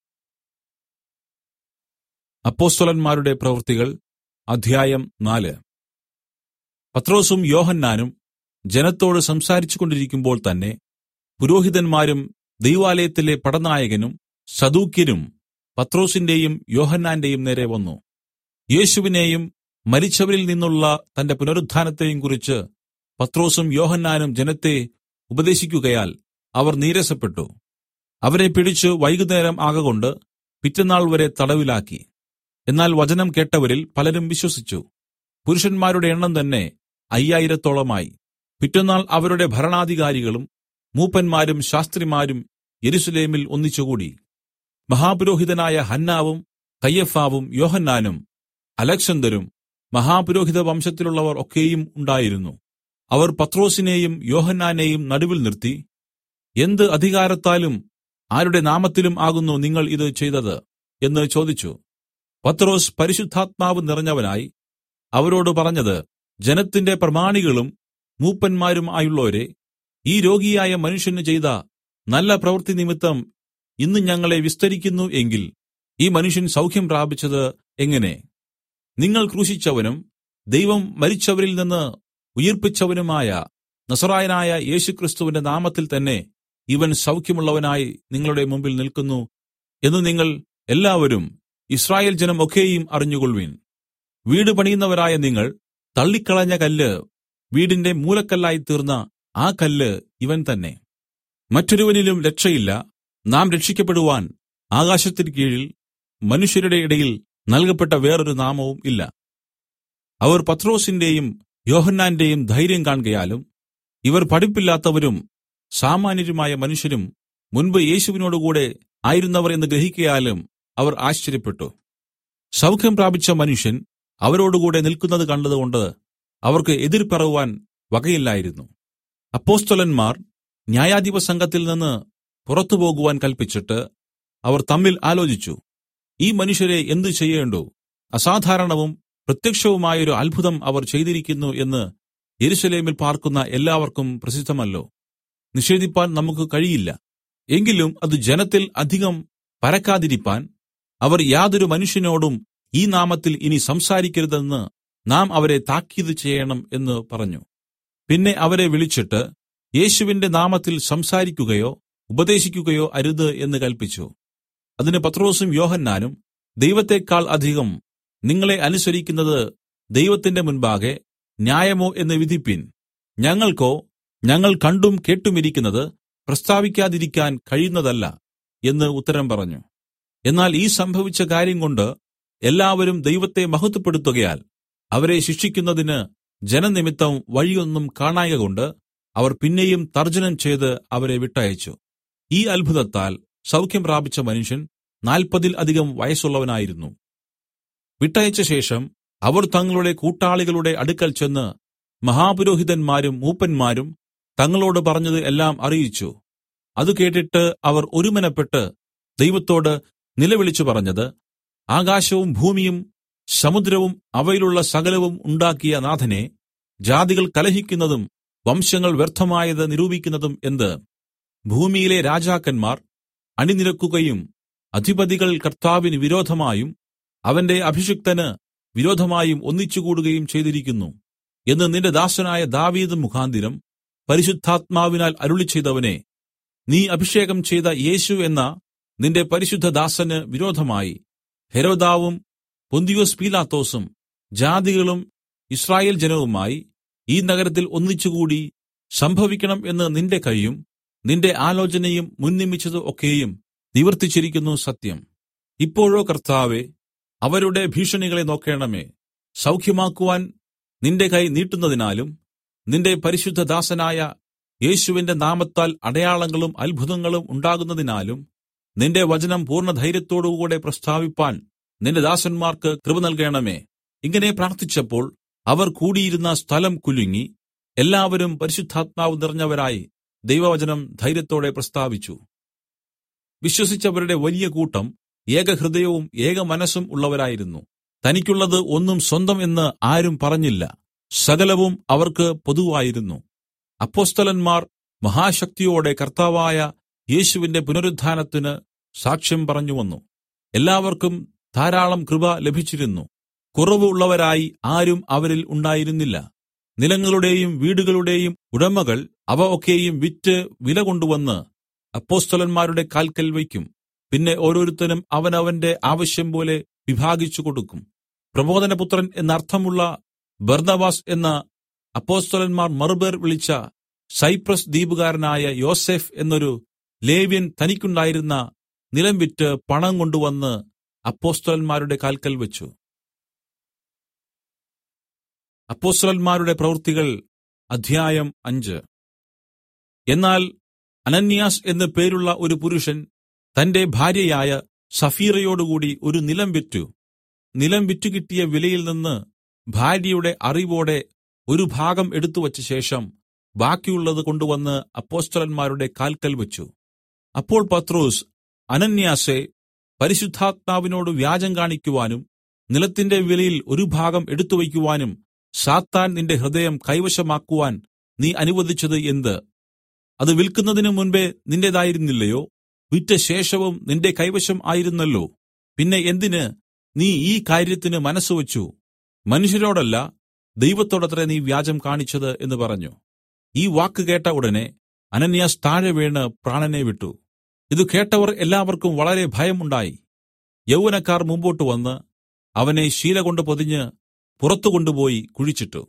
അപ്പോസ്തലന്മാരുടെ പ്രവൃത്തികൾ അധ്യായം നാല് പത്രോസും യോഹന്നാനും ജനത്തോട് സംസാരിച്ചു കൊണ്ടിരിക്കുമ്പോൾ തന്നെ പുരോഹിതന്മാരും ദൈവാലയത്തിലെ പടനായകനും സദൂക്യരും പത്രോസിന്റെയും യോഹന്നാന്റെയും നേരെ വന്നു യേശുവിനെയും മരിച്ചവരിൽ നിന്നുള്ള തന്റെ പുനരുത്ഥാനത്തെയും കുറിച്ച് പത്രോസും യോഹന്നാനും ജനത്തെ ഉപദേശിക്കുകയാൽ അവർ നീരസപ്പെട്ടു അവരെ പിടിച്ചു വൈകുന്നേരം ആകകൊണ്ട് പിറ്റന്നാൾ വരെ തടവിലാക്കി എന്നാൽ വചനം കേട്ടവരിൽ പലരും വിശ്വസിച്ചു പുരുഷന്മാരുടെ എണ്ണം തന്നെ അയ്യായിരത്തോളമായി പിറ്റന്നാൾ അവരുടെ ഭരണാധികാരികളും മൂപ്പന്മാരും ശാസ്ത്രിമാരും യെരുസലേമിൽ ഒന്നിച്ചുകൂടി മഹാപുരോഹിതനായ ഹന്നാവും കയ്യഫാവും യോഹന്നാനും അലക്സന്തരും മഹാപുരോഹിത വംശത്തിലുള്ളവർ ഒക്കെയും ഉണ്ടായിരുന്നു അവർ പത്രോസിനെയും യോഹന്നാനെയും നടുവിൽ നിർത്തി എന്ത് അധികാരത്താലും ആരുടെ നാമത്തിലും ആകുന്നു നിങ്ങൾ ഇത് ചെയ്തത് എന്ന് ചോദിച്ചു പത്രോസ് പരിശുദ്ധാത്മാവ് നിറഞ്ഞവനായി അവരോട് പറഞ്ഞത് ജനത്തിന്റെ പ്രമാണികളും മൂപ്പന്മാരും ആയുള്ളോരെ ഈ രോഗിയായ മനുഷ്യന് ചെയ്ത നല്ല പ്രവൃത്തി നിമിത്തം ഇന്ന് ഞങ്ങളെ വിസ്തരിക്കുന്നു എങ്കിൽ ഈ മനുഷ്യൻ സൗഖ്യം പ്രാപിച്ചത് എങ്ങനെ നിങ്ങൾ ക്രൂശിച്ചവനും ദൈവം മരിച്ചവരിൽ നിന്ന് ഉയിർപ്പിച്ചവനുമായ നസറായനായ യേശുക്രിസ്തുവിന്റെ നാമത്തിൽ തന്നെ ഇവൻ സൗഖ്യമുള്ളവനായി നിങ്ങളുടെ മുമ്പിൽ നിൽക്കുന്നു എന്ന് നിങ്ങൾ എല്ലാവരും ഇസ്രായേൽ ജനം ഒക്കെയും അറിഞ്ഞുകൊള്ളുവിൻ വീട് പണിയുന്നവരായ നിങ്ങൾ തള്ളിക്കളഞ്ഞ കല്ല് വീടിന്റെ മൂലക്കല്ലായി തീർന്ന ആ കല്ല് ഇവൻ തന്നെ മറ്റൊരുവനിലും രക്ഷയില്ല നാം രക്ഷിക്കപ്പെടുവാൻ ആകാശത്തിന് കീഴിൽ മനുഷ്യരുടെ ഇടയിൽ നൽകപ്പെട്ട വേറൊരു നാമവും ഇല്ല അവർ പത്രോസിന്റെയും യോഹന്നാന്റെയും ധൈര്യം കാൺകയാലും ഇവർ പഠിപ്പില്ലാത്തവരും സാമാന്യരുമായ മനുഷ്യരും മുൻപ് യേശുവിനോടുകൂടെ ആയിരുന്നവർ എന്ന് ഗ്രഹിക്കയാലും അവർ ആശ്ചര്യപ്പെട്ടു സൗഖ്യം പ്രാപിച്ച മനുഷ്യൻ അവരോടുകൂടെ നിൽക്കുന്നത് കണ്ടതുകൊണ്ട് അവർക്ക് എതിർ പറവാൻ വകയില്ലായിരുന്നു അപ്പോസ്തലന്മാർ ന്യായാധിപ സംഘത്തിൽ നിന്ന് പുറത്തു പോകുവാൻ കൽപ്പിച്ചിട്ട് അവർ തമ്മിൽ ആലോചിച്ചു ഈ മനുഷ്യരെ എന്തു ചെയ്യേണ്ടു അസാധാരണവും പ്രത്യക്ഷവുമായൊരു അത്ഭുതം അവർ ചെയ്തിരിക്കുന്നു എന്ന് യെരൂശലേമിൽ പാർക്കുന്ന എല്ലാവർക്കും പ്രസിദ്ധമല്ലോ നിഷേധിപ്പാൻ നമുക്ക് കഴിയില്ല എങ്കിലും അത് ജനത്തിൽ അധികം പരക്കാതിരിപ്പാൻ അവർ യാതൊരു മനുഷ്യനോടും ഈ നാമത്തിൽ ഇനി സംസാരിക്കരുതെന്ന് നാം അവരെ താക്കീത് ചെയ്യണം എന്ന് പറഞ്ഞു പിന്നെ അവരെ വിളിച്ചിട്ട് യേശുവിന്റെ നാമത്തിൽ സംസാരിക്കുകയോ ഉപദേശിക്കുകയോ അരുത് എന്ന് കൽപ്പിച്ചു അതിന് പത്രോസും യോഹന്നാനും ദൈവത്തെക്കാൾ അധികം നിങ്ങളെ അനുസരിക്കുന്നത് ദൈവത്തിന്റെ മുൻപാകെ ന്യായമോ എന്ന് വിധിപ്പിൻ ഞങ്ങൾക്കോ ഞങ്ങൾ കണ്ടും കേട്ടുമിരിക്കുന്നത് പ്രസ്താവിക്കാതിരിക്കാൻ കഴിയുന്നതല്ല എന്ന് ഉത്തരം പറഞ്ഞു എന്നാൽ ഈ സംഭവിച്ച കാര്യം കൊണ്ട് എല്ലാവരും ദൈവത്തെ മഹത്വപ്പെടുത്തുകയാൽ അവരെ ശിക്ഷിക്കുന്നതിന് ജനനിമിത്തം വഴിയൊന്നും കാണായകൊണ്ട് അവർ പിന്നെയും തർജ്ജനം ചെയ്ത് അവരെ വിട്ടയച്ചു ഈ അത്ഭുതത്താൽ സൗഖ്യം പ്രാപിച്ച മനുഷ്യൻ നാൽപ്പതിൽ അധികം വയസ്സുള്ളവനായിരുന്നു വിട്ടയച്ച ശേഷം അവർ തങ്ങളുടെ കൂട്ടാളികളുടെ അടുക്കൽ ചെന്ന് മഹാപുരോഹിതന്മാരും മൂപ്പന്മാരും തങ്ങളോട് പറഞ്ഞത് എല്ലാം അറിയിച്ചു അത് കേട്ടിട്ട് അവർ ഒരുമനപ്പെട്ട് ദൈവത്തോട് നിലവിളിച്ചു പറഞ്ഞത് ആകാശവും ഭൂമിയും സമുദ്രവും അവയിലുള്ള സകലവും ഉണ്ടാക്കിയ നാഥനെ ജാതികൾ കലഹിക്കുന്നതും വംശങ്ങൾ വ്യർത്ഥമായത് നിരൂപിക്കുന്നതും എന്ത് ഭൂമിയിലെ രാജാക്കന്മാർ അണിനിരക്കുകയും അധിപതികൾ കർത്താവിന് വിരോധമായും അവന്റെ അഭിഷിക്തന് വിരോധമായും ഒന്നിച്ചുകൂടുകയും ചെയ്തിരിക്കുന്നു എന്ന് നിന്റെ ദാസനായ ദാവീദ് മുഖാന്തിരം പരിശുദ്ധാത്മാവിനാൽ അരുളി ചെയ്തവനെ നീ അഭിഷേകം ചെയ്ത യേശു എന്ന നിന്റെ പരിശുദ്ധ ദാസന് വിരോധമായി ഹെരോദാവും പൊന്തിയോസ് പീലാത്തോസും ജാതികളും ഇസ്രായേൽ ജനവുമായി ഈ നഗരത്തിൽ ഒന്നിച്ചുകൂടി സംഭവിക്കണം എന്ന് നിന്റെ കൈയും നിന്റെ ആലോചനയും മുൻനിമിച്ചത് ഒക്കെയും നിവർത്തിച്ചിരിക്കുന്നു സത്യം ഇപ്പോഴോ കർത്താവേ അവരുടെ ഭീഷണികളെ നോക്കേണമേ സൗഖ്യമാക്കുവാൻ നിന്റെ കൈ നീട്ടുന്നതിനാലും നിന്റെ പരിശുദ്ധ ദാസനായ യേശുവിന്റെ നാമത്താൽ അടയാളങ്ങളും അത്ഭുതങ്ങളും ഉണ്ടാകുന്നതിനാലും നിന്റെ വചനം പൂർണ്ണധൈര്യത്തോടുകൂടെ പ്രസ്താവിപ്പാൻ നിന്റെ ദാസന്മാർക്ക് കൃപ നൽകണമേ ഇങ്ങനെ പ്രാർത്ഥിച്ചപ്പോൾ അവർ കൂടിയിരുന്ന സ്ഥലം കുലുങ്ങി എല്ലാവരും പരിശുദ്ധാത്മാവ് നിറഞ്ഞവരായി ദൈവവചനം ധൈര്യത്തോടെ പ്രസ്താവിച്ചു വിശ്വസിച്ചവരുടെ വലിയ കൂട്ടം ഏകഹൃദയവും ഏകമനസ്സും ഉള്ളവരായിരുന്നു തനിക്കുള്ളത് ഒന്നും സ്വന്തം എന്ന് ആരും പറഞ്ഞില്ല സകലവും അവർക്ക് പൊതുവായിരുന്നു അപ്പോസ്തലന്മാർ മഹാശക്തിയോടെ കർത്താവായ യേശുവിന്റെ പുനരുത്ഥാനത്തിന് സാക്ഷ്യം പറഞ്ഞുവന്നു എല്ലാവർക്കും ധാരാളം കൃപ ലഭിച്ചിരുന്നു കുറവ് ഉള്ളവരായി ആരും അവരിൽ ഉണ്ടായിരുന്നില്ല നിലങ്ങളുടെയും വീടുകളുടെയും ഉടമകൾ അവ ഒക്കെയും വിറ്റ് വില കൊണ്ടുവന്ന് അപ്പോസ്തലന്മാരുടെ കാൽക്കൽ വയ്ക്കും പിന്നെ ഓരോരുത്തനും അവനവന്റെ ആവശ്യം പോലെ വിഭാഗിച്ചു കൊടുക്കും പ്രബോധനപുത്രൻ എന്നർത്ഥമുള്ള ബർന്നബാസ് എന്ന അപ്പോസ്തലന്മാർ മറുപേർ വിളിച്ച സൈപ്രസ് ദ്വീപുകാരനായ യോസെഫ് എന്നൊരു ലേവ്യൻ തനിക്കുണ്ടായിരുന്ന നിലം വിറ്റ് പണം കൊണ്ടുവന്ന് അപ്പോസ്തലന്മാരുടെ കാൽക്കൽ വെച്ചു അപ്പോസ്തലന്മാരുടെ പ്രവൃത്തികൾ അധ്യായം അഞ്ച് എന്നാൽ അനന്യാസ് എന്ന് പേരുള്ള ഒരു പുരുഷൻ തന്റെ ഭാര്യയായ സഫീറയോടുകൂടി ഒരു നിലം വിറ്റു നിലം വിറ്റുകിട്ടിയ വിലയിൽ നിന്ന് ഭാര്യയുടെ അറിവോടെ ഒരു ഭാഗം എടുത്തുവച്ച ശേഷം ബാക്കിയുള്ളത് കൊണ്ടുവന്ന് അപ്പൊസ്തലന്മാരുടെ കാൽക്കൽ വെച്ചു അപ്പോൾ പത്രോസ് അനന്യാസെ പരിശുദ്ധാത്മാവിനോട് വ്യാജം കാണിക്കുവാനും നിലത്തിന്റെ വിലയിൽ ഒരു ഭാഗം എടുത്തുവയ്ക്കുവാനും സാത്താൻ നിന്റെ ഹൃദയം കൈവശമാക്കുവാൻ നീ അനുവദിച്ചത് എന്ത് അത് വിൽക്കുന്നതിന് മുൻപേ നിന്റേതായിരുന്നില്ലയോ വിറ്റ ശേഷവും നിന്റെ കൈവശം ആയിരുന്നല്ലോ പിന്നെ എന്തിന് നീ ഈ കാര്യത്തിന് മനസ്സുവച്ചു മനുഷ്യരോടല്ല ദൈവത്തോടത്രേ നീ വ്യാജം കാണിച്ചത് എന്ന് പറഞ്ഞു ഈ വാക്ക് കേട്ട ഉടനെ അനന്യാസ് താഴെ വീണ് പ്രാണനെ വിട്ടു ഇത് കേട്ടവർ എല്ലാവർക്കും വളരെ ഭയമുണ്ടായി യൗവനക്കാർ മുമ്പോട്ട് വന്ന് അവനെ ശീല കൊണ്ട് പൊതിഞ്ഞ് പുറത്തു കൊണ്ടുപോയി കുഴിച്ചിട്ടു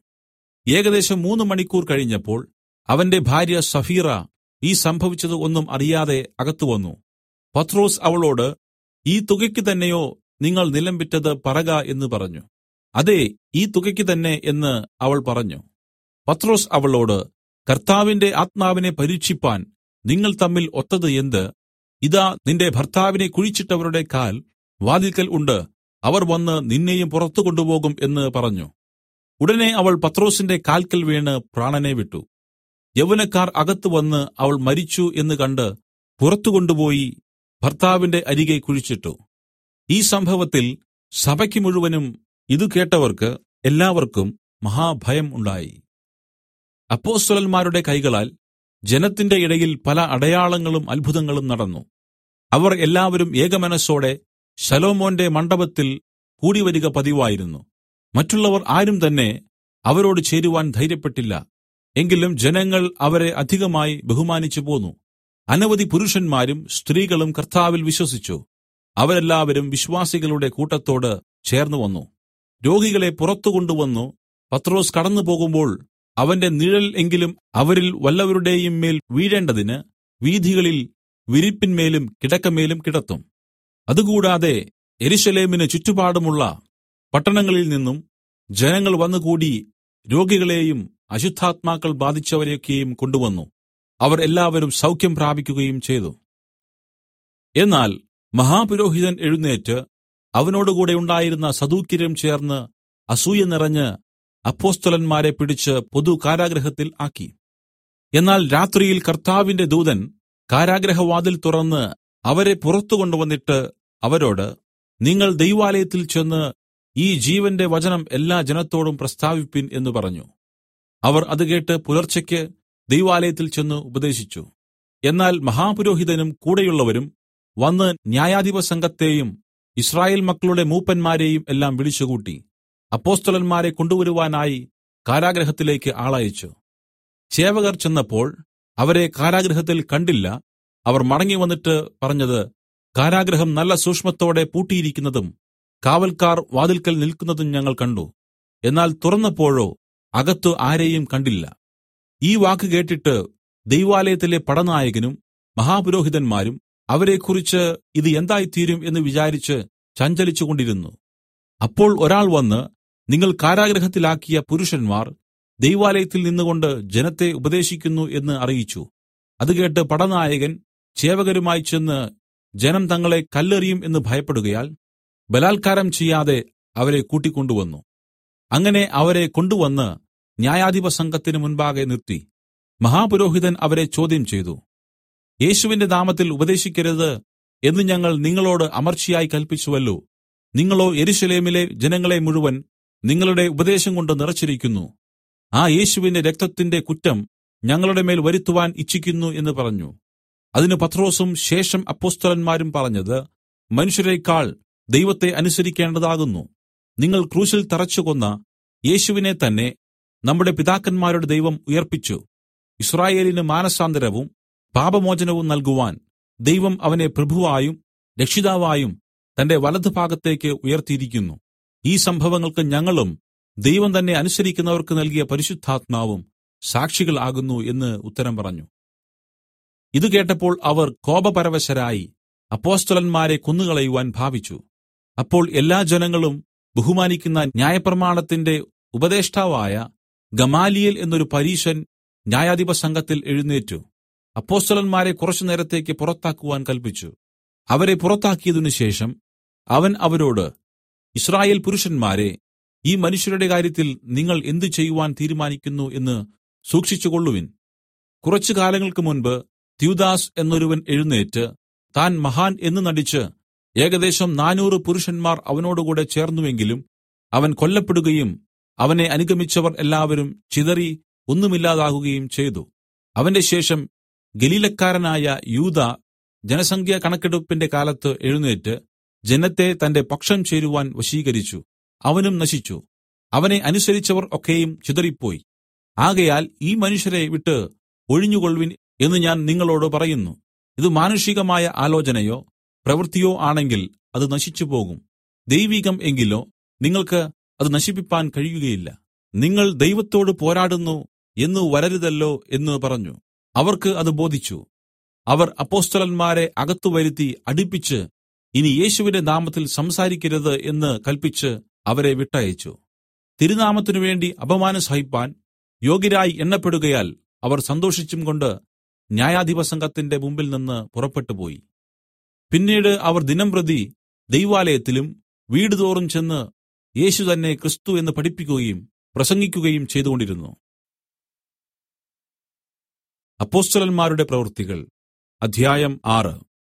ഏകദേശം മൂന്ന് മണിക്കൂർ കഴിഞ്ഞപ്പോൾ അവന്റെ ഭാര്യ സഫീറ ഈ സംഭവിച്ചത് ഒന്നും അറിയാതെ അകത്തു വന്നു പത്രോസ് അവളോട് ഈ തുകയ്ക്ക് തന്നെയോ നിങ്ങൾ നിലം വിറ്റത് പറക എന്ന് പറഞ്ഞു അതെ ഈ തുകയ്ക്ക് തന്നെ എന്ന് അവൾ പറഞ്ഞു പത്രോസ് അവളോട് കർത്താവിന്റെ ആത്മാവിനെ പരീക്ഷിപ്പാൻ നിങ്ങൾ തമ്മിൽ ഒത്തത് എന്ത് ഇതാ നിന്റെ ഭർത്താവിനെ കുഴിച്ചിട്ടവരുടെ കാൽ വാതിൽക്കൽ ഉണ്ട് അവർ വന്ന് നിന്നെയും പുറത്തു കൊണ്ടുപോകും എന്ന് പറഞ്ഞു ഉടനെ അവൾ പത്രോസിന്റെ കാൽക്കൽ വീണ് പ്രാണനെ വിട്ടു യൗവനക്കാർ അകത്ത് വന്ന് അവൾ മരിച്ചു എന്ന് കണ്ട് പുറത്തു കൊണ്ടുപോയി ഭർത്താവിന്റെ അരികെ കുഴിച്ചിട്ടു ഈ സംഭവത്തിൽ സഭയ്ക്ക് മുഴുവനും ഇതു കേട്ടവർക്ക് എല്ലാവർക്കും മഹാഭയം ഉണ്ടായി അപ്പോസ്തലന്മാരുടെ കൈകളാൽ ജനത്തിന്റെ ഇടയിൽ പല അടയാളങ്ങളും അത്ഭുതങ്ങളും നടന്നു അവർ എല്ലാവരും ഏകമനസ്സോടെ ശലോമോന്റെ മണ്ഡപത്തിൽ കൂടിവരിക പതിവായിരുന്നു മറ്റുള്ളവർ ആരും തന്നെ അവരോട് ചേരുവാൻ ധൈര്യപ്പെട്ടില്ല എങ്കിലും ജനങ്ങൾ അവരെ അധികമായി ബഹുമാനിച്ചു പോന്നു അനവധി പുരുഷന്മാരും സ്ത്രീകളും കർത്താവിൽ വിശ്വസിച്ചു അവരെല്ലാവരും വിശ്വാസികളുടെ കൂട്ടത്തോട് ചേർന്നു വന്നു രോഗികളെ പുറത്തു കൊണ്ടുവന്നു പത്രോസ് കടന്നു പോകുമ്പോൾ അവന്റെ നിഴൽ എങ്കിലും അവരിൽ വല്ലവരുടെയും മേൽ വീഴേണ്ടതിന് വീഥികളിൽ വിരിപ്പിന്മേലും കിടക്കമേലും കിടത്തും അതുകൂടാതെ എരിശലേമിന് ചുറ്റുപാടുമുള്ള പട്ടണങ്ങളിൽ നിന്നും ജനങ്ങൾ വന്നുകൂടി രോഗികളെയും അശുദ്ധാത്മാക്കൾ ബാധിച്ചവരെയൊക്കെയും കൊണ്ടുവന്നു അവർ എല്ലാവരും സൗഖ്യം പ്രാപിക്കുകയും ചെയ്തു എന്നാൽ മഹാപുരോഹിതൻ എഴുന്നേറ്റ് അവനോടുകൂടെ ഉണ്ടായിരുന്ന സദൂക്യരും ചേർന്ന് അസൂയ നിറഞ്ഞ് അപ്പോസ്തലന്മാരെ പിടിച്ച് പൊതു കാരാഗൃഹത്തിൽ ആക്കി എന്നാൽ രാത്രിയിൽ കർത്താവിന്റെ ദൂതൻ കാരാഗൃഹവാതിൽ തുറന്ന് അവരെ പുറത്തു കൊണ്ടുവന്നിട്ട് അവരോട് നിങ്ങൾ ദൈവാലയത്തിൽ ചെന്ന് ഈ ജീവന്റെ വചനം എല്ലാ ജനത്തോടും പ്രസ്താവിപ്പിൻ എന്ന് പറഞ്ഞു അവർ അത് കേട്ട് പുലർച്ചയ്ക്ക് ദൈവാലയത്തിൽ ചെന്ന് ഉപദേശിച്ചു എന്നാൽ മഹാപുരോഹിതനും കൂടെയുള്ളവരും വന്ന് ന്യായാധിപ സംഘത്തെയും ഇസ്രായേൽ മക്കളുടെ മൂപ്പന്മാരെയും എല്ലാം വിളിച്ചുകൂട്ടി അപ്പോസ്തലന്മാരെ കൊണ്ടുവരുവാനായി കാരാഗൃഹത്തിലേക്ക് ആളയച്ചു ചേവകർ ചെന്നപ്പോൾ അവരെ കാരാഗൃഹത്തിൽ കണ്ടില്ല അവർ മടങ്ങി വന്നിട്ട് പറഞ്ഞത് കാരാഗൃഹം നല്ല സൂക്ഷ്മത്തോടെ പൂട്ടിയിരിക്കുന്നതും കാവൽക്കാർ വാതിൽക്കൽ നിൽക്കുന്നതും ഞങ്ങൾ കണ്ടു എന്നാൽ തുറന്നപ്പോഴോ അകത്തു ആരെയും കണ്ടില്ല ഈ വാക്ക് കേട്ടിട്ട് ദൈവാലയത്തിലെ പടനായകനും മഹാപുരോഹിതന്മാരും അവരെക്കുറിച്ച് ഇത് എന്തായിത്തീരും എന്ന് വിചാരിച്ച് ചഞ്ചലിച്ചുകൊണ്ടിരുന്നു അപ്പോൾ ഒരാൾ വന്ന് നിങ്ങൾ കാരാഗൃഹത്തിലാക്കിയ പുരുഷന്മാർ ദൈവാലയത്തിൽ നിന്നുകൊണ്ട് ജനത്തെ ഉപദേശിക്കുന്നു എന്ന് അറിയിച്ചു അത് കേട്ട് പടനായകൻ ചേവകരുമായി ചെന്ന് ജനം തങ്ങളെ കല്ലെറിയും എന്ന് ഭയപ്പെടുകയാൽ ബലാത്കാരം ചെയ്യാതെ അവരെ കൂട്ടിക്കൊണ്ടുവന്നു അങ്ങനെ അവരെ കൊണ്ടുവന്ന് ന്യായാധിപ സംഘത്തിന് മുൻപാകെ നിർത്തി മഹാപുരോഹിതൻ അവരെ ചോദ്യം ചെയ്തു യേശുവിന്റെ നാമത്തിൽ ഉപദേശിക്കരുത് എന്ന് ഞങ്ങൾ നിങ്ങളോട് അമർച്ചയായി കൽപ്പിച്ചുവല്ലോ നിങ്ങളോ യെരൂശലേമിലെ ജനങ്ങളെ മുഴുവൻ നിങ്ങളുടെ ഉപദേശം കൊണ്ട് നിറച്ചിരിക്കുന്നു ആ യേശുവിന്റെ രക്തത്തിന്റെ കുറ്റം ഞങ്ങളുടെ മേൽ വരുത്തുവാൻ ഇച്ഛിക്കുന്നു എന്ന് പറഞ്ഞു അതിന് പത്രോസും ശേഷം അപ്പൊസ്തലന്മാരും പറഞ്ഞത് മനുഷ്യരെക്കാൾ ദൈവത്തെ അനുസരിക്കേണ്ടതാകുന്നു നിങ്ങൾ ക്രൂശിൽ തറച്ചുകൊന്ന യേശുവിനെ തന്നെ നമ്മുടെ പിതാക്കന്മാരുടെ ദൈവം ഉയർപ്പിച്ചു ഇസ്രായേലിന് മാനസാന്തരവും പാപമോചനവും നൽകുവാൻ ദൈവം അവനെ പ്രഭുവായും രക്ഷിതാവായും തന്റെ വലതുഭാഗത്തേക്ക് ഉയർത്തിയിരിക്കുന്നു ഈ സംഭവങ്ങൾക്ക് ഞങ്ങളും ദൈവം തന്നെ അനുസരിക്കുന്നവർക്ക് നൽകിയ പരിശുദ്ധാത്മാവും സാക്ഷികൾ ആകുന്നു എന്ന് ഉത്തരം പറഞ്ഞു ഇത് കേട്ടപ്പോൾ അവർ കോപപരവശരായി അപ്പോസ്തലന്മാരെ കൊന്നുകളയുവാൻ ഭാവിച്ചു അപ്പോൾ എല്ലാ ജനങ്ങളും ബഹുമാനിക്കുന്ന ന്യായപ്രമാണത്തിന്റെ ഉപദേഷ്ടാവായ ഗമാലിയേൽ എന്നൊരു പരീശൻ ന്യായാധിപ സംഘത്തിൽ എഴുന്നേറ്റു അപ്പോസ്തലന്മാരെ കുറച്ചു നേരത്തേക്ക് പുറത്താക്കുവാൻ കൽപ്പിച്ചു അവരെ പുറത്താക്കിയതിനു ശേഷം അവൻ അവരോട് ഇസ്രായേൽ പുരുഷന്മാരെ ഈ മനുഷ്യരുടെ കാര്യത്തിൽ നിങ്ങൾ എന്ത് ചെയ്യുവാൻ തീരുമാനിക്കുന്നു എന്ന് സൂക്ഷിച്ചുകൊള്ളുവിൻ കുറച്ചു കാലങ്ങൾക്ക് മുൻപ് ത്യൂദാസ് എന്നൊരുവൻ എഴുന്നേറ്റ് താൻ മഹാൻ എന്ന് നടിച്ച് ഏകദേശം നാനൂറ് പുരുഷന്മാർ അവനോടുകൂടെ ചേർന്നുവെങ്കിലും അവൻ കൊല്ലപ്പെടുകയും അവനെ അനുഗമിച്ചവർ എല്ലാവരും ചിതറി ഒന്നുമില്ലാതാകുകയും ചെയ്തു അവന്റെ ശേഷം ഗലീലക്കാരനായ യൂദ ജനസംഖ്യ കണക്കെടുപ്പിന്റെ കാലത്ത് എഴുന്നേറ്റ് ജനത്തെ തന്റെ പക്ഷം ചേരുവാൻ വശീകരിച്ചു അവനും നശിച്ചു അവനെ അനുസരിച്ചവർ ഒക്കെയും ചിതറിപ്പോയി ആകയാൽ ഈ മനുഷ്യരെ വിട്ട് ഒഴിഞ്ഞുകൊള്ളുവിൻ എന്ന് ഞാൻ നിങ്ങളോട് പറയുന്നു ഇത് മാനുഷികമായ ആലോചനയോ പ്രവൃത്തിയോ ആണെങ്കിൽ അത് നശിച്ചുപോകും ദൈവികം എങ്കിലോ നിങ്ങൾക്ക് അത് നശിപ്പിപ്പാൻ കഴിയുകയില്ല നിങ്ങൾ ദൈവത്തോട് പോരാടുന്നു എന്ന് വരരുതല്ലോ എന്ന് പറഞ്ഞു അവർക്ക് അത് ബോധിച്ചു അവർ അപ്പോസ്തലന്മാരെ അകത്തു വരുത്തി അടുപ്പിച്ച് ഇനി യേശുവിന്റെ നാമത്തിൽ സംസാരിക്കരുത് എന്ന് കൽപ്പിച്ച് അവരെ വിട്ടയച്ചു തിരുനാമത്തിനു വേണ്ടി അപമാനം സഹിപ്പാൻ യോഗ്യരായി എണ്ണപ്പെടുകയാൽ അവർ സന്തോഷിച്ചും കൊണ്ട് ന്യായാധിപ സംഘത്തിന്റെ മുമ്പിൽ നിന്ന് പുറപ്പെട്ടുപോയി പിന്നീട് അവർ ദിനംപ്രതി ദൈവാലയത്തിലും വീടുതോറും ചെന്ന് യേശു തന്നെ ക്രിസ്തു എന്ന് പഠിപ്പിക്കുകയും പ്രസംഗിക്കുകയും ചെയ്തുകൊണ്ടിരുന്നു അപ്പോസ്തലന്മാരുടെ പ്രവൃത്തികൾ അധ്യായം ആറ്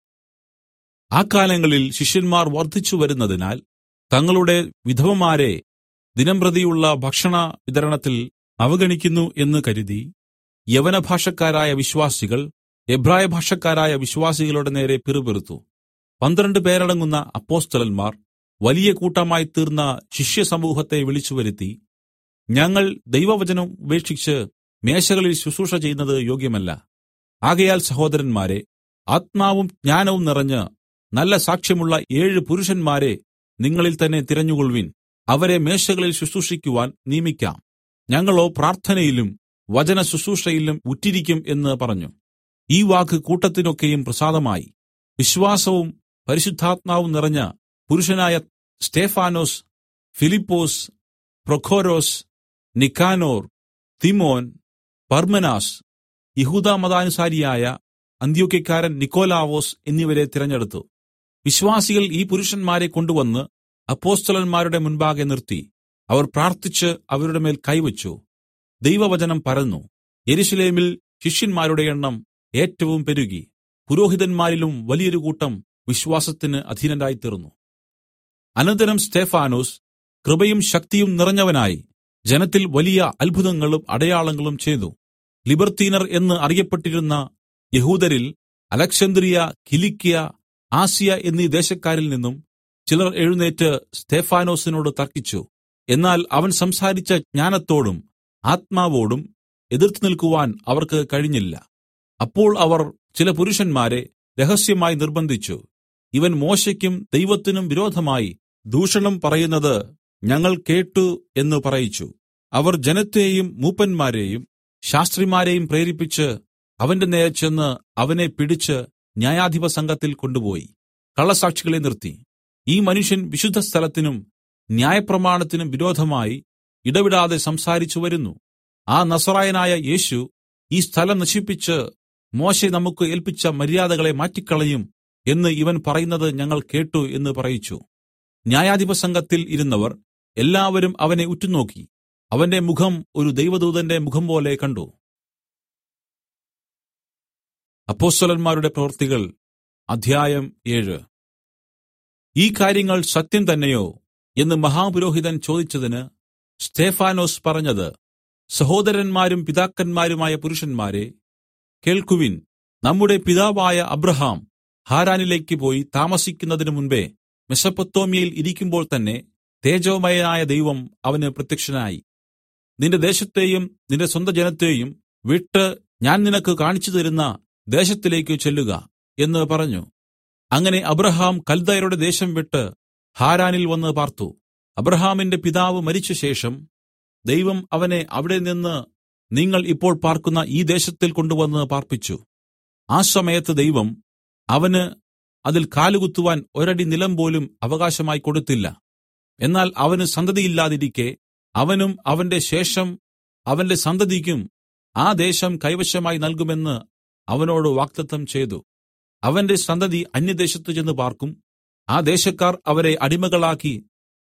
ആ കാലങ്ങളിൽ ശിഷ്യന്മാർ വർദ്ധിച്ചു വരുന്നതിനാൽ തങ്ങളുടെ വിധവമാരെ ദിനംപ്രതിയുള്ള ഭക്ഷണ വിതരണത്തിൽ അവഗണിക്കുന്നു എന്ന് കരുതി യവനഭാഷക്കാരായ വിശ്വാസികൾ എബ്രായ ഭാഷക്കാരായ വിശ്വാസികളുടെ നേരെ പിറുപിറുത്തു പന്ത്രണ്ട് പേരടങ്ങുന്ന അപ്പോസ്തലന്മാർ വലിയ കൂട്ടമായി തീർന്ന ശിഷ്യസമൂഹത്തെ വിളിച്ചുവരുത്തി ഞങ്ങൾ ദൈവവചനം ഉപേക്ഷിച്ച് മേശകളിൽ ശുശ്രൂഷ ചെയ്യുന്നത് യോഗ്യമല്ല ആകയാൽ സഹോദരന്മാരെ ആത്മാവും ജ്ഞാനവും നിറഞ്ഞ് നല്ല സാക്ഷ്യമുള്ള ഏഴ് പുരുഷന്മാരെ നിങ്ങളിൽ തന്നെ തിരഞ്ഞുകൊള്ളുവിൻ അവരെ മേശകളിൽ ശുശ്രൂഷിക്കുവാൻ നിയമിക്കാം ഞങ്ങളോ പ്രാർത്ഥനയിലും വചന ശുശ്രൂഷയിലും ഉറ്റിരിക്കും എന്ന് പറഞ്ഞു ഈ വാക്ക് കൂട്ടത്തിനൊക്കെയും പ്രസാദമായി വിശ്വാസവും പരിശുദ്ധാത്മാവും നിറഞ്ഞ പുരുഷനായ സ്തേഫാനോസ് ഫിലിപ്പോസ് പ്രൊഖോരോസ് നിക്കാനോർ തിമോൻ പർമനാസ് യഹൂദ മതാനുസാരിയായ അന്ത്യോക്യക്കാരൻ നിക്കോലാവോസ് എന്നിവരെ തിരഞ്ഞെടുത്തു വിശ്വാസികൾ ഈ പുരുഷന്മാരെ കൊണ്ടുവന്ന് അപ്പോസ്തലന്മാരുടെ മുൻപാകെ നിർത്തി അവർ പ്രാർത്ഥിച്ച് അവരുടെ മേൽ കൈവച്ചു ദൈവവചനം പരന്നു യെരുശലേമിൽ ശിഷ്യന്മാരുടെ എണ്ണം ഏറ്റവും പെരുകി പുരോഹിതന്മാരിലും വലിയൊരു കൂട്ടം വിശ്വാസത്തിന് അധീനരായിത്തീർന്നു അനന്തരം സ്തേഫാനോസ് കൃപയും ശക്തിയും നിറഞ്ഞവനായി ജനത്തിൽ വലിയ അത്ഭുതങ്ങളും അടയാളങ്ങളും ചെയ്തു ലിബർത്തീനർ എന്ന് അറിയപ്പെട്ടിരുന്ന യഹൂദരിൽ അലക്സന്ദ്രിയ കിലിക്കിയ ആസിയ എന്നീ ദേശക്കാരിൽ നിന്നും ചിലർ എഴുന്നേറ്റ് സ്തേഫാനോസിനോട് തർക്കിച്ചു എന്നാൽ അവൻ സംസാരിച്ച ജ്ഞാനത്തോടും ആത്മാവോടും എതിർത്ത് നിൽക്കുവാൻ അവർക്ക് കഴിഞ്ഞില്ല അപ്പോൾ അവർ ചില പുരുഷന്മാരെ രഹസ്യമായി നിർബന്ധിച്ചു ഇവൻ മോശയ്ക്കും ദൈവത്തിനും വിരോധമായി ദൂഷണം പറയുന്നത് ഞങ്ങൾ കേട്ടു എന്ന് പറയിച്ചു അവർ ജനത്തെയും മൂപ്പന്മാരെയും ശാസ്ത്രിമാരെയും പ്രേരിപ്പിച്ച് അവന്റെ നേരെ ചെന്ന് അവനെ പിടിച്ച് ന്യായാധിപ സംഘത്തിൽ കൊണ്ടുപോയി കള്ളസാക്ഷികളെ നിർത്തി ഈ മനുഷ്യൻ വിശുദ്ധ സ്ഥലത്തിനും ന്യായപ്രമാണത്തിനും വിരോധമായി ഇടവിടാതെ സംസാരിച്ചു വരുന്നു ആ നസറായനായ യേശു ഈ സ്ഥലം നശിപ്പിച്ച് മോശെ നമുക്ക് ഏൽപ്പിച്ച മര്യാദകളെ മാറ്റിക്കളയും എന്ന് ഇവൻ പറയുന്നത് ഞങ്ങൾ കേട്ടു എന്ന് പറയിച്ചു ന്യായാധിപ സംഘത്തിൽ ഇരുന്നവർ എല്ലാവരും അവനെ ഉറ്റുനോക്കി അവന്റെ മുഖം ഒരു ദൈവദൂതന്റെ മുഖം പോലെ കണ്ടു അപ്പോസ്തലന്മാരുടെ പ്രവൃത്തികൾ അധ്യായം ഏഴ് ഈ കാര്യങ്ങൾ സത്യം തന്നെയോ എന്ന് മഹാപുരോഹിതൻ ചോദിച്ചതിന് സ്തേഫാനോസ് പറഞ്ഞത് സഹോദരന്മാരും പിതാക്കന്മാരുമായ പുരുഷന്മാരെ കേൾക്കുവിൻ നമ്മുടെ പിതാവായ അബ്രഹാം ഹാരാനിലേക്ക് പോയി താമസിക്കുന്നതിന് മുൻപേ മെസപ്പൊത്തോമിയയിൽ ഇരിക്കുമ്പോൾ തന്നെ തേജോമയനായ ദൈവം അവന് പ്രത്യക്ഷനായി നിന്റെ ദേശത്തെയും നിന്റെ സ്വന്തം ജനത്തെയും വിട്ട് ഞാൻ നിനക്ക് കാണിച്ചു തരുന്ന ദേശത്തിലേക്ക് ചെല്ലുക എന്ന് പറഞ്ഞു അങ്ങനെ അബ്രഹാം കൽദയരുടെ ദേശം വിട്ട് ഹാരാനിൽ വന്ന് പാർത്തു അബ്രഹാമിന്റെ പിതാവ് മരിച്ച ശേഷം ദൈവം അവനെ അവിടെ നിന്ന് നിങ്ങൾ ഇപ്പോൾ പാർക്കുന്ന ഈ ദേശത്തിൽ കൊണ്ടുവന്ന് പാർപ്പിച്ചു ആ സമയത്ത് ദൈവം അവന് അതിൽ കാലുകുത്തുവാൻ ഒരടി നിലം പോലും അവകാശമായി കൊടുത്തില്ല എന്നാൽ അവന് സന്തതിയില്ലാതിരിക്കെ അവനും അവന്റെ ശേഷം അവന്റെ സന്തതിക്കും ആ ദേശം കൈവശമായി നൽകുമെന്ന് അവനോട് വാഗ്ദത്തം ചെയ്തു അവന്റെ സന്തതി അന്യദേശത്ത് ചെന്ന് പാർക്കും ആ ദേശക്കാർ അവരെ അടിമകളാക്കി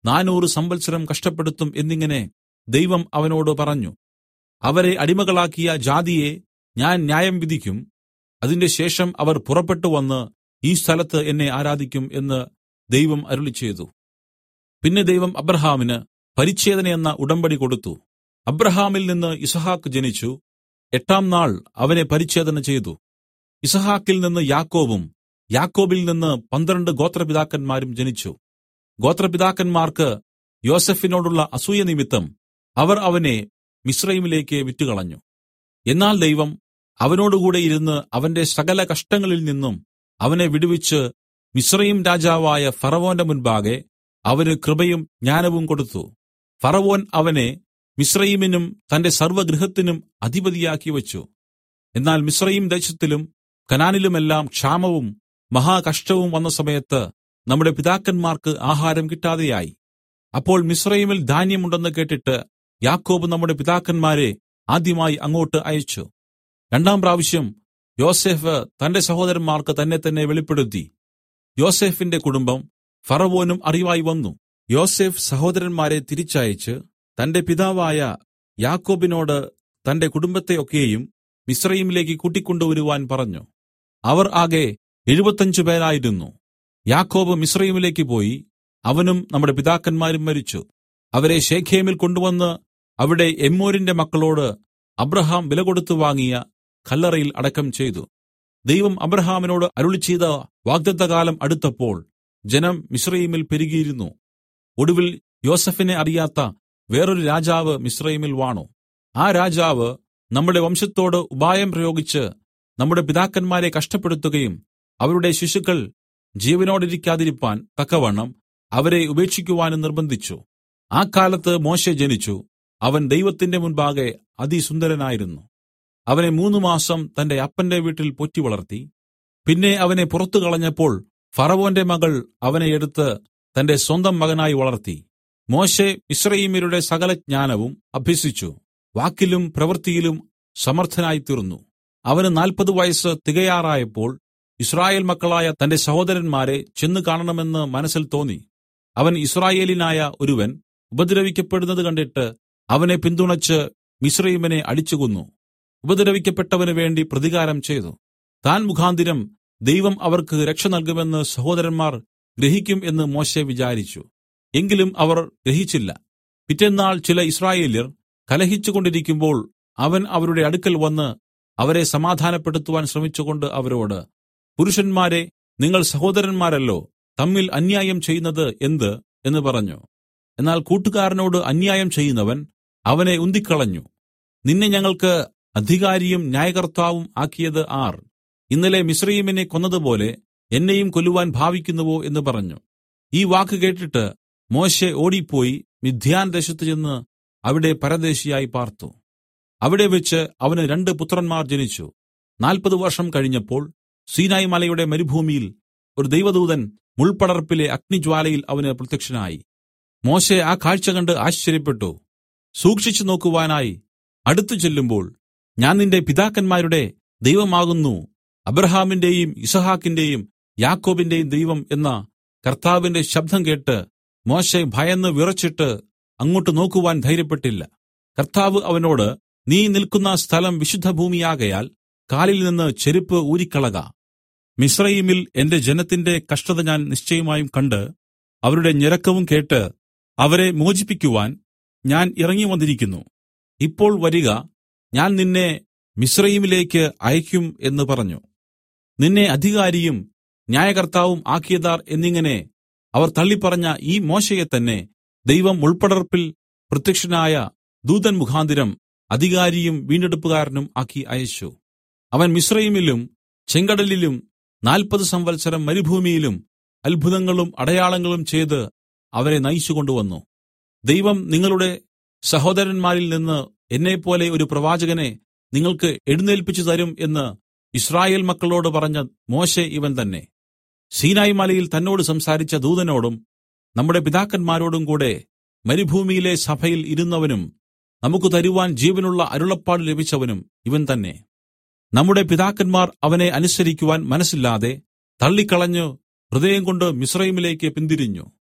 നാനൂറ് സംവത്സരം കഷ്ടപ്പെടുത്തും എന്നിങ്ങനെ ദൈവം അവനോട് പറഞ്ഞു അവരെ അടിമകളാക്കിയ ജാതിയെ ഞാൻ ന്യായം വിധിക്കും അതിന്റെ ശേഷം അവർ പുറപ്പെട്ടു വന്ന് ഈ സ്ഥലത്ത് എന്നെ ആരാധിക്കും എന്ന് ദൈവം അരുളിച്ചെയ്തു പിന്നെ ദൈവം അബ്രഹാമിന് പരിച്ഛേദന എന്ന ഉടമ്പടി കൊടുത്തു അബ്രഹാമിൽ നിന്ന് ഇസഹാക്ക് ജനിച്ചു എട്ടാം നാൾ അവനെ പരിച്ഛേദന ചെയ്തു ഇസഹാക്കിൽ നിന്ന് യാക്കോബും യാക്കോബിൽ നിന്ന് പന്ത്രണ്ട് ഗോത്രപിതാക്കന്മാരും ജനിച്ചു ഗോത്രപിതാക്കന്മാർക്ക് യോസഫിനോടുള്ള അസൂയ നിമിത്തം അവർ അവനെ മിസ്രൈമിലേക്ക് വിറ്റുകളഞ്ഞു എന്നാൽ ദൈവം അവനോടുകൂടെ ഇരുന്ന് അവന്റെ സകല കഷ്ടങ്ങളിൽ നിന്നും അവനെ വിടുവിച്ച് മിസ്രയീം രാജാവായ ഫറവോന്റെ മുൻപാകെ അവന് കൃപയും ജ്ഞാനവും കൊടുത്തു ഫറവോൻ അവനെ മിസ്രയീമിനും തന്റെ സർവ്വഗൃഹത്തിനും അധിപതിയാക്കി വച്ചു എന്നാൽ മിസ്രയീം ദേശത്തിലും കനാനിലുമെല്ലാം ക്ഷാമവും മഹാകഷ്ടവും വന്ന സമയത്ത് നമ്മുടെ പിതാക്കന്മാർക്ക് ആഹാരം കിട്ടാതെയായി അപ്പോൾ മിസ്രയീമിൽ ധാന്യമുണ്ടെന്ന് കേട്ടിട്ട് യാക്കോബ് നമ്മുടെ പിതാക്കന്മാരെ ആദ്യമായി അങ്ങോട്ട് അയച്ചു രണ്ടാം പ്രാവശ്യം യോസെഫ് തന്റെ സഹോദരന്മാർക്ക് തന്നെ തന്നെ വെളിപ്പെടുത്തി യോസെഫിന്റെ കുടുംബം ഫറവോനും അറിവായി വന്നു യോസെഫ് സഹോദരന്മാരെ തിരിച്ചയച്ച് തന്റെ പിതാവായ യാക്കോബിനോട് തന്റെ കുടുംബത്തെ ഒക്കെയും മിസ്രയീമിലേക്ക് കൂട്ടിക്കൊണ്ടുവരുവാൻ പറഞ്ഞു അവർ ആകെ എഴുപത്തഞ്ച് പേരായിരുന്നു യാക്കോബ് മിസ്രയീമിലേക്ക് പോയി അവനും നമ്മുടെ പിതാക്കന്മാരും മരിച്ചു അവരെ ശേഖേമിൽ കൊണ്ടുവന്ന് അവിടെ എമ്മോരിന്റെ മക്കളോട് അബ്രഹാം വില കൊടുത്തു വാങ്ങിയ കല്ലറയിൽ അടക്കം ചെയ്തു ദൈവം അബ്രഹാമിനോട് അരുളി ചെയ്ത വാഗ്ദത്തകാലം അടുത്തപ്പോൾ ജനം മിസ്രയീമിൽ പെരുകിയിരുന്നു ഒടുവിൽ യോസഫിനെ അറിയാത്ത വേറൊരു രാജാവ് മിസ്രയീമിൽ വാണു ആ രാജാവ് നമ്മുടെ വംശത്തോട് ഉപായം പ്രയോഗിച്ച് നമ്മുടെ പിതാക്കന്മാരെ കഷ്ടപ്പെടുത്തുകയും അവരുടെ ശിശുക്കൾ ജീവനോടിരിക്കാതിരിപ്പാൻ തക്കവണ്ണം അവരെ ഉപേക്ഷിക്കുവാനും നിർബന്ധിച്ചു ആ കാലത്ത് മോശെ ജനിച്ചു അവൻ ദൈവത്തിന്റെ മുൻപാകെ അതിസുന്ദരനായിരുന്നു അവനെ മൂന്ന് മാസം തന്റെ അപ്പന്റെ വീട്ടിൽ പൊറ്റി വളർത്തി പിന്നെ അവനെ പുറത്തു കളഞ്ഞപ്പോൾ ഫറവോന്റെ മകൾ അവനെ എടുത്ത് തന്റെ സ്വന്തം മകനായി വളർത്തി മോശെ ഇസ്രയീമ്യരുടെ സകല ജ്ഞാനവും അഭ്യസിച്ചു വാക്കിലും പ്രവൃത്തിയിലും സമർത്ഥനായിത്തീർന്നു അവന് നാൽപ്പത് വയസ്സ് തികയാറായപ്പോൾ ഇസ്രായേൽ മക്കളായ തന്റെ സഹോദരന്മാരെ ചെന്ന് കാണണമെന്ന് മനസ്സിൽ തോന്നി അവൻ ഇസ്രായേലിനായ ഒരുവൻ ഉപദ്രവിക്കപ്പെടുന്നത് കണ്ടിട്ട് അവനെ പിന്തുണച്ച് മിസ്രയീമിനെ അടിച്ചുകൊന്നു ഉപദ്രവിക്കപ്പെട്ടവന് വേണ്ടി പ്രതികാരം ചെയ്തു താൻ മുഖാന്തിരം ദൈവം അവർക്ക് രക്ഷ നൽകുമെന്ന് സഹോദരന്മാർ ഗ്രഹിക്കും എന്ന് മോശെ വിചാരിച്ചു എങ്കിലും അവർ ഗ്രഹിച്ചില്ല പിറ്റെന്നാൾ ചില ഇസ്രായേല്യർ കലഹിച്ചുകൊണ്ടിരിക്കുമ്പോൾ അവൻ അവരുടെ അടുക്കൽ വന്ന് അവരെ സമാധാനപ്പെടുത്തുവാൻ ശ്രമിച്ചുകൊണ്ട് അവരോട് പുരുഷന്മാരെ നിങ്ങൾ സഹോദരന്മാരല്ലോ തമ്മിൽ അന്യായം ചെയ്യുന്നത് എന്ത് എന്ന് പറഞ്ഞു എന്നാൽ കൂട്ടുകാരനോട് അന്യായം ചെയ്യുന്നവൻ അവനെ ഉന്തിക്കളഞ്ഞു നിന്നെ ഞങ്ങൾക്ക് അധികാരിയും ന്യായകർത്താവും ആക്കിയത് ആർ ഇന്നലെ മിസ്രയീമിനെ കൊന്നതുപോലെ എന്നെയും കൊല്ലുവാൻ ഭാവിക്കുന്നുവോ എന്ന് പറഞ്ഞു ഈ വാക്ക് കേട്ടിട്ട് മോശെ ഓടിപ്പോയി മിഥ്യാൻ ദേശത്ത് ചെന്ന് അവിടെ പരദേശിയായി പാർത്തു അവിടെ വെച്ച് അവന് രണ്ട് പുത്രന്മാർ ജനിച്ചു നാൽപ്പത് വർഷം കഴിഞ്ഞപ്പോൾ സീനായ് മലയുടെ മരുഭൂമിയിൽ ഒരു ദൈവദൂതൻ മുൾപ്പടർപ്പിലെ അഗ്നിജ്വാലയിൽ അവന് പ്രത്യക്ഷനായി മോശെ ആ കാഴ്ച കണ്ട് ആശ്ചര്യപ്പെട്ടു സൂക്ഷിച്ചു നോക്കുവാനായി അടുത്തു ചെല്ലുമ്പോൾ ഞാൻ നിന്റെ പിതാക്കന്മാരുടെ ദൈവമാകുന്നു അബ്രഹാമിന്റെയും ഇസഹാക്കിന്റെയും യാക്കോബിന്റെയും ദൈവം എന്ന കർത്താവിന്റെ ശബ്ദം കേട്ട് മോശെ ഭയന്ന് വിറച്ചിട്ട് അങ്ങോട്ട് നോക്കുവാൻ ധൈര്യപ്പെട്ടില്ല കർത്താവ് അവനോട് നീ നിൽക്കുന്ന സ്ഥലം വിശുദ്ധഭൂമിയാകയാൽ കാലിൽ നിന്ന് ചെരുപ്പ് ഊരിക്കളക മിസ്രയീമിൽ എന്റെ ജനത്തിന്റെ കഷ്ടത ഞാൻ നിശ്ചയമായും കണ്ട് അവരുടെ ഞെരക്കവും കേട്ട് അവരെ മോചിപ്പിക്കുവാൻ ഞാൻ ഇറങ്ങി വന്നിരിക്കുന്നു ഇപ്പോൾ വരിക ഞാൻ നിന്നെ മിസ്രയീമിലേക്ക് അയക്കും എന്ന് പറഞ്ഞു നിന്നെ അധികാരിയും ന്യായകർത്താവും ആക്കിയതാർ എന്നിങ്ങനെ അവർ തള്ളിപ്പറഞ്ഞ ഈ മോശയെ തന്നെ ദൈവം ഉൾപ്പടർപ്പിൽ പ്രത്യക്ഷനായ ദൂതൻ മുഖാന്തിരം അധികാരിയും വീണ്ടെടുപ്പുകാരനും ആക്കി അയച്ചു അവൻ മിസ്രയീമിലും ചെങ്കടലിലും നാൽപ്പത് സംവത്സരം മരുഭൂമിയിലും അത്ഭുതങ്ങളും അടയാളങ്ങളും ചെയ്ത് അവരെ നയിച്ചുകൊണ്ടുവന്നു ദൈവം നിങ്ങളുടെ സഹോദരന്മാരിൽ നിന്ന് എന്നെപ്പോലെ ഒരു പ്രവാചകനെ നിങ്ങൾക്ക് എഴുന്നേൽപ്പിച്ചു തരും എന്ന് ഇസ്രായേൽ മക്കളോട് പറഞ്ഞ മോശെ ഇവൻ തന്നെ സീനായ് മലയിൽ തന്നോട് സംസാരിച്ച ദൂതനോടും നമ്മുടെ പിതാക്കന്മാരോടും കൂടെ മരുഭൂമിയിലെ സഭയിൽ ഇരുന്നവനും നമുക്ക് തരുവാൻ ജീവനുള്ള അരുളപ്പാട് ലഭിച്ചവനും ഇവൻ തന്നെ നമ്മുടെ പിതാക്കന്മാർ അവനെ അനുസരിക്കുവാൻ മനസ്സില്ലാതെ തള്ളിക്കളഞ്ഞു ഹൃദയം കൊണ്ട് മിസ്രയീമിലേക്ക് പിന്തിരിഞ്ഞു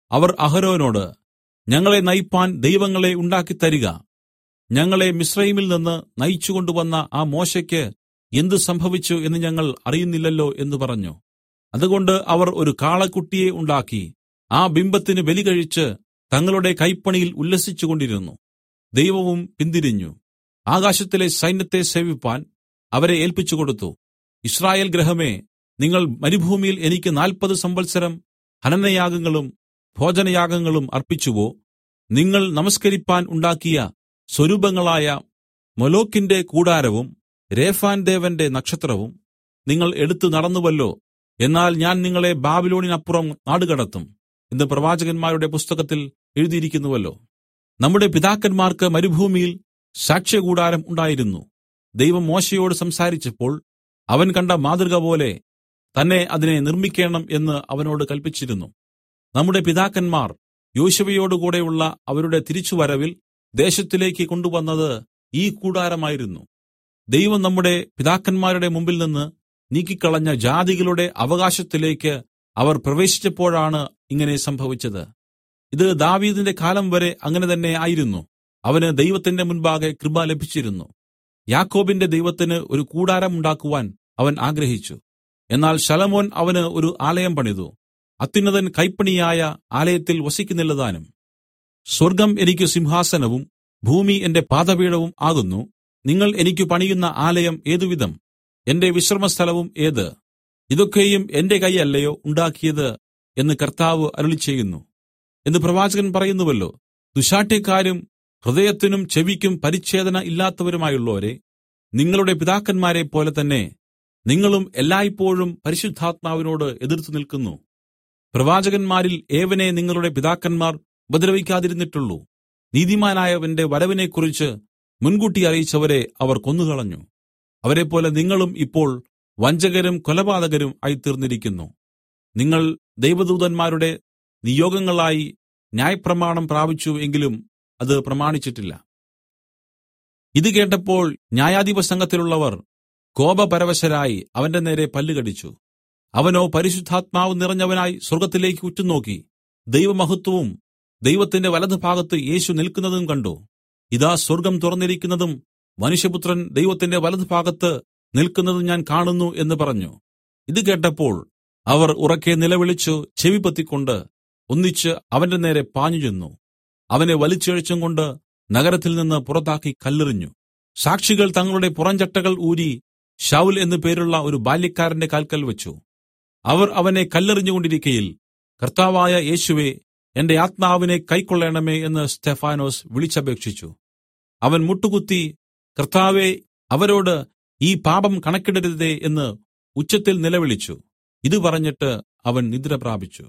അവർ അഹരോനോട് ഞങ്ങളെ നയിപ്പാൻ ദൈവങ്ങളെ ഉണ്ടാക്കിത്തരിക ഞങ്ങളെ മിസ്രയീമിൽ നിന്ന് നയിച്ചുകൊണ്ടുവന്ന ആ മോശയ്ക്ക് എന്ത് സംഭവിച്ചു എന്ന് ഞങ്ങൾ അറിയുന്നില്ലല്ലോ എന്ന് പറഞ്ഞു അതുകൊണ്ട് അവർ ഒരു കാളക്കുട്ടിയെ ഉണ്ടാക്കി ആ ബിംബത്തിന് ബലി കഴിച്ച് തങ്ങളുടെ കൈപ്പണിയിൽ ഉല്ലസിച്ചുകൊണ്ടിരുന്നു ദൈവവും പിന്തിരിഞ്ഞു ആകാശത്തിലെ സൈന്യത്തെ സേവിപ്പാൻ അവരെ ഏൽപ്പിച്ചു കൊടുത്തു ഇസ്രായേൽ ഗ്രഹമേ നിങ്ങൾ മരുഭൂമിയിൽ എനിക്ക് നാൽപ്പത് സംവത്സരം ഹനനയാഗങ്ങളും ഭോജനയാഗങ്ങളും അർപ്പിച്ചുവോ നിങ്ങൾ നമസ്കരിപ്പാൻ ഉണ്ടാക്കിയ സ്വരൂപങ്ങളായ മൊലോക്കിന്റെ കൂടാരവും രേഫാൻ ദേവന്റെ നക്ഷത്രവും നിങ്ങൾ എടുത്തു നടന്നുവല്ലോ എന്നാൽ ഞാൻ നിങ്ങളെ ബാബിലോണിനപ്പുറം നാടുകടത്തും എന്ന് പ്രവാചകന്മാരുടെ പുസ്തകത്തിൽ എഴുതിയിരിക്കുന്നുവല്ലോ നമ്മുടെ പിതാക്കന്മാർക്ക് മരുഭൂമിയിൽ സാക്ഷ്യകൂടാരം ഉണ്ടായിരുന്നു ദൈവം മോശയോട് സംസാരിച്ചപ്പോൾ അവൻ കണ്ട മാതൃക പോലെ തന്നെ അതിനെ നിർമ്മിക്കണം എന്ന് അവനോട് കൽപ്പിച്ചിരുന്നു നമ്മുടെ പിതാക്കന്മാർ യോശുവയോടുകൂടെയുള്ള അവരുടെ തിരിച്ചുവരവിൽ ദേശത്തിലേക്ക് കൊണ്ടുവന്നത് ഈ കൂടാരമായിരുന്നു ദൈവം നമ്മുടെ പിതാക്കന്മാരുടെ മുമ്പിൽ നിന്ന് നീക്കിക്കളഞ്ഞ ജാതികളുടെ അവകാശത്തിലേക്ക് അവർ പ്രവേശിച്ചപ്പോഴാണ് ഇങ്ങനെ സംഭവിച്ചത് ഇത് ദാവീദിന്റെ കാലം വരെ അങ്ങനെ തന്നെ ആയിരുന്നു അവന് ദൈവത്തിന്റെ മുൻപാകെ കൃപ ലഭിച്ചിരുന്നു യാക്കോബിന്റെ ദൈവത്തിന് ഒരു കൂടാരം ഉണ്ടാക്കുവാൻ അവൻ ആഗ്രഹിച്ചു എന്നാൽ ശലമോൻ അവന് ഒരു ആലയം പണിതു അത്യുന്നതൻ കൈപ്പണിയായ ആലയത്തിൽ വസിക്കുന്നില്ലതാനും സ്വർഗം എനിക്ക് സിംഹാസനവും ഭൂമി എന്റെ പാദപീഠവും ആകുന്നു നിങ്ങൾ എനിക്ക് പണിയുന്ന ആലയം ഏതുവിധം എന്റെ വിശ്രമസ്ഥലവും ഏത് ഇതൊക്കെയും എന്റെ കൈയല്ലയോ ഉണ്ടാക്കിയത് എന്ന് കർത്താവ് അരുളിച്ചെയ്യുന്നു എന്ന് പ്രവാചകൻ പറയുന്നുവല്ലോ ദുശാഠ്യക്കാരും ഹൃദയത്തിനും ചെവിക്കും പരിച്ഛേദന ഇല്ലാത്തവരുമായുള്ളവരെ നിങ്ങളുടെ പിതാക്കന്മാരെ പോലെ തന്നെ നിങ്ങളും എല്ലായ്പോഴും പരിശുദ്ധാത്മാവിനോട് എതിർത്തു നിൽക്കുന്നു പ്രവാചകന്മാരിൽ ഏവനെ നിങ്ങളുടെ പിതാക്കന്മാർ ഉപദ്രവിക്കാതിരുന്നിട്ടുള്ളൂ നീതിമാനായവന്റെ വരവിനെക്കുറിച്ച് മുൻകൂട്ടി അറിയിച്ചവരെ അവർ കൊന്നുകളഞ്ഞു അവരെപ്പോലെ നിങ്ങളും ഇപ്പോൾ വഞ്ചകരും കൊലപാതകരും ആയിത്തീർന്നിരിക്കുന്നു നിങ്ങൾ ദൈവദൂതന്മാരുടെ നിയോഗങ്ങളായി ന്യായപ്രമാണം പ്രാപിച്ചു എങ്കിലും അത് പ്രമാണിച്ചിട്ടില്ല ഇത് കേട്ടപ്പോൾ ന്യായാധിപ സംഘത്തിലുള്ളവർ കോപപരവശരായി അവന്റെ നേരെ പല്ലുകടിച്ചു അവനോ പരിശുദ്ധാത്മാവ് നിറഞ്ഞവനായി സ്വർഗ്ഗത്തിലേക്ക് ഉറ്റുനോക്കി ദൈവമഹത്വവും ദൈവത്തിന്റെ വലതുഭാഗത്ത് യേശു നിൽക്കുന്നതും കണ്ടു ഇതാ സ്വർഗം തുറന്നിരിക്കുന്നതും മനുഷ്യപുത്രൻ ദൈവത്തിന്റെ വലതുഭാഗത്ത് നിൽക്കുന്നതും ഞാൻ കാണുന്നു എന്ന് പറഞ്ഞു ഇത് കേട്ടപ്പോൾ അവർ ഉറക്കെ നിലവിളിച്ചു ചെവിപ്പത്തിക്കൊണ്ട് ഒന്നിച്ച് അവന്റെ നേരെ പാഞ്ഞു ചെന്നു അവനെ വലിച്ചിഴച്ചും കൊണ്ട് നഗരത്തിൽ നിന്ന് പുറത്താക്കി കല്ലെറിഞ്ഞു സാക്ഷികൾ തങ്ങളുടെ പുറംചട്ടകൾ ഊരി ശൗൽ എന്നു പേരുള്ള ഒരു ബാല്യക്കാരന്റെ കാൽക്കൽ വെച്ചു അവർ അവനെ കല്ലെറിഞ്ഞുകൊണ്ടിരിക്കയിൽ കർത്താവായ യേശുവേ എന്റെ ആത്മാവിനെ കൈക്കൊള്ളണമേ എന്ന് സ്തെഫാനോസ് വിളിച്ചപേക്ഷിച്ചു അവൻ മുട്ടുകുത്തി കർത്താവെ അവരോട് ഈ പാപം കണക്കിടരുതേ എന്ന് ഉച്ചത്തിൽ നിലവിളിച്ചു ഇത് പറഞ്ഞിട്ട് അവൻ നിദ്ര പ്രാപിച്ചു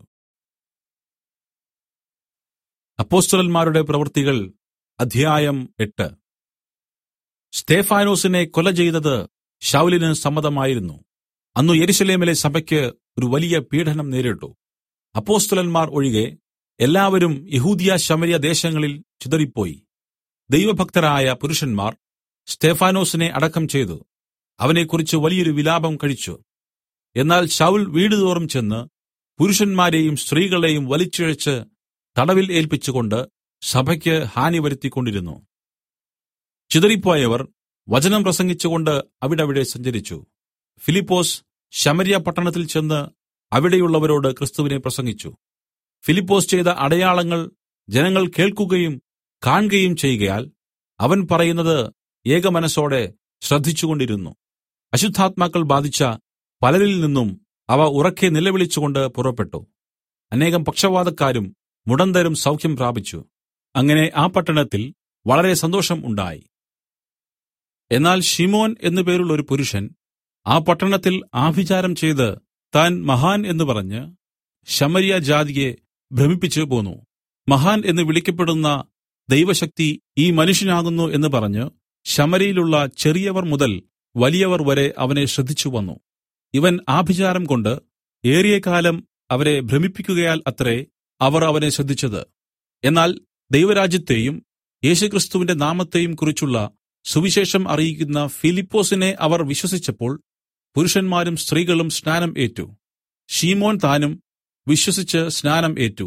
അപ്പോസ്തലന്മാരുടെ പ്രവൃത്തികൾ അധ്യായം എട്ട് സ്തേഫാനോസിനെ കൊല ചെയ്തത് ശൗലിന് സമ്മതമായിരുന്നു അന്നു യെരുശലേമിലെ സഭയ്ക്ക് ഒരു വലിയ പീഡനം നേരിട്ടു അപ്പോസ്തലന്മാർ ഒഴികെ എല്ലാവരും യഹൂദിയ ശമര്യ ദേശങ്ങളിൽ ചിതറിപ്പോയി ദൈവഭക്തരായ പുരുഷന്മാർ സ്തേഫാനോസിനെ അടക്കം ചെയ്തു അവനെക്കുറിച്ച് വലിയൊരു വിലാപം കഴിച്ചു എന്നാൽ ശൗൽ വീടുതോറും ചെന്ന് പുരുഷന്മാരെയും സ്ത്രീകളെയും വലിച്ചിഴച്ച് തടവിൽ ഏൽപ്പിച്ചുകൊണ്ട് സഭയ്ക്ക് ഹാനി വരുത്തിക്കൊണ്ടിരുന്നു ചിതറിപ്പോയവർ വചനം പ്രസംഗിച്ചുകൊണ്ട് അവിടവിടെ സഞ്ചരിച്ചു ഫിലിപ്പോസ് ശമര്യ പട്ടണത്തിൽ ചെന്ന് അവിടെയുള്ളവരോട് ക്രിസ്തുവിനെ പ്രസംഗിച്ചു ഫിലിപ്പോസ് ചെയ്ത അടയാളങ്ങൾ ജനങ്ങൾ കേൾക്കുകയും കാണുകയും ചെയ്യുകയാൽ അവൻ പറയുന്നത് ഏകമനസ്സോടെ ശ്രദ്ധിച്ചുകൊണ്ടിരുന്നു അശുദ്ധാത്മാക്കൾ ബാധിച്ച പലരിൽ നിന്നും അവ ഉറക്കെ നിലവിളിച്ചുകൊണ്ട് പുറപ്പെട്ടു അനേകം പക്ഷവാതക്കാരും മുടന്തരും സൗഖ്യം പ്രാപിച്ചു അങ്ങനെ ആ പട്ടണത്തിൽ വളരെ സന്തോഷം ഉണ്ടായി എന്നാൽ ഷിമോൻ എന്നു പേരുള്ള ഒരു പുരുഷൻ ആ പട്ടണത്തിൽ ആഭിചാരം ചെയ്ത് താൻ മഹാൻ എന്ന് പറഞ്ഞ് ശമര്യ ജാതിയെ ഭ്രമിപ്പിച്ചു പോന്നു മഹാൻ എന്ന് വിളിക്കപ്പെടുന്ന ദൈവശക്തി ഈ മനുഷ്യനാകുന്നു എന്ന് പറഞ്ഞ് ശമരിയിലുള്ള ചെറിയവർ മുതൽ വലിയവർ വരെ അവനെ ശ്രദ്ധിച്ചു വന്നു ഇവൻ ആഭിചാരം കൊണ്ട് ഏറിയ കാലം അവരെ ഭ്രമിപ്പിക്കുകയാൽ അത്രേ അവർ അവനെ ശ്രദ്ധിച്ചത് എന്നാൽ ദൈവരാജ്യത്തെയും യേശുക്രിസ്തുവിന്റെ നാമത്തെയും കുറിച്ചുള്ള സുവിശേഷം അറിയിക്കുന്ന ഫിലിപ്പോസിനെ അവർ വിശ്വസിച്ചപ്പോൾ പുരുഷന്മാരും സ്ത്രീകളും സ്നാനം ഏറ്റു ഷീമോൻ താനും വിശ്വസിച്ച് സ്നാനം ഏറ്റു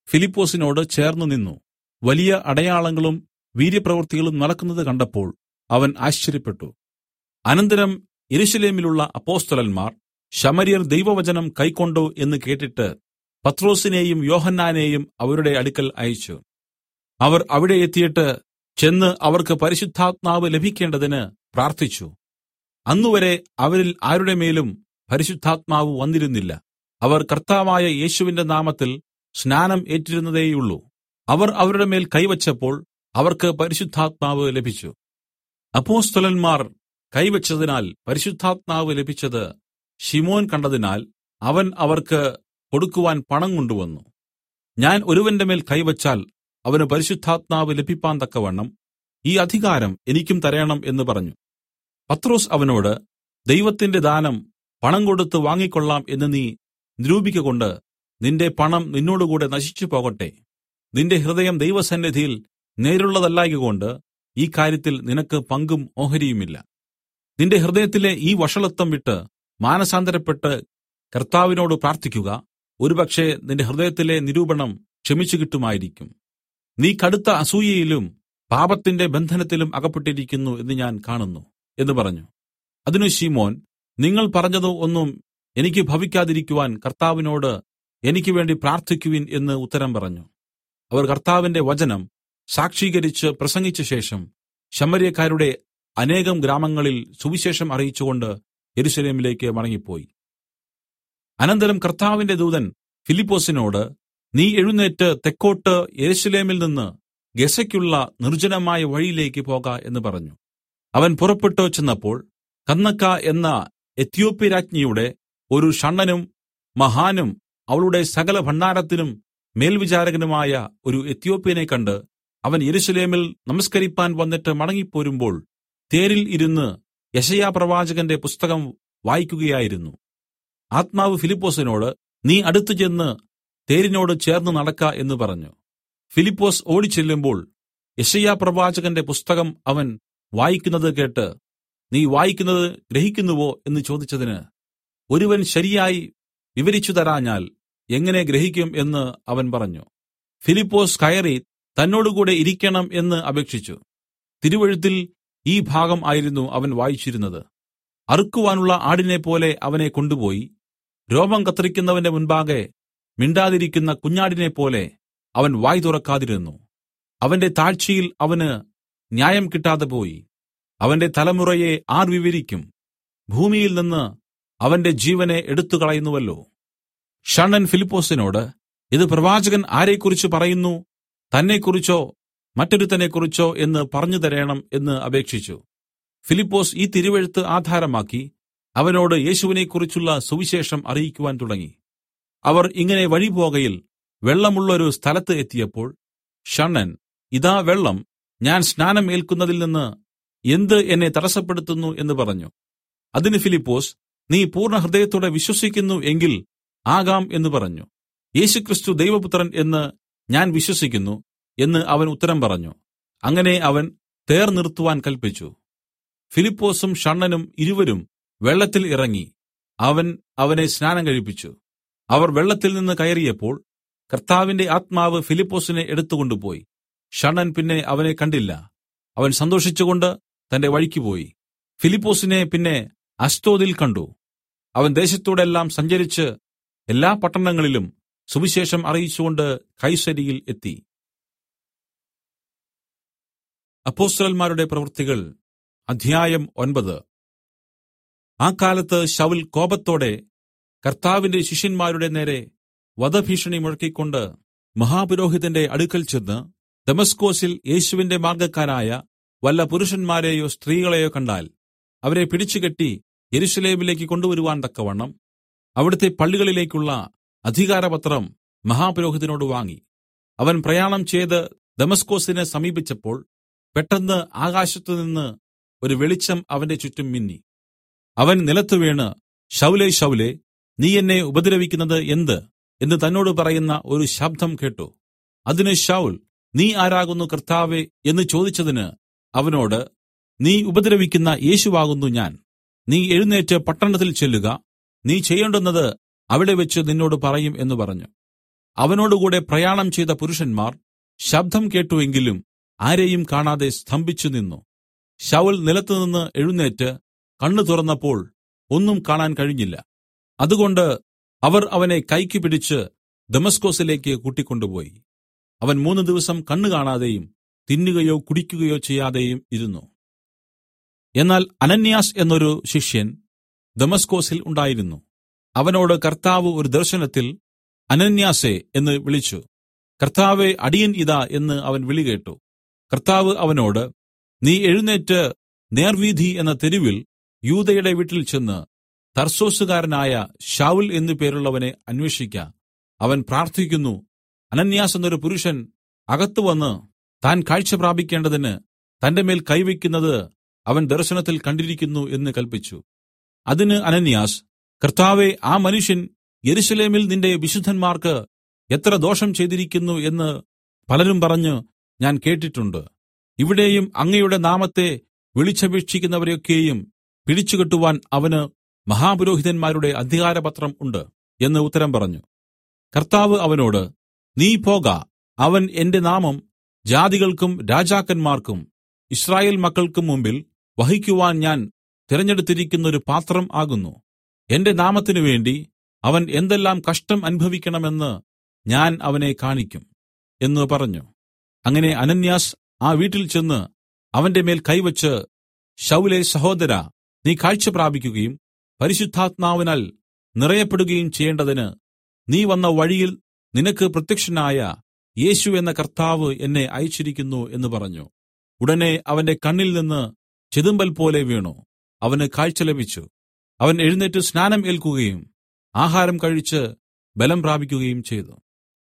ഫിലിപ്പൊസിനോട് ചേർന്ന് നിന്നു വലിയ അടയാളങ്ങളും വീര്യപ്രവൃത്തികളും നടക്കുന്നത് കണ്ടപ്പോൾ അവൻ ആശ്ചര്യപ്പെട്ടു അനന്തരം യെരൂശലേമിലുള്ള അപ്പൊസ്തലന്മാർ ശമര്യർ ദൈവവചനം കൈക്കൊണ്ടു എന്ന് കേട്ടിട്ട് പത്രോസിനെയും യോഹന്നാനെയും അവരുടെ അടുക്കൽ അയച്ചു അവർ അവിടെ എത്തിയിട്ട് ചെന്ന് അവർക്ക് പരിശുദ്ധാത്മാവ് ലഭിക്കേണ്ടതിന് പ്രാർത്ഥിച്ചു അന്നുവരെ അവരിൽ ആരുടെ മേലും പരിശുദ്ധാത്മാവ് വന്നിരുന്നില്ല അവർ കർത്താവായ യേശുവിന്റെ നാമത്തിൽ സ്നാനം ഏറ്റിരുന്നതേയുള്ളൂ അവർ അവരുടെ മേൽ കൈവച്ചപ്പോൾ അവർക്ക് പരിശുദ്ധാത്മാവ് ലഭിച്ചു അപ്പോസ്തലന്മാർ കൈവച്ചതിനാൽ പരിശുദ്ധാത്മാവ് ലഭിച്ചത് ശിമോൻ കണ്ടതിനാൽ അവൻ അവർക്ക് കൊടുക്കുവാൻ പണം കൊണ്ടുവന്നു ഞാൻ ഒരുവന്റെ മേൽ കൈവച്ചാൽ അവന് പരിശുദ്ധാത്മാവ് ലഭിപ്പാൻ തക്കവണ്ണം ഈ അധികാരം എനിക്കും തരേണം എന്ന് പറഞ്ഞു പത്രോസ് അവനോട് ദൈവത്തിന്റെ ദാനം പണം കൊടുത്ത് വാങ്ങിക്കൊള്ളാം എന്ന് നീ നിരൂപിക്കൊണ്ട് നിന്റെ പണം നിന്നോടുകൂടെ നശിച്ചു പോകട്ടെ നിന്റെ ഹൃദയം ദൈവസന്നിധിയിൽ നേരുള്ളതല്ലായകൊണ്ട് ഈ കാര്യത്തിൽ നിനക്ക് പങ്കും ഓഹരിയുമില്ല നിന്റെ ഹൃദയത്തിലെ ഈ വഷളത്വം വിട്ട് മാനസാന്തരപ്പെട്ട് കർത്താവിനോട് പ്രാർത്ഥിക്കുക ഒരുപക്ഷെ നിന്റെ ഹൃദയത്തിലെ നിരൂപണം ക്ഷമിച്ചു കിട്ടുമായിരിക്കും നീ കടുത്ത അസൂയയിലും പാപത്തിന്റെ ബന്ധനത്തിലും അകപ്പെട്ടിരിക്കുന്നു എന്ന് ഞാൻ കാണുന്നു എന്ന് പറഞ്ഞു അതിനു ശീമോൻ നിങ്ങൾ പറഞ്ഞത് ഒന്നും എനിക്ക് ഭവിക്കാതിരിക്കുവാൻ കർത്താവിനോട് എനിക്ക് വേണ്ടി പ്രാർത്ഥിക്കുവിൻ എന്ന് ഉത്തരം പറഞ്ഞു അവർ കർത്താവിന്റെ വചനം സാക്ഷീകരിച്ച് പ്രസംഗിച്ച ശേഷം ശമര്യക്കാരുടെ അനേകം ഗ്രാമങ്ങളിൽ സുവിശേഷം അറിയിച്ചുകൊണ്ട് യെരൂശലേമിലേക്ക് മടങ്ങിപ്പോയി അനന്തരം കർത്താവിന്റെ ദൂതൻ ഫിലിപ്പൊസിനോട് നീ എഴുന്നേറ്റ് തെക്കോട്ട് യെരൂശലേമിൽ നിന്ന് ഗസയ്ക്കുള്ള നിർജ്ജനമായ വഴിയിലേക്ക് പോക എന്ന് പറഞ്ഞു അവൻ പുറപ്പെട്ടു ചെന്നപ്പോൾ കന്നക്ക എന്ന എത്യോപ്യരാജ്ഞിയുടെ ഒരു ഷണ്ണനും മഹാനും അവളുടെ സകല ഭണ്ഡാരത്തിനും മേൽവിചാരകനുമായ ഒരു എത്യോപ്യനെ കണ്ട് അവൻ യെരൂശലേമിൽ നമസ്കരിപ്പാൻ വന്നിട്ട് മടങ്ങിപ്പോരുമ്പോൾ തേരിൽ ഇരുന്ന് യശയാ പ്രവാചകന്റെ പുസ്തകം വായിക്കുകയായിരുന്നു ആത്മാവ് ഫിലിപ്പോസിനോട് നീ അടുത്തു ചെന്ന് തേരിനോട് ചേർന്ന് നടക്ക എന്ന് പറഞ്ഞു ഫിലിപ്പോസ് ഓടിച്ചെല്ലുമ്പോൾ യശയാ പ്രവാചകന്റെ പുസ്തകം അവൻ വായിക്കുന്നത് കേട്ട് നീ വായിക്കുന്നത് ഗ്രഹിക്കുന്നുവോ എന്ന് ചോദിച്ചതിന് ഒരുവൻ ശരിയായി വിവരിച്ചു തരാഞ്ഞാൽ എങ്ങനെ ഗ്രഹിക്കും എന്ന് അവൻ പറഞ്ഞു ഫിലിപ്പോസ് കയറി തന്നോടുകൂടെ ഇരിക്കണം എന്ന് അപേക്ഷിച്ചു തിരുവഴുത്തിൽ ഈ ഭാഗം ആയിരുന്നു അവൻ വായിച്ചിരുന്നത് അറുക്കുവാനുള്ള ആടിനെപ്പോലെ അവനെ കൊണ്ടുപോയി രോമം കത്രിക്കുന്നവന്റെ മുൻപാകെ മിണ്ടാതിരിക്കുന്ന കുഞ്ഞാടിനെപ്പോലെ അവൻ വായ് തുറക്കാതിരുന്നു അവന്റെ താഴ്ചയിൽ അവന് ന്യായം കിട്ടാതെ പോയി അവന്റെ തലമുറയെ ആർ വിവരിക്കും ഭൂമിയിൽ നിന്ന് അവന്റെ ജീവനെ എടുത്തുകളയുന്നുവല്ലോ ഷണ്ണൻ ഫിലിപ്പോസിനോട് ഇത് പ്രവാചകൻ ആരെക്കുറിച്ച് പറയുന്നു തന്നെക്കുറിച്ചോ മറ്റൊരുത്തനെക്കുറിച്ചോ എന്ന് പറഞ്ഞു തരേണം എന്ന് അപേക്ഷിച്ചു ഫിലിപ്പോസ് ഈ തിരുവെഴുത്ത് ആധാരമാക്കി അവനോട് യേശുവിനെക്കുറിച്ചുള്ള സുവിശേഷം അറിയിക്കുവാൻ തുടങ്ങി അവർ ഇങ്ങനെ വഴിപോകയിൽ വെള്ളമുള്ളൊരു സ്ഥലത്ത് എത്തിയപ്പോൾ ഷണ്ണൻ ഇതാ വെള്ളം ഞാൻ സ്നാനം ഏൽക്കുന്നതിൽ നിന്ന് എന്ത് എന്നെ തടസ്സപ്പെടുത്തുന്നു എന്ന് പറഞ്ഞു അതിന് ഫിലിപ്പോസ് നീ പൂർണ്ണ ഹൃദയത്തോടെ വിശ്വസിക്കുന്നു എങ്കിൽ ആകാം എന്ന് പറഞ്ഞു യേശുക്രിസ്തു ദൈവപുത്രൻ എന്ന് ഞാൻ വിശ്വസിക്കുന്നു എന്ന് അവൻ ഉത്തരം പറഞ്ഞു അങ്ങനെ അവൻ തേർ നിർത്തുവാൻ കൽപ്പിച്ചു ഫിലിപ്പോസും ഷണ്ണനും ഇരുവരും വെള്ളത്തിൽ ഇറങ്ങി അവൻ അവനെ സ്നാനം കഴിപ്പിച്ചു അവർ വെള്ളത്തിൽ നിന്ന് കയറിയപ്പോൾ കർത്താവിന്റെ ആത്മാവ് ഫിലിപ്പോസിനെ എടുത്തുകൊണ്ടുപോയി ഷണ്ണൻ പിന്നെ അവനെ കണ്ടില്ല അവൻ സന്തോഷിച്ചുകൊണ്ട് തന്റെ വഴിക്ക് പോയി ഫിലിപ്പോസിനെ പിന്നെ അസ്തോദിൽ കണ്ടു അവൻ ദേശത്തൂടെല്ലാം സഞ്ചരിച്ച് എല്ലാ പട്ടണങ്ങളിലും സുവിശേഷം അറിയിച്ചുകൊണ്ട് കൈസരിയിൽ എത്തി അപ്പോസ്തലന്മാരുടെ പ്രവൃത്തികൾ അധ്യായം ഒൻപത് ആ കാലത്ത് ശൗൽ കോപത്തോടെ കർത്താവിന്റെ ശിഷ്യന്മാരുടെ നേരെ വധഭീഷണി മുഴക്കിക്കൊണ്ട് മഹാപുരോഹിതന്റെ അടുക്കൽ ചെന്ന് ദമസ്കോസിൽ യേശുവിന്റെ മാർഗ്ഗക്കാരായ വല്ല പുരുഷന്മാരെയോ സ്ത്രീകളെയോ കണ്ടാൽ അവരെ പിടിച്ചുകെട്ടി യെരൂശലേമിലേക്ക് കൊണ്ടുവരുവാൻ തക്കവണ്ണം അവിടുത്തെ പള്ളികളിലേക്കുള്ള അധികാരപത്രം മഹാപുരോഹിതനോട് വാങ്ങി അവൻ പ്രയാണം ചെയ്ത് ദമസ്കോസിനെ സമീപിച്ചപ്പോൾ പെട്ടെന്ന് ആകാശത്തുനിന്ന് ഒരു വെളിച്ചം അവന്റെ ചുറ്റും മിന്നി അവൻ നിലത്തു വീണ് ശൗലേ ശൗലേ നീ എന്നെ ഉപദ്രവിക്കുന്നത് എന്ത് എന്ന് തന്നോട് പറയുന്ന ഒരു ശബ്ദം കേട്ടു അതിന് ശൗൽ നീ ആരാകുന്നു കർത്താവേ എന്ന് ചോദിച്ചതിന് അവനോട് നീ ഉപദ്രവിക്കുന്ന യേശുവാകുന്നു ഞാൻ നീ എഴുന്നേറ്റ് പട്ടണത്തിൽ ചെല്ലുക നീ ചെയ്യേണ്ടുന്നത് അവിടെ വെച്ച് നിന്നോട് പറയും എന്ന് പറഞ്ഞു അവനോടുകൂടെ പ്രയാണം ചെയ്ത പുരുഷന്മാർ ശബ്ദം കേട്ടു എങ്കിലും ആരെയും കാണാതെ സ്തംഭിച്ചു നിന്നു ശൗൽ നിലത്തുനിന്ന് എഴുന്നേറ്റ് കണ്ണു തുറന്നപ്പോൾ ഒന്നും കാണാൻ കഴിഞ്ഞില്ല അതുകൊണ്ട് അവർ അവനെ കൈക്ക് പിടിച്ച് ദമസ്കൊസിലേക്ക് കൂട്ടിക്കൊണ്ടുപോയി അവൻ മൂന്ന് ദിവസം കണ്ണ് കാണാതെയും തിന്നുകയോ കുടിക്കുകയോ ചെയ്യാതെയും ഇരുന്നു എന്നാൽ അനന്യാസ് എന്നൊരു ശിഷ്യൻ ദമസ്കൊസിൽ ഉണ്ടായിരുന്നു അവനോട് കർത്താവ് ഒരു ദർശനത്തിൽ അനന്യാസേ എന്ന് വിളിച്ചു കർത്താവെ അടിയൻ ഇതാ എന്ന് അവൻ വിളികേട്ടു കർത്താവ് അവനോട് നീ എഴുന്നേറ്റ് നേർവീഥി എന്ന തെരുവിൽ യൂദയുടെ വീട്ടിൽ ചെന്ന് തർസോസുകാരനായ ശൗൽ എന്നു പേരുള്ളവനെ അന്വേഷിക്ക അവൻ പ്രാർത്ഥിക്കുന്നു അനന്യാസ് എന്നൊരു പുരുഷൻ അകത്ത് വന്ന് താൻ കാഴ്ച പ്രാപിക്കേണ്ടതിന് തന്റെ മേൽ കൈവയ്ക്കുന്നത് അവൻ ദർശനത്തിൽ കണ്ടിരിക്കുന്നു എന്ന് കൽപ്പിച്ചു അതിന് അനന്യാസ് കർത്താവെ ആ മനുഷ്യൻ യെരൂശലേമിൽ നിന്റെ വിശുദ്ധന്മാർക്ക് എത്ര ദോഷം ചെയ്തിരിക്കുന്നു എന്ന് പലരും പറഞ്ഞു ഞാൻ കേട്ടിട്ടുണ്ട് ഇവിടെയും അങ്ങയുടെ നാമത്തെ വിളിച്ചപേക്ഷിക്കുന്നവരെയൊക്കെയും പിടിച്ചുകെട്ടുവാൻ അവന് മഹാപുരോഹിതന്മാരുടെ അധികാരപത്രം ഉണ്ട് എന്ന് ഉത്തരം പറഞ്ഞു കർത്താവ് അവനോട് നീ പോക അവൻ എന്റെ നാമം ജാതികൾക്കും രാജാക്കന്മാർക്കും ഇസ്രായേൽ മക്കൾക്കും മുമ്പിൽ വഹിക്കുവാൻ ഞാൻ തിരഞ്ഞെടുത്തിരിക്കുന്ന ഒരു പാത്രം ആകുന്നു എന്റെ നാമത്തിനു വേണ്ടി അവൻ എന്തെല്ലാം കഷ്ടം അനുഭവിക്കണമെന്ന് ഞാൻ അവനെ കാണിക്കും എന്ന് പറഞ്ഞു അങ്ങനെ അനന്യാസ് ആ വീട്ടിൽ ചെന്ന് അവന്റെ മേൽ കൈവച്ച് ശൗലെ സഹോദര നീ കാഴ്ച പ്രാപിക്കുകയും പരിശുദ്ധാത്മാവിനാൽ നിറയപ്പെടുകയും ചെയ്യേണ്ടതിന് നീ വന്ന വഴിയിൽ നിനക്ക് പ്രത്യക്ഷനായ യേശു എന്ന കർത്താവ് എന്നെ അയച്ചിരിക്കുന്നു എന്ന് പറഞ്ഞു ഉടനെ അവന്റെ കണ്ണിൽ നിന്ന് ചെതുമ്പൽ പോലെ വീണു അവന് കാഴ്ച ലഭിച്ചു അവൻ എഴുന്നേറ്റ് സ്നാനം ഏൽക്കുകയും ആഹാരം കഴിച്ച് ബലം പ്രാപിക്കുകയും ചെയ്തു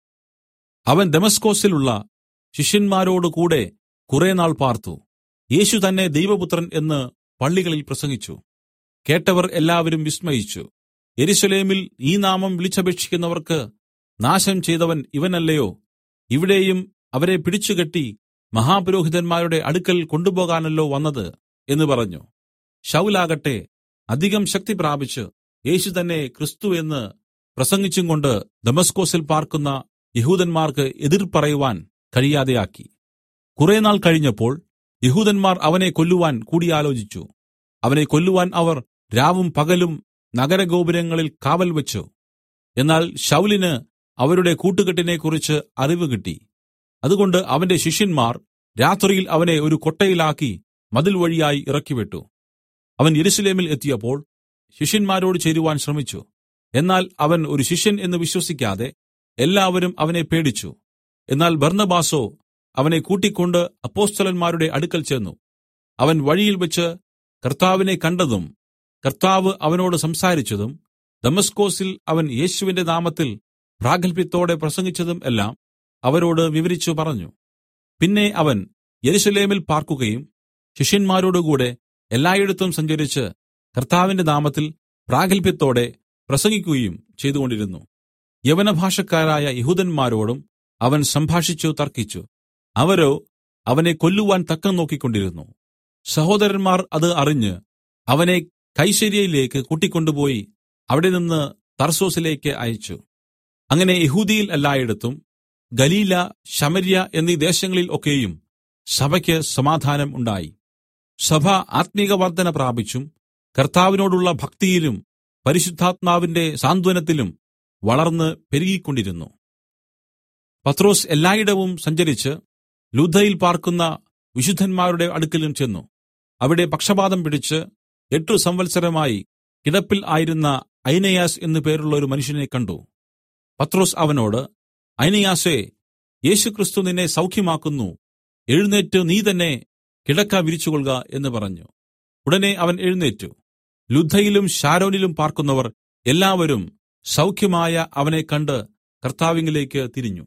അവൻ ദമസ്കോസിലുള്ള ശിഷ്യന്മാരോടുകൂടെ കുറെ നാൾ പാർത്തു യേശു തന്നെ ദൈവപുത്രൻ എന്ന് പള്ളികളിൽ പ്രസംഗിച്ചു കേട്ടവർ എല്ലാവരും വിസ്മയിച്ചു യെരൂശലേമിൽ ഈ നാമം വിളിച്ചപേക്ഷിക്കുന്നവർക്ക് നാശം ചെയ്തവൻ ഇവനല്ലയോ ഇവിടെയും അവരെ പിടിച്ചുകെട്ടി മഹാപുരോഹിതന്മാരുടെ അടുക്കൽ കൊണ്ടുപോകാനല്ലോ വന്നത് എന്ന് പറഞ്ഞു ശൗലാകട്ടെ അധികം ശക്തി പ്രാപിച്ച് യേശു തന്നെ ക്രിസ്തു എന്ന് പ്രസംഗിച്ചും കൊണ്ട് ദമസ്കോസിൽ പാർക്കുന്ന യഹൂദന്മാർക്ക് എതിർ പറയുവാൻ കഴിയാതെയാക്കി കുറെ നാൾ കഴിഞ്ഞപ്പോൾ യഹൂദന്മാർ അവനെ കൊല്ലുവാൻ കൂടിയാലോചിച്ചു അവനെ കൊല്ലുവാൻ അവർ രാവും പകലും നഗരഗോപുരങ്ങളിൽ കാവൽ വെച്ചു എന്നാൽ ശൗലിന് അവരുടെ കൂട്ടുകെട്ടിനെക്കുറിച്ച് അറിവ് കിട്ടി അതുകൊണ്ട് അവന്റെ ശിഷ്യന്മാർ രാത്രിയിൽ അവനെ ഒരു കൊട്ടയിലാക്കി മതിൽ വഴിയായി ഇറക്കിവിട്ടു അവൻ യെരൂശലേമിൽ എത്തിയപ്പോൾ ശിഷ്യന്മാരോട് ചേരുവാൻ ശ്രമിച്ചു എന്നാൽ അവൻ ഒരു ശിഷ്യൻ എന്ന് വിശ്വസിക്കാതെ എല്ലാവരും അവനെ പേടിച്ചു എന്നാൽ ബർന്നബാസോ അവനെ കൂട്ടിക്കൊണ്ട് അപ്പോസ്തലന്മാരുടെ അടുക്കൽ ചെന്നു അവൻ വഴിയിൽ വെച്ച് കർത്താവിനെ കണ്ടതും കർത്താവ് അവനോട് സംസാരിച്ചതും ദമസ്കോസിൽ അവൻ യേശുവിന്റെ നാമത്തിൽ പ്രാഗൽഭ്യത്തോടെ പ്രസംഗിച്ചതും എല്ലാം അവരോട് വിവരിച്ചു പറഞ്ഞു പിന്നെ അവൻ യെരൂശലേമിൽ പാർക്കുകയും ശിഷ്യന്മാരോടുകൂടെ എല്ലായിടത്തും സഞ്ചരിച്ച് കർത്താവിന്റെ നാമത്തിൽ പ്രാഗൽഭ്യത്തോടെ പ്രസംഗിക്കുകയും ചെയ്തുകൊണ്ടിരുന്നു യവനഭാഷക്കാരായ യഹൂദന്മാരോടും അവൻ സംഭാഷിച്ചു തർക്കിച്ചു അവരോ അവനെ കൊല്ലുവാൻ തക്കം നോക്കിക്കൊണ്ടിരുന്നു സഹോദരന്മാർ അത് അറിഞ്ഞ് അവനെ കൈസര്യയിലേക്ക് കൂട്ടിക്കൊണ്ടുപോയി അവിടെ നിന്ന് തർസോസിലേക്ക് അയച്ചു അങ്ങനെ യഹൂദിയിൽ എല്ലായിടത്തും ഗലീല ശമര്യ എന്നീ ദേശങ്ങളിൽ ഒക്കെയും സഭയ്ക്ക് സമാധാനം ഉണ്ടായി സഭ ആത്മീക വർധന പ്രാപിച്ചും കർത്താവിനോടുള്ള ഭക്തിയിലും പരിശുദ്ധാത്മാവിന്റെ സാന്ത്വനത്തിലും വളർന്ന് പെരുകിക്കൊണ്ടിരുന്നു പത്രോസ് എല്ലായിടവും സഞ്ചരിച്ച് ലൂദ്ധയിൽ പാർക്കുന്ന വിശുദ്ധന്മാരുടെ അടുക്കലും ചെന്നു അവിടെ പക്ഷപാതം പിടിച്ച് എട്ടു സംവത്സരമായി കിടപ്പിൽ ആയിരുന്ന ഐനയാസ് എന്നു പേരുള്ള ഒരു മനുഷ്യനെ കണ്ടു പത്രോസ് അവനോട് ഐനയാസേ യേശുക്രിസ്തു നിന്നെ സൗഖ്യമാക്കുന്നു എഴുന്നേറ്റ് നീ തന്നെ കിടക്ക വിരിച്ചുകൊള്ളുക എന്ന് പറഞ്ഞു ഉടനെ അവൻ എഴുന്നേറ്റു ലുദ്ധയിലും ഷാരോനിലും പാർക്കുന്നവർ എല്ലാവരും സൗഖ്യമായ അവനെ കണ്ട് കർത്താവിങ്കിലേക്ക് തിരിഞ്ഞു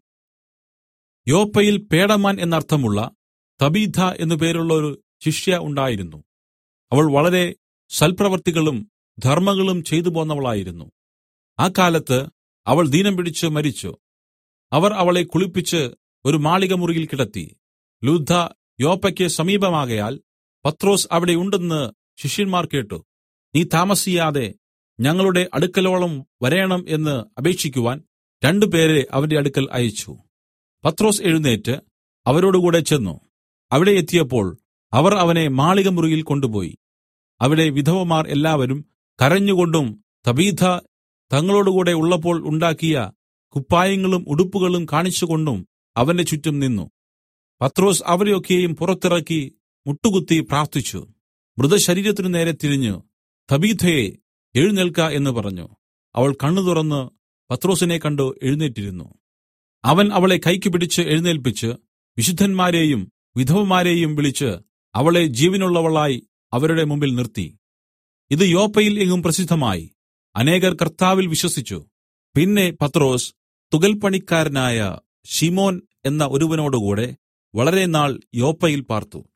യോപ്പയിൽ പേടമാൻ എന്നർത്ഥമുള്ള തബീഥ എന്നു പേരുള്ള ഒരു ശിഷ്യ ഉണ്ടായിരുന്നു അവൾ വളരെ സൽപ്രവർത്തികളും ധർമ്മങ്ങളും ചെയ്തു പോന്നവളായിരുന്നു ആ കാലത്ത് അവൾ ദീനം പിടിച്ച് മരിച്ചു അവർ അവളെ കുളിപ്പിച്ച് ഒരു മാളികമുറിയിൽ കിടത്തി ലുദ്ധ യോപ്പയ്ക്ക് സമീപമാകയാൽ പത്രോസ് അവിടെ ഉണ്ടെന്ന് ശിഷ്യന്മാർ കേട്ടു നീ താമസിയാതെ ഞങ്ങളുടെ അടുക്കലോളം വരേണം എന്ന് അപേക്ഷിക്കുവാൻ രണ്ടുപേരെ അവന്റെ അടുക്കൽ അയച്ചു പത്രോസ് എഴുന്നേറ്റ് അവരോടുകൂടെ ചെന്നു അവിടെ എത്തിയപ്പോൾ അവർ അവനെ മാളികമുറിയിൽ കൊണ്ടുപോയി അവിടെ വിധവമാർ എല്ലാവരും കരഞ്ഞുകൊണ്ടും തബീഥ തങ്ങളോടുകൂടെ ഉള്ളപ്പോൾ ഉണ്ടാക്കിയ കുപ്പായങ്ങളും ഉടുപ്പുകളും കാണിച്ചുകൊണ്ടും അവന്റെ ചുറ്റും നിന്നു പത്രോസ് അവരെയൊക്കെയും പുറത്തിറക്കി മുട്ടുകുത്തി പ്രാർത്ഥിച്ചു മൃതശരീരത്തിനു നേരെ തിരിഞ്ഞു തബീഥയെ എഴുന്നേൽക്ക എന്ന് പറഞ്ഞു അവൾ കണ്ണു തുറന്ന് പത്രോസിനെ കണ്ടു എഴുന്നേറ്റിരുന്നു അവൻ അവളെ കൈക്ക് പിടിച്ച് എഴുന്നേൽപ്പിച്ച് വിശുദ്ധന്മാരെയും വിധവമാരെയും വിളിച്ച് അവളെ ജീവനുള്ളവളായി അവരുടെ മുമ്പിൽ നിർത്തി ഇത് യോപ്പയിൽ എങ്ങും പ്രസിദ്ധമായി അനേകർ കർത്താവിൽ വിശ്വസിച്ചു പിന്നെ പത്രോസ് തുകൽപ്പണിക്കാരനായ ശിമോൻ എന്ന ഒരുവനോടുകൂടെ വളരെ നാൾ യോപ്പയിൽ പാർത്തു